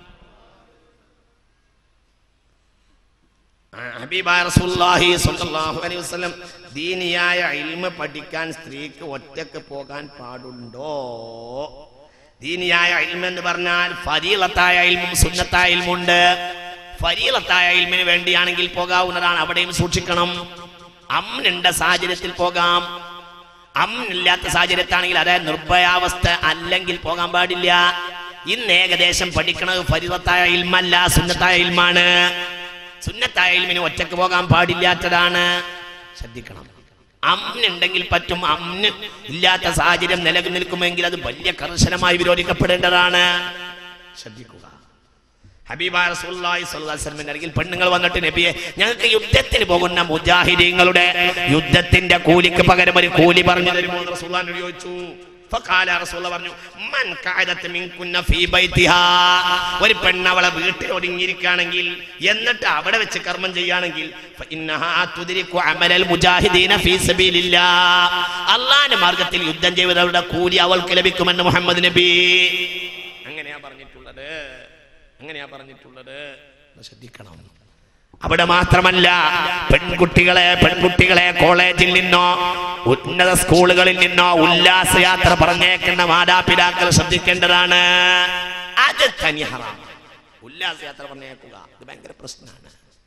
Speaker 1: ഹബീബായ റസൂലുള്ളാഹി സ്വല്ലല്ലാഹു അലൈഹി വസല്ലം ദീനിയായ ഇൽമ പഠിക്കാൻ സ്ത്രീക്ക് ഒറ്റക്ക് പോകാൻ പാടുണ്ടോ ദീനിയായ ഇൽമ എന്ന് പറഞ്ഞാൽ ഫരീളത്തായ ഇൽമും സുന്നത്തായ ഇൽമുണ്ട് ഫരീളത്തായ ഇൽമിന് വേണ്ടിയാണെങ്കിൽ പോകാവുന്നതാണ് അവിടെയും സൂക്ഷിക്കണം അമ്നുണ്ട സാഹചര്യത്തിൽ പോകാം അമ്നില്ലാത്ത സാഹചര്യത്താണെങ്കിൽ അതായത് നിർഭയാവസ്ഥ അല്ലെങ്കിൽ പോകാൻ പാടില്ല ഇന്ന് ഏകദേശം പഠിക്കണത് ഫരിതത്തായ ഇൽമല്ല സുന്നത്തായ ഇൽമാണ് സുന്നത്തായ ഇൽമിന് ഒറ്റക്ക് പോകാൻ പാടില്ലാത്തതാണ് ശ്രദ്ധിക്കണം അമ്നുണ്ടെങ്കിൽ പറ്റും അമ്ന് ഇല്ലാത്ത സാഹചര്യം നിലനിൽക്കുമെങ്കിൽ അത് വലിയ കർശനമായി വിരോധിക്കപ്പെടേണ്ടതാണ് ശ്രദ്ധിക്കുക ഹബീബായ റസൂലുള്ളാഹി സ്വല്ലല്ലാഹു അലൈഹി വസല്ലമയുടെ അരികിൽ പെണ്ണുങ്ങൾ വന്നിട്ട് നബിയെ ഞങ്ങൾക്ക് യുദ്ധത്തിന് പോകുന്ന മുജാഹിദീങ്ങളുടെ യുദ്ധത്തിന്റെ കൂലിക്ക് പകരം ഒരു കൂലി പറഞ്ഞു തരുമോ എന്ന് റസൂലുള്ളാഹിനോട് ചോദിച്ചു ഫഖാല റസൂലുള്ള പറഞ്ഞു മൻ ഖഅദത മിൻകുന്ന ഫീ ബൈതിഹാ ഒരു പെണ്ണ് അവളെ വീട്ടിൽ ഒതുങ്ങിയിരിക്കുകയാണെങ്കിൽ എന്നിട്ട് അവിടെ വെച്ച് കർമ്മം ചെയ്യുകയാണെങ്കിൽ ഫഇന്നഹാ തുദ്രികു അമലൽ മുജാഹിദീന ഫീ സബീലില്ലാ അള്ളാഹിന്റെ മാർഗത്തിൽ യുദ്ധം ചെയ്തവരുടെ കൂലി അവൾക്ക് ലഭിക്കുമെന്ന് മുഹമ്മദ് നബി അങ്ങനെയാ പറഞ്ഞിട്ടുള്ളത് അങ്ങനെയാ പറഞ്ഞിട്ടുള്ളത് ഒന്ന് ശ്രദ്ധിക്കണം അവിടെ മാത്രമല്ല പെൺകുട്ടികളെ പെൺകുട്ടികളെ കോളേജിൽ നിന്നോ ഉന്നത സ്കൂളുകളിൽ നിന്നോ ഉല്ലാസയാത്ര പറഞ്ഞേക്കുന്ന മാതാപിതാക്കൾ ശ്രദ്ധിക്കേണ്ടതാണ് അത് തനി ഹറാം ഉല്ലാസയാത്ര പറഞ്ഞേക്കുക ഇത് ഭയങ്കര പ്രശ്നമാണ്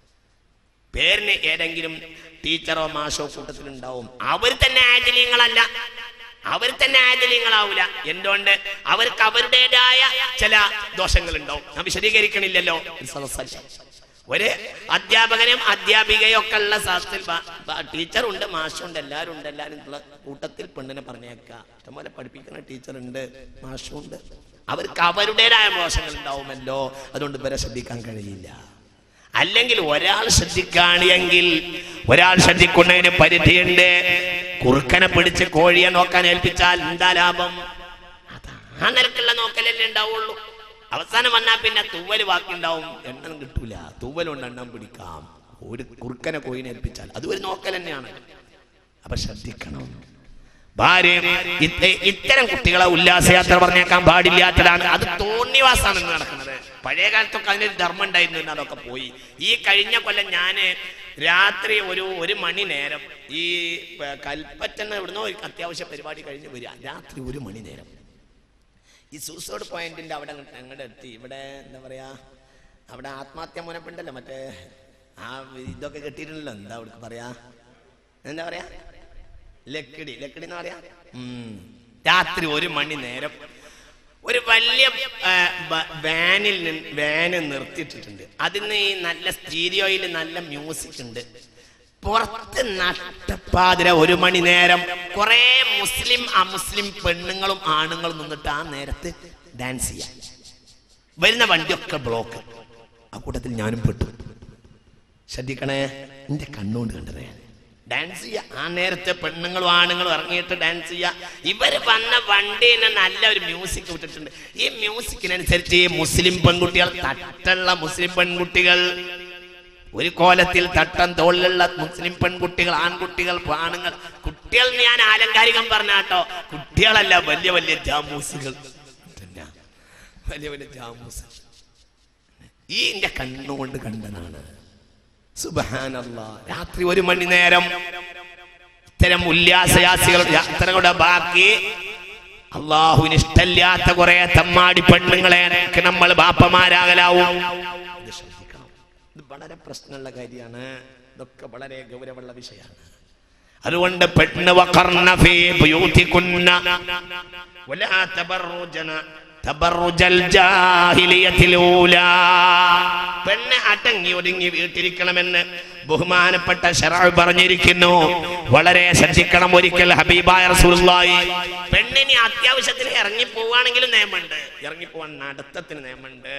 Speaker 1: പേരിന് ഏതെങ്കിലും ടീച്ചറോ മാഷോ കൂട്ടത്തിലുണ്ടാവും അവർ തന്നെ ആജലീയങ്ങളല്ല അവർ തന്നെ ആജലീയങ്ങളാവൂല എന്തുകൊണ്ട് അവർക്ക് അവരുടേതായ ചില ദോഷങ്ങൾ ഉണ്ടാവും ഞാൻ വിശദീകരിക്കണില്ലല്ലോ ഇത് സദസ്സല്ല. ഒരു അധ്യാപകനും അധ്യാപികയും ഒക്കെ ഉള്ള ശാസ്ത്രത്തിൽ ടീച്ചറുണ്ട് മാഷുണ്ട് എല്ലാവരും ഉണ്ട് എല്ലാവരും ഉള്ള കൂട്ടത്തിൽ പെണ്ണിനെ പറഞ്ഞേക്കുക ഇഷ്ടംപോലെ പഠിപ്പിക്കുന്ന ടീച്ചറുണ്ട് മാഷുണ്ട് അവർക്ക് അവരുടേതായ ദോഷങ്ങൾ ഉണ്ടാവുമല്ലോ അതുകൊണ്ട് ഇവരെ ശ്രദ്ധിക്കാൻ കഴിയില്ല അല്ലെങ്കിൽ ഒരാൾ ശ്രദ്ധിക്കുകയാണെങ്കിൽ ഒരാൾ ശ്രദ്ധിക്കുന്നതിന് പരിധിയുണ്ട് കുറുക്കനെ പിടിച്ച് കോഴിയെ നോക്കാൻ ഏൽപ്പിച്ചാൽ എന്താ ലാഭം അതാ ആ നിലക്കുള്ള നോക്കലല്ലേ ഉണ്ടാവുള്ളൂ അവസാനം വന്നാൽ പിന്നെ തൂവല് ബാക്കിയുണ്ടാവും എണ്ണം കിട്ടൂല തൂവൽ കൊണ്ട് എണ്ണം പിടിക്കാം ഒരു കുറുക്കനെ കോഴിനെ ഏൽപ്പിച്ചാൽ അത് ഒരു നോക്കൽ തന്നെയാണ് അപ്പൊ ശ്രദ്ധിക്കണം ഭാര്യ ഇത്ത- ഇത്തരം കുട്ടികളെ ഉല്ലാസയാത്ര പറഞ്ഞേക്കാൻ പാടില്ലാത്തതാണ് അത് തോന്നിവാസാണ് ഇന്ന് നടക്കുന്നത് പഴയ കാലത്തൊക്കെ അതിനൊരു ധർമ്മം ഉണ്ടായിരുന്നു എന്ന് അതൊക്കെ പോയി ഈ കഴിഞ്ഞ കൊല്ലം ഞാന് രാത്രി ഒരു ഒരു മണി നേരം ഈ പ- കൽപ്പറ്റന്ന് ഇവിടുന്ന് ഒരു അത്യാവശ്യ പരിപാടി കഴിഞ്ഞ് വരിക രാത്രി ഒരു മണി നേരം ഈ സൂസൈഡ് പോയിന്റിന്റെ അവിടെ അങ്ങോട്ട് അങ്ങോട്ട് എത്തി ഇവിടെ എന്താ പറയാ അവിടെ ആത്മഹത്യ മുനപ്പുണ്ടല്ലോ മറ്റേ ആ ഇതൊക്കെ കെട്ടിയിട്ടുണ്ടല്ലോ എന്താ അവിടെ പറയാ എന്താ പറയാ ലക്കിടി ലക്കിടി എന്ന് പറയാ ഉം. രാത്രി ഒരു മണി നേരം ഒരു വലിയ ആ, ബ- വാനിൽ നിന്ന് വാന് നിർത്തിയിട്ടിട്ടുണ്ട് അതിന് ഈ നല്ല സ്റ്റീരിയോയിൽ നല്ല മ്യൂസിക് ഉണ്ട് പുറത്ത് നട്ടപ്പാതിര ഒരു മണി നേരം കുറെ മുസ്ലിം അമുസ്ലിം പെണ്ണുങ്ങളും ആണുങ്ങളും നിന്നിട്ട് ആ നേരത്ത് ഡാൻസ് ചെയ്യാം വരുന്ന വണ്ടിയൊക്കെ ബ്ലോക്ക് ആ കൂട്ടത്തിൽ ഞാനും പെട്ടു ശ്രദ്ധിക്കണേ എന്റെ കണ്ണുകൊണ്ട് കണ്ടത് ഞാൻ ഡാൻസ് ചെയ്യാ ആ നേരത്തെ പെണ്ണുങ്ങളും ആണുങ്ങളും ഇറങ്ങിയിട്ട് ഡാൻസ് ചെയ്യാ ഇവര് വന്ന വണ്ടീനെ നല്ല ഒരു മ്യൂസിക് വിട്ടിട്ടുണ്ട് ഈ മ്യൂസിക്കിനനുസരിച്ച് ഈ മുസ്ലിം പെൺകുട്ടികൾ തട്ടുള്ള മുസ്ലിം പെൺകുട്ടികൾ ഒരു കോലത്തിൽ തട്ടം തോളിലുള്ള മുസ്ലിം പെൺകുട്ടികൾ ആൺകുട്ടികൾ ആണുങ്ങൾ കുട്ടികൾ എന്ന് ഞാൻ ആലങ്കാരികം പറഞ്ഞാട്ടോ കുട്ടികളല്ല വലിയ വലിയ ജാമൂസുകൾ പിന്നെ വലിയ വലിയ ജാമൂസുകൾ ഈ എന്റെ കണ്ണുകൊണ്ട് കണ്ടതാണ് സുബഹാനല്ല രാത്രി ഒരു മണി നേരം ഇത്തരം ഉല്ലാസയാസികൾ യാത്രകളുടെ ബാക്കി അള്ളാഹുവിന് ഇഷ്ടമില്ലാത്ത കുറെ തമ്മാടി പെണ്ണുങ്ങളെ നമ്മൾ ബാപ്പമാരാകലാവും ഇത് ശ്രദ്ധിക്കണം ഇത് വളരെ പ്രശ്നമുള്ള കാര്യമാണ് ഇതൊക്കെ വളരെ ഗൗരവമുള്ള വിഷയമാണ് അതുകൊണ്ട് പെണ്ണ് വഖർന ഫീ ബുയൂതികുന്ന വലാ തബറുജന തബറുജൽ ജാഹിലിയത്തിൽ ഊലാ പെണ്ണ് അടങ്ങി ഒതുങ്ങി വീട്ടിരിക്കണമെന്ന് ബഹുമാനപ്പെട്ട ശറാവ് പറഞ്ഞിരിക്കുന്നു വളരെ ശ്രദ്ധിക്കണം ഒരിക്കൽ ഹബീബായ റസൂലുള്ളാഹി പെണ്ണിന് അത്യാവശ്യത്തിന് ഇറങ്ങി പോവാണെങ്കിലും നിയമമുണ്ട് ഇറങ്ങി പോവാൻ നടത്തത്തിന് നിയമമുണ്ട്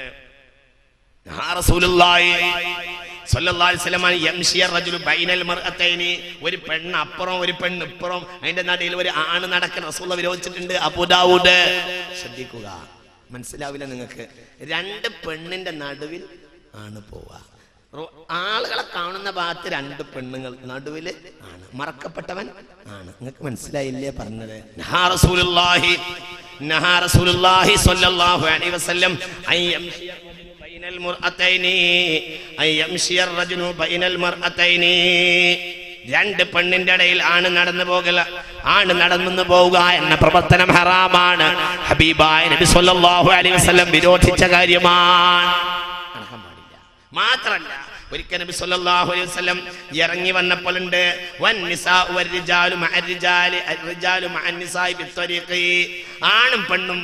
Speaker 1: ആ റസൂലുള്ളാഹി സ്വല്ലല്ലാഹു അലൈഹി വസല്ലം യംശി റജുലു ബൈനൽ മർഅത്തൈനി ഒരു പെണ്ണ് അപ്പുറം ഒരു പെണ്ണ് ഇപ്പുറം അതിന്റെ നടുവിൽ ഒരു ആണ് നടക്കുന്ന റസൂല വിരോധിച്ചിട്ടുണ്ട് അബൂദാവൂദ് ശ്രദ്ധിക്കുക മനസ്സിലാവില്ല നിങ്ങൾക്ക് രണ്ട് പെണ്ണിന്റെ നടുവിൽ ആണ് പോവുക റോ- ആളുകളെ കാണുന്ന ഭാഗത്ത് രണ്ട് പെണ്ണുങ്ങൾ നടുവില് ആണ് മറക്കപ്പെട്ടവൻ ആണ് നിങ്ങൾക്ക് മനസ്സിലായില്ലേ പറഞ്ഞത് നഹാ റസൂലുള്ളാഹി നഹാ റസൂലുള്ളാഹി സ്വല്ലല്ലാഹു അലൈഹി വസല്ലം അൻ യംശിയ بين المرأتين أن يمشي الرجل بين المرأتين രണ്ട് പെണ്ണിന്റെ ഇടയിൽ ആണ് നടന്നു പോകല ആണ് നടന്നു പോവുക എന്ന പ്രവർത്തനം ഹറാമാണ് ഹബീബായ നബി സല്ലല്ലാഹു അലൈഹി വസല്ലം വിരോധിച്ച കാര്യമാണ് നടക്കാൻ പാടില്ല മാത്രല്ല ഒരിക്കൽ നബി സല്ലല്ലാഹു അലൈഹി വസല്ലം ഇറങ്ങി വന്നപ്പോഴുണ്ട് വൻ നിസാഉ വർ റിജാലു മഅ റിജാലി അർ റിജാലു മഅ നിസാഇ ബിത്വരീഖി ആണും പെണ്ണും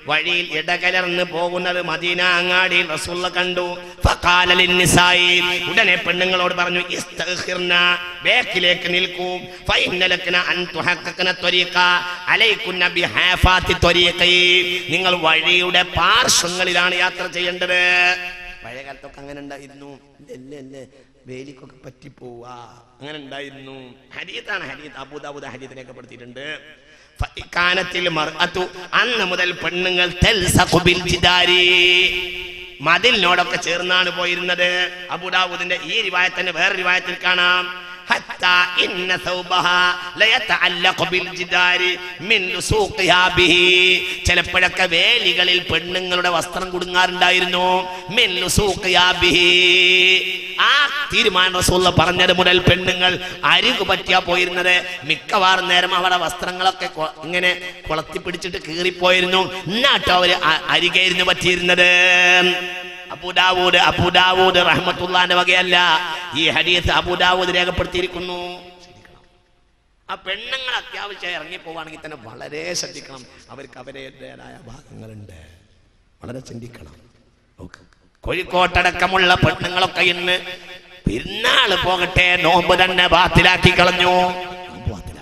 Speaker 1: വഴിയിൽ ഇടകലർന്ന് പോകുന്നത് മദീന അങ്ങാടിയിൽ റസൂള്ള കണ്ടു ഫഖാല ലിന്നിസായി ഉടനെ പെണ്ണുങ്ങളോട് പറഞ്ഞു ഇസ്തഗ്ഫിർന ബേക്കിലേക്ക് നിൽക്കൂ ഫൈന്നലക്ന അൻ തുഹഖഖന ത്വരീഖ അലൈകുന്ന ബിഹാഫാത്തി ത്വരീഖി നിങ്ങൾ വഴിയുടെ പാർശ്വങ്ങളിലാണ് യാത്ര ചെയ്യേണ്ടത് പഴയ കാലത്തൊക്കെ അങ്ങനെ ഉണ്ടായിരുന്നു ഇല്ല ഇല്ല വേലിക്കൊക്കെ പറ്റിപ്പോവാ അങ്ങനെ ഉണ്ടായിരുന്നു ഹരീത്താണ് ഹരീത്ത് അബൂദാബുദ ഹരീത്തിനൊക്കെ പെടുത്തിയിട്ടുണ്ട് കാനത്തിൽ മർഅത്തു അന്ന് മുതൽ പെണ്ണുങ്ങൾ തൽസഖു ബിൽ ജിദാരി മതിലിനോടൊക്കെ ചേർന്നാണ് പോയിരുന്നത് അബുദാബുദിന്റെ ഈ റിവായത്തിന്റെ വേറെ റിവായത്തിൽ കാണാം حتى إن ثوبها ليتعلق بالجدار من لصوقها به ചിലപ്പോഴൊക്കെ വേലികളിൽ പെണ്ണുങ്ങളുടെ വസ്ത്രം കുടുങ്ങാറുണ്ടായിരുന്നു മിൻ ലുസൂഖിഹാ ബിഹി. ആ തീരുമാനം റസൂള്ള പറഞ്ഞത് മുതൽ പെണ്ണുങ്ങൾ അരികു പറ്റിയാ പോയിരുന്നത് മിക്കവാറും നേരം അവരുടെ വസ്ത്രങ്ങളൊക്കെ കൊ- ഇങ്ങനെ കുളത്തി പിടിച്ചിട്ട് കീറിപ്പോയിരുന്നു എന്നിട്ടോ അവര് അ- അരികെയിരുന്നു പറ്റിയിരുന്നത് അബുദാവൂദ് അബുദാവൂദ് റഹ്മത്തുള്ളാന്റെ വകയല്ല ഈ ഹദീസ് അബുദാവൂദ് രേഖപ്പെടുത്തിയിരിക്കുന്നു ശ്രദ്ധിക്കണം. ആ പെണ്ണുങ്ങൾ അത്യാവശ്യം ഇറങ്ങി പോവുകയാണെങ്കിൽ തന്നെ വളരെ ശ്രദ്ധിക്കണം അവർക്ക് അവരുടേതായ ഭാഗങ്ങളുണ്ട് വളരെ ചിന്തിക്കണം നോക്ക്. കോഴിക്കോട്ടടക്കമുള്ള പെണ്ണുങ്ങളൊക്കെ ഇന്ന് പെരുന്നാള് പോകട്ടെ നോമ്പ് തന്നെ ബാത്തിലാക്കി കളഞ്ഞു നോമ്പ് ബാത്തിലാക്കി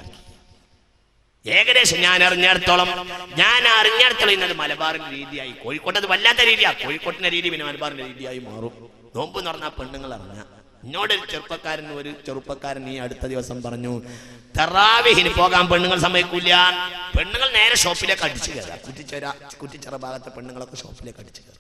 Speaker 1: ഏകദേശം ഞാൻ അറിഞ്ഞിടത്തോളം ഞാൻ അറിഞ്ഞിടത്തോളം ഇന്നത് മലബാറിന്റെ രീതിയായി കോഴിക്കോട്ട് അത് വല്ലാത്ത രീതിയാ കോഴിക്കോട്ടിന്റെ രീതി പിന്നെ മലബാറിന്റെ രീതിയായി മാറും നോമ്പ് എന്ന് പറഞ്ഞാൽ പെണ്ണുങ്ങൾ അറിഞ്ഞ എന്നോട് ഒരു ചെറുപ്പക്കാരൻ ഒരു ചെറുപ്പക്കാരൻ ഈ അടുത്ത ദിവസം പറഞ്ഞു തറാവിഹിന് പോകാൻ പെണ്ണുങ്ങൾ സമ്മതിക്കൂല പെണ്ണുങ്ങൾ നേരെ ഷോപ്പിലേക്ക് അടിച്ചു കയറാം കുറ്റിച്ചെറ കുറ്റിച്ചിറ ഭാഗത്തെ പെണ്ണുങ്ങളൊക്കെ ഷോപ്പിലേക്ക് അടിച്ചു കയറും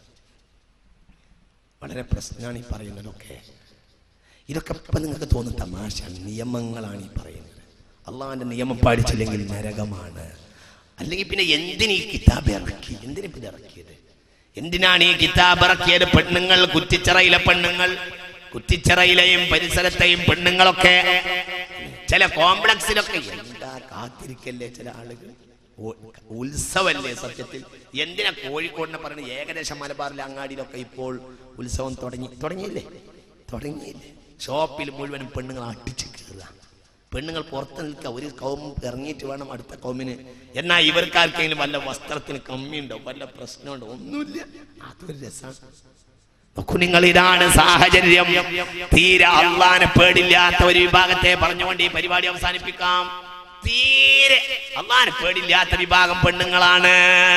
Speaker 1: വളരെ പ്രശ്നമാണ് ഈ പറയുന്നതൊക്കെ ഇതൊക്കെ ഇപ്പം നിങ്ങൾക്ക് തോന്നുന്ന തമാശ നിയമങ്ങളാണ് ഈ പറയുന്നത് അള്ളാഹിന്റെ നിയമം പാടിച്ചില്ലെങ്കിൽ നരകമാണ് അല്ലെങ്കിൽ പിന്നെ എന്തിന് ഈ കിതാബ് ഇറക്കി എന്തിനു പിന്നെ ഇറക്കിയത് എന്തിനാണ് ഈ കിതാബ് ഇറക്കിയത് പെണ്ണുങ്ങൾ കുറ്റിച്ചിറയിലെ പെണ്ണുങ്ങൾ കുറ്റിച്ചിറയിലെയും പരിസരത്തെയും പെണ്ണുങ്ങളൊക്കെ ചില കോംപ്ലക്സിലൊക്കെ എന്താ കാത്തിരിക്കല്ലേ ചില ആളുകൾ ഓ- ഉത്സവല്ലേ സത്യത്തിൽ എന്തിനാ കോഴിക്കോടിനെ പറയുന്നത് ഏകദേശം മലബാറിലെ അങ്ങാടിയിലൊക്കെ ഇപ്പോൾ ഉത്സവം തുടങ്ങി തുടങ്ങിയില്ലേ തുടങ്ങിയില്ലേ ഷോപ്പിൽ മുഴുവനും പെണ്ണുങ്ങൾ അടിച്ചു കയറുക പെണ്ണുങ്ങൾ പുറത്ത് നിൽക്കുക ഒരു കൗം ഇറങ്ങിയിട്ട് വേണം അടുത്ത കൗമിന് എന്നാൽ ഇവർക്കാർക്കെങ്കിലും വല്ല വസ്ത്രത്തിന് കമ്മിയുണ്ടോ വല്ല പ്രശ്നമുണ്ടോ ഒന്നുമില്ല അതൊരു രസമാണ് നോക്കൂ നിങ്ങൾ ഇതാണ് സാഹചര്യം തീരെ അള്ളാനെ പേടില്ലാത്ത ഒരു വിഭാഗത്തെ പറഞ്ഞുകൊണ്ട് ഈ പരിപാടി അവസാനിപ്പിക്കാം തീരെ അള്ളാനെ പേടില്ലാത്ത വിഭാഗം പെണ്ണുങ്ങളാണ്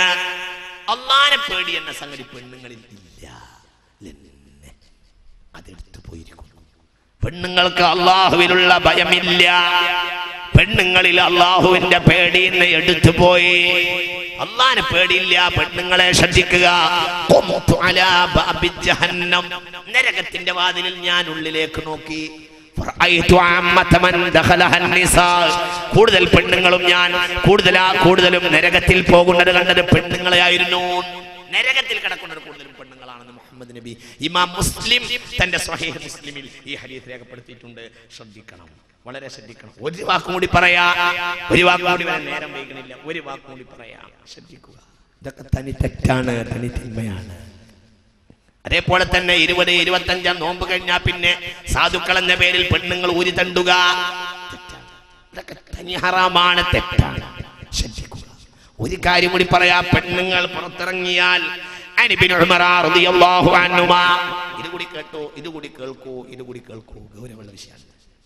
Speaker 1: അള്ളാനെ പേടി എന്ന സംഗതി പെണ്ണുങ്ങളിൽ ഇല്ല ഇല്ലെന്നെ. അതെടുത്തു പോയിരിക്കുന്നു പെണ്ണുങ്ങൾക്ക് അള്ളാഹുവിനുള്ള ഭയമില്ല പെണ്ണുങ്ങളിൽ അള്ളാഹുവിന്റെ പേടി ഇന്ന് എടുത്തു പോയി അള്ളാഹിന് പേടിയില്ല പെണ്ണുങ്ങളെ ശ്രദ്ധിക്കുക ഖുംതു അലാ ബാബി ജഹന്നം. നരകത്തിന്റെ വാതിലിൽ ഞാൻ ഉള്ളിലേക്ക് നോക്കി ഫറഅയ്തു അമ്മത മൻ ദഖലഹ النساء. കൂടുതൽ പെണ്ണുങ്ങളും ഞാൻ കൂടുതലാ കൂടുതലും നരകത്തിൽ പോകുന്നത് കണ്ടത് പെണ്ണുങ്ങളെയായിരുന്നു നരകത്തിൽ കിടക്കുന്നത് കൂടുതലും പെണ്ണുങ്ങളാണെന്ന് മുഹമ്മദ് നബി ഇമാം മുസ്ലിം തന്റെ സ്വഹീഹ് മുസ്ലിമിൽ ഈ ഹദീസ് രേഖപ്പെടുത്തിയിട്ടുണ്ട് ശ്രദ്ധിക്കണം വളരെ ശ്രദ്ധിക്കണം ഒരു വാക്കും കൂടി പറയാ ഒരു വാക്കും കൂടി വരാൻ നേരം വൈകണില്ല ഒരു വാക്കും കൂടി പറയാം ശ്രദ്ധിക്കുക ഇതൊക്കെ തനി തെറ്റാണ് തനി തിന്മയാണ് അതേപോലെ തന്നെ ഇരുപത് ഇരുപത്തഞ്ചാം നോമ്പ് കഴിഞ്ഞാൽ പിന്നെ സാധുക്കൾ എന്ന പേരിൽ പെണ്ണുങ്ങൾ ഊരി തണ്ടുക തെറ്റാണ്. ഇതൊക്കെ തനി ഹറാമാണ് തെറ്റാണ് ശ്രദ്ധിക്കുക ഒരു കാര്യം കൂടി പറയാ പെണ്ണുങ്ങൾ പുറത്തിറങ്ങിയാൽ അനിബിൻ ഉമർ റളിയല്ലാഹു അൻഹുമാ ഇത് കൂടി കേട്ടോ ഇത് കൂടി കേൾക്കൂ ഇത് കൂടി കേൾക്കൂ ഗൗരവമുള്ള വിഷയമാണ്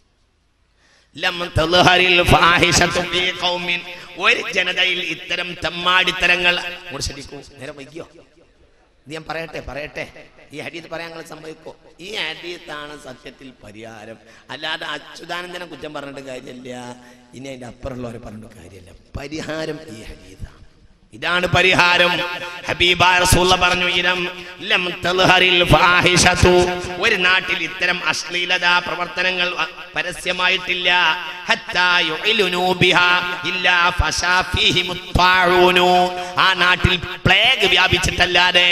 Speaker 1: ലം തദ്ഹറിൽ ഫാഹിശത്തു ഫീ ഖൗമിൻ ഒരു ജനതയിൽ ഇത്തരം തെമ്മാടിത്തരങ്ങൾ അങ്ങോട്ട് ശ്രദ്ധിക്കൂ നേരെ വൈകിയോ ഇത് ഞാൻ പറയട്ടെ പറയട്ടെ ഈ ഹരീത് പറയാൻ നിങ്ങൾ സമ്മതിക്കോ ഈ ഹരീത്താണ് സത്യത്തിൽ പരിഹാരം അല്ലാതെ അച്യുതാനന്ദനെ കുറ്റം പറഞ്ഞിട്ട് കാര്യമില്ല ഇനി അതിന്റെ അപ്പുറമുള്ളവരെ പറഞ്ഞിട്ട് കാര്യമില്ല പരിഹാരം ഈ ഹരീതാണ് ഇതാണ് പരിഹാരം ഹബീബ റസൂല പറഞ്ഞു ഇനം ലം തൽഹറിൽ ഫാഹിഷതു ഒരു നാട്ടിൽ ഇത്തരം അശ്ലീലത പ്രവർത്തനങ്ങൾ അ- പരസ്യമായിട്ടില്ല ഹത്താ യുഇലുനു ബിഹാ ഇല്ലാ ഫശാ ഫീഹി മുത്താഊനു ആ നാട്ടിൽ പ്ലേഗ് വ്യാപിച്ചിട്ടല്ലാതെ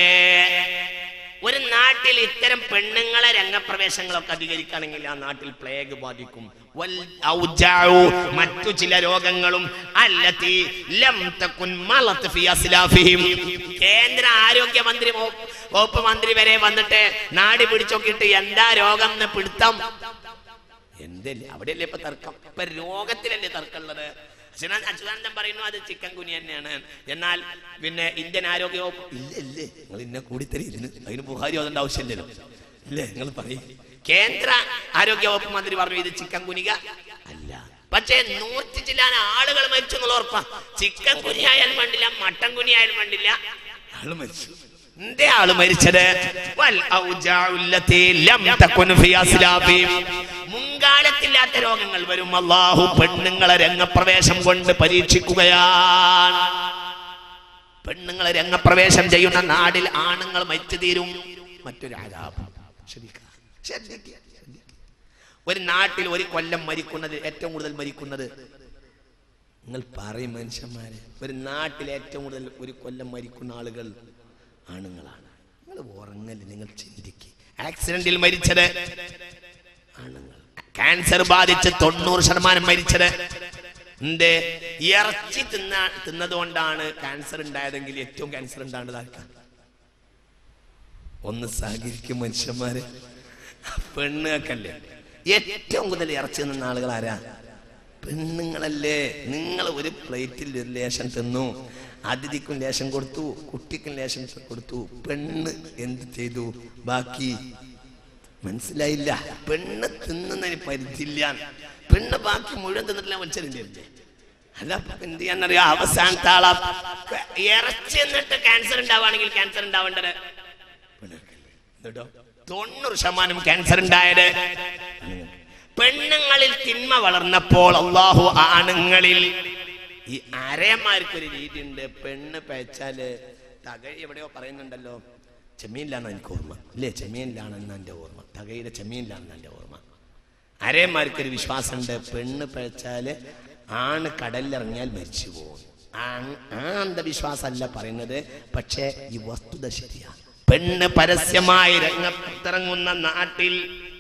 Speaker 1: ഒരു നാട്ടിൽ ഇത്തരം പെണ്ണുങ്ങളെ രംഗപ്രവേശങ്ങളൊക്കെ അധികരിക്കുകയാണെങ്കിൽ ആ നാട്ടിൽ പ്ലേഗ് ബാധിക്കും വൽ ഔജാഉ, മറ്റു ചില രോഗങ്ങളും അല്ലത്തി ലം തകുൻ മലത് ഫി അസ്ലാഫിഹിം കേന്ദ്ര ആരോഗ്യമന്ത്രി വകുപ്പ് വകുപ്പ് മന്ത്രി വരെ വന്നിട്ട് നാടി പിടിച്ചോക്കിയിട്ട് എന്താ രോഗം എന്ന് പിടുത്തം എന്തല്ലേ അവിടെയല്ലേ ഇപ്പൊ തർക്കം ഇപ്പൊ രോഗത്തിലല്ലേ തർക്കമുള്ളത് അച്യുതാനന്ദ അച്യുതാനന്ദൻ പറയുന്നു അത് ചിക്കൻ കുനി തന്നെയാണ് എന്നാൽ പിന്നെ ഇന്ത്യൻ ആരോഗ്യ വകുപ്പ് ഇല്ല ഇല്ലേ നിങ്ങൾ ഇന്നെ കൂടിത്തരി ഇതിന് അതിന് ബുഹാരി ഓതേണ്ട ആവശ്യമില്ലല്ലോ ഇല്ലേ നിങ്ങൾ പറയും കേന്ദ്ര ആരോഗ്യ വകുപ്പ് മന്ത്രി പറഞ്ഞു ഇത് ചിക്കൻ കുനിക അല്ല പക്ഷേ നൂറ്റി ചില്ലാൻ ആളുകൾ മരിച്ചു എന്നുള്ള ഉറപ്പാ ചിക്കൻ കുനിയായാലും വേണ്ടില്ല മട്ടൻ കുനിയായാലും വേണ്ടില്ല ആള് മരിച്ചു എന്റെ ആള് മരിച്ചത് വൽ ഔജാഉ അല്ലത്തി ലം തകുൻ ഫി അസ്ലാബി മുൻകാലത്തില്ലാത്ത രോഗങ്ങൾ വരും അള്ളാഹു പെണ്ണുങ്ങളെ രംഗപ്രവേശം കൊണ്ട് പരീക്ഷിക്കുകയാണ് പെണ്ണുങ്ങളെ രംഗപ്രവേശം ചെയ്യുന്ന നാടിൽ ആണുങ്ങൾ മരിച്ചു തീരും മറ്റൊരു ആരാപം ശ്രദ്ധിക്കുക ശ്രദ്ധിക്കുക ശ്രദ്ധിക്കുക. ഒരു നാട്ടിൽ ഒരു കൊല്ലം മരിക്കുന്നത് ഏറ്റവും കൂടുതൽ മരിക്കുന്നത് നിങ്ങൾ പറയും മനുഷ്യന്മാരെ ഒരു നാട്ടിൽ ഏറ്റവും കൂടുതൽ ഒരു കൊല്ലം മരിക്കുന്ന ആളുകൾ ആണുങ്ങളാണ് നിങ്ങൾ ഉറങ്ങല് നിങ്ങൾ ചിന്തിക്കുക ആക്സിഡന്റിൽ മരിച്ചത് ആണുങ്ങൾ ക്യാൻസർ ബാധിച്ച് തൊണ്ണൂറ് ശതമാനം മരിച്ചത് എന്തേ ഇറച്ചി തിന്ന തിന്നതുകൊണ്ടാണ് ക്യാൻസർ ഉണ്ടായതെങ്കിൽ ഏറ്റവും ക്യാൻസർ ഉണ്ടാകേണ്ടത് ആർക്കാണ് ഒന്ന് സഹകരിക്കും മനുഷ്യന്മാര് പെണ്ണുകൾക്കല്ലേ ഏറ്റവും കൂടുതൽ ഇറച്ചി നിന്ന ആളുകൾ ആരാ പെണ്ണുങ്ങളല്ലേ നിങ്ങൾ ഒരു പ്ലേറ്റിൽ ഒരു ലേശം തിന്നു അതിഥിക്കും ലേശം കൊടുത്തു കുട്ടിക്കും ലേശം കൊടുത്തു പെണ്ണ് എന്ത് ചെയ്തു ബാക്കി മനസ്സിലായില്ല പെണ്ണ് തിന്നുന്നതിന് പരിധിയില്ല പെണ്ണ് ബാക്കി മുഴുവൻ തിന്നിട്ടില്ല മനുഷ്യരില്ലേ അല്ല അപ്പൊ എന്ത് ചെയ്യാന്നറിയാം അവസാനത്തെ ആളാ ഇറച്ചി എന്നിട്ട് ക്യാൻസർ ഉണ്ടാവുകയാണെങ്കിൽ ക്യാൻസർ ഉണ്ടാവേണ്ടത് എന്നിട്ടോ തൊണ്ണൂറ് ശതമാനം ക്യാൻസർ ഉണ്ടായത് പെണ്ണുങ്ങളിൽ തിന്മ വളർന്നപ്പോൾ അള്ളാഹു ആണുങ്ങളിൽ ഈ അരയന്മാർക്കൊരു രീതി ഉണ്ട് പെണ്ണ് പേച്ചാല് തകഴി എവിടെയോ പറയുന്നുണ്ടല്ലോ ചെമ്മീനിലാണ് എനിക്ക് ഓർമ്മ ഇല്ലേ ചെമ്മീനിലാണെന്ന് എൻ്റെ ഓർമ്മ തകഴിയുടെ ചെമ്മീനിലാണെന്ന് എൻ്റെ ഓർമ്മ അരയന്മാർക്കൊരു വിശ്വാസമുണ്ട് പെണ്ണ് പേച്ചാല് ആണ് കടലിലിറങ്ങിയാൽ മരിച്ചു പോകും ആ- ആ അന്ധവിശ്വാസമല്ല പറയുന്നത് പക്ഷേ ഈ വസ്തുത ശരിയാണ് പെണ്ണ് പരസ്യമായി രംഗത്തിറങ്ങുന്ന നാട്ടിൽ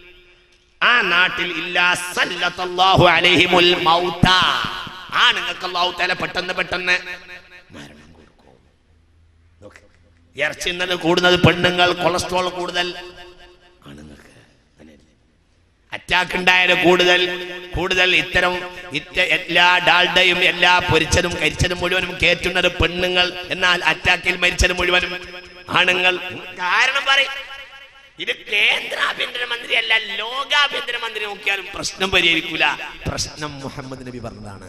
Speaker 1: ആ നാട്ടിൽ ഇല്ലാ സല്ലല്ലാഹു അലൈഹിമുൽ മൗത ആണുങ്ങൾക്ക് അല്ലാഹു തആല പെട്ടെന്ന് പെട്ടെന്ന് മരണം കൊടുക്കും നോക്ക്. ഇറച്ചി ഇന്നലെ കൂടുന്നത് പെണ്ണുങ്ങൾ കൊളസ്ട്രോൾ കൂടുതൽ ആണുങ്ങൾക്ക് അങ്ങനെയല്ലേ അറ്റാക്ക് ഉണ്ടായാലും കൂടുതൽ കൂടുതൽ ഇത്തരം ഇത്ത എല്ലാ ഡാൽഡയും എല്ലാ പൊരിച്ചതും കരിച്ചതും മുഴുവനും കേറ്റുന്നത് പെണ്ണുങ്ങൾ എന്നാൽ അറ്റാക്കിൽ മരിച്ചത് മുഴുവനും ആണുങ്ങൾ കാരണം പറയും ഇത് കേന്ദ്ര ആഭ്യന്തരമന്ത്രി അല്ല ലോകാഭ്യന്തരമന്ത്രി നോക്കിയാലും പ്രശ്നം പരിഹരിക്കൂല പ്രശ്നം മുഹമ്മദ് നബി പറഞ്ഞതാണ്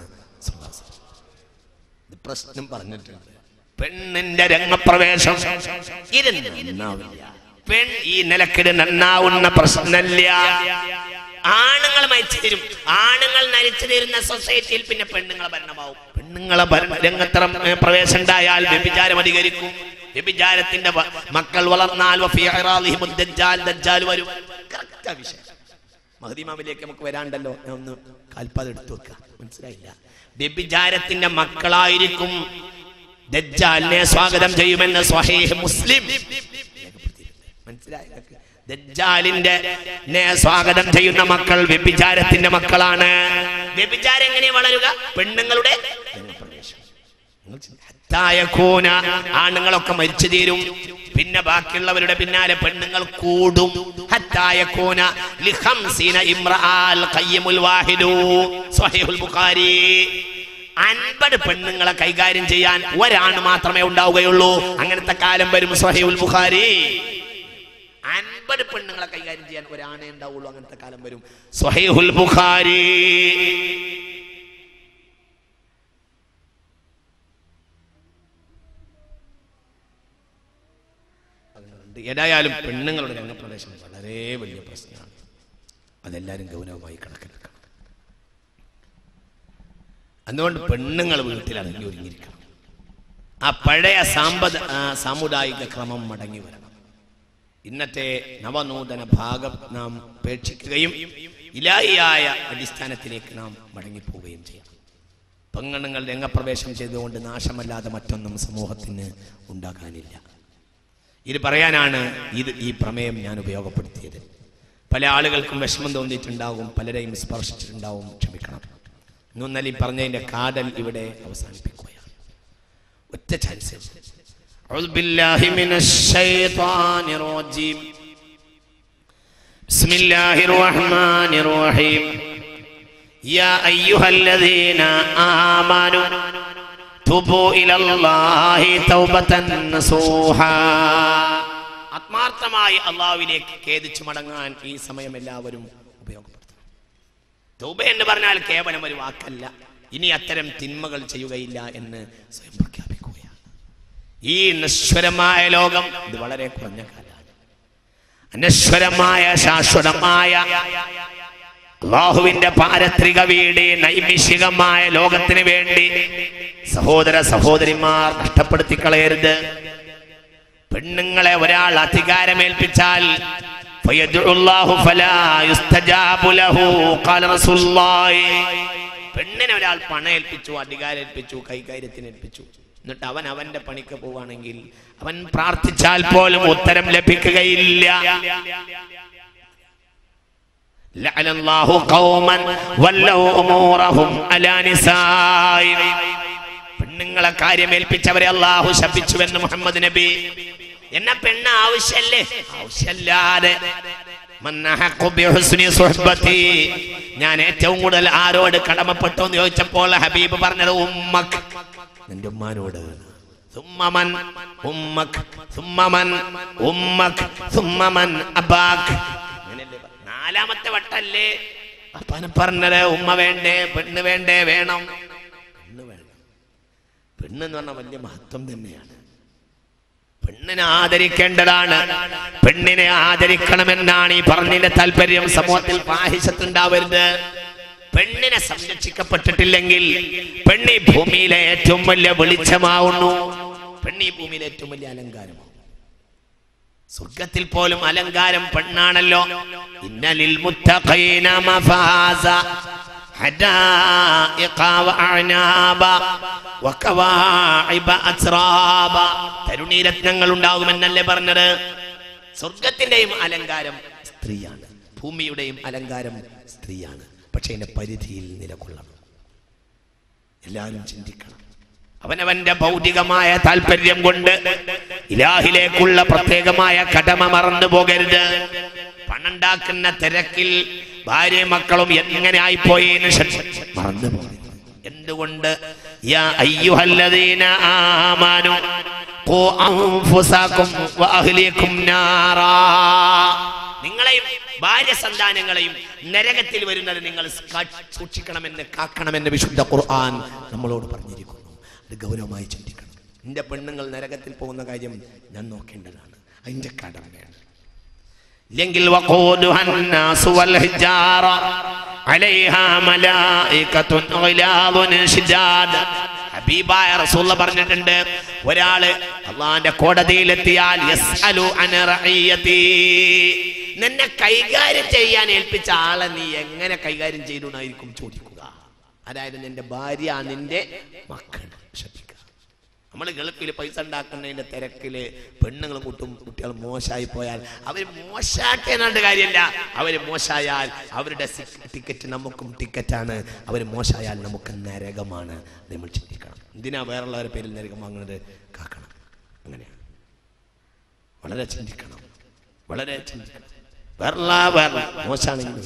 Speaker 1: ഇത് പ്രശ്നം പറഞ്ഞിട്ടുണ്ട് പെണ്ണിന്റെ രംഗപ്രവേശം ഇത് നന്നാവില്ല പെൺ ഈ നിലക്കിട് നന്നാവുന്ന പ്രശ്നമില്ല ആണുങ്ങൾ മരിച്ചു തരും ആണുങ്ങൾ നരിച്ചു തരുന്ന സൊസൈറ്റിയിൽ പിന്നെ പെണ്ണുങ്ങളെ ഭരണമാവും പെണ്ണുങ്ങളെ ഭരണ രംഗത്തറ പ്രവേശം ഉണ്ടായാൽ വ്യഭിചാരം അധികരിക്കും വ്യഭിചാരത്തിന്റെ വ- മക്കൾ വളർന്നാൽ വഫീ ഇറാദിഹിമു ദജ്ജാൽ ദജ്ജാൽ വരും കറക്റ്റാ വിഷയം മഹദിമാമിലേക്ക് നമുക്ക് വരാണ്ടല്ലോ ഞാൻ ഒന്ന് കാൽപ്പാത് എടുത്തു വെക്കുക മനസ്സിലായില്ല വ്യഭിചാരത്തിന്റെ മക്കളായിരിക്കും ദജ്ജാലിനെ സ്വാഗതം ചെയ്യുമെന്ന് സ്വഹീഹ് മുസ്ലിം മനസ്സിലായോ ദജ്ജാലിന്റെ നെ സ്വാഗതം ചെയ്യുന്ന മക്കൾ വ്യഭിചാരത്തിന്റെ മക്കളാണ് വ്യഭിചാരം എങ്ങനെ വളരുക പെണ്ണുങ്ങളുടെ രംഗപ്രവേശം. നിങ്ങൾ ചിന്തി- ഹത്തായകൂന ആണുങ്ങളൊക്കെ മരിച്ചു തീരും പിന്നെ ബാക്കിയുള്ളവരുടെ പിന്നാലെ പെണ്ണുങ്ങൾ കൂടും ഹത്തായകൂന ലിഖംസീന ഇംറആൽ ഖയ്യിമുൽ വാഹിദു സ്വഹീഹുൽ ബുഖാരി അൻപത് പെണ്ണുങ്ങളെ കൈകാര്യം ചെയ്യാൻ ഒരാണ് മാത്രമേ ഉണ്ടാവുകയുള്ളൂ അങ്ങനത്തെ കാലം വരും സ്വഹീഹുൽ ബുഖാരി അൻപത് പെണ്ണുങ്ങളെ കൈകാര്യം ചെയ്യാൻ ഒരാണേ ഉണ്ടാവുള്ളൂ അങ്ങനത്തെ കാലം വരും സ്വഹീഹുൽ ബുഖാരി അതുകൊണ്ട് ഏതായാലും പെണ്ണുങ്ങളുടെ രംഗപ്രവേശം വളരെ വലിയ പ്രശ്നമാണ് അതെല്ലാവരും ഗൗരവമായി കണക്കിലെടുക്കണം അതുകൊണ്ട് പെണ്ണുങ്ങൾ വീട്ടിൽ അടങ്ങി ഒരുങ്ങിയിരിക്കണം ആ പഴയ സാമ്പദ ആ, സാമുദായിക ക്രമം മടങ്ങി വരണം ഇന്നത്തെ നവനൂതന ഭാഗം നാം ഉപേക്ഷിക്കുകയും ഇലായിയായ അടിസ്ഥാനത്തിലേക്ക് നാം മടങ്ങിപ്പോവുകയും ചെയ്യണം പെണ്ണുങ്ങൾ രംഗപ്രവേശം ചെയ്തുകൊണ്ട് നാശമല്ലാതെ മറ്റൊന്നും സമൂഹത്തിന് ഉണ്ടാകാനില്ല ഇത് പറയാനാണ് ഇത് ഈ പ്രമേയം ഞാൻ ഉപയോഗപ്പെടുത്തിയത് പല ആളുകൾക്കും വിഷമം തോന്നിയിട്ടുണ്ടാകും പലരെയും സ്പർശിച്ചിട്ടുണ്ടാവും ക്ഷമിക്കണം ഇന്നലെ ഈ പറഞ്ഞതിന്റെ കാതൽ ഇവിടെ അവസാനിപ്പിക്കുകയാണ് ഒറ്റ ചാൻസ് أعوذ بالله من الشيطان الرجيم بسم الله الرحمن الرحيم يا أيها الذين آمنوا توبوا إلى الله توبة نصوحا ആത്മാർത്ഥമായി അള്ളാഹുവിലേക്ക് ഖേദിച്ചു മടങ്ങാൻ ഈ സമയം എല്ലാവരും ഉപയോഗപ്പെടുത്തണം തൗബ എന്ന് പറഞ്ഞാൽ കേവലം ഒരു വാക്കല്ല ഇനി അത്തരം തിന്മകൾ ചെയ്യുകയില്ല എന്ന് സ്വയം പ്രഖ്യാപിക്കുകയാണ് ഈ നശ്വരമായ ലോകം ഇത് വളരെ കുറഞ്ഞ കാലമാണ് അനശ്വരമായ ശാശ്വതമായ അള്ളാഹുവിന്റെ പാരത്രിക വീട് നൈമിഷികമായ ലോകത്തിന് വേണ്ടി സഹോദര സഹോദരിമാർ നഷ്ടപ്പെടുത്തി കളയരുത് പെണ്ണുങ്ങളെ ഒരാൾ അധികാരമേൽപ്പിച്ചാൽ فيدعو الله فلا يستجاب له قال رسول الله പെണ്ണിനെ ഒരാൾ പണം ഏൽപ്പിച്ചു അധികാരം ഏൽപ്പിച്ചു കൈകാര്യത്തിന് ഏൽപ്പിച്ചു എന്നിട്ട് അവൻ അവന്റെ പണിക്ക് പോവുകയാണെങ്കിൽ അവൻ പ്രാർത്ഥിച്ചാൽ പോലും ഉത്തരം ലഭിക്കുകയില്ല لعن الله قوما ولوا امورهم على نسائهم പെണ്ണുങ്ങളെ കാര്യമേൽപ്പിച്ചവരെ അള്ളാഹു ശപിച്ചുവെന്ന് മുഹമ്മദ് നബി എന്നെ പെണ്ണ് ആവശ്യല്ലേ ആവശ്യല്ലാതെ മൻ അഹഖു ബിഹുസ്നി സുഹ്ബതി. ഞാൻ ഏറ്റവും കൂടുതൽ ആരോട് കടമപ്പെട്ടു എന്ന് ചോദിച്ചപ്പോൾ ഹബീബ് പറഞ്ഞത് ഉമ്മക്ക് നിന്റെ ഉമ്മാനോട് സുമ്മമൻ ഉമ്മക്ക് സുമ്മമൻ ഉമ്മക്ക് സുമ്മമൻ അബാക്ക് അങ്ങനെയല്ലേ പറഞ്ഞത്? നാലാമത്തെ വട്ടല്ലേ അപ്പനെ പറഞ്ഞത് ഉമ്മ വേണ്ടേ പെണ്ണ് വേണ്ടേ വേണം പെണ്ണ് വേണം പെണ്ണെന്ന് പറഞ്ഞാൽ വലിയ മഹത്വം തന്നെയാണ് പെണ്ണിനെ ആദരിക്കേണ്ടതാണ് പെണ്ണിനെ ആദരിക്കണമെന്നാണ് ഈ പറഞ്ഞതിന്റെ താല്പര്യം സമൂഹത്തിൽ പാഹിഷത്തുണ്ടാവരുത് പെണ്ണിനെ സംരക്ഷിക്കപ്പെട്ടിട്ടില്ലെങ്കിൽ പെണ്ണി ഭൂമിയിലെ ഏറ്റവും വലിയ വെളിച്ചമാവുന്നു പെണ്ണി ഭൂമിയിലെ ഏറ്റവും വലിയ അലങ്കാരമാണ് സ്വർഗത്തിൽ പോലും അലങ്കാരം പെണ്ണാണല്ലോ ഇന്നലിൽ മുത്തഖീന മഫാസ حدائق وأعنابا وكواعب أترابا തരുണീരത്നങ്ങൾ ഉണ്ടാകുമെന്നല്ലേ പറഞ്ഞത് സ്വർഗത്തിന്റെയും അലങ്കാരം സ്ത്രീയാണ് ഭൂമിയുടെയും അലങ്കാരം സ്ത്രീയാണ് പക്ഷെ അതിന്റെ പരിധിയിൽ നിലകൊള്ളണം എല്ലാവരും ചിന്തിക്കണം അവനവന്റെ ഭൗതികമായ താല്പര്യം കൊണ്ട് ഇലാഹിലേക്കുള്ള പ്രത്യേകമായ കടമ മറന്നു പോകരുത് പണുണ്ടാക്കുന്ന തിരക്കിൽ ഭാര്യയും മക്കളും എങ്ങനെ ആയിപ്പോയെന്ന് ശ്രദ്ധ- മറന്നു പോകരുത് എന്തുകൊണ്ട് യാ അയ്യുഹല്ലദീന ആമാനു ഖൂ അൻഫുസകും വഅഹ്ലികും നാറാ നിങ്ങളെയും ഭാര്യ സന്താനങ്ങളെയും നരകത്തിൽ വരുന്നത് നിങ്ങൾ കാ- സൂക്ഷിക്കണമെന്ന് കാക്കണമെന്ന് വിശുദ്ധ ഖുർആൻ നമ്മളോട് പറഞ്ഞിരിക്കുന്നു അത് ഗൗരവമായി ചിന്തിക്കണം എന്റെ പെണ്ണുങ്ങൾ നരകത്തിൽ പോകുന്ന കാര്യം ഞാൻ നോക്കേണ്ടതാണ് അതിന്റെ കടമയാണ് ഇല്ലെങ്കിൽ വഖൂദുഹ الناس والحجارة عليها ملائكة غلاظ شداد ഹബീബായ റസൂള്ള പറഞ്ഞിട്ടുണ്ട് ഒരാള് അള്ളാന്റെ കോടതിയിലെത്തിയാൽ യസ്അലു അൻ റഈയതി നിന്നെ കൈകാര്യം ചെയ്യാൻ ഏൽപ്പിച്ച ആളെ നീ എങ്ങനെ കൈകാര്യം ചെയ്തു എന്നായിരിക്കും ചോദിക്കുക അതായത് നിന്റെ ഭാര്യ നിന്റെ മക്കൾ ശ്രദ്ധിക്കുക നമ്മൾ ഗൾഫിൽ പൈസ ഉണ്ടാക്കുന്നതിന്റെ തിരക്കില് പെണ്ണുങ്ങളും കുട്ടും കുട്ടികളും മോശമായി പോയാൽ അവർ മോശാട്ടെ എന്നാണ്ട് കാര്യമില്ല അവർ മോശായാൽ അവരുടെ ടിക്കറ്റ് നമുക്കും ടിക്കറ്റാണ് അവർ മോശായാൽ നമുക്ക് നരകമാണ് അത് നമ്മൾ ചിന്തിക്കണം എന്തിനാ വേറുള്ളവരുടെ പേരിൽ നരകം വാങ്ങുന്നത് കാക്കണം അങ്ങനെയാണ് വളരെ ചിന്തിക്കണം വളരെ ചിന്തിക്കണം വേറുള്ള വേറെ മോശമാണെങ്കിലും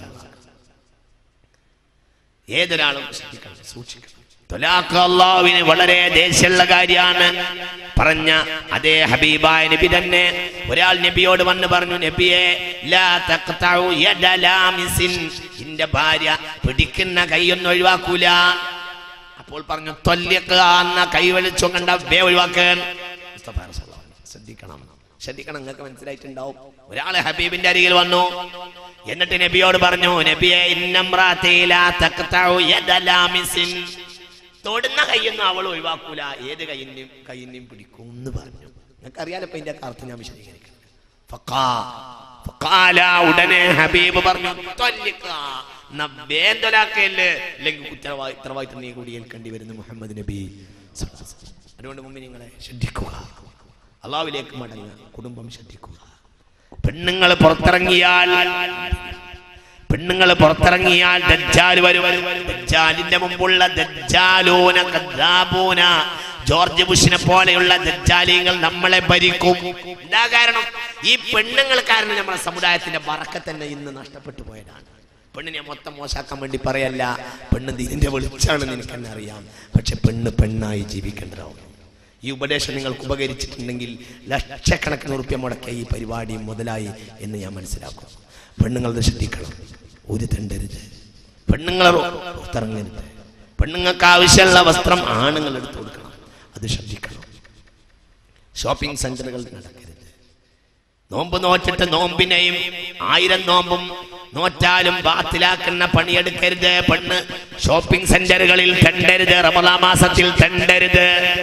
Speaker 1: ഏതൊരാളും ശ്രദ്ധിക്കണം സൂക്ഷിക്കണം തൊലാഖ് അള്ളാഹുവിന് വളരെ ദേഷ്യമുള്ള കാര്യമാണ് പറഞ്ഞ അതേ ഹബീബായ നബി തന്നെ ഒരാൾ നബിയോട് വന്ന് പറഞ്ഞു നബിയെ ലാ തഖ്തഉ യദ ലാമിസിൻ ഇന്റെ ഭാര്യ പിടിക്കുന്ന കൈയൊന്നും ഒഴിവാക്കൂല അപ്പോൾ പറഞ്ഞു തൊല്ലിക്കുക എന്ന കൈ വലിച്ചു കണ്ട വേ ഒഴിവാക്കാൻ മുസ്തഫ റസൂലുള്ളാഹി ശ്രദ്ധിക്കണം ശ്രദ്ധിക്കണം നിങ്ങൾക്ക് മനസ്സിലായിട്ടുണ്ടാവും ഒരാള് ഹബീബിന്റെ അരികിൽ വന്നു എന്നിട്ട് നബിയോട് പറഞ്ഞു നബിയെ ഇന്നമ്രാത്തീല തഖ്തഉ യദ ലാമിസിൻ തൊടുന്ന കൈയൊന്നും അവൾ ഒഴിവാക്കൂല ഏത് കൈയിനെയും കൈയിനെയും പിടിക്കും എന്ന് പറഞ്ഞു നിങ്ങൾക്ക് അറിയാലോ ഇപ്പൊ ഇതിന്റെ അർത്ഥം ഞാൻ വിശദീകരിക്കുന്നത് ഫഖാ ഫഖാല ഉടനെ ഹബീബ് പറഞ്ഞു തൊല്ലിക്ക വേന്തൊലാക്കല്ലേ അല്ലെങ്കിൽ ഉത്തരവായി ഉത്തരവാദിത്തം നീ കൂടി ഏൽക്കേണ്ടി വരുന്നു മുഹമ്മദ് നബി സല്ലല്ലാഹു അലൈഹി വസല്ലം. അതുകൊണ്ട് മുമ്പ് നിങ്ങളെ ശ്രദ്ധിക്കുക അള്ളാവിലേക്ക് മടങ്ങുക കുടുംബം ശ്രദ്ധിക്കുക പെണ്ണുങ്ങൾ പുറത്തിറങ്ങിയാൽ പെണ്ണുങ്ങൾ പുറത്തിറങ്ങിയാൽ ദജ്ജാൽ വരും ദജ്ജാലിന്റെ മുമ്പുള്ള ദജ്ജാലൂന കദ്ദാബൂന ജോർജ് ബുഷിനെ പോലെയുള്ള ദജ്ജാലികൾ നമ്മളെ ഭരിക്കും എന്താ കാരണം ഈ പെണ്ണുങ്ങൾ കാരണം നമ്മുടെ സമുദായത്തിന്റെ വറക്ക തന്നെ ഇന്ന് നഷ്ടപ്പെട്ടു പോയതാണ് പെണ്ണിനെ മൊത്തം മോശാക്കാൻ വേണ്ടി പറയല്ല പെണ്ണ് ഇതിന്റെ വെളിച്ചാണെന്ന് എനിക്ക് തന്നെ അറിയാം പക്ഷെ പെണ്ണ് പെണ്ണായി ജീവിക്കേണ്ടതാവും ഈ ഉപദേശം നിങ്ങൾക്ക് ഉപകരിച്ചിട്ടുണ്ടെങ്കിൽ ലക്ഷക്കണക്കിന് ഉറുപ്പ്യ മുടക്കിയ ഈ പരിപാടി മുതലായി എന്ന് ഞാൻ മനസ്സിലാക്കും പെണ്ണുങ്ങളത് ശ്രദ്ധിക്കണം ഒരു തെണ്ടരുത് പെണ്ണുങ്ങളെ പുറത്തിറങ്ങരുത് പെണ്ണുങ്ങൾക്ക് ആവശ്യമുള്ള വസ്ത്രം ആണുങ്ങൾ എടുത്തു കൊടുക്കണം അത് ശ്രദ്ധിക്കണം ഷോപ്പിംഗ് സെന്ററുകൾ നടക്കരുത് നോമ്പ് നോറ്റിട്ട് നോമ്പിനെയും ആയിരം നോമ്പും നോറ്റാലും ബാത്തിലാക്കുന്ന പണിയെടുക്കരുത് പെണ്ണ് ഷോപ്പിംഗ് സെന്ററുകളിൽ തെണ്ടരുത് റമദാ മാസത്തിൽ തെണ്ടരുത്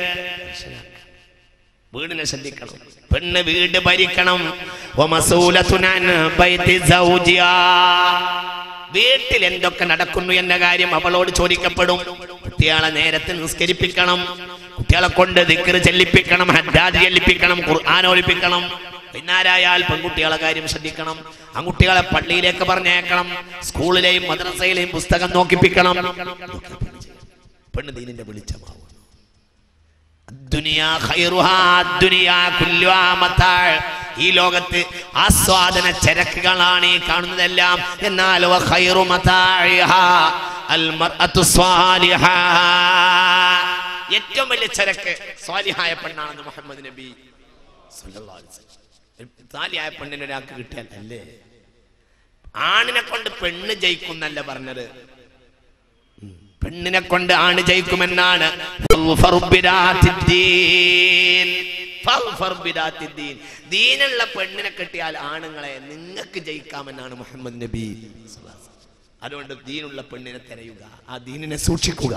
Speaker 1: വീടിനെ ശ്രദ്ധിക്കണം പെണ്ണ് വീട് ഭരിക്കണം വമസൂലത്തുൻ അൻ ബൈതി സൗജിഹാ. വീട്ടിൽ എന്തൊക്കെ നടക്കുന്നു എന്ന കാര്യം അവളോട് ചോദിക്കപ്പെടും കുട്ടികളെ നേരത്തെ നിസ്കരിപ്പിക്കണം കുട്ടികളെ കൊണ്ട് ദിക്കറ് ചെല്ലിപ്പിക്കണം ഹദ്ദാദ് ചെല്ലിപ്പിക്കണം ഖുർആൻ ഒലിപ്പിക്കണം പിന്നാരായാൽ പെൺകുട്ടികളെ കാര്യം ശ്രദ്ധിക്കണം ആൺകുട്ടികളെ പള്ളിയിലേക്ക് പറഞ്ഞേക്കണം സ്കൂളിലെയും മദ്രസയിലെയും പുസ്തകം നോക്കിപ്പിക്കണം പെണ്ണ് ദീനിന്റെ വെളിച്ചമാവും ദുനിയാ ഖൈറുഹാ ദുനിയാ കുല്ലുഹാ മതാഅ്. ഈ ലോകത്ത് ആസ്വാദന ചരക്കുകളാണ് ഈ കാണുന്നതെല്ലാം എന്നാൽ വ ഖൈറു മതാഇഹാ അൽ മർഅത്തു സ്വാലിഹാ. ഏറ്റവും വലിയ ചരക്ക് സ്വാലിഹായ പെണ്ണാണെന്ന് മുഹമ്മദ് നബി സല്ലല്ലാഹു അലൈഹി വസല്ലം. ഒരു സ്വാലിഹായ പെണ്ണിനെ ഒരാൾക്ക് കിട്ടിയാൽ അല്ലേ ആണിനെ കൊണ്ട് പെണ്ണ് ജയിക്കുന്നല്ല പറഞ്ഞത് പെണ്ണിനെ കൊണ്ട് ആണ് ജയിക്കുമെന്നാണ് ഫർ ബിദാത്തിദ്ദീൻ. ഫർ ബിദാത്തിദ്ദീൻ. ദീനുള്ള പെണ്ണിനെ കിട്ടിയാൽ ആണുങ്ങളെ നിങ്ങൾക്ക് ജയിക്കാമെന്നാണ് മുഹമ്മദ് നബി അതുകൊണ്ട് ദീനുള്ള പെണ്ണിനെ തിരയുക ആ ദീനിനെ സൂക്ഷിക്കുക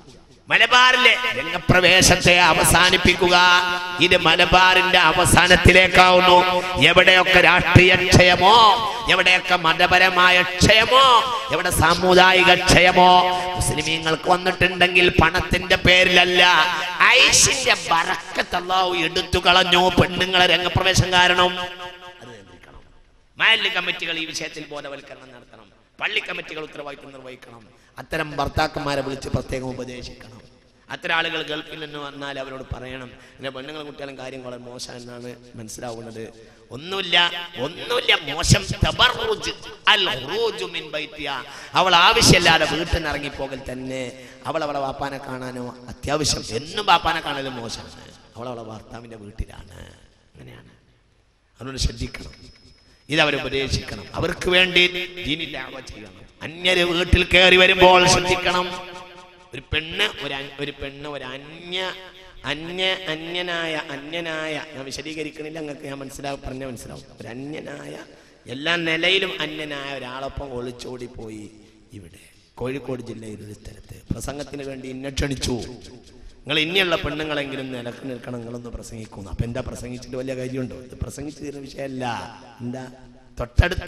Speaker 1: മലബാറിലെ രംഗപ്രവേശത്തെ അവസാനിപ്പിക്കുക ഇത് മലബാറിന്റെ അവസാനത്തിലേക്കാവുന്നു എവിടെയൊക്കെ രാഷ്ട്രീയ ക്ഷയമോ എവിടെയൊക്കെ മതപരമായ ക്ഷയമോ എവിടെ സാമുദായിക ക്ഷയമോ മുസ്ലിമീങ്ങൾക്ക് വന്നിട്ടുണ്ടെങ്കിൽ പണത്തിന്റെ പേരിലല്ല ഐശിന്റെ ബറക്കത്തല്ലാവു എടുത്തു കളഞ്ഞു പെണ്ണുങ്ങളെ രംഗപ്രവേശം കാരണം അത് നിയന്ത്രിക്കണം മാലിന്യ കമ്മിറ്റികൾ ഈ വിഷയത്തിൽ ബോധവൽക്കരണം നടത്തണം പള്ളി കമ്മിറ്റികൾ ഉത്തരവാദിത്വം നിർവഹിക്കണം അത്തരം ഭർത്താക്കന്മാരെ വിളിച്ച് പ്രത്യേകം ഉപദേശിക്കണം അത്തരം ആളുകൾ ഗൾഫിൽ നിന്ന് വന്നാൽ അവരോട് പറയണം പിന്നെ പെണ്ണുങ്ങളും കുട്ടികളും കാര്യം വളരെ മോശം എന്നാണ് മനസ്സിലാവുന്നത് ഒന്നുമില്ല ഒന്നുമില്ല മോശം തബർറുജ് അൽ ഖുറൂജു മിൻ ബൈത്തിഹ. അവൾ ആവശ്യമില്ലാതെ വീട്ടിൽ നിന്ന് ഇറങ്ങിപ്പോകൽ തന്നെ അവൾ അവളെ വാപ്പാനെ കാണാനോ അത്യാവശ്യം എന്നും വാപ്പാനെ കാണലും മോശമാണ് അവൾ അവളെ ഭർത്താവിന്റെ വീട്ടിലാണ് അങ്ങനെയാണ് അതുകൊണ്ട് ശ്രദ്ധിക്കണം ഇത് അവർ ഉപദേശിക്കണം അവർക്ക് വേണ്ടി ദീനില്ലാവ ചെയ്യണം അന്യര് വീട്ടിൽ കയറി വരുമ്പോൾ ശ്രദ്ധിക്കണം ഒരു പെണ്ണ് ഒരു അൻ- ഒരു പെണ്ണ് ഒരു അന്യ അന്യ അന്യനായ അന്യനായ ഞാൻ വിശദീകരിക്കണില്ല നിങ്ങൾക്ക് ഞാൻ മനസ്സിലാവും പറഞ്ഞ മനസ്സിലാവും ഒരു അന്യനായ എല്ലാ നിലയിലും അന്യനായ ഒരാളൊപ്പം ഒളിച്ചോടി പോയി ഇവിടെ കോഴിക്കോട് ജില്ലയിൽ ഒരു സ്ഥലത്ത് പ്രസംഗത്തിന് വേണ്ടി എന്നെ ക്ഷണിച്ചു നിങ്ങൾ ഇനിയുള്ള പെണ്ണുങ്ങളെങ്കിലും നിലക്ക് നിൽക്കണം നിങ്ങളൊന്ന് പ്രസംഗിക്കുന്നു അപ്പൊ എന്താ പ്രസംഗിച്ചിട്ട് വലിയ കാര്യമുണ്ടോ ഇത് പ്രസംഗിച്ചു തീരുന്ന വിഷയമല്ല എന്താ തൊട്ടടുത്ത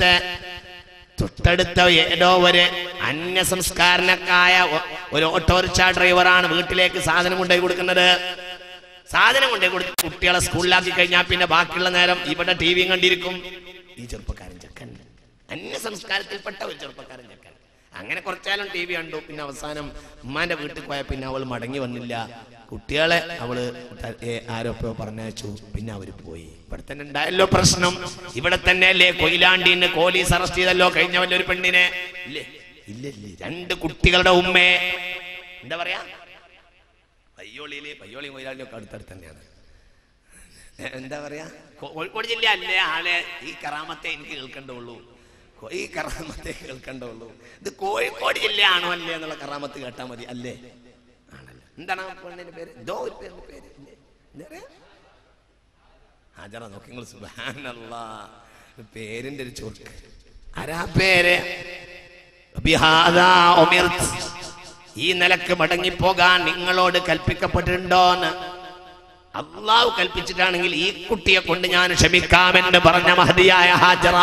Speaker 1: തൊട്ടടുത്ത ഏതോ ഒരു അന്യ സംസ്കാരനക്കായ ഒ- ഒരു ഓട്ടോറിക്ഷ ഡ്രൈവറാണ് വീട്ടിലേക്ക് സാധനം കൊണ്ടുപോയി കൊടുക്കുന്നത് സാധനം കൊണ്ടുപോയി കൊടുത്ത് കുട്ടികളെ സ്കൂളിലാക്കി കഴിഞ്ഞാൽ പിന്നെ ബാക്കിയുള്ള നേരം ഇവിടെ ടി വിയും കണ്ടിരിക്കും ഈ ചെറുപ്പക്കാരൻ ചെക്കൻ അന്യ സംസ്കാരത്തിൽപ്പെട്ട ഒരു ചെറുപ്പക്കാരൻ ചെക്കൻ അങ്ങനെ കുറച്ചാലും ടി വി കണ്ടു പിന്നെ അവസാനം ഉമ്മാന്റെ വീട്ടിൽ പോയ പിന്നെ അവൾ മടങ്ങി വന്നില്ല കുട്ടികളെ അവള് ത- ഏ, ആരോപ്പോ പറഞ്ഞയച്ചു പിന്നെ അവര് പോയി ഇവിടെ തന്നെ ഉണ്ടായല്ലോ പ്രശ്നം ഇവിടെ തന്നെ അല്ലേ കൊയിലാണ്ടിന്ന് പോലീസ് അറസ്റ്റ് ചെയ്തല്ലോ കഴിഞ്ഞ വല്ല ഒരു പെണ്ണിനെ ഇല്ലേ ഇല്ല ഇല്ല രണ്ട് കുട്ടികളുടെ ഉമ്മയെ എന്താ പറയാ പയ്യോളിയില് പയ്യോളി കൊയിലാണ്ടിയും ഒക്കെ അടുത്തടുത്ത് തന്നെയാണ് എ- എന്താ പറയാ കോ- കോഴിക്കോട് ജില്ല അല്ലേ ആളെ ഈ കറാമത്തെ എനിക്ക് കേൾക്കണ്ടുള്ളൂ കോ- ഈ കറാമത്തെ കേൾക്കണ്ടുള്ളൂ ഇത് കോഴിക്കോട് ജില്ലയാണോ അല്ലേ എന്നുള്ള കറാമത്ത് കേട്ടാ മതി അല്ലേ ആണല്ലോ എന്താണ് ആ പെണ്ണിന്റെ പേര് എന്തോ ഒരു പേരിന്റെ പേര് ഇല്ലേ? എന്താ പറയാ ഹാജറ നോക്കി നിങ്ങൾ സുബാനല്ലാ പേരിന്റെ ഒരു ചുരുക്ക് ആരാ പേര് ബിഹാദാ ഉമിർത്ത്. ഈ നിലക്ക് മടങ്ങിപ്പോകാൻ നിങ്ങളോട് കൽപ്പിക്കപ്പെട്ടിട്ടുണ്ടോന്ന് അള്ളാഹു കൽപ്പിച്ചിട്ടാണെങ്കിൽ ഈ കുട്ടിയെ കൊണ്ട് ഞാൻ ക്ഷമിക്കാമെന്ന് പറഞ്ഞ മഹതിയായ ഹാജറ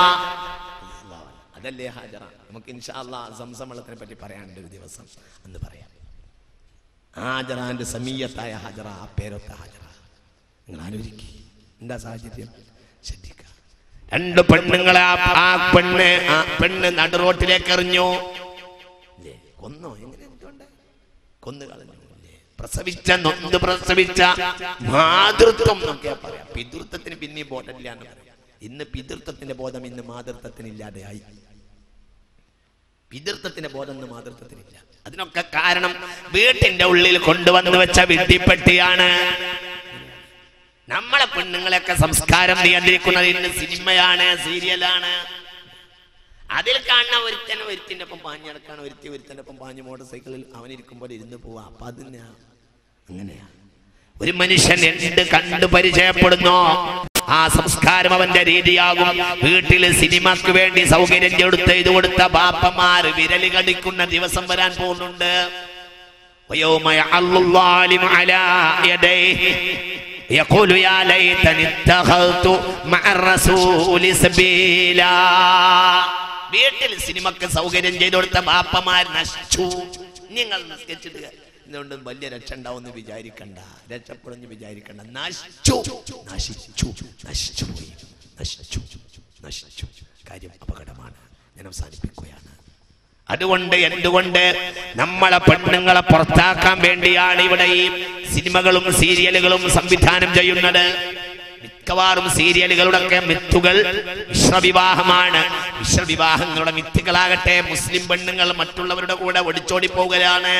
Speaker 1: അതല്ലേ ഹാജറ നമുക്ക് ഇൻഷാ അല്ലാ സംസം വെള്ളത്തിനെ പറ്റി പറയാനുണ്ട് ഒരു ദിവസം എന്ന് പറയാം ഹാജറാന്റെ സമീയത്തായ ഹാജറ ആ പേരൊത്ത ഹാജറ നിങ്ങൾ ആലോചിക്കുക എന്താ സാഹചര്യം ശ്രദ്ധിക്കുക രണ്ട് പെണ്ണുങ്ങളെ ആ- ആ പെണ്ണ് ആ പെണ്ണ് നടുറോട്ടിലേക്ക് എറിഞ്ഞു ഇല്ലേ? കൊന്നോ എങ്ങനെ എന്തുകൊണ്ട് കൊന്നു കളഞ്ഞു ഇല്ലേ? പ്രസവിച്ച നൊന്ത് പ്രസവിച്ച മാതൃത്വം എന്നൊക്കെ പറയാം പിതൃത്വത്തിന് പിന്നെ ബോധമില്ല എന്ന് പറയാം ഇന്ന് പിതൃത്വത്തിന്റെ ബോധം ഇന്ന് മാതൃത്വത്തിന് ഇല്ലാതെയായി പിതൃത്വത്തിന്റെ ബോധം ഒന്നും മാതൃത്വത്തിനില്ല അതിനൊക്കെ കാരണം വീട്ടിന്റെ ഉള്ളിൽ കൊണ്ടുവന്ന് വെച്ച വിഡ്ഢിപ്പെട്ടിയാണ് നമ്മളെ പെണ്ണുങ്ങളെയൊക്കെ സംസ്കാരം നിയന്ത്രിക്കുന്നത് ഇന്ന് സിനിമയാണ് സീരിയലാണ് അതിൽ കാണുന്ന ഒരുത്തൻ ഒരുത്തിന്റെ ഒപ്പം പാഞ്ഞ് നടക്കാണ് ഒരുത്തി ഒരുത്തന്റെ ഒപ്പം പാഞ്ഞ് മോട്ടോർ സൈക്കിളിൽ അവനിരിക്കുമ്പോൾ ഇരുന്ന് പോവാ അപ്പൊ അതിനാ അങ്ങനെയാ ഒരു മനുഷ്യൻ എന്ത് കണ്ടു പരിചയപ്പെടുന്നോ ആ സംസ്കാരം അവന്റെ രീതിയാകും വീട്ടില് സിനിമക്ക് വേണ്ടി സൗകര്യം കൊടുത്ത് ഇത് കൊടുത്ത ബാപ്പമാര് വിരല് കടിക്കുന്ന ദിവസം വരാൻ പോകുന്നുണ്ട് ويوم يعض الظالم على يديه يقول يا ليتني اتخذت مع الرسول سبيلا വീട്ടിൽ സിനിമക്ക് സൗകര്യം ചെയ്തു കൊടുത്ത ബാപ്പമാർ നശിച്ചു നിങ്ങൾ നിസ്കരിച്ചിട്ട് ഇതുകൊണ്ട് വലിയ രക്ഷ ഉണ്ടാവുമെന്ന് വിചാരിക്കണ്ട രക്ഷപ്പെടുമെന്ന് വിചാരിക്കണ്ട നശിച്ചു നശിച്ചു നശിച്ചു പോയി നശിച്ചു നശിച്ചു കാര്യം അപകടമാണ് ഞാൻ അവസാനിപ്പിക്കുകയാണ് അതുകൊണ്ട് എന്തുകൊണ്ട് നമ്മളെ പെണ്ണുങ്ങളെ പുറത്താക്കാൻ വേണ്ടിയാണ് ഇവിടെ ഈ സിനിമകളും സീരിയലുകളും സംവിധാനം ചെയ്യുന്നത് മിക്കവാറും സീരിയലുകളുടെ ഒക്കെ മിത്തുകൾ മിശ്രവിവാഹമാണ് മിശ്രവിവാഹങ്ങളുടെ മിത്തുകളാകട്ടെ മുസ്ലിം പെണ്ണുങ്ങൾ മറ്റുള്ളവരുടെ കൂടെ ഒടിച്ചോടി പോകലാണ്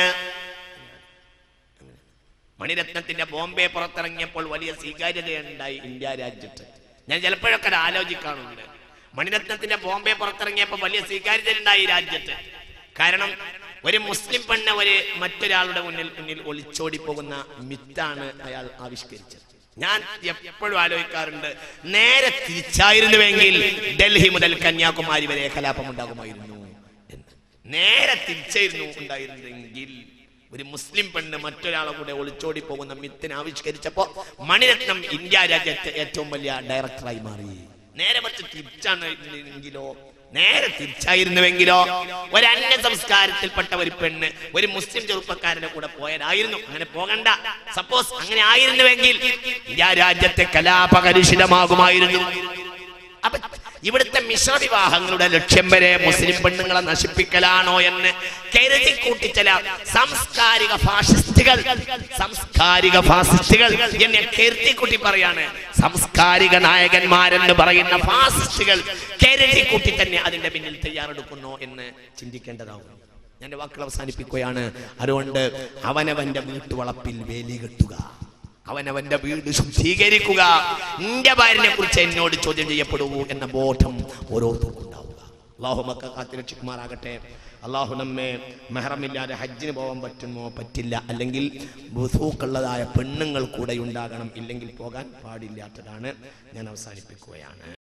Speaker 1: മണിരത്നത്തിന്റെ ബോംബെ പുറത്തിറങ്ങിയപ്പോൾ വലിയ സ്വീകാര്യതയുണ്ടായി ഇന്ത്യ രാജ്യത്ത് ഞാൻ ചിലപ്പോഴൊക്കെ അത് ആലോചിക്കാറുണ്ട് മണിരത്നത്തിന്റെ ബോംബെ പുറത്തിറങ്ങിയപ്പോൾ വലിയ സ്വീകാര്യതയുണ്ടായി ഈ രാജ്യത്ത് കാരണം ഒരു മുസ്ലിം പെണ്ണ് ഒരു മറ്റൊരാളുടെ മുന്നിൽ മുന്നിൽ ഒളിച്ചോടി പോകുന്ന മിത്താണ് അയാൾ ആവിഷ്കരിച്ചത് ഞാൻ എപ്പോഴും ആലോചിക്കാറുണ്ട് നേരെ തിരിച്ചായിരുന്നുവെങ്കിൽ ഡൽഹി മുതൽ കന്യാകുമാരി വരെ കലാപം ഉണ്ടാകുമായിരുന്നു എന്ന് നേരെ തിരിച്ചായിരുന്നു ഉണ്ടായിരുന്നെങ്കിൽ ഒരു മുസ്ലിം പെണ്ണ് മറ്റൊരാളെ കൂടെ ഒളിച്ചോടി പോകുന്ന മിത്തിനെ ആവിഷ്കരിച്ചപ്പോ മണിരത്നം ഇന്ത്യ രാജ്യത്തെ ഏറ്റവും വലിയ ഡയറക്ടറായി മാറി നേരെ മറിച്ച് തിരിച്ചാണ് എങ്കിലോ നേരെ തിരിച്ചായിരുന്നുവെങ്കിലോ ഒരു അന്യ സംസ്കാരത്തിൽപ്പെട്ട ഒരു പെണ്ണ് ഒരു മുസ്ലിം ചെറുപ്പക്കാരന്റെ കൂടെ പോയതായിരുന്നു അങ്ങനെ പോകണ്ട സപ്പോസ് അങ്ങനെ ആയിരുന്നുവെങ്കിൽ ഇന്ത്യ രാജ്യത്തെ കലാപകലുഷിതമാകുമായിരുന്നു അപ്പൊ ഇവിടുത്തെ മിശ്രവിവാഹങ്ങളുടെ ലക്ഷ്യം വരെ മുസ്ലിം പെണ്ണുങ്ങളെ നശിപ്പിക്കലാണോ എന്ന് കരുതി കൂട്ടി ചില സാംസ്കാരിക ഫാഷിസ്റ്റുകൾ സാംസ്കാരിക ഫാസിസ്റ്റുകൾ എന്നെ കരുതി കൂട്ടി പറയാണ് സാംസ്കാരിക നായകന്മാരെന്ന് പറയുന്ന ഫാസിസ്റ്റുകൾ കരുതി കൂട്ടി തന്നെ അതിന്റെ പിന്നിൽ തയ്യാറെടുക്കുന്നു എന്ന് ചിന്തിക്കേണ്ടതാവും ഞാൻ എൻ്റെ വാക്കുകൾ അവസാനിപ്പിക്കുകയാണ് അതുകൊണ്ട് അവനവന്റെ വീട്ടുവളപ്പിൽ വേലി കെട്ടുക അവനവന്റെ വീട് ശുദ്ധീകരിക്കുക നിന്റെ ഭാര്യനെ കുറിച്ച് എന്നോട് ചോദ്യം ചെയ്യപ്പെടൂ എന്ന ബോധം ഓരോരുത്തർക്കും ഉണ്ടാവുക അള്ളാഹു മക്ക കാത്തിരക്ഷിക്കുമാറാകട്ടെ അള്ളാഹു നമ്മെ മെഹറമില്ലാതെ ഹജ്ജിന് പോകാൻ പറ്റുമോ പറ്റില്ല അല്ലെങ്കിൽ ബുസൂക്കുള്ളതായ പെണ്ണുങ്ങൾ കൂടെ ഉണ്ടാകണം ഇല്ലെങ്കിൽ പോകാൻ പാടില്ലാത്തതാണ് ഞാൻ അവസാനിപ്പിക്കുകയാണ്